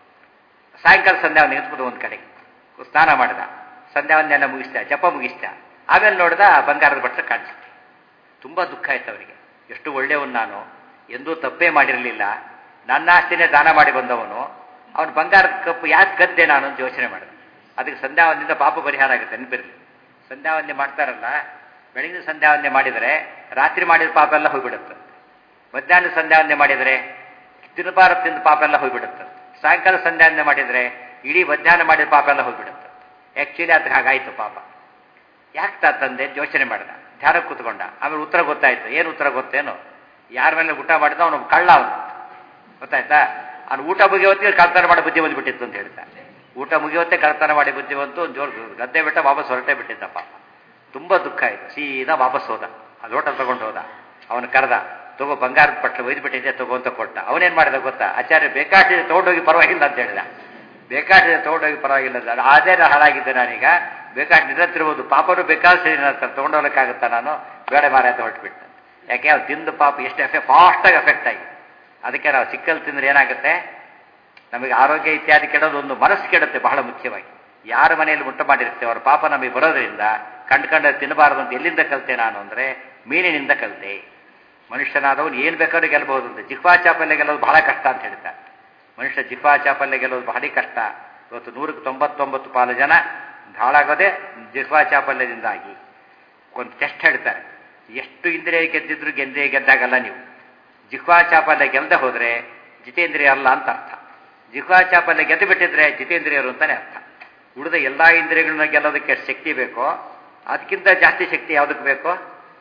ಸಾಯಂಕಾಲ ಸಂಧ್ಯಾ ನಿಂತ್ಬೋದು ಒಂದು ಕಡೆ ಸ್ನಾನ ಮಾಡಿದ ಸಂಧ್ಯಾವಂದನೆಲ್ಲ ಮುಗಿಸ್ದ ಜಪ ಮುಗಿಸ್ದ ಆಮೇಲೆ ನೋಡಿದ ಬಂಗಾರದ ಬಟ್ಟೆ ಕಾಣಿಸುತ್ತೆ ತುಂಬ ದುಃಖ ಆಯ್ತು ಅವರಿಗೆ ಎಷ್ಟು ಒಳ್ಳೆಯವನು ನಾನು ಎಂದೂ ತಪ್ಪೇ ಮಾಡಿರಲಿಲ್ಲ ನನ್ನ ಆಸ್ತಿನೇ ದಾನ ಮಾಡಿ ಬಂದವನು ಅವನು ಬಂಗಾರದ ಕಪ್ಪು ಯಾಕೆ ಗದ್ದೆ ನಾನು ಅಂತ ಯೋಚನೆ ಮಾಡಿದ ಅದಕ್ಕೆ ಸಂಧ್ಯಾವಂದನೆಯಿಂದ ಪಾಪ ಪರಿಹಾರ ಆಗುತ್ತೆ ನೆನಪಿರಲಿ ಸಂಧ್ಯಾವಂದನೆ ಮಾಡ್ತಾರಲ್ಲ ಬೆಳಗಿನ ಸಂಧ್ಯಾವಂದನೆ ಮಾಡಿದರೆ ರಾತ್ರಿ ಮಾಡಿದ ಪಾಪ ಎಲ್ಲ ಹೋಗ್ಬಿಡುತ್ತೆ ಮಧ್ಯಾಹ್ನ ಸಂಧ್ಯಾವಂದನೆ ಮಾಡಿದರೆ ತಿನ್ನಬಾರದು ತಿಂದ ಪಾಪ ಎಲ್ಲ ಹೋಗ್ಬಿಡುತ್ತೆ ಸಾಯಂಕಾಲ ಸಂಧ್ಯಾವಂದನೆ ಮಾಡಿದರೆ ಇಡೀ ಮಧ್ಯಾಹ್ನ ಮಾಡಿದ ಪಾಪ ಎಲ್ಲ ಹೋಗ್ಬಿಡುತ್ತೆ ಆ್ಯಕ್ಚುಲಿ ಅದಕ್ಕೆ ಹಾಗಾಯಿತು ಪಾಪ ಯಾಕೆ ತಾ ತಂದೆ ಅಂತ ಯೋಚನೆ ಮಾಡಿದ ಧ್ಯಾನ ಕೂತ್ಕೊಂಡ ಆಮೇಲೆ ಉತ್ತರ ಗೊತ್ತಾಯ್ತು ಏನು ಉತ್ತರ ಗೊತ್ತೇನು ಯಾರ ಮೇಲೆ ಊಟ ಮಾಡಿದ ಅವನು ಕಳ್ಳ ಅವನು ಗೊತ್ತಾಯ್ತಾ ಅವ್ನು ಊಟ ಮುಗಿಯವತ್ತಿಗೆ ಕಳ್ತನ ಮಾಡಿ ಬುದ್ಧಿ ಬಂದ್ಬಿಟ್ಟಿತ್ತು ಅಂತ ಹೇಳ್ತಾನೆ ಊಟ ಮುಗಿಯವತ್ತೆ ಕಳ್ತನ ಮಾಡಿ ಬುದ್ಧಿ ಬಂತು ಒಂದು ಜೋರು ಗದ್ದೆ ಬಿಟ್ಟ ವಾಪಸ್ ಹೊರಟೇ ಬಿಟ್ಟಿದ್ದ ಪಾಪ ತುಂಬ ದುಃಖ ಆಯಿತು ಸೀದಾ ವಾಪಸ್ ಹೋದ ಆ ಲೋಟ ತಗೊಂಡು ಹೋದ ಅವನು ಕರೆದ ತಗೋ ಬಂಗಾರದ ಪಟ್ಲು ಒಯ್ದುಬಿಟ್ಟಿದ್ದೆ ತಗೋ ಅಂತ ಕೊಟ್ಟ ಅವನೇನು ಮಾಡಿದ ಗೊತ್ತಾ ಆಚಾರ್ಯ ಬೇಕಾಟಿದೆ ತೊಗೊಂಡೋಗಿ ಪರವಾಗಿಲ್ಲ ಅಂತ ಹೇಳಿದ ಬೇಕಾಟಿದೆ ತೊಗೊಂಡೋಗಿ ಪರವಾಗಿಲ್ಲ ಅಂತ ಅದೇ ಹಾಳಾಗಿದ್ದೆ ನಾನೀಗ ಬೇಕಾದ ನಿರತ್ತಿರ್ಬೋದು ಪಾಪನು ಬೇಕಾದ ಸರಿ ನನ್ನ ತೊಗೊಂಡೋಗ್ಲಿಕ್ಕಾಗುತ್ತಾ ನಾನು ಬೇಡ ಮಾರ ಅಂತ ಹೊರಟುಬಿಟ್ಟೆ ಯಾಕೆ ಅವ್ನು ತಿಂದು ಪಾಪ ಎಷ್ಟು ಎಫೆ ಫಾಸ್ಟಾಗಿ ಎಫೆಕ್ಟ್ ಆಗಿ ಅದಕ್ಕೆ ನಾವು ಸಿಕ್ಕಲ್ಲಿ ತಿಂದ್ರೆ ಏನಾಗುತ್ತೆ ನಮಗೆ ಆರೋಗ್ಯ ಇತ್ಯಾದಿ ಕೆಡೋದು ಒಂದು ಮನಸ್ಸು ಕೆಡುತ್ತೆ ಬಹಳ ಮುಖ್ಯವಾಗಿ ಯಾರ ಮನೆಯಲ್ಲಿ ಮುಟ್ಟ ಮಾಡಿರುತ್ತೆ ಅವರ ಪಾಪ ನಮಗೆ ಬರೋದ್ರಿಂದ ಕಂಡು ಕಂಡ ತಿನ್ನಬಾರದು ಅಂತ ಎಲ್ಲಿಂದ ಕಲಿತೆ ನಾನು ಅಂದರೆ ಮೀನಿನಿಂದ ಕಲಿತೆ ಮನುಷ್ಯನಾದವನು ಏನು ಬೇಕಾದ್ರೂ ಗೆಲ್ಲಬಹುದು ಅಂತ ಜಿಹ್ವಾ ಚಾಪಲ್ಯ ಗೆಲ್ಲೋದು ಬಹಳ ಕಷ್ಟ ಅಂತ ಹೇಳ್ತಾರೆ ಮನುಷ್ಯ ಜಿಹ್ವಾ ಚಾಪಲ್ಯ ಗೆಲ್ಲೋದು ಭಾರಿ ಕಷ್ಟ ಇವತ್ತು ನೂರಕ್ಕೆ ತೊಂಬತ್ತೊಂಬತ್ತು ಪಾಲು ಜನ ಹಾಳಾಗೋದೇ ಜಿಹ್ವಾ ಚಾಪಲ್ಯದಿಂದಾಗಿ ಒಂದು ಟೆಸ್ಟ್ ಹೇಳ್ತಾರೆ ಎಷ್ಟು ಇಂದ್ರಿಯ ಗೆದ್ದಿದ್ರು ಗೆದ್ದೆ ಗೆದ್ದಾಗಲ್ಲ ನೀವು ಜಿಹ್ವಾ ಚಾಪಲ್ಯ ಗೆಲ್ಲದೆ ಹೋದರೆ ಜಿತೇಂದ್ರಿಯ ಅಲ್ಲ ಅಂತ ಅರ್ಥ ಜಿಹ್ವಾ ಚಾಪಲ್ಯ ಗೆದ್ದು ಬಿಟ್ಟಿದ್ರೆ ಜಿತೇಂದ್ರಿಯರು ಅಂತಾನೆ ಅರ್ಥ ಉಳಿದ ಎಲ್ಲ ಇಂದ್ರಿಯಗಳನ್ನ ಗೆಲ್ಲೋದಕ್ಕೆ ಎಷ್ಟು ಶಕ್ತಿ ಬೇಕೋ ಅದಕ್ಕಿಂತ ಜಾಸ್ತಿ ಶಕ್ತಿ ಯಾವುದಕ್ಕೆ ಬೇಕೋ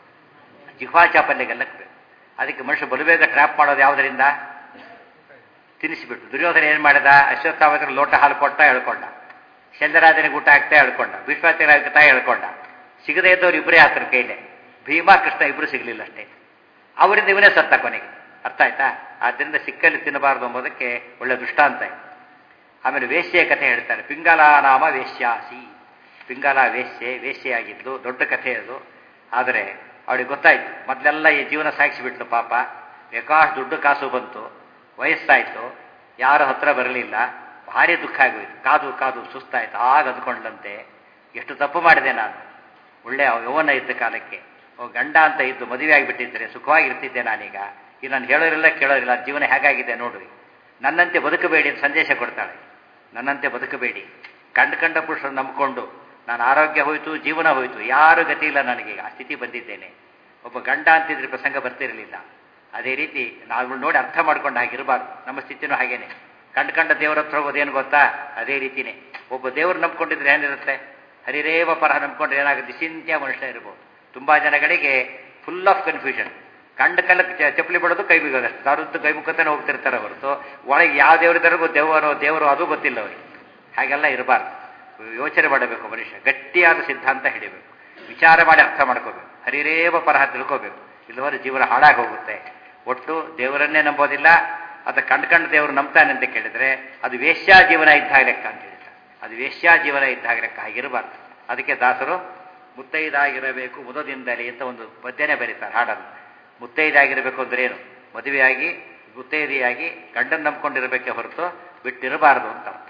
ಜಿಹ್ವಾ ಚಾಪಲ್ಯ ಗೆಲ್ಲಕ್ಕೆ ಬೇಕು ಅದಕ್ಕೆ ಮನುಷ್ಯ ಬಲುಬೇಗ ಟ್ರ್ಯಾಪ್ ಮಾಡೋದು ಯಾವುದರಿಂದ ತಿನ್ನಿಸಿಬಿಟ್ಟು ದುರ್ಯೋಧನ ಏನು ಮಾಡಿದ ಅಶ್ವತ್ಥಾವತರ ಲೋಟ ಹಾಲು ಕೊಟ್ಟ ಹೇಳ್ಕೊಂಡ ಶಲ್ಯರಾಜನಿಗೆ ಊಟ ಹಾಕ್ತಾ ಹೇಳ್ಕೊಂಡ ವಿಶ್ವಾಚಾರ್ಯ ಹೇಳ್ಕೊಂಡ ಸಿಗದೇ ಇದ್ದವ್ರು ಇಬ್ಬರೇ ಆತರ ಕೈಲೆ ಭೀಮಾ ಕೃಷ್ಣ ಇಬ್ಬರು ಸಿಗಲಿಲ್ಲ ಅಷ್ಟೇ ಅವರಿಂದ ಇವನೇ ಸತ್ತ ಕೊನೆಗೆ ಅರ್ಥ ಆಯ್ತಾ ಆದ್ದರಿಂದ ಸಿಕ್ಕಲ್ಲಿ ತಿನ್ನಬಾರದು ಎಂಬುದಕ್ಕೆ ಒಳ್ಳೆ ದೃಷ್ಟಾಂತ ಇದೆ ಆಮೇಲೆ ವೇಶ್ಯೆಯ ಕಥೆ ಹೇಳ್ತಾರೆ ಪಿಂಗಲ ನಾಮ ವೇಶ್ಯಾಸಿ ಪಿಂಗಲ ವೇಶ್ಯೆ ವೇಶ್ಯೆಯಾಗಿದ್ದು ದೊಡ್ಡ ಕಥೆ ಅದು ಆದರೆ ಅವಳಿಗೆ ಗೊತ್ತಾಯ್ತು ಮೊದಲೆಲ್ಲ ಈ ಜೀವನ ಸಾಗಿಸಿಬಿಟ್ಲು ಪಾಪ ಬೇಕಾಷ್ಟು ದುಡ್ಡು ಕಾಸು ಬಂತು ವಯಸ್ಸಾಯಿತು ಯಾರು ಹತ್ರ ಬರಲಿಲ್ಲ ಭಾರಿ ದುಃಖ ಆಗೋಯ್ತು ಕಾದು ಕಾದು ಸುಸ್ತಾಯ್ತು ಆಗ ಅಂದ್ಕೊಂಡಂತೆ ಎಷ್ಟು ತಪ್ಪು ಮಾಡಿದೆ ನಾನು ಒಳ್ಳೆ ಯೌವನ ಇದ್ದ ಕಾಲಕ್ಕೆ ಓ ಗಂಡ ಅಂತ ಇದ್ದು ಮದುವೆ ಆಗಿಬಿಟ್ಟಿದ್ದರೆ ಸುಖವಾಗಿರ್ತಿದ್ದೆ ನಾನೀಗ ಈಗ ನಾನು ಹೇಳೋರಿಲ್ಲ ಕೇಳೋರಿಲ್ಲ ಜೀವನ ಹೇಗಾಗಿದೆ ನೋಡ್ರಿ ನನ್ನಂತೆ ಬದುಕಬೇಡಿ ಅಂತ ಸಂದೇಶ ಕೊಡ್ತಾಳೆ ನನ್ನಂತೆ ಬದುಕಬೇಡಿ ಕಂಡು ಕಂಡ ಪುರುಷರು ನಂಬಿಕೊಂಡು ನಾನು ಆರೋಗ್ಯ ಹೋಯಿತು ಜೀವನ ಹೋಯಿತು ಯಾರು ಗತಿ ಇಲ್ಲ ನನಗೆ ಆ ಸ್ಥಿತಿ ಬಂದಿದ್ದೇನೆ ಒಬ್ಬ ಗಂಡ ಅಂತಿದ್ರೆ ಪ್ರಸಂಗ ಬರ್ತಿರಲಿಲ್ಲ ಅದೇ ರೀತಿ ನಾವು ನೋಡಿ ಅರ್ಥ ಮಾಡ್ಕೊಂಡು ಹಾಗಿರಬಾರ್ದು ನಮ್ಮ ಸ್ಥಿತಿನೂ ಹಾಗೇನೆ ಕಂಡು ಕಂಡ ದೇವರ ಹತ್ರ ಹೋಗೋದೇನು ಗೊತ್ತಾ ಅದೇ ರೀತಿನೇ ಒಬ್ಬ ದೇವರು ನಂಬ್ಕೊಂಡಿದ್ರೆ ಏನಿರುತ್ತೆ ಹರಿರೇವ ಪರ ನಂಬ್ಕೊಂಡ್ರೆ ಏನಾಗುತ್ತೆ ಚಿಂತ್ಯ ಮನುಷ್ಯ ಇರ್ಬೋದು ತುಂಬ ಜನಗಳಿಗೆ ಫುಲ್ ಆಫ್ ಕನ್ಫ್ಯೂಷನ್ ಕಂಡ ಕಾಲಕ್ಕೆ ಚಪ್ಪಲಿ ಬಿಡೋದು ಕೈ ಬಿಗೋದಷ್ಟು ದಾರುದ್ದು ಕೈ ಮುಖತಾನೆ ಹೋಗ್ತಿರ್ತಾರೆ ಹೊರತು ಒಳಗೆ ಯಾವ ದೇವರಿದ್ದಾರಿಗೂ ದೇವರು ದೇವರು ಅದು ಗೊತ್ತಿಲ್ಲ ಅವರಿಗೆ ಹಾಗೆಲ್ಲ ಇರಬಾರ್ದು ಯೋಚನೆ ಮಾಡಬೇಕು ಮನುಷ್ಯ ಗಟ್ಟಿಯಾದ ಸಿದ್ಧಾಂತ ಹಿಡಿಬೇಕು ವಿಚಾರ ಮಾಡಿ ಅರ್ಥ ಮಾಡ್ಕೋಬೇಕು ಹರಿರೇವ ಪರಹ ತಿಳ್ಕೋಬೇಕು ಇಲ್ಲವರೆ ಜೀವನ ಹಾಳಾಗಿ ಹೋಗುತ್ತೆ ಒಟ್ಟು ದೇವರನ್ನೇ ನಂಬೋದಿಲ್ಲ ಅದು ಕಂಡು ಕಂಡು ದೇವರು ನಂಬ್ತಾನೆ ಅಂತ ಕೇಳಿದ್ರೆ ಅದು ವೇಶ್ಯಾ ಜೀವನ ಇದ್ದಾಗ ಲೆಕ್ಕ ಅಂತ ಹೇಳ್ತಾರೆ ಅದು ವೇಶ್ಯಾ ಜೀವನ ಇದ್ದಾಗ ಲೆಕ್ಕ ಹಾಗಿರಬಾರ್ದು ಅದಕ್ಕೆ ದಾಸರು ಮುತ್ತೈದಾಗಿರಬೇಕು ಮುದದಿಂದಲೇ ಅಂತ ಒಂದು ಪದ್ಯನೇ ಬರೀತಾರೆ ಹಾಡನ್ನು ಮುತ್ತೈದಾಗಿರಬೇಕು ಅಂದ್ರೆ ಏನು ಮದುವೆಯಾಗಿ ಮುತ್ತೈದೆಯಾಗಿ ಗಂಡನ್ ನಂಬ್ಕೊಂಡಿರಬೇಕೆ ಹೊರತು ಬಿಟ್ಟಿರಬಾರದು ಅಂತ ಅರ್ಥ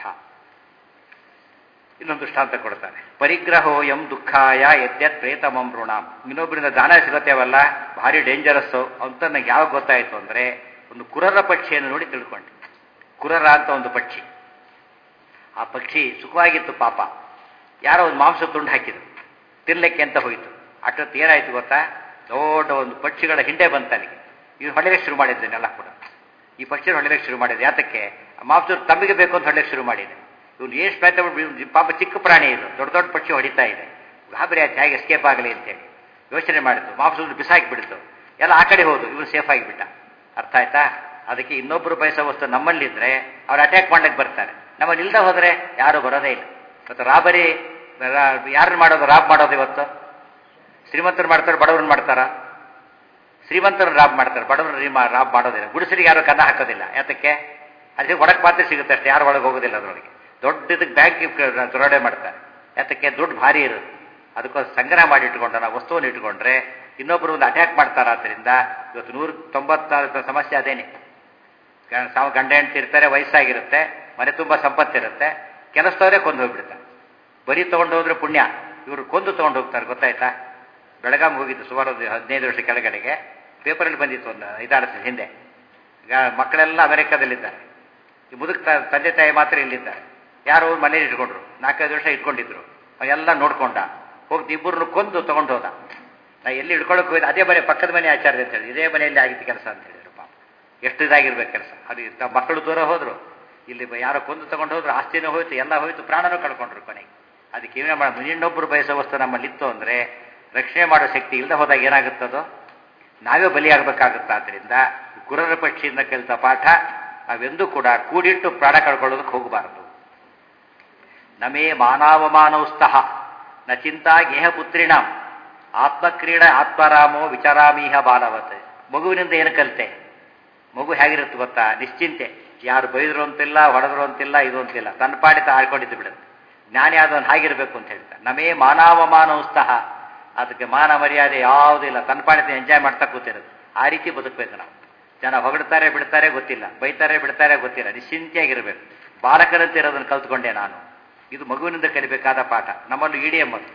ಇನ್ನೊಂದು ದೃಷ್ಟಾಂತ ಕೊಡ್ತಾನೆ ಪರಿಗ್ರಹೋಯಂ ದುಃಖಾಯ ಯದ್ಯತ್ ಪ್ರೇತಮಂ ಋಣಾಂ ಇನ್ನೊಬ್ಬರಿಂದ ದಾನ ಸಿಗತ್ತೇವಲ್ಲ ಭಾರಿ ಡೇಂಜರಸ್ಸು ಅಂತ ನನಗೆ ಯಾವಾಗ ಗೊತ್ತಾಯಿತು ಅಂದರೆ ಒಂದು ಕುರರ ಪಕ್ಷಿಯನ್ನು ನೋಡಿ ತಿಳ್ಕೊಂಡೆ ಕುರರ ಅಂತ ಒಂದು ಪಕ್ಷಿ ಆ ಪಕ್ಷಿ ಸುಖವಾಗಿತ್ತು ಪಾಪ ಯಾರೋ ಒಂದು ಮಾಂಸ ತುಂಡು ಹಾಕಿದ್ರು ತಿನ್ಲಿಕ್ಕೆ ಅಂತ ಹೋಯಿತು ಅಷ್ಟೊತ್ತು ಏನಾಯ್ತು ಗೊತ್ತಾ ದೊಡ್ಡ ಒಂದು ಪಕ್ಷಿಗಳ ಹಿಂಡೆ ಬಂತನಿಗೆ ಇವ್ನು ಹೊಡೆಯಕ್ಕೆ ಶುರು ಮಾಡಿದ್ದೇನೆಲ್ಲ ಕೂಡ ಈ ಪಕ್ಷಿ ಹೊಡೆಯಕ್ಕೆ ಶುರು ಮಾಡಿದೆ ಯಾತಕ್ಕೆ ಮಾಂಸ ತಮ್ಮಿಗೆ ಬೇಕು ಅಂತ ಹೊಡೆಯಕ್ಕೆ ಶುರು ಮಾಡಿದೆ ಇವನು ಎಷ್ಟು ಪ್ರಯತ್ನ ಪಾಪ ಚಿಕ್ಕ ಪ್ರಾಣಿ ಇದು ದೊಡ್ಡ ದೊಡ್ಡ ಪಕ್ಷಿ ಹೊಡಿತಾ ಇದೆ ಗಾಬರಿ ಆಯ್ತು ಹೇಗೆ ಎಸ್ಕೇಪ್ ಆಗಲಿ ಅಂತೇಳಿ ಯೋಚನೆ ಮಾಡಿತು ಮಾಂಸವನ್ನು ಬಿಸಾಕಿ ಬಿಡ್ತು ಎಲ್ಲ ಆ ಕಡೆ ಹೋದು ಇವನು ಸೇಫ್ ಆಗಿಬಿಟ್ಟ ಅರ್ಥ ಆಯ್ತಾ ಅದಕ್ಕೆ ಇನ್ನೊಬ್ಬರು ಬಯಸೋ ವಸ್ತು ನಮ್ಮಲ್ಲಿದ್ರೆ ಅವ್ರು ಅಟ್ಯಾಕ್ ಮಾಡ್ಲಿಕ್ಕೆ ಬರ್ತಾರೆ ನಮ್ಮಲ್ಲಿ ಇಲ್ದ ಹೋದರೆ ಯಾರು ಬರೋದೇ ಇಲ್ಲ ಮತ್ತು ರಾಬರಿ ಯಾರನ್ನ ಮಾಡೋದು ರಾಬ್ ಮಾಡೋದು ಇವತ್ತು ಶ್ರೀಮಂತರು ಮಾಡ್ತಾರೆ ಬಡವ್ರನ್ನ ಮಾಡ್ತಾರ ಶ್ರೀಮಂತರು ರಾಬ್ ಮಾಡ್ತಾರೆ ಬಡವ್ರನ್ನ ರಾಬ್ ಮಾಡೋದಿಲ್ಲ ಗುಡಿಸಲಿಗೆ ಯಾರು ಕನ್ನ ಹಾಕೋದಿಲ್ಲ ಯಾತಕ್ಕೆ ಅದೇ ಒಳಗೆ ಮಾತ್ರ ಸಿಗುತ್ತೆ ಅಷ್ಟೇ ಯಾರು ಒಳಗೆ ಹೋಗೋದಿಲ್ಲ ಅದರೊಳಗೆ ದೊಡ್ಡದಕ್ಕೆ ಬ್ಯಾಂಕ್ ದೊರಡೆ ಮಾಡ್ತಾರೆ ಯಾತಕ್ಕೆ ದುಡ್ಡು ಭಾರಿ ಇರುತ್ತೆ ಅದಕ್ಕೋಸ್ಕರ ಸಂಗ್ರಹ ಮಾಡಿ ಇಟ್ಕೊಂಡ ನಾವು ವಸ್ತುವನ್ನು ಇಟ್ಕೊಂಡ್ರೆ ಇನ್ನೊಬ್ಬರು ಒಂದು ಅಟ್ಯಾಕ್ ಮಾಡ್ತಾರೆ ಆದ್ದರಿಂದ ಇವತ್ತು ನೂರ ತೊಂಬತ್ತಾರು ಸಮಸ್ಯೆ ಅದೇನೆ ಸಾವು ಗಂಡ ಹೆಂಡತಿ ಇರ್ತಾರೆ ವಯಸ್ಸಾಗಿರುತ್ತೆ ಮನೆ ತುಂಬ ಸಂಪತ್ತಿರುತ್ತೆ ಕೆಲಸದವರೇ ಕೊಂದು ಹೋಗ್ಬಿಡ್ತಾರೆ ಬರೀ ತೊಗೊಂಡು ಹೋದ್ರೆ ಪುಣ್ಯ ಇವರು ಕೊಂದು ತೊಗೊಂಡು ಹೋಗ್ತಾರೆ ಗೊತ್ತಾಯ್ತಾ ಬೆಳಗಾಂ ಹೋಗಿದ್ದು ಸುಮಾರು ಒಂದು ಹದಿನೈದು ವರ್ಷ ಕೆಳಗಡೆಗೆ ಪೇಪರಲ್ಲಿ ಬಂದಿತ್ತು ಒಂದು ಐದಾರು ದಿವಸ ಹಿಂದೆ ಈಗ ಮಕ್ಕಳೆಲ್ಲ ಅಮೆರಿಕಾದಲ್ಲಿದ್ದಾರೆ ಈ ಮುದುಕ ತಂದೆ ತಾಯಿ ಮಾತ್ರ ಇಲ್ಲಿದ್ದಾರೆ ಯಾರು ಮನೇಲಿ ಇಟ್ಕೊಂಡ್ರು ನಾಲ್ಕೈದು ವರ್ಷ ಇಟ್ಕೊಂಡಿದ್ರು ಎಲ್ಲ ನೋಡ್ಕೊಂಡ ಹೋಗಿ ಇಬ್ಬರನ್ನು ಕೊಂದು ತೊಗೊಂಡು ಹೋದ ನಾ ಎಲ್ಲಿ ಇಟ್ಕೊಳ್ಳೋಕೆ ಹೋಯ್ತು ಅದೇ ಮನೆ ಪಕ್ಕದ ಮನೆ ಆಚಾರ್ಯ ಅಂತ ಹೇಳಿ ಇದೇ ಮನೆಯಲ್ಲಿ ಆಗಿತ್ತು ಕೆಲಸ ಅಂತ ಹೇಳಿದ್ರು ಪಾಪ ಎಷ್ಟು ಇದಾಗಿರ್ಬೇಕು ಕೆಲಸ ಅದು ಮಕ್ಕಳು ದೂರ ಹೋದ್ರು ಇಲ್ಲಿ ಯಾರೋ ಕೊಂದು ತಗೊಂಡು ಹೋದ್ರು ಆಸ್ತಿನೂ ಹೋಯ್ತು ಎಲ್ಲ ಹೋಯ್ತು ಪ್ರಾಣನೂ ಕಳ್ಕೊಂಡ್ರು ಕೊನೆಗೆ ಅದಕ್ಕೆ ಏನೇ ಮಾಡೋದು ಇನ್ನೊಬ್ಬರು ಬಯಸೋ ವಸ್ತು ನಮ್ಮಲ್ಲಿ ಇತ್ತು ಅಂದರೆ ರಕ್ಷಣೆ ಮಾಡೋ ಶಕ್ತಿ ಇಲ್ಲದೆ ಹೋದಾಗ ಏನಾಗುತ್ತದೋ ನಾವೇ ಬಲಿಯಾಗಬೇಕಾಗುತ್ತೆ ಆದ್ದರಿಂದ ಗುರರ ಪಕ್ಷಿಯಿಂದ ಕಲಿತ ಪಾಠ ನಾವೆಂದೂ ಕೂಡ ಕೂಡಿಟ್ಟು ಪ್ರಾಣ ಕಳ್ಕೊಳ್ಳೋದಕ್ಕೆ ಹೋಗಬಾರದು ನಮೇ ಮಾನವಮಾನೌಸ್ತಃ ನ ಚಿಂತಾ ಗೇಹ ಪುತ್ರಿಣ ಆತ್ಮಕ್ರೀಡ ಆತ್ಮರಾಮೋ ವಿಚಾರಾಮೀಹ ಬಾಲವತ್ ಮಗುವಿನಿಂದ ಏನು ಕಲಿತೆ ಮಗು ಹೇಗಿರುತ್ತೆ ಗೊತ್ತಾ ನಿಶ್ಚಿಂತೆ ಯಾರು ಬೈದ್ರು ಅಂತಿಲ್ಲ ಹೊಡೆದ್ರು ಅಂತಿಲ್ಲ ಇದು ಅಂತಿಲ್ಲ ತನ್ನ ಪಾಡಿತ ಆಡ್ಕೊಂಡಿದ್ದು ಬಿಡುತ್ತೆ ಜ್ಞಾನಿ ಆದವನು ಹಾಗಿರ್ಬೇಕು ಅಂತ ಹೇಳ್ತಾರೆ ನಮೇ ಮಾನವಮಾನೌಸ್ತಃ ಅದಕ್ಕೆ ಮಾನ ಮರ್ಯಾದೆ ಯಾವುದಿಲ್ಲ ತನ್ನ ಪಾಡಿತ ಎಂಜಾಯ್ ಮಾಡ್ತಾ ಕೂತಿರುತ್ತೆ ಆ ರೀತಿ ಬದುಕಬೇಕು ನಾವು ಜನ ಹೊಗಡ್ತಾರೆ ಬಿಡ್ತಾರೆ ಗೊತ್ತಿಲ್ಲ ಬೈತಾರೆ ಬಿಡ್ತಾರೆ ಗೊತ್ತಿಲ್ಲ ನಿಶ್ಚಿಂತೆಯಾಗಿರ್ಬೇಕು ಬಾಲಕರಂತೆ ಇರೋದನ್ನು ಕಲ್ತ್ಕೊಂಡೆ ನಾನು ಇದು ಮಗುವಿನಿಂದ ಕಲಿಬೇಕಾದ ಪಾಠ ನಮ್ಮಲ್ಲಿ ಇಡಿ ಎಂಬುದು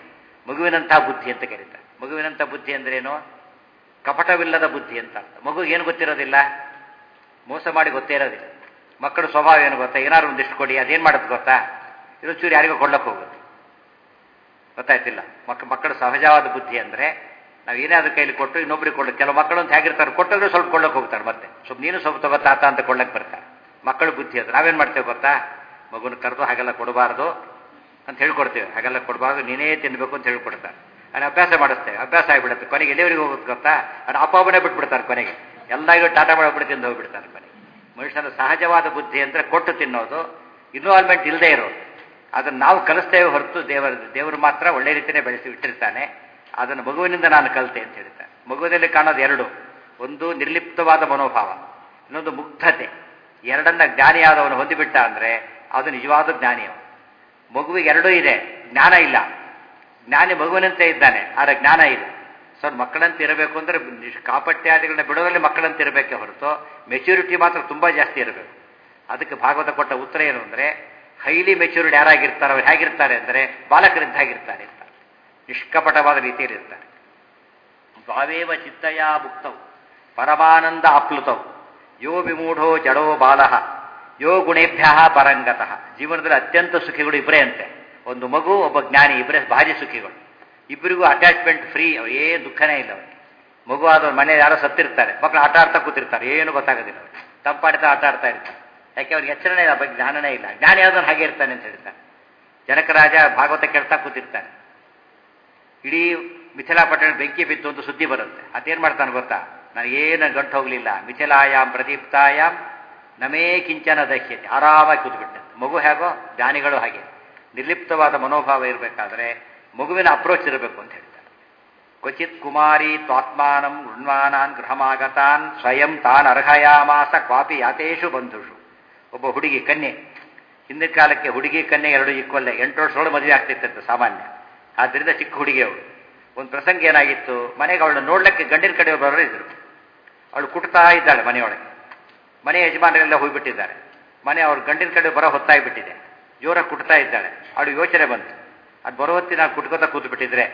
ಮಗುವಿನಂತಹ ಬುದ್ಧಿ ಅಂತ ಕರೀತಾರೆ ಮಗುವಿನಂಥ ಬುದ್ಧಿ ಅಂದ್ರೇನು ಕಪಟವಿಲ್ಲದ ಬುದ್ಧಿ ಅಂತ ಅರ್ಥ ಮಗು ಏನು ಗೊತ್ತಿರೋದಿಲ್ಲ ಮೋಸ ಮಾಡಿ ಗೊತ್ತೇ ಇರೋದಿಲ್ಲ ಮಕ್ಕಳ ಸ್ವಭಾವ ಏನು ಗೊತ್ತಾ ಏನಾದ್ರು ಒಂದಿಷ್ಟು ಕೊಡಿ ಅದೇನು ಮಾಡುತ್ತೆ ಗೊತ್ತಾ ಇದು ಚೂರು ಯಾರಿಗೂ ಕೊಡ್ಲಕ್ಕೆ ಹೋಗುತ್ತೆ ಗೊತ್ತಾಯ್ತಿಲ್ಲ ಮಕ್ಕ ಮಕ್ಕಳ ಸಹಜವಾದ ಬುದ್ಧಿ ಅಂದರೆ ನಾವು ಏನಾದ್ರೂ ಕೈಲಿ ಕೊಟ್ಟು ಇನ್ನೊಬ್ರಿಗೆ ಕೊಡೋದು ಕೆಲವು ಮಕ್ಕಳು ಅಂತ ಹೇಗಿರ್ತಾರೆ ಕೊಟ್ಟಂದ್ರೆ ಸ್ವಲ್ಪ ಕೊಳ್ಳಕ್ಕೆ ಹೋಗ್ತಾರೆ ಮತ್ತೆ ಸ್ವಲ್ಪ ನೀನು ಸ್ವಲ್ಪ ತಗೋ ತಾತ ಅಂತ ಕೊಳ್ಳಕ್ಕೆ ಬರ್ತಾರೆ ಮಕ್ಕಳ ಬುದ್ಧಿ ಅದು ನಾವೇನು ಮಾಡ್ತೇವೆ ಗೊತ್ತಾ ಮಗುನ ಕರೆದು ಹಾಗೆಲ್ಲ ಕೊಡಬಾರ್ದು ಅಂತ ಹೇಳ್ಕೊಡ್ತೇವೆ ಹಾಗೆಲ್ಲ ಕೊಡಬಾರ್ದು ನೀನೇ ತಿನ್ಬೇಕು ಅಂತ ಹೇಳ್ಕೊಡ್ತಾರೆ ಅದು ಅಭ್ಯಾಸ ಮಾಡಿಸ್ತೇವೆ ಅಭ್ಯಾಸ ಆಗಿಬಿಡುತ್ತೆ ಕೊನೆಗೆ ಎಲ್ಲಿವರೆಗೆ ಹೋಗುತ್ತೆ ಗೊತ್ತಾ ಅದು ಅಪ್ಪನೇ ಬಿಟ್ಬಿಡ್ತಾರೆ ಕೊನೆಗೆ ಎಲ್ಲರಿಗೂ ಟಾಟಾ ಮಾಡಿಬಿಟ್ಟು ತಿಂದು ಹೋಗ್ಬಿಡ್ತಾರೆ ಕೊನೆಗೆ ಮನುಷ್ಯನ ಸಹಜವಾದ ಬುದ್ಧಿ ಅಂದರೆ ಕೊಟ್ಟು ತಿನ್ನೋದು ಇನ್ವಾಲ್ವ್ಮೆಂಟ್ ಇಲ್ಲದೆ ಇರೋದು ಅದನ್ನು ನಾವು ಕಲಿಸ್ತೇವೆ ಹೊರತು ದೇವರ ದೇವರು ಮಾತ್ರ ಒಳ್ಳೆ ರೀತಿಯೇ ಬೆಳೆಸಿ ಇಟ್ಟಿರ್ತಾನೆ ಅದನ್ನು ಮಗುವಿನಿಂದ ನಾನು ಕಲಿತೆ ಅಂತ ಹೇಳ್ತಾನೆ ಮಗುವಿನಲ್ಲಿ ಕಾಣೋದು ಎರಡು ಒಂದು ನಿರ್ಲಿಪ್ತವಾದ ಮನೋಭಾವ ಇನ್ನೊಂದು ಮುಗ್ಧತೆ ಎರಡನ್ನ ಜ್ಞಾನಿಯಾದವನು ಹೊಂದಿಬಿಟ್ಟ ಅಂದರೆ ಅದು ನಿಜವಾದ ಜ್ಞಾನಿ ಅವನು ಮಗುವಿಗೆ ಎರಡೂ ಇದೆ ಜ್ಞಾನ ಇಲ್ಲ ಜ್ಞಾನಿ ಮಗುವಿನಂತೆ ಇದ್ದಾನೆ ಆದರೆ ಜ್ಞಾನ ಇದೆ ಸೊ ಮಕ್ಕಳಂತೆ ಇರಬೇಕು ಅಂದರೆ ಕಾಪಟ್ಯಾದಿಗಳನ್ನ ಬಿಡೋದ್ರಲ್ಲಿ ಮಕ್ಕಳಂತೆ ಇರಬೇಕೆ ಹೊರತು ಮೆಚ್ಯೂರಿಟಿ ಮಾತ್ರ ತುಂಬ ಜಾಸ್ತಿ ಇರಬೇಕು ಅದಕ್ಕೆ ಭಾಗವತ ಕೊಟ್ಟ ಉತ್ತರ ಏನು ಅಂದರೆ ಹೈಲಿ ಮೆಚ್ಯೂರ್ಡ್ ಯಾರಾಗಿರ್ತಾರೆ ಅವ್ರು ಹೇಗಿರ್ತಾರೆ ಅಂದರೆ ಬಾಲಕರಿದ್ದ ಹಾಗಿರ್ತಾರೆ ಅಂತ ನಿಷ್ಕಪಟವಾದ ರೀತಿಯಲ್ಲಿ ಇರ್ತಾರೆ ದ್ವಾವೇವ ಚಿತ್ತಯ ಮುಕ್ತವು ಪರಮಾನಂದ ಆಪ್ಲುತವು ಯೋ ವಿಮೂಢೋ ಜಡೋ ಬಾಲಃ ಯೋ ಗುಣೇಭ್ಯ ಪರಂಗತಃ ಜೀವನದಲ್ಲಿ ಅತ್ಯಂತ ಸುಖಿಗಳು ಇಬ್ಬರೇ ಅಂತೆ ಒಂದು ಮಗು ಒಬ್ಬ ಜ್ಞಾನಿ ಇಬ್ಬರೇ ಭಾರಿ ಸುಖಿಗಳು ಇಬ್ಬರಿಗೂ ಅಟ್ಯಾಚ್ಮೆಂಟ್ ಫ್ರೀ ಏನು ದುಃಖನೇ ಇಲ್ಲ ಅವರಿಗೆ ಮಗು ಆದವ್ರ ಮನೆ ಯಾರೋ ಸತ್ತಿರ್ತಾರೆ ಮಕ್ಕಳು ಆಟ ಆಡ್ತಾ ಕೂತಿರ್ತಾರೆ ಏನು ಗೊತ್ತಾಗೋದಿಲ್ಲ ಅವ್ರಿಗೆ ತಂಪಾಡ್ತಾ ಆಟ ಆಡ್ತಾ ಇರ್ತಾರೆ ಯಾಕೆ ಅವ್ರಿಗೆ ಎಚ್ಚರಣೆ ಇಲ್ಲ ಬಗ್ಗೆ ಜ್ಞಾನನೇ ಇಲ್ಲ ಜ್ಞಾನಿ ಯಾವ್ದನ್ನು ಹಾಗೆ ಇರ್ತಾನೆ ಅಂತ ಹೇಳ್ತಾನೆ ಜನಕರಾಜ ಭಾಗವತ ಕೇಳ್ತಾ ಕೂತಿರ್ತಾನೆ ಇಡೀ ಮಿಥಿಲಾಪಟ್ಟಣ ಬೆಂಕಿ ಬಿತ್ತು ಅಂತ ಸುದ್ದಿ ಬರುತ್ತೆ ಅದೇನು ಮಾಡ್ತಾನೆ ಗೊತ್ತಾ ನನಗೇನು ಗಂಟು ಹೋಗಲಿಲ್ಲ ಮಿಥಿಲಾಯಾಮ್ ಪ್ರದೀಪ್ತಾಯಾಮ್ ನಮೇ ಕಿಂಚನ ದಹ್ಯತೆ ಆರಾಮಾಗಿ ಕೂತ್ಬಿಟ್ಟೆ ಮಗು ಹೇಗೋ ಜ್ಞಾನಿಗಳು ಹಾಗೆ ನಿರ್ಲಿಪ್ತವಾದ ಮನೋಭಾವ ಇರಬೇಕಾದ್ರೆ ಮಗುವಿನ ಅಪ್ರೋಚ್ ಇರಬೇಕು ಅಂತ ಹೇಳ್ತಾರೆ ಕ್ವಚಿತ್ ಕುಮಾರಿ ತ್ವಾತ್ಮಾನಂ ಗೃಣ್ವಾನಾನ್ ಗೃಹಮಾಗತಾನ್ ಸ್ವಯಂ ತಾನ್ ಅರ್ಹಯಾಮಾಸ ಕ್ವಾಪಿ ಯಾತೇಶು ಬಂಧುಷು ಒಬ್ಬ ಹುಡುಗಿ ಕನ್ಯೆ ಹಿಂದಿನ ಕಾಲಕ್ಕೆ ಹುಡುಗಿ ಕನ್ಯೆ ಎರಡು ಈಕ್ವಲ್ಲೇ ಎಂಟು ವರ್ಷದೊಳಗೆ ಮದುವೆ ಆಗ್ತಿತ್ತಂತೆ ಸಾಮಾನ್ಯ ಆದ್ದರಿಂದ ಚಿಕ್ಕ ಹುಡುಗಿ ಅವಳು ಒಂದು ಪ್ರಸಂಗ ಏನಾಗಿತ್ತು ಮನೆಗೆ ಅವಳನ್ನ ನೋಡ್ಲಿಕ್ಕೆ ಗಂಡಿನ ಕಡೆ ಬರೋರು ಇದ್ರು ಅವಳು ಕುಟ್ತಾ ಇದ್ದಾಳೆ ಮನೆಯೊಳಗೆ ಮನೆ ಯಜಮಾನರೆಲ್ಲ ಹೋಗ್ಬಿಟ್ಟಿದ್ದಾರೆ ಮನೆ ಅವ್ರ ಗಂಡಿನ ಕಡೆ ಬರೋ ಹೊತ್ತಾಗಿಬಿಟ್ಟಿದೆ ಜೋರಾಗಿ ಕುಟ್ತಾ ಇದ್ದಾಳೆ ಅವಳು ಯೋಚನೆ ಬಂತು ಅದು ಬರೋ ಹೊತ್ತಿ ನಾನು ಕುಟ್ಕೋತಾ ಕೂತ್ಬಿಟ್ಟಿದ್ರೆ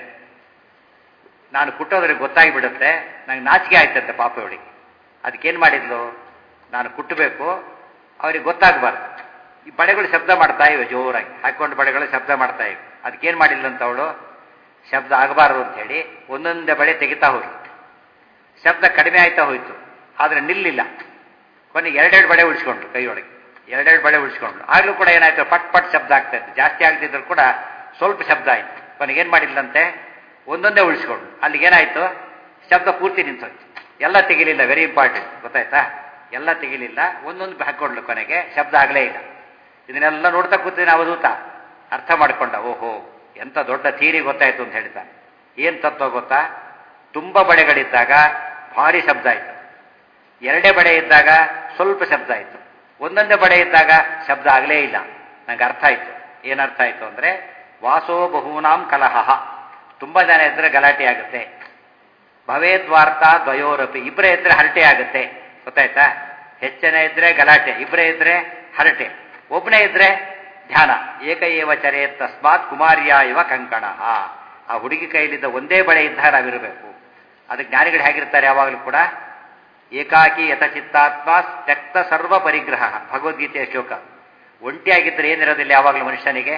ನಾನು ಕುಟ್ಟೋದ್ರೆ ಗೊತ್ತಾಗಿಬಿಡುತ್ತೆ ನಂಗೆ ನಾಚಿಕೆ ಆಯ್ತಂತೆ ಪಾಪ ಅವಳಿಗೆ ಅದಕ್ಕೇನು ಮಾಡಿದ್ಲು ನಾನು ಕುಟ್ಟಬೇಕು ಅವ್ರಿಗೆ ಗೊತ್ತಾಗಬಾರ್ದು ಈ ಬಳೆಗಳು ಶಬ್ದ ಮಾಡ್ತಾ ಇವೆ ಜೋರಾಗಿ ಹಾಕೊಂಡು ಬಳೆಗಳು ಶಬ್ದ ಮಾಡ್ತಾ ಇವೆ ಅದಕ್ಕೇನು ಮಾಡಿಲ್ಲ ಅಂತ ಅವಳು ಶಬ್ದ ಆಗಬಾರದು ಅಂತ ಹೇಳಿ ಒಂದೊಂದೇ ಬಳೆ ತೆಗಿತಾ ಹೋಗಿ ಶಬ್ದ ಕಡಿಮೆ ಆಯ್ತಾ ಹೋಯ್ತು ಆದರೆ ನಿಲ್ಲಿಲ್ಲ ಕೊನೆಗೆ ಎರಡೆರಡು ಬಳೆ ಉಳಿಸ್ಕೊಂಡ್ರು ಕೈಯೊಳಗೆ ಎರಡೆರಡು ಬಳೆ ಉಳಿಸ್ಕೊಂಡ್ರು ಆಗಲೂ ಕೂಡ ಏನಾಯ್ತು ಪಟ್ ಪಟ್ ಶಬ್ದ ಆಗ್ತಾ ಇತ್ತು ಜಾಸ್ತಿ ಆಗದಿದ್ರು ಕೂಡ ಸ್ವಲ್ಪ ಶಬ್ದ ಆಯ್ತು ಕೊನೆಗೆ ಏನು ಮಾಡಿಲ್ಲಂತೆ ಒಂದೊಂದೇ ಉಳಿಸ್ಕೊಂಡ್ರು ಅಲ್ಲಿಗೆ ಏನಾಯ್ತು ಶಬ್ದ ಪೂರ್ತಿ ನಿಂತೋಯ್ತು ಎಲ್ಲ ತೆಗಿಲಿಲ್ಲ ವೆರಿ ಇಂಪಾರ್ಟೆಂಟ್ ಗೊತ್ತಾಯ್ತಾ ಎಲ್ಲ ತೆಗಿಲಿಲ್ಲ ಒಂದೊಂದು ಹಾಕೊಂಡ್ಲು ಕೊನೆಗೆ ಶಬ್ದ ಆಗಲೇ ಇಲ್ಲ ಇದನ್ನೆಲ್ಲ ನೋಡ್ತಾ ಕೂತಿದ್ದೀನಿ ಅವಧೂತ ಅರ್ಥ ಮಾಡ್ಕೊಂಡ ಓಹೋ ಎಂಥ ದೊಡ್ಡ ಥೀರಿ ಗೊತ್ತಾಯ್ತು ಅಂತ ಹೇಳ್ತಾನೆ ಏನು ತತ್ವ ಗೊತ್ತಾ ತುಂಬ ಬಳೆಗಳಿದ್ದಾಗ ಭಾರಿ ಶಬ್ದ ಆಯಿತು ಎರಡೇ ಬಳೆ ಇದ್ದಾಗ ಸ್ವಲ್ಪ ಶಬ್ದ ಆಯಿತು ಒಂದೊಂದೇ ಬಳೆ ಇದ್ದಾಗ ಶಬ್ದ ಆಗಲೇ ಇಲ್ಲ ನಂಗೆ ಅರ್ಥ ಆಯಿತು ಏನರ್ಥ ಆಯಿತು ಅಂದರೆ ವಾಸೋ ಬಹೂನಾಂ ಕಲಹ ತುಂಬ ಜನ ಇದ್ದರೆ ಗಲಾಟೆ ಆಗುತ್ತೆ ಭವೇದ್ವಾರ್ತಾ ದ್ವಯೋರಪಿ ಇಬ್ಬರೇ ಇದ್ರೆ ಹರಟೆ ಆಗುತ್ತೆ ಗೊತ್ತಾಯ್ತಾ ಹೆಚ್ಚನೆ ಇದ್ರೆ ಗಲಾಟೆ ಇಬ್ಬರೇ ಇದ್ರೆ ಹರಟೆ ಒಬ್ಬನೇ ಇದ್ರೆ ಧ್ಯಾನ ಏಕ ಏವ ಚರೆ ತಸ್ಮಾತ್ ಕುಮಾರಿಯ ಇವ ಕಂಕಣ ಆ ಹುಡುಗಿ ಕೈಲಿದ್ದ ಒಂದೇ ಬಳೆ ಇದ್ದಾಗ ನಾವಿರಬೇಕು ಅದಕ್ಕೆ ಜ್ಞಾನಿಗಳು ಹೇಗಿರ್ತಾರೆ ಯಾವಾಗಲೂ ಕೂಡ ಏಕಾಕಿ ಯಥಚಿತ್ತಾತ್ಮ ತ್ಯಕ್ತ ಸರ್ವ ಪರಿಗ್ರಹ ಭಗವದ್ಗೀತೆಯ ಶ್ಲೋಕ ಒಂಟಿಯಾಗಿದ್ದರೆ ಏನಿರೋದಿಲ್ಲ ಯಾವಾಗಲೂ ಮನುಷ್ಯನಿಗೆ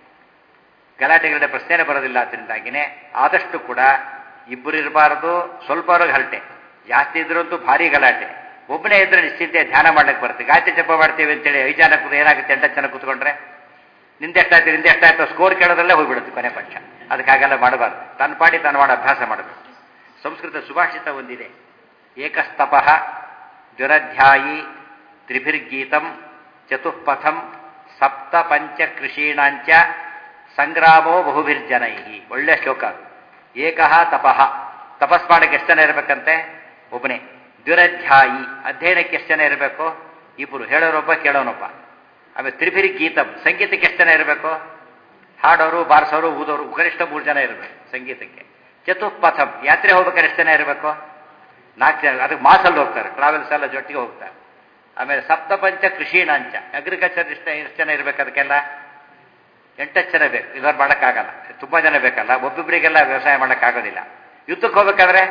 ಗಲಾಟೆಗಳ ಪ್ರಶ್ನೆನೇ ಬರೋದಿಲ್ಲ ಅದರಿಂದಾಗಿನೇ ಆದಷ್ಟು ಕೂಡ ಇಬ್ಬರು ಇರಬಾರದು ಸ್ವಲ್ಪವರೆಗೆ ಹರಟೆ ಜಾಸ್ತಿ ಇದ್ರಂತೂ ಭಾರಿ ಗಲಾಟೆ ಒಬ್ಬನೇ ಇದ್ರೆ ನಿಶ್ಚಿಂತೆ ಧ್ಯಾನ ಮಾಡ್ಲಿಕ್ಕೆ ಬರುತ್ತೆ ಗಾಯತ್ರಿ ಜಪ ಮಾಡ್ತೀವಿ ಅಂತೇಳಿ ಐದು ಜನ ಕೂತು ಏನಾಗುತ್ತೆ ಎಂಟತ್ತು ಜನ ಕೂತ್ಕೊಂಡ್ರೆ ನಿಂದೆ ಎಷ್ಟಾಯ್ತು ನಿಂದೆ ಎಷ್ಟಾಯ್ತು ಸ್ಕೋರ್ ಕೇಳೋದ್ರಲ್ಲೇ ಹೋಗ್ಬಿಡುತ್ತೆ ಕೊನೆ ಪಕ್ಷ ಅದಕ್ಕೆ ಹಾಗೆಲ್ಲ ಮಾಡಬಾರ್ದು ತನ್ನ ಪಾಡಿ ತಾನು ಮಾಡೋ ಅಭ್ಯಾಸ ಮಾಡಬೇಕು ಸಂಸ್ಕೃತ ಸುಭಾಷಿತ ಒಂದಿದೆ ಏಕಸ್ತಪ ಜ್ವರಧ್ಯಾಯಿ ತ್ರಿಭಿರ್ಗೀತಂ ಚತುಃಪಥಂ ಸಪ್ತ ಪಂಚ ಕೃಷೀಣಾಂಚ ಸಂಗ್ರಾಮೋ ಬಹುಭಿರ್ಜನೈ ಒಳ್ಳೆ ಶ್ಲೋಕ ಏಕಃ ತಪಃ ತಪಸ್ ಮಾಡಕ್ಕೆ ಎಷ್ಟು ಜನ ಇರಬೇಕಂತೆ ಒಬ್ಬನೇ ದುರಧ್ಯಾಯಿ ಅಧ್ಯಯನಕ್ಕೆ ಎಷ್ಟು ಜನ ಇರಬೇಕು ಇಬ್ಬರು ಹೇಳೋರೊಬ್ಬ ಕೇಳೋನೊಬ್ಬ ಆಮೇಲೆ ತ್ರಿಭಿರಿ ಗೀತಂ ಸಂಗೀತಕ್ಕೆ ಎಷ್ಟು ಜನ ಇರಬೇಕು ಹಾಡೋರು ಬಾರಿಸೋರು ಊದೋರು ಕನಿಷ್ಠ ಮೂರು ಜನ ಇರಬೇಕು ಸಂಗೀತಕ್ಕೆ ಚತುಃಪಥಂ ಯಾತ್ರೆ ಹೋಗ್ಬೇಕಾದ್ರೆ ಎಷ್ಟು ಜನ ಇರಬೇಕು ನಾಲ್ಕು ಜನ ಅದಕ್ಕೆ ಮಾಸಲ್ಲಿ ಹೋಗ್ತಾರೆ ಟ್ರಾವೆಲ್ಸ್ ಎಲ್ಲ ಜೊಟ್ಟಿಗೆ ಹೋಗ್ತಾರೆ ಆಮೇಲೆ ಸಪ್ತಪಂಚ ಕೃಷಿನಾಂಚ ಅಗ್ರಿಕಲ್ಚರ್ ಎಷ್ಟು ಎಷ್ಟು ಜನ ಇರಬೇಕು ಅದಕ್ಕೆಲ್ಲ ಎಂಟತ್ತು ಜನ ಬೇಕು ಇದನ್ನು ಮಾಡೋಕ್ಕಾಗಲ್ಲ ತುಂಬ ಜನ ಬೇಕಲ್ಲ ಒಬ್ಬೊಬ್ಬರಿಗೆಲ್ಲ ವ್ಯವಸಾಯ ಮಾಡೋಕ್ಕಾಗೋದಿಲ್ಲ ಯುದ್ಧಕ್ಕೆ ಹೋಗ್ಬೇಕಾದ್ರೆ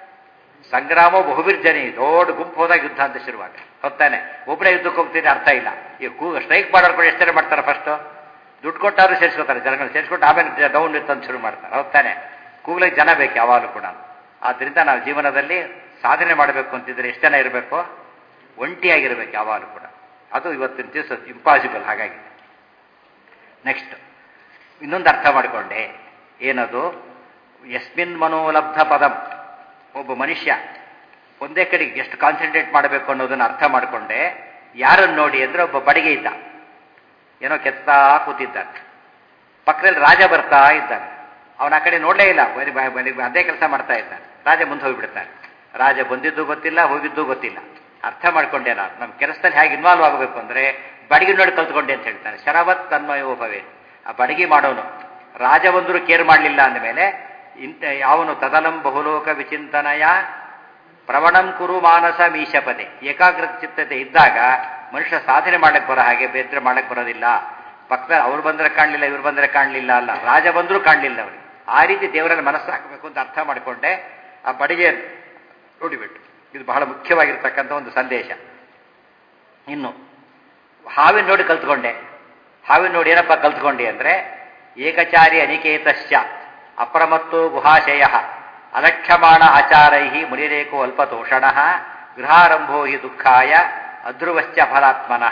ಸಂಗ್ರಾಮ ಬಹುಬಿರ್ಜನಿ ದೊಡ್ಡ ಗುಂಪು ಹೋದಾಗ ಯುದ್ಧ ಅಂತ ಶುರುವಾಗ ಹೊತ್ತಾನೆ ಒಬ್ಬನೇ ಯುದ್ಧಕ್ಕೆ ಹೋಗ್ತೀನಿ ಅರ್ಥ ಇಲ್ಲ ಈ ಕೂ ಸ್ಟ್ರೈಕ್ ಮಾಡೋರು ಕೂಡ ಎಷ್ಟು ಜನ ಮಾಡ್ತಾರೆ ಫಸ್ಟು ದುಡ್ಡು ಕೊಟ್ಟಾದ್ರು ಸೇರಿಸ್ಕೊತಾರೆ ಜನಗಳು ಸೇರಿಸ್ಕೊಟ್ಟು ಆಮೇಲೆ ಡೌನ್ ಇತ್ತು ಶುರು ಮಾಡ್ತಾರೆ ಹೊತ್ತಾನೆ ಕೂಗ್ಲಿಕ್ಕೆ ಜನ ಬೇಕು ಯಾವಾಗಲೂ ಕೂಡ ಆದ್ದರಿಂದ ನಾವು ಜೀವನದಲ್ಲಿ ಸಾಧನೆ ಮಾಡಬೇಕು ಅಂತಿದ್ರೆ ಎಷ್ಟು ಜನ ಇರಬೇಕು ಒಂಟಿಯಾಗಿರ್ಬೇಕು ಯಾವಾಗಲೂ ಕೂಡ ಅದು ಇವತ್ತಿನ ದಿವಸ ಇಂಪಾಸಿಬಲ್ ಹಾಗಾಗಿ ನೆಕ್ಸ್ಟ್ ಇನ್ನೊಂದು ಅರ್ಥ ಮಾಡಿಕೊಂಡೆ ಏನದು ಯಸ್ಮಿನ್ ಮನೋಲಬ್ಧ ಪದಂ ಒಬ್ಬ ಮನುಷ್ಯ ಒಂದೇ ಕಡೆಗೆ ಎಷ್ಟು ಕಾನ್ಸಂಟ್ರೇಟ್ ಮಾಡಬೇಕು ಅನ್ನೋದನ್ನು ಅರ್ಥ ಮಾಡಿಕೊಂಡೆ ಯಾರನ್ನು ನೋಡಿ ಅಂದರೆ ಒಬ್ಬ ಬಡಿಗೆ ಇದ್ದ ಏನೋ ಕೆತ್ತಾ ಕೂತಿದ್ದಾನೆ ಪಕ್ಕದಲ್ಲಿ ರಾಜ ಬರ್ತಾ ಇದ್ದಾನೆ ಅವನ ಆ ಕಡೆ ನೋಡಲೇ ಇಲ್ಲ ಬರೀ ಬ- ಬರೀ ಅದೇ ಕೆಲಸ ಮಾಡ್ತಾ ಇದ್ದಾನೆ ರಾಜ ಮುಂದೆ ಹೋಗಿಬಿಡ್ತಾನೆ ರಾಜ ಬಂದಿದ್ದು ಗೊತ್ತಿಲ್ಲ ಹೋಗಿದ್ದು ಗೊತ್ತಿಲ್ಲ ಅರ್ಥ ಮಾಡ್ಕೊಂಡೆ ನಾನು ನಮ್ಮ ಕೆಲಸದಲ್ಲಿ ಹೇಗೆ ಇನ್ವಾಲ್ವ್ ಆಗಬೇಕು ಅಂದರೆ ಬಡಿಗೆ ನೋಡಿ ಕಲ್ತ್ಕೊಂಡೆ ಅಂತ ಹೇಳ್ತಾನೆ ಶರವತ್ ತನ್ಮಯೋ ಭವೆ ಆ ಬಡಿಗೆ ಮಾಡೋನು ರಾಜ ಬಂದರೂ ಕೇರ್ ಮಾಡಲಿಲ್ಲ ಅಂದಮೇಲೆ ಇಂಥ ಯಾವನು ತದಲಂ ಬಹುಲೋಕ ವಿಚಿಂತನಯ ಪ್ರವಣಂ ಕುರು ಮಾನಸ ಮೀಶಪದೆ ಏಕಾಗ್ರ ಚಿತ್ತತೆ ಇದ್ದಾಗ ಮನುಷ್ಯ ಸಾಧನೆ ಮಾಡಕ್ಕೆ ಬರೋ ಹಾಗೆ ಬೇದ್ರೆ ಮಾಡಕ್ಕೆ ಬರೋದಿಲ್ಲ ಪಕ್ಕದಲ್ಲಿ ಅವ್ರು ಬಂದರೆ ಕಾಣಲಿಲ್ಲ ಇವ್ರು ಬಂದರೆ ಕಾಣಲಿಲ್ಲ ಅಲ್ಲ ರಾಜ ಬಂದರೂ ಕಾಣಲಿಲ್ಲ ಅವರಿಗೆ ಆ ರೀತಿ ದೇವರಲ್ಲಿ ಮನಸ್ಸು ಹಾಕಬೇಕು ಅಂತ ಅರ್ಥ ಮಾಡಿಕೊಂಡೆ ಆ ಬಡಿಗೆ ನೋಡಿಬಿಟ್ಟು ಇದು ಬಹಳ ಮುಖ್ಯವಾಗಿರ್ತಕ್ಕಂಥ ಒಂದು ಸಂದೇಶ ಇನ್ನು ಹಾವಿನ ನೋಡಿ ಕಲ್ತ್ಕೊಂಡೆ ಹಾವಿನ ನೋಡಿ ಏನಪ್ಪ ಕಲ್ತ್ಕೊಂಡೆ ಅಂದರೆ ಏಕಚಾರಿ ಅನಿಕೇತಶ್ಚ ಅಪ್ರಮತ್ತೋ ಗುಹಾಶಯ ಅಲಕ್ಷ್ಯಮಾಣ ಆಚಾರೈ ಮುನಿರೇಕೋ ಅಲ್ಪತೋಷಣ ಗೃಹಾರಂಭೋ ಹಿ ದುಃಖಾಯ ಅಧ್ರುವಶ್ಚ ಫಲಾತ್ಮನಃ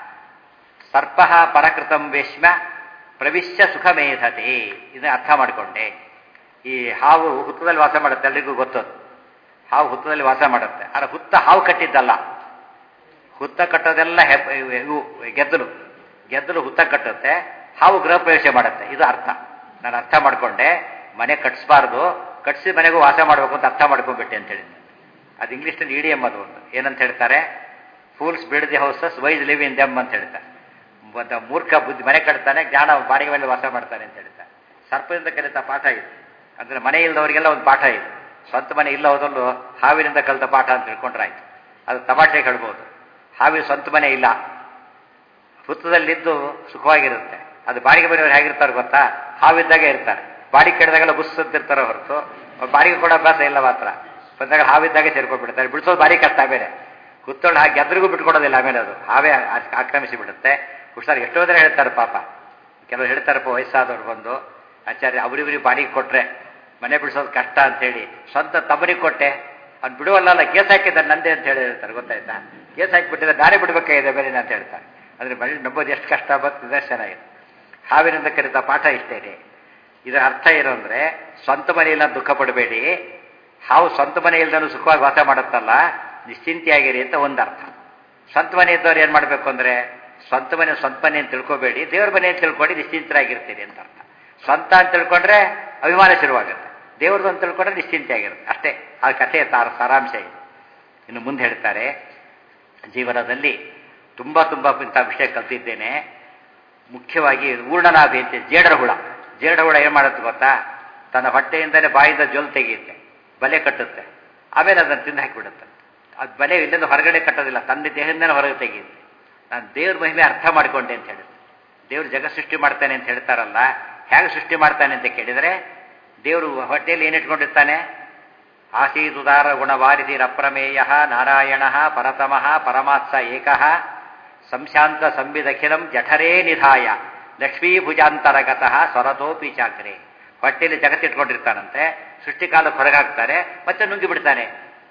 ಸರ್ಪ ಪರಕೃತಂ ವೇಶ್ಮ ಪ್ರವಿಶ್ಯ ಸುಖಮೇಧತೆ ಇದನ್ನ ಅರ್ಥ ಮಾಡಿಕೊಂಡೆ ಈ ಹಾವು ಹುತ್ತದಲ್ಲಿ ವಾಸ ಮಾಡುತ್ತೆ ಎಲ್ರಿಗೂ ಗೊತ್ತದು ಹಾವು ಹುತ್ತದಲ್ಲಿ ವಾಸ ಮಾಡುತ್ತೆ ಆದರೆ ಹುತ್ತ ಹಾವು ಕಟ್ಟಿದ್ದಲ್ಲ ಹುತ್ತ ಕಟ್ಟೋದೆಲ್ಲ ಹೆಬ್ ಇವು ಗೆದ್ದಲು ಗೆದ್ದಲು ಹುತ್ತ ಕಟ್ಟುತ್ತೆ ಹಾವು ಗೃಹ ಪ್ರವೇಶ ಮಾಡುತ್ತೆ ಇದು ಅರ್ಥ ನಾನು ಅರ್ಥ ಮಾಡಿಕೊಂಡೆ ಮನೆ ಕಟ್ಸ್ಬಾರ್ದು ಕಟ್ಸಿ ಮನೆಗೂ ವಾಸ ಮಾಡಬೇಕು ಅಂತ ಅರ್ಥ ಮಾಡ್ಕೊಂಡ್ಬಿಟ್ಟೆ ಅಂತ ಹೇಳಿ ಅದು ಇಂಗ್ಲೀಷ್ನಲ್ಲಿ ಇಡಿ ಅದು ಒಂದು ಏನಂತ ಹೇಳ್ತಾರೆ fools build the houses wise live in them ಅಂತ ಹೇಳ್ತಾರೆ ಒಂದು ಮೂರ್ಖ ಬುದ್ಧಿ ಮನೆ ಕಟ್ತಾನೆ ಜ್ಞಾನ ಬಾಡಿಗೆ ಮೇಲೆ ವಾಸ ಮಾಡ್ತಾನೆ ಅಂತ ಹೇಳ್ತಾರೆ ಸರ್ಪದಿಂದ ಕಲಿತ ಪಾಠ ಇದು ಅಂದ್ರೆ ಮನೆ ಇಲ್ಲದವರಿಗೆಲ್ಲ ಒಂದು ಪಾಠ ಇದೆ ಸ್ವಂತ ಮನೆ ಇಲ್ಲ ಹೋದಲ್ಲೂ ಹಾವಿನಿಂದ ಕಲಿತ ಪಾಠ ಅಂತ ತಿಳ್ಕೊಂಡ್ರಾಯ್ತು ಅದು ತಮಾಷೆ ಹೇಳ್ಬೋದು ಹಾವಿನ ಸ್ವಂತ ಮನೆ ಇಲ್ಲ ಹುತ್ತದಲ್ಲಿದ್ದು ಸುಖವಾಗಿರುತ್ತೆ ಅದು ಬಾಡಿಗೆ ಮನೆಯವ್ರು ಹೇಗಿರ್ತಾರೆ ಗೊತ್ತಾ ಹಾವಿದ್ದಾಗೆ ಇರ್ತಾರೆ ಬಾಡಿಗೆ ಕೆಡದಾಗೆಲ್ಲ ಬುಸ್ಸಂತಿರ್ತಾರೆ ಹೊರತು ಅವ್ರು ಬಾಡಿಗೆ ಕೊಡೋ ಅಭ್ಯಾಸ ಇಲ್ಲ ಮಾತ್ರ ಬಂದಾಗ ಹಾವಿದ್ದಾಗೆ ಸೇರ್ಕೊಂಡ್ಬಿಡ್ತಾರೆ ಬಿಡಿಸೋದು ಭಾರಿ ಕಷ್ಟ ಆಮೇಲೆ ಹುತ್ತೊಳ್ಳು ಹಾಗೆ ಗೆದ್ರಿಗೂ ಬಿಟ್ಕೊಡೋದಿಲ್ಲ ಆಮೇಲೆ ಅದು ಹಾವೇ ಆ- ಆಕ್ರಮಿಸಿ ಬಿಡುತ್ತೆ ಹುಷಾರು ಎಷ್ಟೋ ಜನ ಹೇಳ್ತಾರೆ ಪಾಪ ಕೆಲವರು ಹೇಳ್ತಾರಪ್ಪ ವಯಸ್ಸಾದವ್ರು ಬಂದು ಆಚಾರ್ಯ ಅವರಿವರಿಗೆ ಬಾಡಿಗೆ ಕೊಟ್ರೆ ಮನೆ ಬಿಡಿಸೋದು ಕಷ್ಟ ಅಂತೇಳಿ ಸ್ವಂತ ತಮ್ಮನಿಗೆ ಕೊಟ್ಟೆ ಅವ್ನು ಬಿಡುವಲ್ಲ ಕೇಸ್ ಹಾಕಿದ್ದಾರೆ ನಂದೇ ಅಂತ ಹೇಳಿ ಹೇಳ್ತಾರೆ ಗೊತ್ತಾಯ್ತಾ ಕೇಸ್ ಹಾಕಿಬಿಟ್ಟಿದ್ರೆ ನಾನೇ ಬಿಡಬೇಕಾಗಿದೆ ಬೇರೆ ಅಂತ ಹೇಳ್ತಾರೆ ಅಂದ್ರೆ ಮನೆ ನಂಬೋದು ಎಷ್ಟು ಕಷ್ಟ ಬಂತು ನಿದರ್ಶನ ಇದೆ ಹಾವಿನಿಂದ ಕಲಿತ ಪಾಠ ಇಷ್ಟೇ ಇದೆ ಇದರ ಅರ್ಥ ಏನು ಅಂದ್ರೆ ಸ್ವಂತ ಮನೆಯಲ್ಲ ದುಃಖ ಪಡಬೇಡಿ ಹಾವು ಸ್ವಂತ ಮನೆ ಇಲ್ದನು ಸುಖವಾಗಿ ವಾಸ ಮಾಡುತ್ತಲ್ಲ ನಿಶ್ಚಿಂತೆಯಾಗಿರಿ ಅಂತ ಒಂದು ಅರ್ಥ ಸ್ವಂತ ಮನೆ ಇದ್ದವ್ರು ಏನು ಮಾಡಬೇಕು ಅಂದ್ರೆ ಸ್ವಂತ ಮನೆ ಸ್ವಂತ ಮನೆ ಅಂತ ತಿಳ್ಕೊಬೇಡಿ ದೇವ್ರ ಮನೆ ಅಂತ ತಿಳ್ಕೊಂಡು ನಿಶ್ಚಿಂತರಾಗಿರ್ತೀರಿ ಅಂತ ಅರ್ಥ ಸ್ವಂತ ಅಂತ ತಿಳ್ಕೊಂಡ್ರೆ ಅಭಿಮಾನ ಶುರುವಾಗುತ್ತೆ ದೇವ್ರದ್ದು ಅಂತ ತಿಳ್ಕೊಂಡ್ರೆ ನಿಶ್ಚಿಂತೆ ಆಗಿರುತ್ತೆ ಅಷ್ಟೇ ಆ ಕಥೆಯ ತಾರ ಸಾರಾಂಶ ಇದೆ ಇನ್ನು ಮುಂದೆ ಹೇಳ್ತಾರೆ ಜೀವನದಲ್ಲಿ ತುಂಬ ತುಂಬ ಇಂಥ ವಿಷಯ ಕಲ್ತಿದ್ದೇನೆ ಮುಖ್ಯವಾಗಿ ಊರ್ಣನಾಭಿ ಅಂತ ಜೇಡರ ಹುಳ ಜೇಡರ ಹುಳ ಏನು ಮಾಡುತ್ತೆ ಗೊತ್ತಾ ತನ್ನ ಹೊಟ್ಟೆಯಿಂದಲೇ ಬಾಯಿಂದ ಜೊಲ್ ತೆಗೆಯುತ್ತೆ ಬಲೆ ಕಟ್ಟುತ್ತೆ ಆಮೇಲೆ ಅದನ್ನು ತಿಂದು ಹಾಕಿಬಿಡುತ್ತೆ ಅದು ಬಲೆ ಇಲ್ಲಿಂದ ಹೊರಗಡೆ ಕಟ್ಟೋದಿಲ್ಲ ತನ್ನ ದೇಹದಿಂದಲೇ ಹೊರಗೆ ತೆಗೆಯುತ್ತೆ ನಾನು ದೇವ್ರ ಮಹಿಮೆ ಅರ್ಥ ಮಾಡಿಕೊಂಡೆ ಅಂತ ಹೇಳುತ್ತೆ ದೇವ್ರು ಜಗತ್ ಸೃಷ್ಟಿ ಮಾಡ್ತಾನೆ ಅಂತ ಹೇಳ್ತಾರಲ್ಲ ಹೇಗೆ ಸೃಷ್ಟಿ ಮಾಡ್ತಾನೆ ಅಂತ ಕೇಳಿದರೆ ದೇವರು ಹೊಟ್ಟೆಯಲ್ಲಿ ಏನಿಟ್ಕೊಂಡಿರ್ತಾನೆ ಆಸೀದುದಾರ ಗುಣವಾರಿಧಿರಪ್ರಮೇಯ ನಾರಾಯಣ ಪರತಮಃ ಪರಮಾತ್ಸ ಏಕಃ ಸಂಶಾಂತ ಸಂವಿದಖಿಲಂ ಜಠರೇ ನಿಧಾಯ ಲಕ್ಷ್ಮೀಭುಜಾಂತರಗತಃ ಸ್ವರತೋಪಿ ಚಾಕ್ರೆ ಹೊಟ್ಟೆಯಲ್ಲಿ ಜಗತ್ತಿಟ್ಕೊಂಡಿರ್ತಾನಂತೆ ಸೃಷ್ಟಿಕಾಲಕ್ಕೆ ಹೊರಗಾಗ್ತಾರೆ ಮತ್ತೆ ನುಂಗಿ ಬಿಡ್ತಾನೆ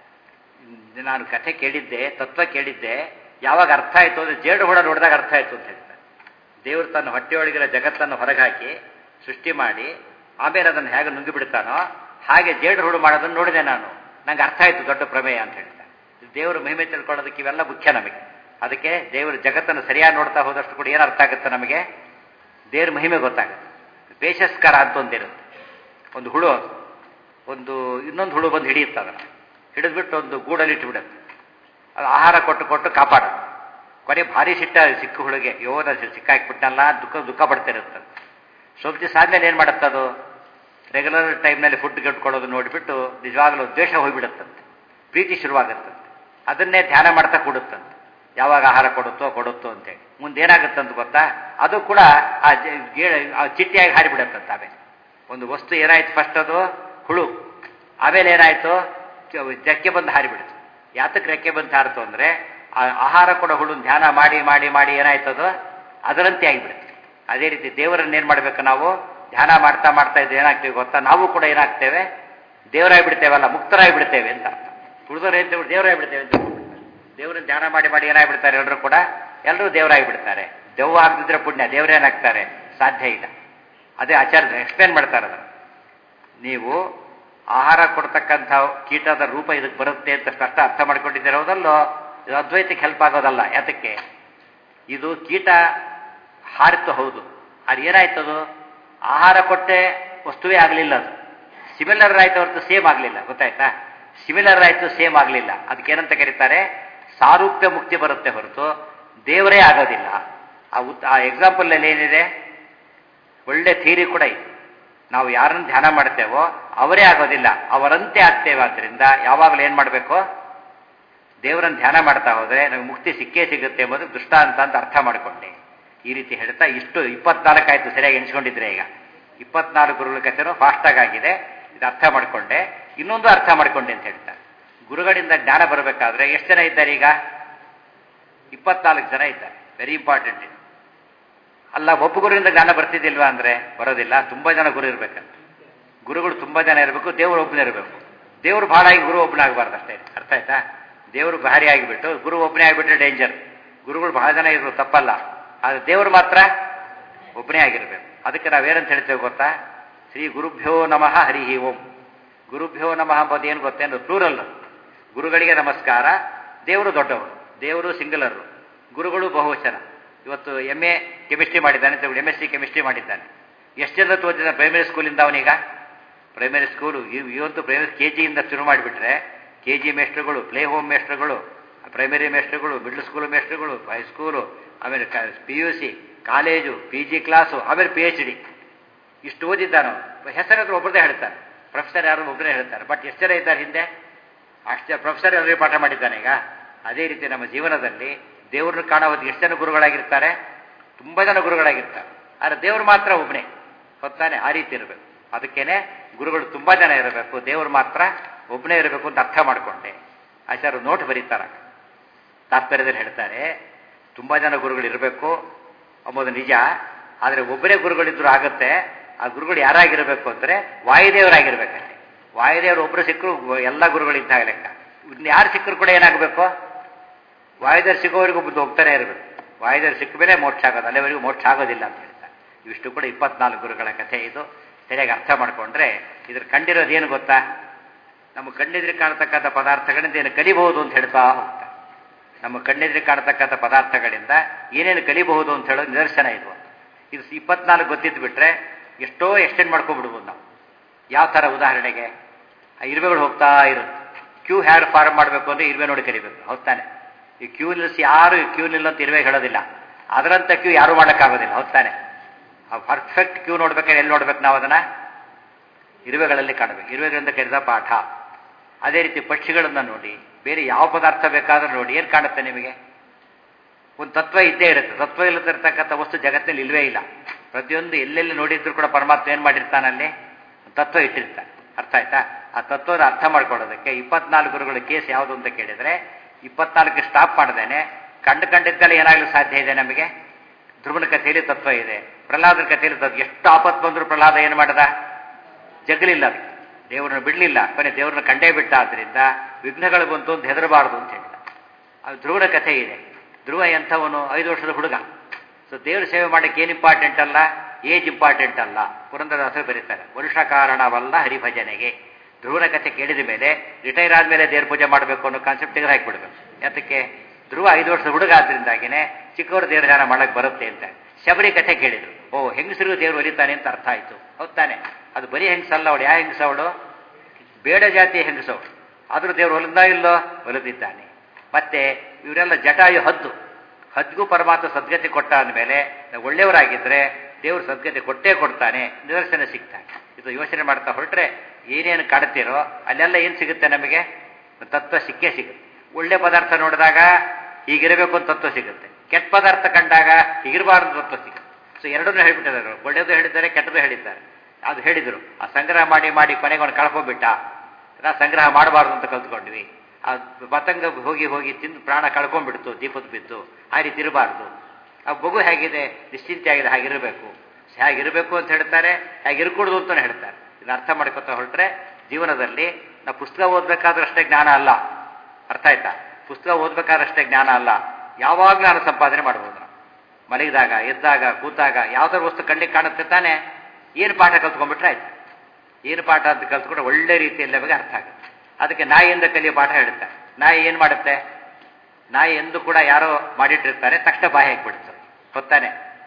ನಾನು ಕಥೆ ಕೇಳಿದ್ದೆ ತತ್ವ ಕೇಳಿದ್ದೆ ಯಾವಾಗ ಅರ್ಥ ಆಯಿತು ಅಂದರೆ ಜೇಡು ಹುಳ ನೋಡಿದಾಗ ಅರ್ಥ ಆಯಿತು ಅಂತ ಹೇಳ್ತಾರೆ ದೇವರು ತನ್ನ ಹೊಟ್ಟೆಯೊಳಗಿರೋ ಜಗತ್ತನ್ನು ಹೊರಗಾಕಿ ಸೃಷ್ಟಿ ಮಾಡಿ ಆಮೇಲೆ ಅದನ್ನು ಹೇಗೆ ನುಂಗಿ ಬಿಡ್ತಾನೋ ಹಾಗೆ ಜೇಡು ಹುಳು ಮಾಡೋದನ್ನು ನೋಡಿದೆ ನಾನು ನಂಗೆ ಅರ್ಥ ಆಯಿತು ದೊಡ್ಡ ಪ್ರಮೇಯ ಅಂತ ಹೇಳ್ತಾರೆ ದೇವರು ಮಹಿಮೆ ತಿಳ್ಕೊಳ್ಳೋದಕ್ಕೆ ಇವೆಲ್ಲ ಮುಖ್ಯ ನಮಗೆ ಅದಕ್ಕೆ ದೇವರು ಜಗತ್ತನ್ನು ಸರಿಯಾಗಿ ನೋಡ್ತಾ ಹೋದಷ್ಟು ಕೂಡ ಏನು ಅರ್ಥ ಆಗುತ್ತೆ ನಮಗೆ ದೇವ್ರ ಮಹಿಮೆ ಗೊತ್ತಾಗುತ್ತೆ ಪೇಶಸ್ಕರ ಅಂತ ಒಂದಿರುತ್ತೆ ಒಂದು ಹುಳು ಅದು. ಒಂದು ಇನ್ನೊಂದು ಹುಳು ಬಂದು ಹಿಡಿಯುತ್ತೆ ಅದನ್ನು ಹಿಡಿದ್ಬಿಟ್ಟು ಒಂದು ಗೂಡಲ್ಲಿ ಇಟ್ಟುಬಿಡುತ್ತೆ ಅದು ಆಹಾರ ಕೊಟ್ಟು ಕೊಟ್ಟು ಕಾಪಾಡುತ್ತೆ ಕೊನೆ ಭಾರಿ ಸಿಟ್ಟ ಸಿಕ್ಕ ಹುಳುಗೆ ಯೋ ನಾನು ಸಿಕ್ಕಾಕ್ಬಿಟ್ಟನಲ್ಲ ದುಃಖ ದುಃಖ ಪಡ್ತಿರುತ್ತೆ ಸ್ವಲ್ಪ ದಿವಸ ಆದ್ಮೇಲೆ ಏನು ಮಾಡುತ್ತೆ ಅದು ರೆಗ್ಯುಲರ್ ಟೈಮ್ನಲ್ಲಿ ಫುಡ್ ಕಟ್ಕೊಳ್ಳೋದು ನೋಡಿಬಿಟ್ಟು ನಿಜವಾಗಲೂ ದ್ವೇಷ ಹೋಗಿಬಿಡುತ್ತಂತೆ ಪ್ರೀತಿ ಶುರುವಾಗುತ್ತಂತೆ ಅದನ್ನೇ ಧ್ಯಾನ ಮಾಡ್ತಾ ಕೂಡುತ್ತಂತೆ ಯಾವಾಗ ಆಹಾರ ಕೊಡುತ್ತೋ ಕೊಡುತ್ತೋ ಅಂತೇಳಿ ಮುಂದೆ ಏನಾಗುತ್ತಂತ ಗೊತ್ತಾ ಅದು ಕೂಡ ಆ ಜ- ಗೇಳ ಆ ಚಿಟ್ಟಿಯಾಗಿ ಹಾರಿಬಿಡತ್ತಂತ ಆಮೇಲೆ ಒಂದು ವಸ್ತು ಏನಾಯ್ತು ಫಸ್ಟ್ ಅದು ಹುಳು ಆಮೇಲೆ ಏನಾಯ್ತು ಚ- ರೆಕ್ಕೆ ಬಂದು ಹಾರಿಬಿಡ್ತು ಯಾತಕ್ಕೆ ರೆಕ್ಕೆ ಬಂದು ಹಾರಿತು ಅಂದ್ರೆ ಆ ಆಹಾರ ಕೊಡೋ ಹುಳು ಧ್ಯಾನ ಮಾಡಿ ಮಾಡಿ ಮಾಡಿ ಏನಾಯ್ತದು ಅದರಂತೆ ಆಗಿಬಿಡುತ್ತೆ ಅದೇ ರೀತಿ ದೇವರನ್ನ ಏನ್ ಮಾಡ್ಬೇಕು ನಾವು ಧ್ಯಾನ ಮಾಡ್ತಾ ಮಾಡ್ತಾ ಇದ್ದು ಏನಾಗ್ತೀವಿ ಗೊತ್ತಾ ನಾವು ಕೂಡ ಏನಾಗ್ತೇವೆ ದೇವರಾಗಿ ಬಿಡ್ತೇವಲ್ಲ ಮುಕ್ತರಾಗಿ ಬಿಡ್ತೇವೆ ಅಂತ ಅರ್ಥ ಉಳಿದವರು ಏನ್ ದೇವರಾಗಿ ಬಿಡ್ತೇವೆ ಅಂತ ತಿಳ್ಕೊಂಡ್ಬಿಡ್ತಾರೆ. ದೇವರನ್ನ ಧ್ಯಾನ ಮಾಡಿ ಮಾಡಿ ಏನಾಗ್ಬಿಡ್ತಾರೆ ಎಲ್ಲರೂ ಕೂಡ ಎಲ್ಲರೂ ದೇವರಾಗಿ ಬಿಡ್ತಾರೆ ದೆವ್ವ ಆಗದಿದ್ರೆ ಪುಣ್ಯ ದೇವರೇನಾಗ್ತಾರೆ ಸಾಧ್ಯ ಇಲ್ಲ ಅದೇ ಆಚಾರ್ಯ ಎಕ್ಸ್ಪ್ಲೇನ್ ಮಾಡ್ತಾರೆ ಅದನ್ನು ನೀವು ಆಹಾರ ಕೊಡ್ತಕ್ಕಂಥ ಕೀಟದ ರೂಪ ಇದಕ್ಕೆ ಬರುತ್ತೆ ಅಂತ ಕಷ್ಟ ಅರ್ಥ ಮಾಡ್ಕೊಂಡಿದ್ದೀರ ಹೌದಲ್ಲೋ ಇದು ಅದ್ವೈತಕ್ಕೆ ಹೆಲ್ಪ್ ಆಗೋದಲ್ಲ ಯಾತಕ್ಕೆ ಇದು ಕೀಟ ಹಾರಿತು ಹೌದು ಅದು ಏನಾಯ್ತದು ಆಹಾರ ಕೊಟ್ಟೆ ವಸ್ತುವೇ ಆಗಲಿಲ್ಲ ಅದು ಸಿಮಿಲರ್ ಆಯ್ತು ಹೊರತು ಸೇಮ್ ಆಗಲಿಲ್ಲ ಗೊತ್ತಾಯ್ತಾ ಸಿಮಿಲರ್ ಆಯ್ತು ಸೇಮ್ ಆಗಲಿಲ್ಲ ಅದಕ್ಕೇನಂತ ಕರೀತಾರೆ ಸಾರೂಪ್ಯ ಮುಕ್ತಿ ಬರುತ್ತೆ ಹೊರತು ದೇವರೇ ಆಗೋದಿಲ್ಲ ಆ ಉತ್ ಆ ಎಕ್ಸಾಂಪಲ್ ಏನಿದೆ ಒಳ್ಳೆ ಥಿಯರಿ ಕೂಡ ಇದೆ ನಾವು ಯಾರನ್ನು ಧ್ಯಾನ ಮಾಡ್ತೇವೋ ಅವರೇ ಆಗೋದಿಲ್ಲ ಅವರಂತೆ ಆಗ್ತೇವೆ ಆದ್ದರಿಂದ ಯಾವಾಗಲೂ ಏನು ಮಾಡಬೇಕು ದೇವರನ್ನು ಧ್ಯಾನ ಮಾಡ್ತಾ ಹೋದ್ರೆ ನಮಗೆ ಮುಕ್ತಿ ಸಿಕ್ಕೇ ಸಿಗುತ್ತೆ ಎಂಬುದು ದೃಷ್ಟಾಂತ ಅಂತ ಅರ್ಥ ಮಾಡಿಕೊಂಡೆ ಈ ರೀತಿ ಹೇಳ್ತಾ ಇಷ್ಟು ಇಪ್ಪತ್ನಾಲ್ಕು ಆಯ್ತು ಸರಿಯಾಗಿ ಎಣಿಸ್ಕೊಂಡಿದ್ರೆ ಈಗ ಇಪ್ಪತ್ನಾಲ್ಕು ಗುರುಗಳ ಕಥೆನೂ ಫಾಸ್ಟಾಗಿ ಆಗಿದೆ ಇದು ಅರ್ಥ ಮಾಡಿಕೊಂಡೆ ಇನ್ನೊಂದು ಅರ್ಥ ಮಾಡಿಕೊಂಡೆ ಅಂತ ಹೇಳ್ತಾರೆ ಗುರುಗಳಿಂದ ಜ್ಞಾನ ಬರಬೇಕಾದ್ರೆ ಎಷ್ಟು ಜನ ಇದ್ದಾರೆ ಈಗ ಇಪ್ಪತ್ನಾಲ್ಕು ಜನ ಇದ್ದಾರೆ ವೆರಿ ಇಂಪಾರ್ಟೆಂಟ್ ಇದು ಅಲ್ಲ ಒಬ್ಬ ಗುರುವಿಂದ ಜ್ಞಾನ ಬರ್ತಿದ್ದಿಲ್ವಾ ಅಂದ್ರೆ ಬರೋದಿಲ್ಲ ತುಂಬಾ ಜನ ಗುರು ಇರ್ಬೇಕಂತ ಗುರುಗಳು ತುಂಬಾ ಜನ ಇರಬೇಕು ದೇವರು ಒಬ್ಬನೇ ಇರಬೇಕು ದೇವರು ಬಹಳ ಆಗಿ ಗುರು ಒಬ್ಬನೇ ಆಗಬಾರ್ದು ಅಷ್ಟೇ ಅರ್ಥ ಆಯ್ತಾ ದೇವರು ಭಾರಿ ಆಗಿಬಿಟ್ಟು ಗುರು ಒಬ್ಬನೇ ಆಗಿಬಿಟ್ರೆ ಡೇಂಜರ್ ಗುರುಗಳು ಬಹಳ ಜನ ಇದ್ರು ತಪ್ಪಲ್ಲ ಆದ್ರೆ ದೇವರು ಮಾತ್ರ ಒಬ್ಬನೇ ಆಗಿರ್ಬೇಕು ಅದಕ್ಕೆ ನಾವೇನಂತ ಹೇಳ್ತೇವೆ ಗೊತ್ತಾ ಶ್ರೀ ಗುರುಭ್ಯೋ ನಮಃ ಹರಿ ಓಂ ಗುರುಭ್ಯೋ ನಮಃ ಅಂಬೋದು ಏನು ಗೊತ್ತೇನು ಪ್ಲೂರಲ್ ಗುರುಗಳಿಗೆ ನಮಸ್ಕಾರ ದೇವರು ದೊಡ್ಡವರು ದೇವರು ಸಿಂಗಲರು ಗುರುಗಳು ಬಹುವಚನ ಇವತ್ತು ಎಮ್ ಎ ಕೆಮಿಸ್ಟ್ರಿ ಮಾಡಿದ್ದಾನೆ ಎಮ್ ಎಸ್ ಸಿ ಕೆಮಿಸ್ಟ್ರಿ ಮಾಡಿದ್ದಾನೆ ಎಷ್ಟು ಜನ ತೋರಿಸಿದ್ದಾನೆ ಪ್ರೈಮರಿ ಸ್ಕೂಲಿಂದ ಅವನೀಗ ಪ್ರೈಮರಿ ಸ್ಕೂಲು ಇವತ್ತು ಪ್ರೈಮರಿ ಕೆ ಜಿಯಿಂದ ಶುರು ಮಾಡಿಬಿಟ್ರೆ ಕೆ ಜಿ ಮೇಸ್ಟ್ರುಗಳು ಪ್ಲೇ ಹೋಮ್ ಮೇಸ್ಟ್ರುಗಳು ಪ್ರೈಮರಿ ಮೇಸ್ಟ್ರುಗಳು ಮಿಡ್ಲ್ ಸ್ಕೂಲ್ ಮೇಸ್ಟ್ರುಗಳು ಹೈಸ್ಕೂಲು ಆಮೇಲೆ P U C college P G class ಆಮೇಲೆ ಪಿ ಎಚ್ ಡಿ ಇಷ್ಟು ಓದಿದ್ದಾನು ಹೆಸರಾದ್ರೂ ಒಬ್ಬರದೇ ಹೇಳ್ತಾರೆ ಪ್ರೊಫೆಸರ್ ಯಾರು ಒಬ್ಬರೇ ಹೇಳ್ತಾರೆ ಬಟ್ ಎಷ್ಟು ಜನ ಇದ್ದಾರೆ ಹಿಂದೆ ಅಷ್ಟೇ ಪ್ರೊಫೆಸರ್ ಅವರಿಗೆ ಪಾಠ ಮಾಡಿದ್ದಾನೆ ಈಗ ಅದೇ ರೀತಿ ನಮ್ಮ ಜೀವನದಲ್ಲಿ ದೇವ್ರನ್ನ ಕಾಣೋದು ಎಷ್ಟು ಜನ ಗುರುಗಳಾಗಿರ್ತಾರೆ ತುಂಬಾ ಜನ ಗುರುಗಳಾಗಿರ್ತಾರೆ ಆದರೆ ದೇವರು ಮಾತ್ರ ಒಬ್ಬನೇ ಹೊತ್ತಾನೆ ಆ ರೀತಿ ಇರಬೇಕು ಅದಕ್ಕೇನೆ ಗುರುಗಳು ತುಂಬಾ ಜನ ಇರಬೇಕು ದೇವರು ಮಾತ್ರ ಒಬ್ಬನೇ ಇರಬೇಕು ಅಂತ ಅರ್ಥ ಮಾಡಿಕೊಂಡೆ ಆಚಾರ್ಯ ನೋಟ್ ಬರೀತಾರ ತಾತ್ಪರ್ಯದಲ್ಲಿ ಹೇಳ್ತಾರೆ ತುಂಬಾ ಜನ ಗುರುಗಳು ಇರಬೇಕು ಅಂಬುದು ನಿಜ ಆದರೆ ಒಬ್ಬರೇ ಗುರುಗಳಿದ್ರು ಆಗತ್ತೆ ಆ ಗುರುಗಳು ಯಾರಾಗಿರ್ಬೇಕು ಅಂದ್ರೆ ವಾಯುದೇವರಾಗಿರ್ಬೇಕಷ್ಟೇ ವಾಯುದೇವರು ಒಬ್ಬರು ಸಿಕ್ಕರು ಎಲ್ಲ ಗುರುಗಳಿದ್ದಾಗ ಲೆಕ್ಕ ಇನ್ನು ಯಾರು ಸಿಕ್ಕರು ಕೂಡ ಏನಾಗಬೇಕು ವಾಯುದೇವರು ಸಿಗೋವರೆಗೂ ಬುದ್ಧ ಹೋಗ್ತಾನೆ ಇರಬೇಕು ವಾಯುದೇವರು ಸಿಕ್ಕ ಮೇಲೆ ಮೋಕ್ಷ ಆಗೋದು ಅಲ್ಲಿವರೆಗೂ ಮೋಕ್ಷ ಆಗೋದಿಲ್ಲ ಅಂತ ಹೇಳ್ತಾರೆ ಇವಿಷ್ಟು ಕೂಡ ಇಪ್ಪತ್ನಾಲ್ಕು ಗುರುಗಳ ಕಥೆ ಇದು ಸರಿಯಾಗಿ ಅರ್ಥ ಮಾಡಿಕೊಂಡ್ರೆ ಇದ್ರ ಕಂಡಿರೋದು ಏನು ಗೊತ್ತಾ ನಮ್ಮ ಕಣ್ಣೆದುರು ಕಾಣತಕ್ಕಂಥ ಪದಾರ್ಥಗಳಿಂದ ಏನು ಕಲಿಬಹುದು ಅಂತ ಹೇಳ್ತಾ ಹೋಗ್ತಾರೆ ನಮ್ಮ ಕಣ್ಣೆದುರು ಕಾಣತಕ್ಕಂಥ ಪದಾರ್ಥಗಳಿಂದ ಏನೇನು ಕಲಿಬಹುದು ಅಂತ ಹೇಳೋ ನಿದರ್ಶನ ಇದು ಇದು ಇಪ್ಪತ್ನಾಲ್ಕು ಗೊತ್ತಿದ್ದು ಬಿಟ್ರೆ ಎಷ್ಟೋ ಎಕ್ಸ್ಟೆಂಡ್ ಮಾಡ್ಕೊಂಡ್ಬಿಡ್ಬೋದು ನಾವು ಯಾವ ಥರ ಉದಾಹರಣೆಗೆ ಆ ಇರುವೆಗಳು ಹೋಗ್ತಾ ಇರುತ್ತೆ ಕ್ಯೂ ಹ್ಯಾರ್ ಫಾರ್ಮ್ ಮಾಡಬೇಕು ಅಂದ್ರೆ ಇರುವೆ ನೋಡಿ ಕಲಿಬೇಕು ಹೌದಾನೆ ಈ ಕ್ಯೂ ನಿಲ್ಲಿಸಿ ಯಾರು ಕ್ಯೂ ನಿಲ್ಲಂತ ಇರುವೆ ಹೇಳೋದಿಲ್ಲ ಅದರಂತ ಕ್ಯೂ ಯಾರು ಮಾಡೋಕ್ಕಾಗೋದಿಲ್ಲ ಹೌದಾನೆ ಆ ಪರ್ಫೆಕ್ಟ್ ಕ್ಯೂ ನೋಡ್ಬೇಕಾದ್ರೆ ಎಲ್ಲಿ ನೋಡ್ಬೇಕು ನಾವು ಅದನ್ನ ಇರುವೆಗಳಲ್ಲಿ ಕಾಣಬೇಕು ಇರುವೆಗಳಿಂದ ಕರೆದ ಪಾಠ ಅದೇ ರೀತಿ ಪಕ್ಷಿಗಳನ್ನ ನೋಡಿ ಬೇರೆ ಯಾವ ಪದಾರ್ಥ ಬೇಕಾದ್ರೂ ನೋಡಿ ಏನು ಕಾಣುತ್ತೆ ನಿಮಗೆ ಒಂದು ತತ್ವ ಇದ್ದೇ ಇರುತ್ತೆ ತತ್ವ ಇಲ್ಲದಿರ್ತಕ್ಕಂಥ ವಸ್ತು ಜಗತ್ತಿನಲ್ಲಿ ಇಲ್ವೇ ಇಲ್ಲ ಪ್ರತಿಯೊಂದು ಎಲ್ಲೆಲ್ಲಿ ನೋಡಿದ್ರು ಕೂಡ ಪರಮಾತ್ಮ ಏನು ಮಾಡಿರ್ತಾನಲ್ಲಿ ತತ್ವ ಇಟ್ಟಿರ್ತಾನೆ ಅರ್ಥ ಆಯ್ತಾ ಆ ತತ್ವದ ಅರ್ಥ ಮಾಡ್ಕೊಳ್ಳೋದಕ್ಕೆ ಇಪ್ಪತ್ನಾಲ್ಕು ಗುರುಗಳ ಕೇಸ್ ಯಾವುದು ಅಂತ ಕೇಳಿದ್ರೆ ಇಪ್ಪತ್ನಾಲ್ಕು ಸ್ಟಾಪ್ ಮಾಡ್ದೇನೆ ಕಂಡು ಕಂಡಿದ್ದಲ್ಲ ಏನಾಗಲು ಸಾಧ್ಯ ಇದೆ ನಮಗೆ ಧ್ರುವನ ಕಥೆಯಲ್ಲಿ ತತ್ವ ಇದೆ ಪ್ರಹ್ಲಾದನ ಕಥೆಯಲ್ಲಿ ತತ್ವ ಎಷ್ಟು ಆಪತ್ತು ಬಂದರೂ ಪ್ರಹ್ಲಾದ ಏನು ಮಾಡದ ಜಗಲಿಲ್ಲ ಅದಕ್ಕೆ ದೇವರನ್ನ ಬಿಡಲಿಲ್ಲ ಕೊನೆ ದೇವರನ್ನ ಕಂಡೇ ಬಿಟ್ಟ ಆದ್ರಿಂದ ವಿಘ್ನಗಳು ಬಂತು ಅಂತ ಹೆದರಬಾರದು ಅಂತ ಹೇಳಿದ ಅದು ಧ್ರುವನ ಕಥೆ ಇದೆ ಧ್ರುವ ಎಂಥವನು ಐದು ವರ್ಷದ ಹುಡುಗ ಸೊ ದೇವ್ರ ಸೇವೆ ಮಾಡಕ್ಕೆ ಏನು ಇಂಪಾರ್ಟೆಂಟ್ ಅಲ್ಲ ಏಜ್ ಇಂಪಾರ್ಟೆಂಟ್ ಅಲ್ಲ ಪುರಂದರದಾಸರು ಬರೀತಾರೆ ವರ್ಷ ಕಾರಣವಲ್ಲ ಹರಿಭಜನೆಗೆ ಧ್ರುವನ ಕಥೆ ಕೇಳಿದ ಮೇಲೆ ರಿಟೈರ್ ಆದ್ಮೇಲೆ ದೇವ್ರ ಪೂಜೆ ಮಾಡಬೇಕು ಅನ್ನೋ ಕಾನ್ಸೆಪ್ಟ್ ತೆಗೆದು ಹಾಕಿಬಿಡ್ಬೇಕು ಯಾತಕ್ಕೆ ಧ್ರುವ ಐದು ವರ್ಷದ ಹುಡುಗ ಆದ್ರಿಂದಾಗಿನೇ ಚಿಕ್ಕವರು ದೇವ್ರ ಧ್ಯಾನ ಮಾಡಕ್ ಬರುತ್ತೆ ಅಂತ ಶಬರಿ ಕಥೆ ಕೇಳಿದ್ರು ಓ ಹೆಂಗಸರಿಗೂ ದೇವ್ರು ಒಲಿತಾನೆ ಅಂತ ಅರ್ಥ ಆಯ್ತು ಹೌದಾನೆ ಅದು ಬರೀ ಹೆಂಗಸಲ್ಲ ಅವಳು ಯಾವ ಹೆಂಗಸವಳು ಬೇಡ ಜಾತಿಯ ಹೆಂಗಸವಳು ಆದ್ರೂ ದೇವ್ರು ಹೊಲದ ಇಲ್ಲೋ ಹೊಲದಿದ್ದಾನೆ ಮತ್ತೆ ಇವರೆಲ್ಲ ಜಟಾಯು ಹದ್ದು ಹದ್ಗೂ ಪರಮಾತ್ಮ ಸದ್ಗತಿ ಕೊಟ್ಟ ಅಂದಮೇಲೆ ನಾವು ಒಳ್ಳೆಯವರಾಗಿದ್ರೆ ದೇವರು ಸದ್ಗತಿ ಕೊಟ್ಟೇ ಕೊಡ್ತಾನೆ ನಿದರ್ಶನ ಸಿಗ್ತಾನೆ ಇದು ಯೋಚನೆ ಮಾಡ್ತಾ ಹೊರಟ್ರೆ ಏನೇನು ಕಾಡುತ್ತೀರೋ ಅಲ್ಲೆಲ್ಲ ಏನು ಸಿಗುತ್ತೆ ನಮಗೆ ತತ್ವ ಸಿಕ್ಕೇ ಸಿಗುತ್ತೆ ಒಳ್ಳೆ ಪದಾರ್ಥ ನೋಡಿದಾಗ ಹೀಗಿರಬೇಕು ಅಂತ ತತ್ವ ಸಿಗುತ್ತೆ ಕೆಟ್ಟ ಪದಾರ್ಥ ಕಂಡಾಗ ಹೀಗಿರಬಾರ್ದು ತತ್ವ ಸಿಗುತ್ತೆ ಸೊ ಎರಡನ್ನೂ ಹೇಳ್ಬಿಟ್ಟಿದ್ದಾರೆ ಒಳ್ಳೆಯದು ಹೇಳಿದ್ದಾರೆ ಕೆಟ್ಟದ್ದು ಹೇಳಿದ್ದಾರೆ ಅದು ಹೇಳಿದರು ಆ ಸಂಗ್ರಹ ಮಾಡಿ ಮಾಡಿ ಕೊನೆಗೆ ಅವನು ಕಳ್ಕೊಂಡ್ಬಿಟ್ಟ ನಾ ಸಂಗ್ರಹ ಮಾಡಬಾರ್ದು ಅಂತ ಕಲ್ತ್ಕೊಂಡ್ವಿ ಆ ಪತಂಗ ಹೋಗಿ ಹೋಗಿ ತಿಂದು ಪ್ರಾಣ ಕಳ್ಕೊಂಡ್ಬಿಡ್ತು ದೀಪದ ಬಿದ್ದು ಆ ರೀತಿ ಇರಬಾರ್ದು ಆ ಮಗು ಹೇಗಿದೆ ನಿಶ್ಚಿಂತೆ ಆಗಿದೆ ಹಾಗಿರಬೇಕು ಹೇಗಿರಬೇಕು ಅಂತ ಹೇಳ್ತಾರೆ ಹೇಗಿರ್ಕೂಡ್ದು ಅಂತಲೇ ಹೇಳ್ತಾರೆ ಇದನ್ನ ಅರ್ಥ ಮಾಡ್ಕೊತಾ ಹೊರಟ್ರೆ ಜೀವನದಲ್ಲಿ ನಾವು ಪುಸ್ತಕ ಓದಬೇಕಾದ್ರಷ್ಟೇ ಜ್ಞಾನ ಅಲ್ಲ ಅರ್ಥ ಆಯ್ತಾ ಪುಸ್ತಕ ಓದಬೇಕಾದ್ರಷ್ಟೇ ಜ್ಞಾನ ಅಲ್ಲ ಯಾವಾಗ ಜ್ಞಾನ ಸಂಪಾದನೆ ಮಾಡ್ಬೋದು ನಾವು ಮಲಗಿದಾಗ ಎದ್ದಾಗ ಕೂತಾಗ ಯಾವ್ದಾದ್ರು ವಸ್ತು ಕಣ್ಣಿಗೆ ಕಾಣುತ್ತೆ ತಾನೆ ಏನು ಪಾಠ ಕಲ್ತ್ಕೊಂಡ್ಬಿಟ್ರೆ ಆಯ್ತು ಏನು ಪಾಠ ಅಂತ ಕಲ್ತ್ಕೊಂಡ್ರೆ ಒಳ್ಳೆ ರೀತಿಯಲ್ಲಿ ನಮಗೆ ಅರ್ಥ ಆಗುತ್ತೆ ಅದಕ್ಕೆ ನಾಯಿಯಿಂದ ಕಲಿಯೋ ಪಾಠ ಹೇಳ್ತಾರೆ ನಾಯಿ ಏನು ಮಾಡುತ್ತೆ ನಾಯಿ ಎಂದು ಕೂಡ ಯಾರೋ ಮಾಡಿಟ್ಟಿರ್ತಾರೆ ತಕ್ಷಣ ಬಾಯಿ ಹಾಕಿಬಿಡುತ್ತೆ ಗೊತ್ತಾನೆ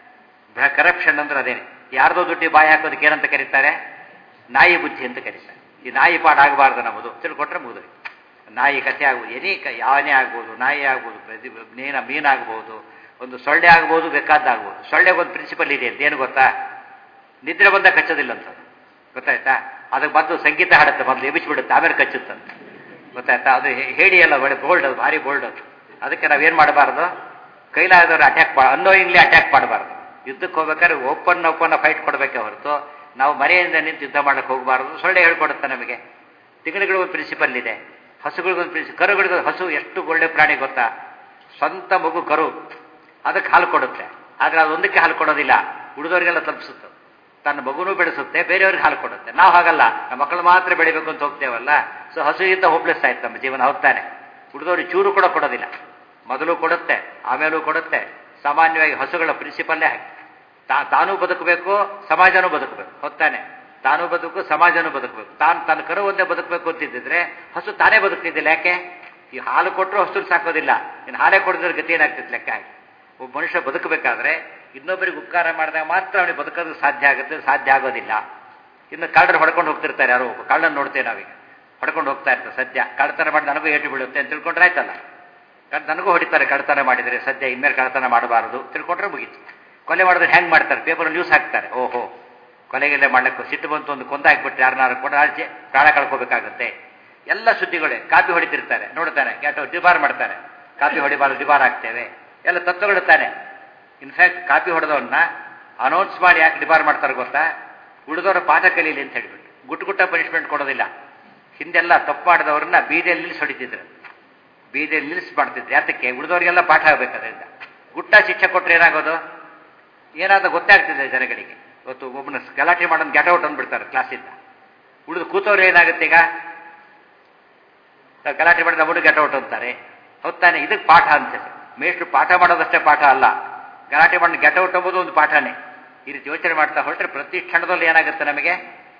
ಕರಪ್ಷನ್ ಅಂದ್ರೆ ಅದೇನೆ ಯಾರ್ದೋ ದುಡ್ಡಿ ಬಾಯಿ ಹಾಕೋದಕ್ಕೆ ಏನಂತ ಕರೀತಾರೆ ನಾಯಿ ಬುದ್ಧಿ ಅಂತ ಕರೀತಾರೆ ಈ ನಾಯಿ ಪಾಠ ಆಗಬಾರ್ದು ನಮ್ಮದು ತಿಳ್ಕೊಟ್ರೆ ಮುಗಿದು ನಾಯಿ ಕಥೆ ಆಗ್ಬೋದು ಎನಿ ಯಾವನೇ ಆಗ್ಬೋದು ನಾಯಿ ಆಗ್ಬೋದು ಪ್ರತಿ ಮೀನ ಮೀನಾಗ್ಬೋದು ಒಂದು ಸೊಳ್ಳೆ ಆಗ್ಬೋದು ಬೇಕಾದ್ದಾಗ್ಬೋದು ಸೊಳ್ಳೆಗೆ ಒಂದು ಪ್ರಿನ್ಸಿಪಲ್ ಇದೆ ಅಂತ ಏನು ಗೊತ್ತಾ ನಿದ್ರೆ ಬಂದ ಕಚ್ಚೋದಿಲ್ಲ ಅಂತ ಗೊತ್ತಾಯ್ತಾ ಅದಕ್ಕೆ ಬಂದು ಸಂಗೀತ ಹಾಡುತ್ತೆ ಮೊದಲು ಎಬಿಸ್ಬಿಡುತ್ತೆ ಆಮೇಲೆ ಕಚ್ಚುತ್ತಂತೆ ಗೊತ್ತಾಯ್ತಾ ಅದು ಹೇಳಿ ಅಲ್ಲ ಒಳ್ಳೆ ಬೋಲ್ಡ್ ಅದು ಭಾರಿ ಬೋಲ್ಡ್ ಅದು ಅದಕ್ಕೆ ನಾವೇನು ಮಾಡಬಾರ್ದು ಕೈಲಾದವ್ರು ಅಟ್ಯಾಕ್ ಅನ್ನೋಯಿಂಗ್ಲಿ ಅಟ್ಯಾಕ್ ಮಾಡಬಾರ್ದು ಯುದ್ಧಕ್ಕೆ ಹೋಗ್ಬೇಕಾದ್ರೆ ಓಪನ್ ಓಪನ್ ಫೈಟ್ ಕೊಡಬೇಕೆ ಹೊರತು ನಾವು ಮರೆಯಿಂದ ನಿಂತು ಯುದ್ಧ ಮಾಡಕ್ಕೆ ಹೋಗಬಾರ್ದು ಸೊಳ್ಳೆ ಹೇಳ್ಕೊಡುತ್ತೆ ನಮಗೆ ತಿಂಗಳಿಗೊಂದು ಪ್ರಿನ್ಸಿಪಲ್ ಇದೆ ಹಸುಗಳಿಗೊಂದು ಪ್ರಿನ್ಸಿಪಲ್ ಕರುಗಳಿಗೂ ಹಸು ಎಷ್ಟು ಒಳ್ಳೆ ಪ್ರಾಣಿ ಗೊತ್ತಾ ಸ್ವಂತ ಮಗು ಕರು ಅದಕ್ಕೆ ಹಾಲು ಕೊಡುತ್ತೆ ಆದರೆ ಅದೊಂದಕ್ಕೆ ಹಾಲು ಕೊಡೋದಿಲ್ಲ ಉಳಿದವರಿಗೆಲ್ಲ ತಲುಪಿಸುತ್ತೆ ತನ್ನ ಮಗುನೂ ಬೆಳೆಸುತ್ತೆ ಬೇರೆಯವ್ರಿಗೆ ಹಾಲು ಕೊಡುತ್ತೆ ನಾವು ಹಾಗಲ್ಲ ನಮ್ಮ ಮಕ್ಕಳು ಮಾತ್ರ ಬೆಳಿಬೇಕು ಅಂತ ಹೋಗ್ತೇವಲ್ಲ ಸೊ ಹಸುವಿಂದ ಹೋಪ್ಲೆಸ್ ಆಯ್ತು ನಮ್ಮ ಜೀವನ ಹೋಗ್ತಾನೆ ಉಳಿದವ್ರಿಗೆ ಚೂರು ಕೂಡ ಕೊಡೋದಿಲ್ಲ ಮೊದಲು ಕೊಡುತ್ತೆ ಆಮೇಲೂ ಕೊಡುತ್ತೆ ಸಾಮಾನ್ಯವಾಗಿ ಹಸುಗಳ ಪ್ರಿನ್ಸಿಪಲ್ಲೇ ಹಾಗೆ ತಾ ತಾನೂ ಬದುಕಬೇಕು ಸಮಾಜನೂ ಬದುಕಬೇಕು ಹೊತ್ತಾನೆ ತಾನೂ ಬದುಕು ಸಮಾಜನೂ ಬದುಕಬೇಕು ತಾನು ತನ್ನ ಕರು ಒಂದೇ ಬದುಕಬೇಕು ಅಂತಿದ್ದಿದ್ರೆ ಹಸು ತಾನೇ ಬದುಕ್ತಿದ್ದಿಲ್ಲ ಯಾಕೆ ಈ ಹಾಲು ಕೊಟ್ಟರು ಹಸು ಸಾಕೋದಿಲ್ಲ ಇನ್ನು ಹಾಲೇ ಕೊಡಿದ್ರೆ ಗತಿ ಏನಾಗ್ತಿತ್ತು ಲೆಕ್ಕ ಹಾಕಿ ಒಬ್ಬ ಮನುಷ್ಯ ಬದುಕಬೇಕಾದ್ರೆ ಇನ್ನೊಬ್ಬರಿಗೆ ಉಪಕಾರ ಮಾಡಿದಾಗ ಮಾತ್ರ ಅವನಿಗೆ ಬದುಕೋದಕ್ಕೆ ಸಾಧ್ಯ ಆಗುತ್ತೆ ಸಾಧ್ಯ ಆಗೋದಿಲ್ಲ ಇನ್ನು ಕಳ್ಳರು ಹೊಡ್ಕೊಂಡು ಹೋಗ್ತಿರ್ತಾರೆ ಯಾರೋ ಒಬ್ಬ ಕಳ್ಳನ ನೋಡ್ತೇವೆ ನಾವೀಗ ಹೊಡ್ಕೊಂಡು ಹೋಗ್ತಾ ಇರ್ತಾರೆ ಸದ್ಯ ಕಳ್ತನ ಮಾಡಿ ನನಗೂ ಏಟು ಬೀಳುತ್ತೆ ಅಂತ ತಿಳ್ಕೊಂಡ್ರೆ ಆಯ್ತಲ್ಲ ನನಗೂ ಹೊಡಿತಾರೆ ಕಳ್ತನ ಮಾಡಿದರೆ ಸದ್ಯ ಇನ್ಮೇಲೆ ಕಳ್ತನ ಮಾಡಬಾರದು ತಿಳ್ಕೊಂಡ್ರೆ ಮುಗೀತು ಕೊಲೆ ಮಾಡಿದ್ರೆ ಹೆಂಗೆ ಮಾಡ್ತಾರೆ ಪೇಪರ್ ನ್ಯೂಸ್ ಹಾಕ್ತಾರೆ ಓಹೋ ಕೊಲೆಗೆಲ್ಲ ಮಾಡ್ಲಿಕ್ಕೆ ಸಿಟ್ಟು ಬಂತು ಒಂದು ಕೊಂದ ಹಾಕ್ಬಿಟ್ಟು ಯಾರನ್ನಾರು ಕೊಂಡು ಆಚೆ ಪ್ರಾಣ ಕಳ್ಕೋಬೇಕಾಗುತ್ತೆ ಎಲ್ಲ ಸುದ್ದಿಗಳೇ ಕಾಪಿ ಹೊಡಿತಿರ್ತಾರೆ ನೋಡ್ತಾನೆ ಕ್ಯಾಟೋ ಡಿಬಾರ್ ಮಾಡ್ತಾರೆ ಕಾಪಿ ಹೊಡಿಬಾರ್ದು ಡಿಬಾರ್ ಹಾಕ್ತೇವೆ ಎಲ್ಲ ತತ್ವಗಳು ತಾನೆ ಇನ್ಫ್ಯಾಕ್ಟ್ ಕಾಪಿ ಹೊಡೆದವನ್ನ ಅನೌನ್ಸ್ ಮಾಡಿ ಯಾಕೆ ಡಿಬಾರ್ ಮಾಡ್ತಾರೆ ಗೊತ್ತಾ ಉಳಿದವರ ಪಾಠ ಕಲೀಲಿ ಅಂತ ಹೇಳ್ಬಿಟ್ಟು ಗುಟ್ಟು ಗುಟ್ಟ ಪನಿಷ್ಮೆಂಟ್ ಕೊಡೋದಿಲ್ಲ ಹಿಂದೆಲ್ಲ ತಪ್ಪು ಮಾಡಿದವ್ರನ್ನ ಬೀದಿಯಲ್ಲಿ ನಿಲ್ಲಿಸಿ ಹೊಡಿತಿದ್ರು ಬೀದಿಯಲ್ಲಿ ನಿಲ್ಲಿಸಿ ಮಾಡ್ತಿದ್ರು ಯಾತಕ್ಕೆ ಉಳಿದವರಿಗೆಲ್ಲ ಪಾಠ ಆಗಬೇಕು ಅದರಿಂದ ಗುಟ್ಟ ಶಿಕ್ಷೆ ಕೊಟ್ಟರೆ ಏನಾಗೋದು ಏನಾದ್ರು ಗೊತ್ತಾಗ್ತಿದೆ ಜನಗಳಿಗೆ ಇವತ್ತು ಒಬ್ಬನ ಗಲಾಟೆ ಮಾಡೋದು ಗೆಟ್ ಔಟ್ ಅಂದ್ಬಿಡ್ತಾರೆ ಕ್ಲಾಸಿಂದ ಉಳಿದು ಕೂತವ್ರು ಏನಾಗುತ್ತೆ ಈಗ ಗಲಾಟೆ ಮಾಡಿದ ನಮ್ಮನ್ನು ಗೆಟ್ ಔಟ್ ಅಂತಾರೆ ಹೊತ್ತಾನೆ ಇದಕ್ಕೆ ಪಾಠ ಅಂತ ಮೇಷ್ಟ್ರು ಪಾಠ ಮಾಡೋದಷ್ಟೇ ಪಾಠ ಅಲ್ಲ ಗಲಾಟೆ ಮಾಡಿ ಗೆಟ್ ಔಟ್ ಎಂಬುದು ಒಂದು ಪಾಠನೇ ಈ ರೀತಿ ಯೋಚನೆ ಮಾಡ್ತಾ ಹೊರಟ್ರೆ ಪ್ರತಿ ಕ್ಷಣದಲ್ಲಿ ಏನಾಗುತ್ತೆ ನಮಗೆ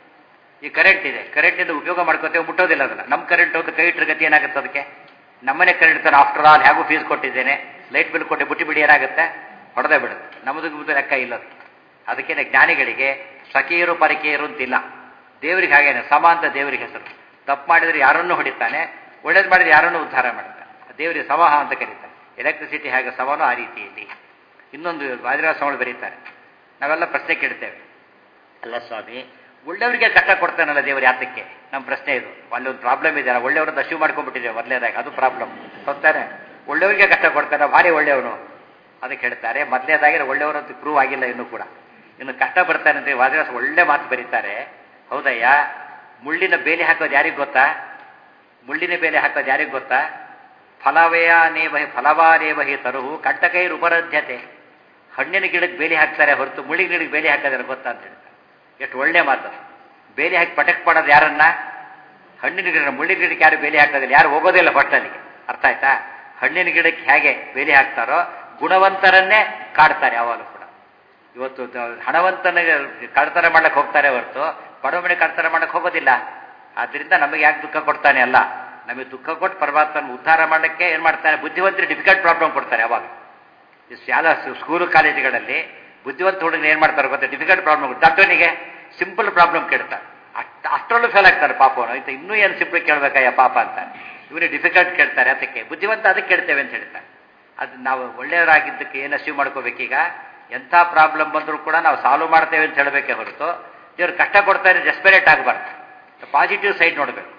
ಈ ಕರೆಂಟ್ ಇದೆ ಕರೆಂಟಿಂದ ಉಪಯೋಗ ಮಾಡ್ಕೋತೇವೆ ಮುಟ್ಟೋದಿಲ್ಲ ಅದನ್ನ ನಮ್ಮ ಕರೆಂಟ್ ಒಂದು ಕೈ ಇಟ್ಟರೆ ಗತಿ ಏನಾಗುತ್ತೆ ಅದಕ್ಕೆ ನಮ್ಮನೆ ಕರೆಂಟ್ ತಾನೆ ಆಫ್ಟರ್ ಆಲ್ ಹೇಗೂ ಫೀಸ್ ಕೊಟ್ಟಿದ್ದೇನೆ ಲೈಟ್ ಬಿಲ್ ಕೊಟ್ಟು ಬಿಟ್ಟು ಬಿಡಿ ಏನಾಗುತ್ತೆ ಹೊಡೆದೇ ಬಿಡುತ್ತೆ ನಮ್ಮದು ಲೆಕ್ಕ ಇಲ್ಲ ಅದಕ್ಕೆ ಅದಕ್ಕೇನೆ ಜ್ಞಾನಿಗಳಿಗೆ ಸ್ವಕೀಯರು ಪರಿಕೆಯರು ಅಂತಿಲ್ಲ ದೇವರಿಗೆ ಹಾಗೇನೆ ಸಮ ಅಂತ ದೇವರಿಗೆ ಹೆಸರು ತಪ್ಪು ಮಾಡಿದ್ರೆ ಯಾರನ್ನೂ ಹೊಡಿತಾನೆ ಒಳ್ಳೇದು ಮಾಡಿದ್ರೆ ಯಾರನ್ನೂ ಉದ್ಧಾರ ಮಾಡ್ತಾನೆ ದೇವರಿಗೆ ಸಮಹ ಅಂತ ಕರೀತಾರೆ ಎಲೆಕ್ಟ್ರಿಸಿಟಿ ಹೇಗೆ ಸಮನೋ ಆ ರೀತಿಯಲ್ಲಿ ಇನ್ನೊಂದು ವಾದಿರಾಜ ಸ್ವಾಮಿ ಬರೀತಾರೆ ನಾವೆಲ್ಲ ಪ್ರಶ್ನೆ ಕೇಳ್ತೇವೆ ಅಲ್ಲ ಸ್ವಾಮಿ ಒಳ್ಳೆಯವರಿಗೆ ಕಷ್ಟ ಕೊಡ್ತಾನಲ್ಲ ದೇವರು ಯಾತಕ್ಕೆ ನಮ್ಮ ಪ್ರಶ್ನೆ ಇದು ಅಲ್ಲಿ ಒಂದು ಪ್ರಾಬ್ಲಮ್ ಇದೆ ಒಳ್ಳೆಯವ್ರದ್ದು ಅಶೀವ್ ಮಾಡ್ಕೊಂಡ್ಬಿಟ್ಟಿದ್ದೇವೆ ಮೊದಲೇದಾಗಿ ಅದು ಪ್ರಾಬ್ಲಮ್ ಗೊತ್ತಾನೆ ಒಳ್ಳೆಯವರಿಗೆ ಕಷ್ಟ ಕೊಡ್ತಾನೆ ಭಾರಿ ಒಳ್ಳೆಯವನು ಅದಕ್ಕೆ ಹೇಳ್ತಾರೆ ಮೊದಲೇದಾಗಿ ಒಳ್ಳೆಯವರಂತೂ ಪ್ರೂವ್ ಆಗಿಲ್ಲ ಇನ್ನೂ ಕೂಡ ಇನ್ನು ಕಷ್ಟ ಬರ್ತಾನೆ ಅಂದ್ರೆ ವಾದಿರಾಸ ಒಳ್ಳೆ ಮಾತು ಬರೀತಾರೆ ಹೌದಯ್ಯ ಮುಳ್ಳಿನ ಬೇಲಿ ಹಾಕೋದು ಯಾರಿಗೆ ಗೊತ್ತಾ ಮುಳ್ಳಿನ ಬೇಲೆ ಹಾಕೋದು ಯಾರಿಗೆ ಗೊತ್ತಾ ಫಲವಯ ನೇವಹಿ ಫಲವಾರೇವಹಿ ತರುಹು ಕಂಟಕೈ ಉಪರಧ್ಯತೆ ಹಣ್ಣಿನ ಗಿಡಕ್ಕೆ ಬೇಲಿ ಹಾಕ್ತಾರೆ ಹೊರತು ಮುಳ್ಳಿನ ಗಿಡಕ್ಕೆ ಬೇಲಿ ಹಾಕೋದ್ರೆ ಗೊತ್ತಾ ಅಂತ ಹೇಳ್ತಾರೆ ಎಷ್ಟು ಒಳ್ಳೆ ಮಾತು ಬೇಲಿ ಹಾಕಿ ಪಟಕ್ ಮಾಡೋದು ಯಾರನ್ನ ಹಣ್ಣಿನ ಗಿಡ ಮುಳ್ಳಿನ ಗಿಡಕ್ಕೆ ಯಾರು ಬೇಲಿ ಹಾಕೋದಿಲ್ಲ ಯಾರು ಹೋಗೋದಿಲ್ಲ ಫಸ್ಟಲ್ಲಿಗೆ ಅರ್ಥ ಆಯ್ತಾ ಹಣ್ಣಿನ ಗಿಡಕ್ಕೆ ಹೇಗೆ ಬೇಲಿ ಹಾಕ್ತಾರೋ ಗುಣವಂತರನ್ನೇ ಕಾಡ್ತಾರೆ ಯಾವಾಗಲೂ ಕೂಡ ಇವತ್ತು ಹಣವಂತನ ಕಳ್ತನ ಮಾಡಕ್ಕೆ ಹೋಗ್ತಾರೆ ಹೊರತು ಬಡವಮನೆ ಕಳ್ತನ ಮಾಡಕ್ಕೆ ಹೋಗೋದಿಲ್ಲ ಆದ್ರಿಂದ ನಮಗೆ ಯಾಕೆ ದುಃಖ ಕೊಡ್ತಾನೆ ಅಲ್ಲ ನಮಗೆ ದುಃಖ ಕೊಟ್ಟು ಪರಮಾತ್ಮನ ಉದ್ಧಾರ ಮಾಡಕ್ಕೆ ಏನು ಮಾಡ್ತಾನೆ ಬುದ್ಧಿವಂತರು ಡಿಫಿಕಲ್ಟ್ ಪ್ರಾಬ್ಲಮ್ ಕೊಡ್ತಾರೆ ಯಾವಾಗ ಈ ಶಾಲಾ ಸ್ಕೂಲು ಕಾಲೇಜುಗಳಲ್ಲಿ ಬುದ್ಧಿವಂತ ಹುಡುಗನ ಏನು ಮಾಡ್ತಾರೆ ಗೊತ್ತಾ ಡಿಫಿಕಲ್ಟ್ ಪ್ರಾಬ್ಲಮ್ ದೊಡ್ಡವನಿಗೆ ಸಿಂಪಲ್ ಪ್ರಾಬ್ಲಮ್ ಕೇಳ್ತಾರೆ ಅಷ್ಟು ಅಷ್ಟರಲ್ಲೂ ಫೇಲ್ ಆಗ್ತಾರೆ ಪಾಪವನು ಆಯ್ತು ಇನ್ನೂ ಏನು ಸಿಂಪಲ್ ಕೇಳಬೇಕಾಯ ಪಾಪ ಅಂತ ಇವನು ಡಿಫಿಕಲ್ಟ್ ಕೇಳ್ತಾರೆ ಅದಕ್ಕೆ ಬುದ್ಧಿವಂತ ಅದಕ್ಕೆ ಕೇಳ್ತೇವೆ ಅಂತ ಹೇಳ್ತಾರೆ ಅದು ನಾವು ಒಳ್ಳೆಯವರಾಗಿದ್ದಕ್ಕೆ ಏನು ಅಚೀವ್ ಮಾಡ್ಕೋಬೇಕೀಗ ಎಂಥ ಪ್ರಾಬ್ಲಮ್ ಬಂದರೂ ಕೂಡ ನಾವು ಸಾಲ್ವ್ ಮಾಡ್ತೇವೆ ಅಂತ ಹೇಳಬೇಕೆ ಹೊರತು ದೇವ್ರು ಕಷ್ಟ ಕೊಡ್ತಾರೆ ಡೆಸ್ಪರೇಟ್ ಆಗಬಾರ್ದು ಪಾಸಿಟಿವ್ ಸೈಡ್ ನೋಡಬೇಕು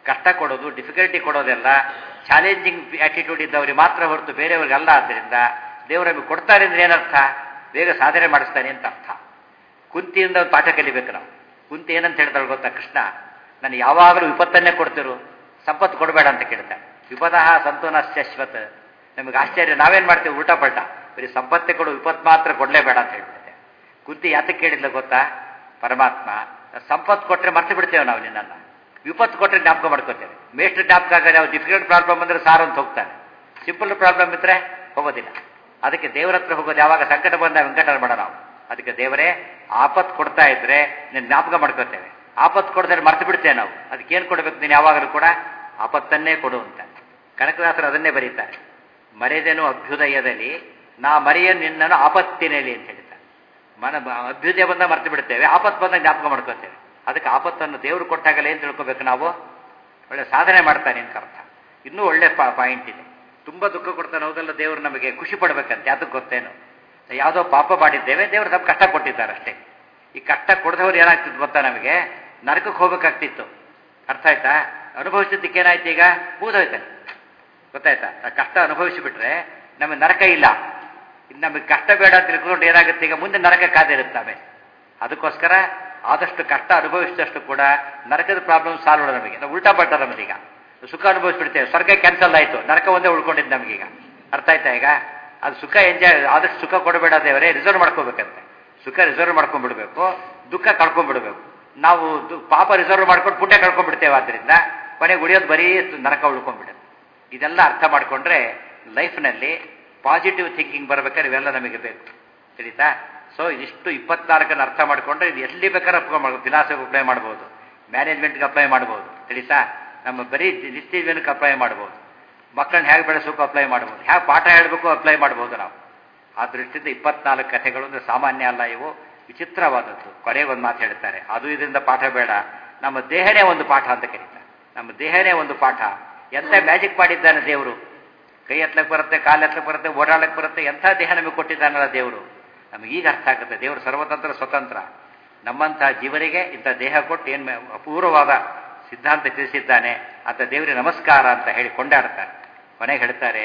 ಕಷ್ಟ ಕೊಡೋದು ಡಿಫಿಕಲ್ಟಿ ಕೊಡೋದೆಲ್ಲ ಚಾಲೆಂಜಿಂಗ್ ಆಟಿಟ್ಯೂಡ್ ಇದ್ದವ್ರಿಗೆ ಮಾತ್ರ ಹೊರತು ಬೇರೆಯವ್ರಿಗಲ್ಲ ಆದ್ದರಿಂದ ದೇವರು ನಮಗೆ ಕೊಡ್ತಾರೆ ಅಂದ್ರೆ ಏನರ್ಥ ಬೇಗ ಸಾಧನೆ ಮಾಡಿಸ್ತಾನೆ ಅಂತ ಅರ್ಥ ಕುಂತಿಯಿಂದ ಒಂದು ಪಾಠ ಕಲಿಬೇಕು ನಾವು ಕುಂತಿ ಏನಂತ ಹೇಳ್ತಾಳೆ ಗೊತ್ತಾ ಕೃಷ್ಣ ನಾನು ಯಾವಾಗಲೂ ವಿಪತ್ತನ್ನೇ ಕೊಡ್ತಿರು ಸಂಪತ್ತು ಕೊಡಬೇಡ ಅಂತ ಕೇಳ್ತಾನೆ ವಿಪದಃ ಸಂತೋನ ಶಾಶ್ವತ ನಮಗೆ ಆಶ್ಚರ್ಯ ನಾವೇನು ಮಾಡ್ತೀವಿ ಉಲ್ಟಾ ಪಲ್ಟ ಬರೀ ಸಂಪತ್ತೇ ಕೊಡು ವಿಪತ್ತು ಮಾತ್ರ ಕೊಡಲೇಬೇಡ ಅಂತ ಹೇಳ್ಬಿಡುತ್ತೆ ಕುಂತಿ ಯಾತಕ್ಕೆ ಕೇಳಿದ್ಲ ಗೊತ್ತಾ ಪರಮಾತ್ಮ ಸಂಪತ್ತು ಕೊಟ್ಟರೆ ಮರ್ತು ಬಿಡ್ತೇವೆ ನಾವು ನಿನ್ನನ್ನು ವಿಪತ್ತು ಕೊಟ್ಟರೆ ಜ್ಞಾಪಕ ಮಾಡ್ಕೋತೇವೆ ಮೇಷ್ಟು ಜ್ಞಾಪಕ ಆಗದೆ ನಾವು ಡಿಫಿಕಲ್ಟ್ ಪ್ರಾಬ್ಲಮ್ ಅಂದರೆ ಸಾರು ಅಂತ ಹೋಗ್ತಾನೆ ಸಿಂಪಲ್ ಪ್ರಾಬ್ಲಮ್ ಇದ್ರೆ ಹೋಗೋದಿಲ್ಲ ಅದಕ್ಕೆ ದೇವರ ಹತ್ರ ಹೋಗೋದು ಯಾವಾಗ ಸಂಕಟ ಬಂದ ವೆಂಕಟನ ಮಾಡ ನಾವು ಅದಕ್ಕೆ ದೇವರೇ ಆಪತ್ತು ಕೊಡ್ತಾ ಇದ್ರೆ ನೀನು ಜ್ಞಾಪಕ ಮಾಡ್ಕೋತೇವೆ ಆಪತ್ತು ಕೊಡದ್ರೆ ಮರ್ತು ಬಿಡ್ತೇವೆ ನಾವು ಅದಕ್ಕೆ ಏನು ಕೊಡಬೇಕು ನೀನು ಯಾವಾಗಲೂ ಕೂಡ ಆಪತ್ತನ್ನೇ ಕೊಡು ಅಂತ ಕನಕದಾಸರು ಅದನ್ನೇ ಬರೀತಾರೆ ಮರೆದೇನು ಅಭ್ಯುದಯದಲ್ಲಿ ನಾ ಮರೆಯ ನಿನ್ನನ್ನು ಆಪತ್ತಿನಲ್ಲಿ ಅಂತ ಹೇಳ್ತಾರೆ ಮನ ಅಭ್ಯುದಯ ಬಂದ ಮರ್ತು ಬಿಡ್ತೇವೆ ಆಪತ್ತು ಬಂದಾಗ ಜ್ಞಾಪಕ ಮಾಡ್ಕೋತೇವೆ ಅದಕ್ಕೆ ಆಪತ್ತನ್ನು ದೇವರು ಕೊಟ್ಟಾಗಲೇ ಏನು ತಿಳ್ಕೊಬೇಕು ನಾವು ಒಳ್ಳೆ ಸಾಧನೆ ಮಾಡ್ತಾನೆ ಅಂತ ಅರ್ಥ ಇನ್ನೂ ಒಳ್ಳೆ ಪಾಯಿಂಟ್ ಇದೆ ತುಂಬ ದುಃಖ ಕೊಡ್ತಾನೆ ಹೌದಲ್ಲ ದೇವರು ನಮಗೆ ಖುಷಿ ಪಡ್ಬೇಕಂತ ಯಾತಕ್ಕೆ ಗೊತ್ತೇನು ಯಾವುದೋ ಪಾಪ ಮಾಡಿದ್ದೇವೆ ದೇವರು ನಮ್ಗೆ ಕಷ್ಟ ಕೊಟ್ಟಿದ್ದಾರೆ ಅಷ್ಟೇ ಈ ಕಷ್ಟ ಕೊಡದವ್ರು ಏನಾಗ್ತಿತ್ತು ಗೊತ್ತಾ ನಮಗೆ ನರಕಕ್ಕೆ ಹೋಗ್ಬೇಕಾಗ್ತಿತ್ತು ಅರ್ಥ ಆಯ್ತಾ ಅನುಭವಿಸಿದ್ದಕ್ಕೆ ಏನಾಯ್ತು ಈಗ ಮುಗಿದೋಯ್ತಾನೆ ಗೊತ್ತಾಯ್ತಾ ಆ ಕಷ್ಟ ಅನುಭವಿಸಿಬಿಟ್ರೆ ನಮಗೆ ನರಕ ಇಲ್ಲ ಇನ್ನು ನಮಗೆ ಕಷ್ಟ ಬೇಡ ಅಂತ ತಿಳ್ಕೊಂಡು ಏನಾಗುತ್ತೆ ಈಗ ಮುಂದೆ ನರಕ ಕಾದಿರುತ್ತವೆ ಅದಕ್ಕೋಸ್ಕರ ಆದಷ್ಟು ಕಷ್ಟ ಅನುಭವಿಸಿದಷ್ಟು ಕೂಡ ನರಕದ ಪ್ರಾಬ್ಲಮ್ ಸಾಲ್ವ್ ನಮಗೆ ನಾವು ಉಲ್ಟಾ ಪಟ್ಟ ನಮಗೀಗ ಸುಖ ಅನುಭವಿಸ್ಬಿಡ್ತೇವೆ ಸ್ವರ್ಗ ಕ್ಯಾನ್ಸಲ್ ಆಯಿತು ನರಕ ಒಂದೇ ಉಳ್ಕೊಂಡಿದ್ದು ನಮಗೀಗ ಅರ್ಥ ಆಯ್ತಾ ಈಗ ಅದು ಸುಖ ಎಂಜಾಯ್ ಆದಷ್ಟು ಸುಖ ಕೊಡಬೇಡ ದೇವರೇ ರಿಸರ್ವ್ ಮಾಡ್ಕೋಬೇಕಂತೆ ಸುಖ ರಿಸರ್ವ್ ಮಾಡ್ಕೊಂಡ್ಬಿಡ್ಬೇಕು ದುಃಖ ಕಳ್ಕೊಂಡ್ಬಿಡ್ಬೇಕು ನಾವು ಪಾಪ ರಿಸರ್ವ್ ಮಾಡ್ಕೊಂಡು ಪುಣ್ಯ ಕಳ್ಕೊಂಡ್ಬಿಡ್ತೇವೆ ಆದ್ದರಿಂದ ಕೊನೆಗೆ ಉಳಿಯೋದು ಬರೀ ನರಕ ಉಳ್ಕೊಂಡ್ಬಿಡುತ್ತೆ ಇದೆಲ್ಲ ಅರ್ಥ ಮಾಡಿಕೊಂಡ್ರೆ ಲೈಫ್ನಲ್ಲಿ ಪಾಸಿಟಿವ್ ಥಿಂಕಿಂಗ್ ಬರ್ಬೇಕಾದ್ರೆ ಇವೆಲ್ಲ ನಮಗೆ ಬೇಕು ತಿಳಿತಾ ಸೊ ಇದಿಷ್ಟು ಇಪ್ಪತ್ನಾಲ್ಕನ್ನು ಅರ್ಥ ಮಾಡಿಕೊಂಡ್ರೆ ಇದು ಎಲ್ಲಿ ಬೇಕಾದ್ರೆ ಅಪ್ಲೈ ಮಾಡ್ಬೋದು ಫಿಲಾಸಫಿಗೆ ಅಪ್ಲೈ ಮಾಡ್ಬೋದು ಮ್ಯಾನೇಜ್ಮೆಂಟ್ಗೆ ಅಪ್ಲೈ ಮಾಡ್ಬೋದು ತಿಳಿತಾ ನಮ್ಮ ಬರೀ ಡಿಸಿಷನ್ಗೆ ಅಪ್ಲೈ ಮಾಡ್ಬೋದು ಮಕ್ಕಳನ್ನ ಹೇಗೆ ಬೆಳೆಸೋಕೆ ಅಪ್ಲೈ ಮಾಡ್ಬೋದು ಹೇಗೆ ಪಾಠ ಹೇಳಬೇಕು ಅಪ್ಲೈ ಮಾಡ್ಬೋದು ನಾವು ಆ ದೃಷ್ಟಿಯಿಂದ ಇಪ್ಪತ್ನಾಲ್ಕು ಕಥೆಗಳು ಅಂದರೆ ಸಾಮಾನ್ಯ ಅಲ್ಲ ಇವು ವಿಚಿತ್ರವಾದದ್ದು ಕೊನೆಗೆ ಒಂದು ಮಾತು ಹೇಳ್ತಾರೆ ಅದು ಇದರಿಂದ ಪಾಠ ಬೇಡ ನಮ್ಮ ದೇಹನೇ ಒಂದು ಪಾಠ ಅಂತ ಕರೀತಾರೆ ನಮ್ಮ ದೇಹನೇ ಒಂದು ಪಾಠ ಎಂಥ ಮ್ಯಾಜಿಕ್ ಮಾಡಿದ್ದಾನೆ ದೇವರು ಕೈ ಎತ್ತಲಕ್ಕೆ ಬರುತ್ತೆ ಕಾಲು ಎತ್ತಲಕ್ಕೆ ಬರುತ್ತೆ ಓಡಾಡಕ್ಕೆ ಬರುತ್ತೆ ಎಂಥ ದೇಹ ನಮಗೆ ಕೊಟ್ಟಿದ್ದಾನಲ್ಲ ದೇವರು ನಮಗೆ ಈಗ ಅರ್ಥ ಆಗುತ್ತೆ ದೇವರು ಸರ್ವತಂತ್ರ ಸ್ವತಂತ್ರ ನಮ್ಮಂಥ ಜೀವನಿಗೆ ಇಂಥ ದೇಹ ಕೊಟ್ಟು ಏನು ಅಪೂರ್ವವಾದ ಸಿದ್ಧಾಂತ ತಿಳಿಸಿದ್ದಾನೆ ಅಂತ ದೇವರಿಗೆ ನಮಸ್ಕಾರ ಅಂತ ಹೇಳಿ ಕೊಂಡಾಡ್ತಾರೆ ಕೊನೆಗೆ ಹೇಳ್ತಾರೆ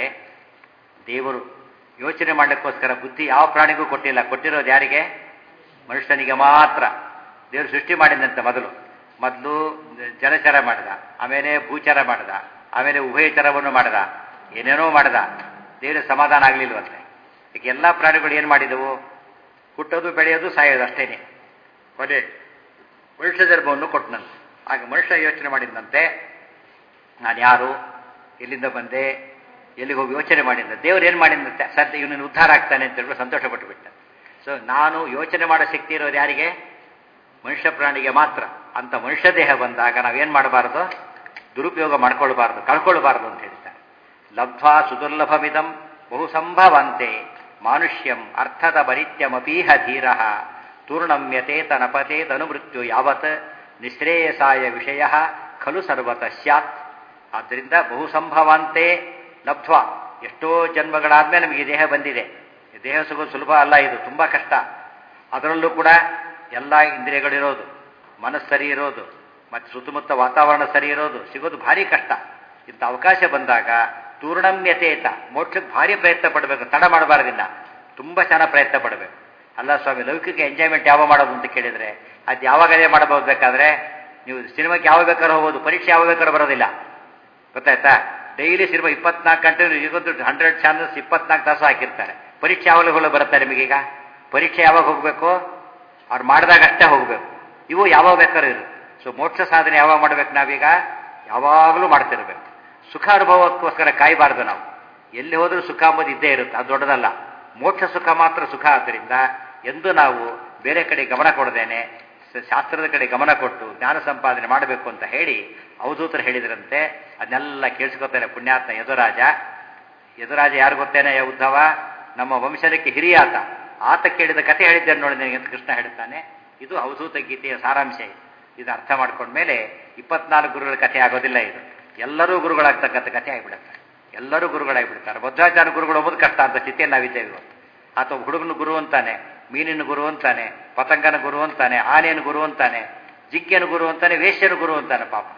ದೇವರು ಯೋಚನೆ ಮಾಡಲಿಕ್ಕೋಸ್ಕರ ಬುದ್ಧಿ ಯಾವ ಪ್ರಾಣಿಗೂ ಕೊಟ್ಟಿಲ್ಲ ಕೊಟ್ಟಿರೋದು ಯಾರಿಗೆ ಮನುಷ್ಯನಿಗೆ ಮಾತ್ರ ದೇವರು ಸೃಷ್ಟಿ ಮಾಡಿದಂತೆ ಮೊದಲು ಮೊದಲು ಜಲಚರ ಮಾಡಿದ ಆಮೇಲೆ ಭೂಚರ ಮಾಡಿದ ಆಮೇಲೆ ಉಭಯಚರವನ್ನು ಮಾಡಿದ ಏನೇನೋ ಮಾಡಿದ ದೇವರ ಸಮಾಧಾನ ಆಗಲಿಲ್ವಂತೆ ಈಗ ಎಲ್ಲ ಪ್ರಾಣಿಗಳು ಏನು ಮಾಡಿದವು ಹುಟ್ಟೋದು ಬೆಳೆಯೋದು ಸಾಯೋದು ಅಷ್ಟೇನೆ ಕೊನೆ ಮನುಷ್ಯ ಧರ್ಮವನ್ನು ಕೊಟ್ಟನಂತೆ ಆಗ ಮನುಷ್ಯ ಯೋಚನೆ ಮಾಡಿದಂತೆ ನಾನು ಯಾರು ಎಲ್ಲಿಂದ ಬಂದೆ ಎಲ್ಲಿಗೆ ಹೋಗಿ ಯೋಚನೆ ಮಾಡಿದ್ದ ದೇವ್ರು ಏನು ಮಾಡಿದಂತೆ ಸದ್ಯ ಇವನು ಉದ್ಧಾರ ಆಗ್ತಾನೆ ಅಂತ ಹೇಳ್ಬಿಟ್ಟು ಸಂತೋಷ ಪಟ್ಟುಬಿಟ್ಟ ಸೊ ನಾನು ಯೋಚನೆ ಮಾಡೋ ಶಕ್ತಿ ಇರೋದು ಯಾರಿಗೆ ಮನುಷ್ಯ ಪ್ರಾಣಿಗೆ ಮಾತ್ರ ಅಂತ ಮನುಷ್ಯ ದೇಹ ಬಂದಾಗ ನಾವೇನು ಮಾಡಬಾರ್ದು ದುರುಪಯೋಗ ಮಾಡ್ಕೊಳ್ಬಾರ್ದು ಕಳ್ಕೊಳ್ಬಾರ್ದು ಅಂತ ಹೇಳ್ತಾರೆ ಲಬ್ಧ್ವಾ ಸುದುರ್ಲಭಮಿದಂ ಬಹು ಸಂಭವಂತೆ ಮಾನುಷ್ಯಂ ಅರ್ಥದ ಬರಿತ್ಯಮಪೀಹ ಧೀರ ತೂರ್ಣಮ್ಯತೆ ತನಪತೆ ತನುಮೃತ್ಯು ಯಾವತ್ ನಿಶ್ರೇಯಸಾಯ ವಿಷಯ ಖಲು ಸರ್ವತ ಸ್ಯಾತ್ ಆದ್ದರಿಂದ ಬಹು ಸಂಭವಾಂತೆ ಲಬ್ಧ್ವ ಎಷ್ಟೋ ಜನ್ಮಗಳಾದ್ಮೇಲೆ ನಮಗೆ ಈ ದೇಹ ಬಂದಿದೆ ಈ ದೇಹ ಸಿಗೋದು ಸುಲಭ ಅಲ್ಲ ಇದು ತುಂಬ ಕಷ್ಟ ಅದರಲ್ಲೂ ಕೂಡ ಎಲ್ಲ ಇಂದ್ರಿಯಗಳಿರೋದು ಮನಸ್ಸು ಸರಿ ಇರೋದು ಮತ್ತು ಸುತ್ತಮುತ್ತ ವಾತಾವರಣ ಸರಿ ಇರೋದು ಸಿಗೋದು ಭಾರಿ ಕಷ್ಟ ಇಂಥ ಅವಕಾಶ ಬಂದಾಗ ತೂರ್ಣಮ್ಯತೇತ ಮೋಕ್ಷಕ್ಕೆ ಭಾರಿ ಪ್ರಯತ್ನ ಪಡಬೇಕು ತಡ ಮಾಡಬಾರ್ದಿಲ್ಲ ತುಂಬ ಚೆನ್ನಾಗಿ ಪ್ರಯತ್ನ ಪಡಬೇಕು ಅಲ್ಲ ಸ್ವಾಮಿ ಲೌಕಿಕ ಎಂಜಾಯ್ಮೆಂಟ್ ಯಾವ ಮಾಡೋದು ಅಂತ ಕೇಳಿದರೆ ಅದು ಯಾವಾಗಲೇ ಮಾಡಬಹುದು ಬೇಕಾದ್ರೆ ನೀವು ಸಿನಿಮಾಕ್ಕೆ ಯಾವಾಗ ಬೇಕಾದ್ರೂ ಹೋಗೋದು ಪರೀಕ್ಷೆ ಯಾವಾಗ ಬೇಕಾದ್ರೂ ಬರೋದಿಲ್ಲ ಗೊತ್ತಾಯ್ತಾ ಡೈಲಿ ಸಿನಿಮಾ ಇಪ್ಪತ್ನಾಲ್ಕು ಗಂಟೆ ಈಗೊಂದು ಹಂಡ್ರೆಡ್ ಚಾನಲ್ಸ್ ಇಪ್ಪತ್ನಾಲ್ಕು ತಾಸು ಹಾಕಿರ್ತಾರೆ ಪರೀಕ್ಷೆ ಯಾವಾಗಲೂ ಹೋಗಲು ಬರುತ್ತೆ ನಿಮಗೀಗ ಪರೀಕ್ಷೆ ಯಾವಾಗ ಹೋಗಬೇಕು ಅವ್ರು ಮಾಡಿದಾಗ ಅಷ್ಟೇ ಹೋಗಬೇಕು ಇವು ಯಾವಾಗ ಬೇಕಾದ್ರೂ ಇರುತ್ತೆ ಸೊ ಮೋಕ್ಷ ಸಾಧನೆ ಯಾವಾಗ ಮಾಡ್ಬೇಕು ನಾವೀಗ ಯಾವಾಗಲೂ ಮಾಡ್ತಿರ್ಬೇಕು ಸುಖ ಅನುಭವಕ್ಕೋಸ್ಕರ ಕಾಯಬಾರ್ದು ನಾವು ಎಲ್ಲಿ ಹೋದರೂ ಸುಖ ಅಂಬೋದು ಇದ್ದೇ ಇರುತ್ತೆ ಅದು ದೊಡ್ಡದಲ್ಲ ಮೋಕ್ಷ ಸುಖ ಮಾತ್ರ ಸುಖ ಆದ್ದರಿಂದ ಎಂದು ನಾವು ಬೇರೆ ಕಡೆ ಗಮನ ಕೊಡದೇನೆ ಶಾಸ್ತ್ರದ ಕಡೆ ಗಮನ ಕೊಟ್ಟು ಜ್ಞಾನ ಸಂಪಾದನೆ ಮಾಡಬೇಕು ಅಂತ ಹೇಳಿ ಅವಧೂತರು ಹೇಳಿದ್ರಂತೆ ಅದನ್ನೆಲ್ಲ ಕೇಳಿಸ್ಕೊತಾನೆ ಪುಣ್ಯಾತ್ಮ ಯದುರಾಜ ಯದುರಾಜ ಯಾರು ಗೊತ್ತೇನೆ ಉದ್ಧವ ನಮ್ಮ ವಂಶನಕ್ಕೆ ಹಿರಿಯಾತ ಆತ ಕೇಳಿದ ಕಥೆ ಹೇಳಿದ್ದೇನೆ ನೋಡಿ ನನಗೆ ಅಂತ ಕೃಷ್ಣ ಹೇಳ್ತಾನೆ ಇದು ಅವಧೂತ ಗೀತೆಯ ಸಾರಾಂಶ ಇದು ಇದು ಅರ್ಥ ಮಾಡ್ಕೊಂಡ್ಮೇಲೆ ಇಪ್ಪತ್ನಾಲ್ಕು ಗುರುಗಳ ಕಥೆ ಆಗೋದಿಲ್ಲ ಇದು ಎಲ್ಲರೂ ಗುರುಗಳಾಗ್ತಕ್ಕಂಥ ಕಥೆ ಆಗಿಬಿಡುತ್ತೆ ಎಲ್ಲರೂ ಗುರುಗಳಾಗಿಬಿಡ್ತಾರೆ ಭದ್ರಾಚಾರ್ಯ ಗುರುಗಳು ಹೋಗೋದು ಕಷ್ಟ ಅಂತ ಸ್ಥಿತಿಯನ್ನು ನಾವಿದ್ದೇವೆ ಇವತ್ತು ಆತ ಹುಡುಗನ ಗುರು ಅಂತಾನೆ ಮೀನಿನ ಗುರು ಅಂತಾನೆ ಪತಂಗನ ಗುರು ಅಂತಾನೆ ಆನೆಯನ್ನು ಗುರು ಅಂತಾನೆ ಜಿಂಕೆನ ಗುರು ಅಂತಾನೆ ವೇಶ್ಯನ ಗುರು ಅಂತಾನೆ ಪಾಪ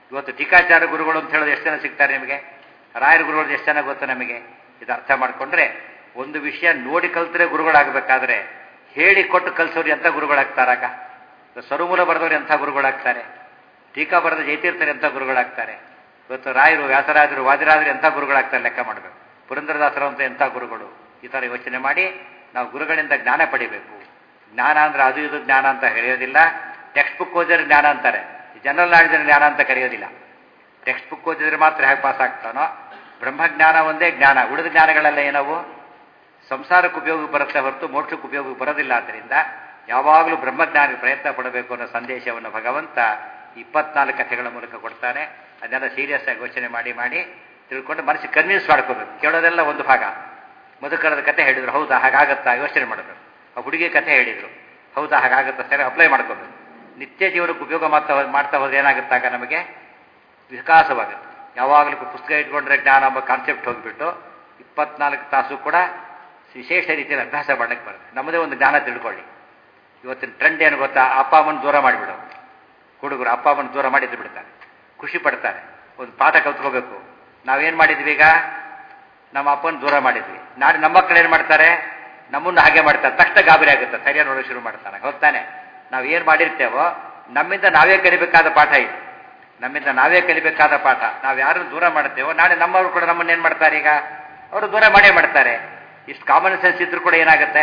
ಇವತ್ತು ಟೀಕಾಚಾರ ಗುರುಗಳು ಅಂತ ಹೇಳೋದು ಎಷ್ಟು ಜನ ಸಿಗ್ತಾರೆ ನಿಮಗೆ ರಾಯರ ಗುರುಗಳು ಎಷ್ಟು ಜನ ಗೊತ್ತು ನಮಗೆ ಇದು ಅರ್ಥ ಮಾಡಿಕೊಂಡ್ರೆ ಒಂದು ವಿಷಯ ನೋಡಿ ಕಲ್ತರೆ ಗುರುಗಳಾಗಬೇಕಾದ್ರೆ ಹೇಳಿ ಕೊಟ್ಟು ಕಲ್ಸೋರು ಎಂಥ ಗುರುಗಳಾಗ್ತಾರಾಗ ಸರುಮೂಲ ಬರೆದವ್ರು ಎಂಥ ಗುರುಗಳಾಗ್ತಾರೆ ಟೀಕಾ ಬರೆದ ಜೈತೀರ್ಥರು ಎಂಥ ಗುರುಗಳಾಗ್ತಾರೆ ಇವತ್ತು ರಾಯರು ವ್ಯಾಸರಾಜರು ವಾದಿರಾಜರು ಎಂಥ ಗುರುಗಳಾಗ್ತಾರೆ ಲೆಕ್ಕ ಮಾಡಬೇಕು ಪುರಂದರದಾಸರು ಅಂತ ಎಂಥ ಗುರುಗಳು ಈ ಥರ ಯೋಚನೆ ಮಾಡಿ ನಾವು ಗುರುಗಳಿಂದ ಜ್ಞಾನ ಪಡಿಬೇಕು ಜ್ಞಾನ ಅಂದ್ರೆ ಅದು ಇದು ಜ್ಞಾನ ಅಂತ ಕರೆಯೋದಿಲ್ಲ ಟೆಕ್ಸ್ಟ್ ಬುಕ್ ಓದಿದ್ರೆ ಜ್ಞಾನ ಅಂತಾರೆ ಜನರಲ್ ನಾಲೆಜ್ ಜ್ಞಾನ ಅಂತ ಕರೆಯೋದಿಲ್ಲ ಟೆಕ್ಸ್ಟ್ ಬುಕ್ ಓದಿದ್ರೆ ಮಾತ್ರ ಹೇಗೆ ಪಾಸ್ ಆಗ್ತಾನೋ ಬ್ರಹ್ಮಜ್ಞಾನ ಒಂದೇ ಜ್ಞಾನ ಉಳಿದ ಜ್ಞಾನಗಳೆಲ್ಲ ಏನವು ಸಂಸಾರಕ್ಕೆ ಉಪಯೋಗಕ್ಕೆ ಬರುತ್ತೆ ಹೊರತು ಮೋಕ್ಷಕ್ಕೆ ಉಪಯೋಗಕ್ಕೆ ಬರೋದಿಲ್ಲ ಆದ್ದರಿಂದ ಯಾವಾಗಲೂ ಬ್ರಹ್ಮಜ್ಞಾನಕ್ಕೆ ಪ್ರಯತ್ನ ಪಡಬೇಕು ಅನ್ನೋ ಸಂದೇಶವನ್ನು ಭಗವಂತ ಇಪ್ಪತ್ನಾಲ್ಕು ಕಥೆಗಳ ಮೂಲಕ ಕೊಡ್ತಾನೆ ಅದನ್ನೆಲ್ಲ ಸೀರಿಯಸ್ ಆಗಿ ಯೋಚನೆ ಮಾಡಿ ಮಾಡಿ ತಿಳ್ಕೊಂಡು ಮನಸ್ಸಿಗೆ ಕನ್ವಿನ್ಸ್ ಮಾಡ್ಕೋಬೇಕು ಕೇಳೋದೆಲ್ಲ ಒಂದು ಭಾಗ ಮಧುಕರದ ಕತೆ ಹೇಳಿದ್ರು ಹೌದಾ ಹಾಗಾಗತ್ತಾ ಯೋಚನೆ ಮಾಡಬೇಕು ಆ ಹುಡುಗಿ ಕಥೆ ಹೇಳಿದ್ರು ಹೌದಾ ಹಾಗಾಗತ್ತಾ ಸರಿ ಅಪ್ಲೈ ಮಾಡ್ಕೋಬೇಕು ನಿತ್ಯ ಜೀವನಕ್ಕೆ ಉಪಯೋಗ ಮಾಡ್ತಾ ಹೋದ್- ಮಾಡ್ತಾ ಹೋದ್ರೆ ಏನಾಗುತ್ತಾಗ ನಮಗೆ ವಿಕಾಸವಾಗುತ್ತೆ ಯಾವಾಗಲೂ ಪುಸ್ತಕ ಇಟ್ಕೊಂಡ್ರೆ ಜ್ಞಾನ ಎಂಬ ಕಾನ್ಸೆಪ್ಟ್ ಹೋಗಿಬಿಟ್ಟು ಇಪ್ಪತ್ನಾಲ್ಕು ತಾಸು ಕೂಡ ವಿಶೇಷ ರೀತಿಯಲ್ಲಿ ಅಭ್ಯಾಸ ಮಾಡಕ್ಕೆ ಬರುತ್ತೆ ನಮ್ಮದೇ ಒಂದು ಜ್ಞಾನ ತಿಳ್ಕೊಳ್ಳಿ ಇವತ್ತಿನ ಟ್ರೆಂಡ್ ಏನು ಗೊತ್ತಾ ಅಪ್ಪ ಅಮ್ಮನ ದೂರ ಮಾಡಿಬಿಡು ಹುಡುಗರು ಅಪ್ಪ ಅಮ್ಮನ ದೂರ ಮಾಡಿದ್ದು ಬಿಡ್ತಾರೆ ಖುಷಿ ಪಡ್ತಾರೆ ಒಂದು ಪಾಠ ಕಲ್ತ್ಕೋಬೇಕು ನಾವೇನು ಮಾಡಿದ್ವಿ ಈಗ ನಮ್ಮ ಅಪ್ಪನ ದೂರ ಮಾಡಿದ್ವಿ ನಾಳೆ ನಮ್ಮ ಮಕ್ಕಳು ಏನು ಮಾಡ್ತಾರೆ ನಮ್ಮನ್ನು ಹಾಗೆ ಮಾಡ್ತಾರೆ ತಕ್ಷಣ ಗಾಬರಿ ಆಗುತ್ತೆ ಸರಿಯಾಗಿ ನೋಡೋಕೆ ಶುರು ಮಾಡ್ತಾನೆ ಹೋಗ್ತಾನೆ ನಾವು ಏನು ಮಾಡಿರ್ತೇವೋ ನಮ್ಮಿಂದ ನಾವೇ ಕಲಿಬೇಕಾದ ಪಾಠ ಇದು ನಮ್ಮಿಂದ ನಾವೇ ಕಲಿಬೇಕಾದ ಪಾಠ ನಾವು ಯಾರನ್ನು ದೂರ ಮಾಡ್ತೇವೋ ನಾಳೆ ನಮ್ಮವರು ಕೂಡ ನಮ್ಮನ್ನು ಏನು ಮಾಡ್ತಾರೆ ಈಗ ಅವರು ದೂರ ಮಾಡೇ ಮಾಡ್ತಾರೆ ಇಷ್ಟು ಕಾಮನ್ ಸೆನ್ಸ್ ಇದ್ರೂ ಕೂಡ ಏನಾಗುತ್ತೆ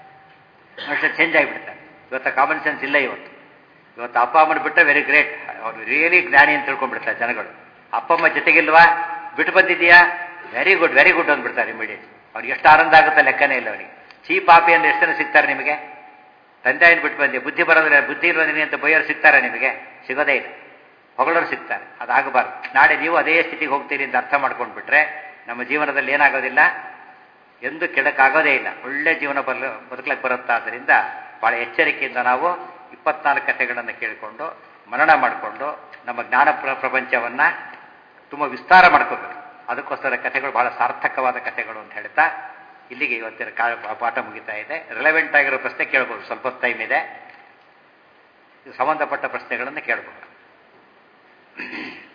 ಮನುಷ್ಯ ಚೇಂಜ್ ಆಗಿಬಿಡ್ತಾರೆ ಇವತ್ತು ಕಾಮನ್ ಸೆನ್ಸ್ ಇಲ್ಲ ಇವತ್ತು ಇವತ್ತು ಅಪ್ಪ ಅಮ್ಮನ ಬಿಟ್ಟರೆ ವೆರಿ ಗ್ರೇಟ್ ಅವ್ರು ರಿಯಲಿ ಜ್ಞಾನಿ ಅಂತ ತಿಳ್ಕೊಂಡ್ಬಿಡ್ತಾರೆ ಜನಗಳು ಅಪ್ಪ ಅಮ್ಮ ಜೊತೆಗಿಲ್ವಾ ಬಿಟ್ಟು ಬಂದಿದ್ದೀಯಾ ವೆರಿ ಗುಡ್ ವೆರಿ ಗುಡ್ ಅಂದ್ಬಿಡ್ತಾರೆ ಇಮಿಡಿಯೇಟ್ ಅವ್ರಿಗೆ ಎಷ್ಟು ಆನಂದ ಆಗುತ್ತೆ ಲೆಕ್ಕನೇ ಇಲ್ಲ ಅವನಿಗೆ ಚೀ ಪಾಪಿ ಅಂದ್ರೆ ಎಷ್ಟು ಜನ ಸಿಗ್ತಾರೆ ನಿಮಗೆ ತಂದೆಯನ್ನು ಬಿಟ್ಟು ಬಂದೆ ಬುದ್ಧಿ ಬರೋದ್ರೆ ಬುದ್ಧಿ ಇರೋದಿನಿ ಅಂತ ಬೈಯೋರು ಸಿಗ್ತಾರೆ ನಿಮಗೆ ಸಿಗೋದೇ ಇಲ್ಲ ಹೊಗಳೋರು ಸಿಗ್ತಾರೆ ಅದಾಗಬಾರ್ದು ನಾಳೆ ನೀವು ಅದೇ ಸ್ಥಿತಿಗೆ ಹೋಗ್ತೀರಿ ಅಂತ ಅರ್ಥ ಮಾಡ್ಕೊಂಡ್ಬಿಟ್ರೆ ನಮ್ಮ ಜೀವನದಲ್ಲಿ ಏನಾಗೋದಿಲ್ಲ ಎಂದು ಕೆಡಕ್ಕಾಗೋದೇ ಇಲ್ಲ ಒಳ್ಳೆ ಜೀವನ ಬರಲು ಬದುಕಲಿಕ್ಕೆ ಬರುತ್ತಾ ಆದ್ದರಿಂದ ಬಹಳ ಎಚ್ಚರಿಕೆಯಿಂದ ನಾವು ಇಪ್ಪತ್ನಾಲ್ಕು ಕಥೆಗಳನ್ನು ಕೇಳಿಕೊಂಡು ಮನನ ಮಾಡಿಕೊಂಡು ನಮ್ಮ ಜ್ಞಾನ ಪ್ರ ಪ್ರಪಂಚವನ್ನು ತುಂಬ ವಿಸ್ತಾರ ಮಾಡ್ಕೋಬೇಕು ಅದಕ್ಕೋಸ್ಕರ ಕಥೆಗಳು ಬಹಳ ಸಾರ್ಥಕವಾದ ಕಥೆಗಳು ಅಂತ ಹೇಳ್ತಾ ಇಲ್ಲಿಗೆ ಇವತ್ತಿನ ಕಾ ಪಾಠ ಮುಗಿತಾ ಇದೆ ರಿಲೆವೆಂಟ್ ಆಗಿರೋ ಪ್ರಶ್ನೆ ಕೇಳ್ಬೋದು ಸ್ವಲ್ಪ ಟೈಮ್ ಇದೆ ಇದು ಸಂಬಂಧಪಟ್ಟ ಪ್ರಶ್ನೆಗಳನ್ನು ಕೇಳ್ಬೋದು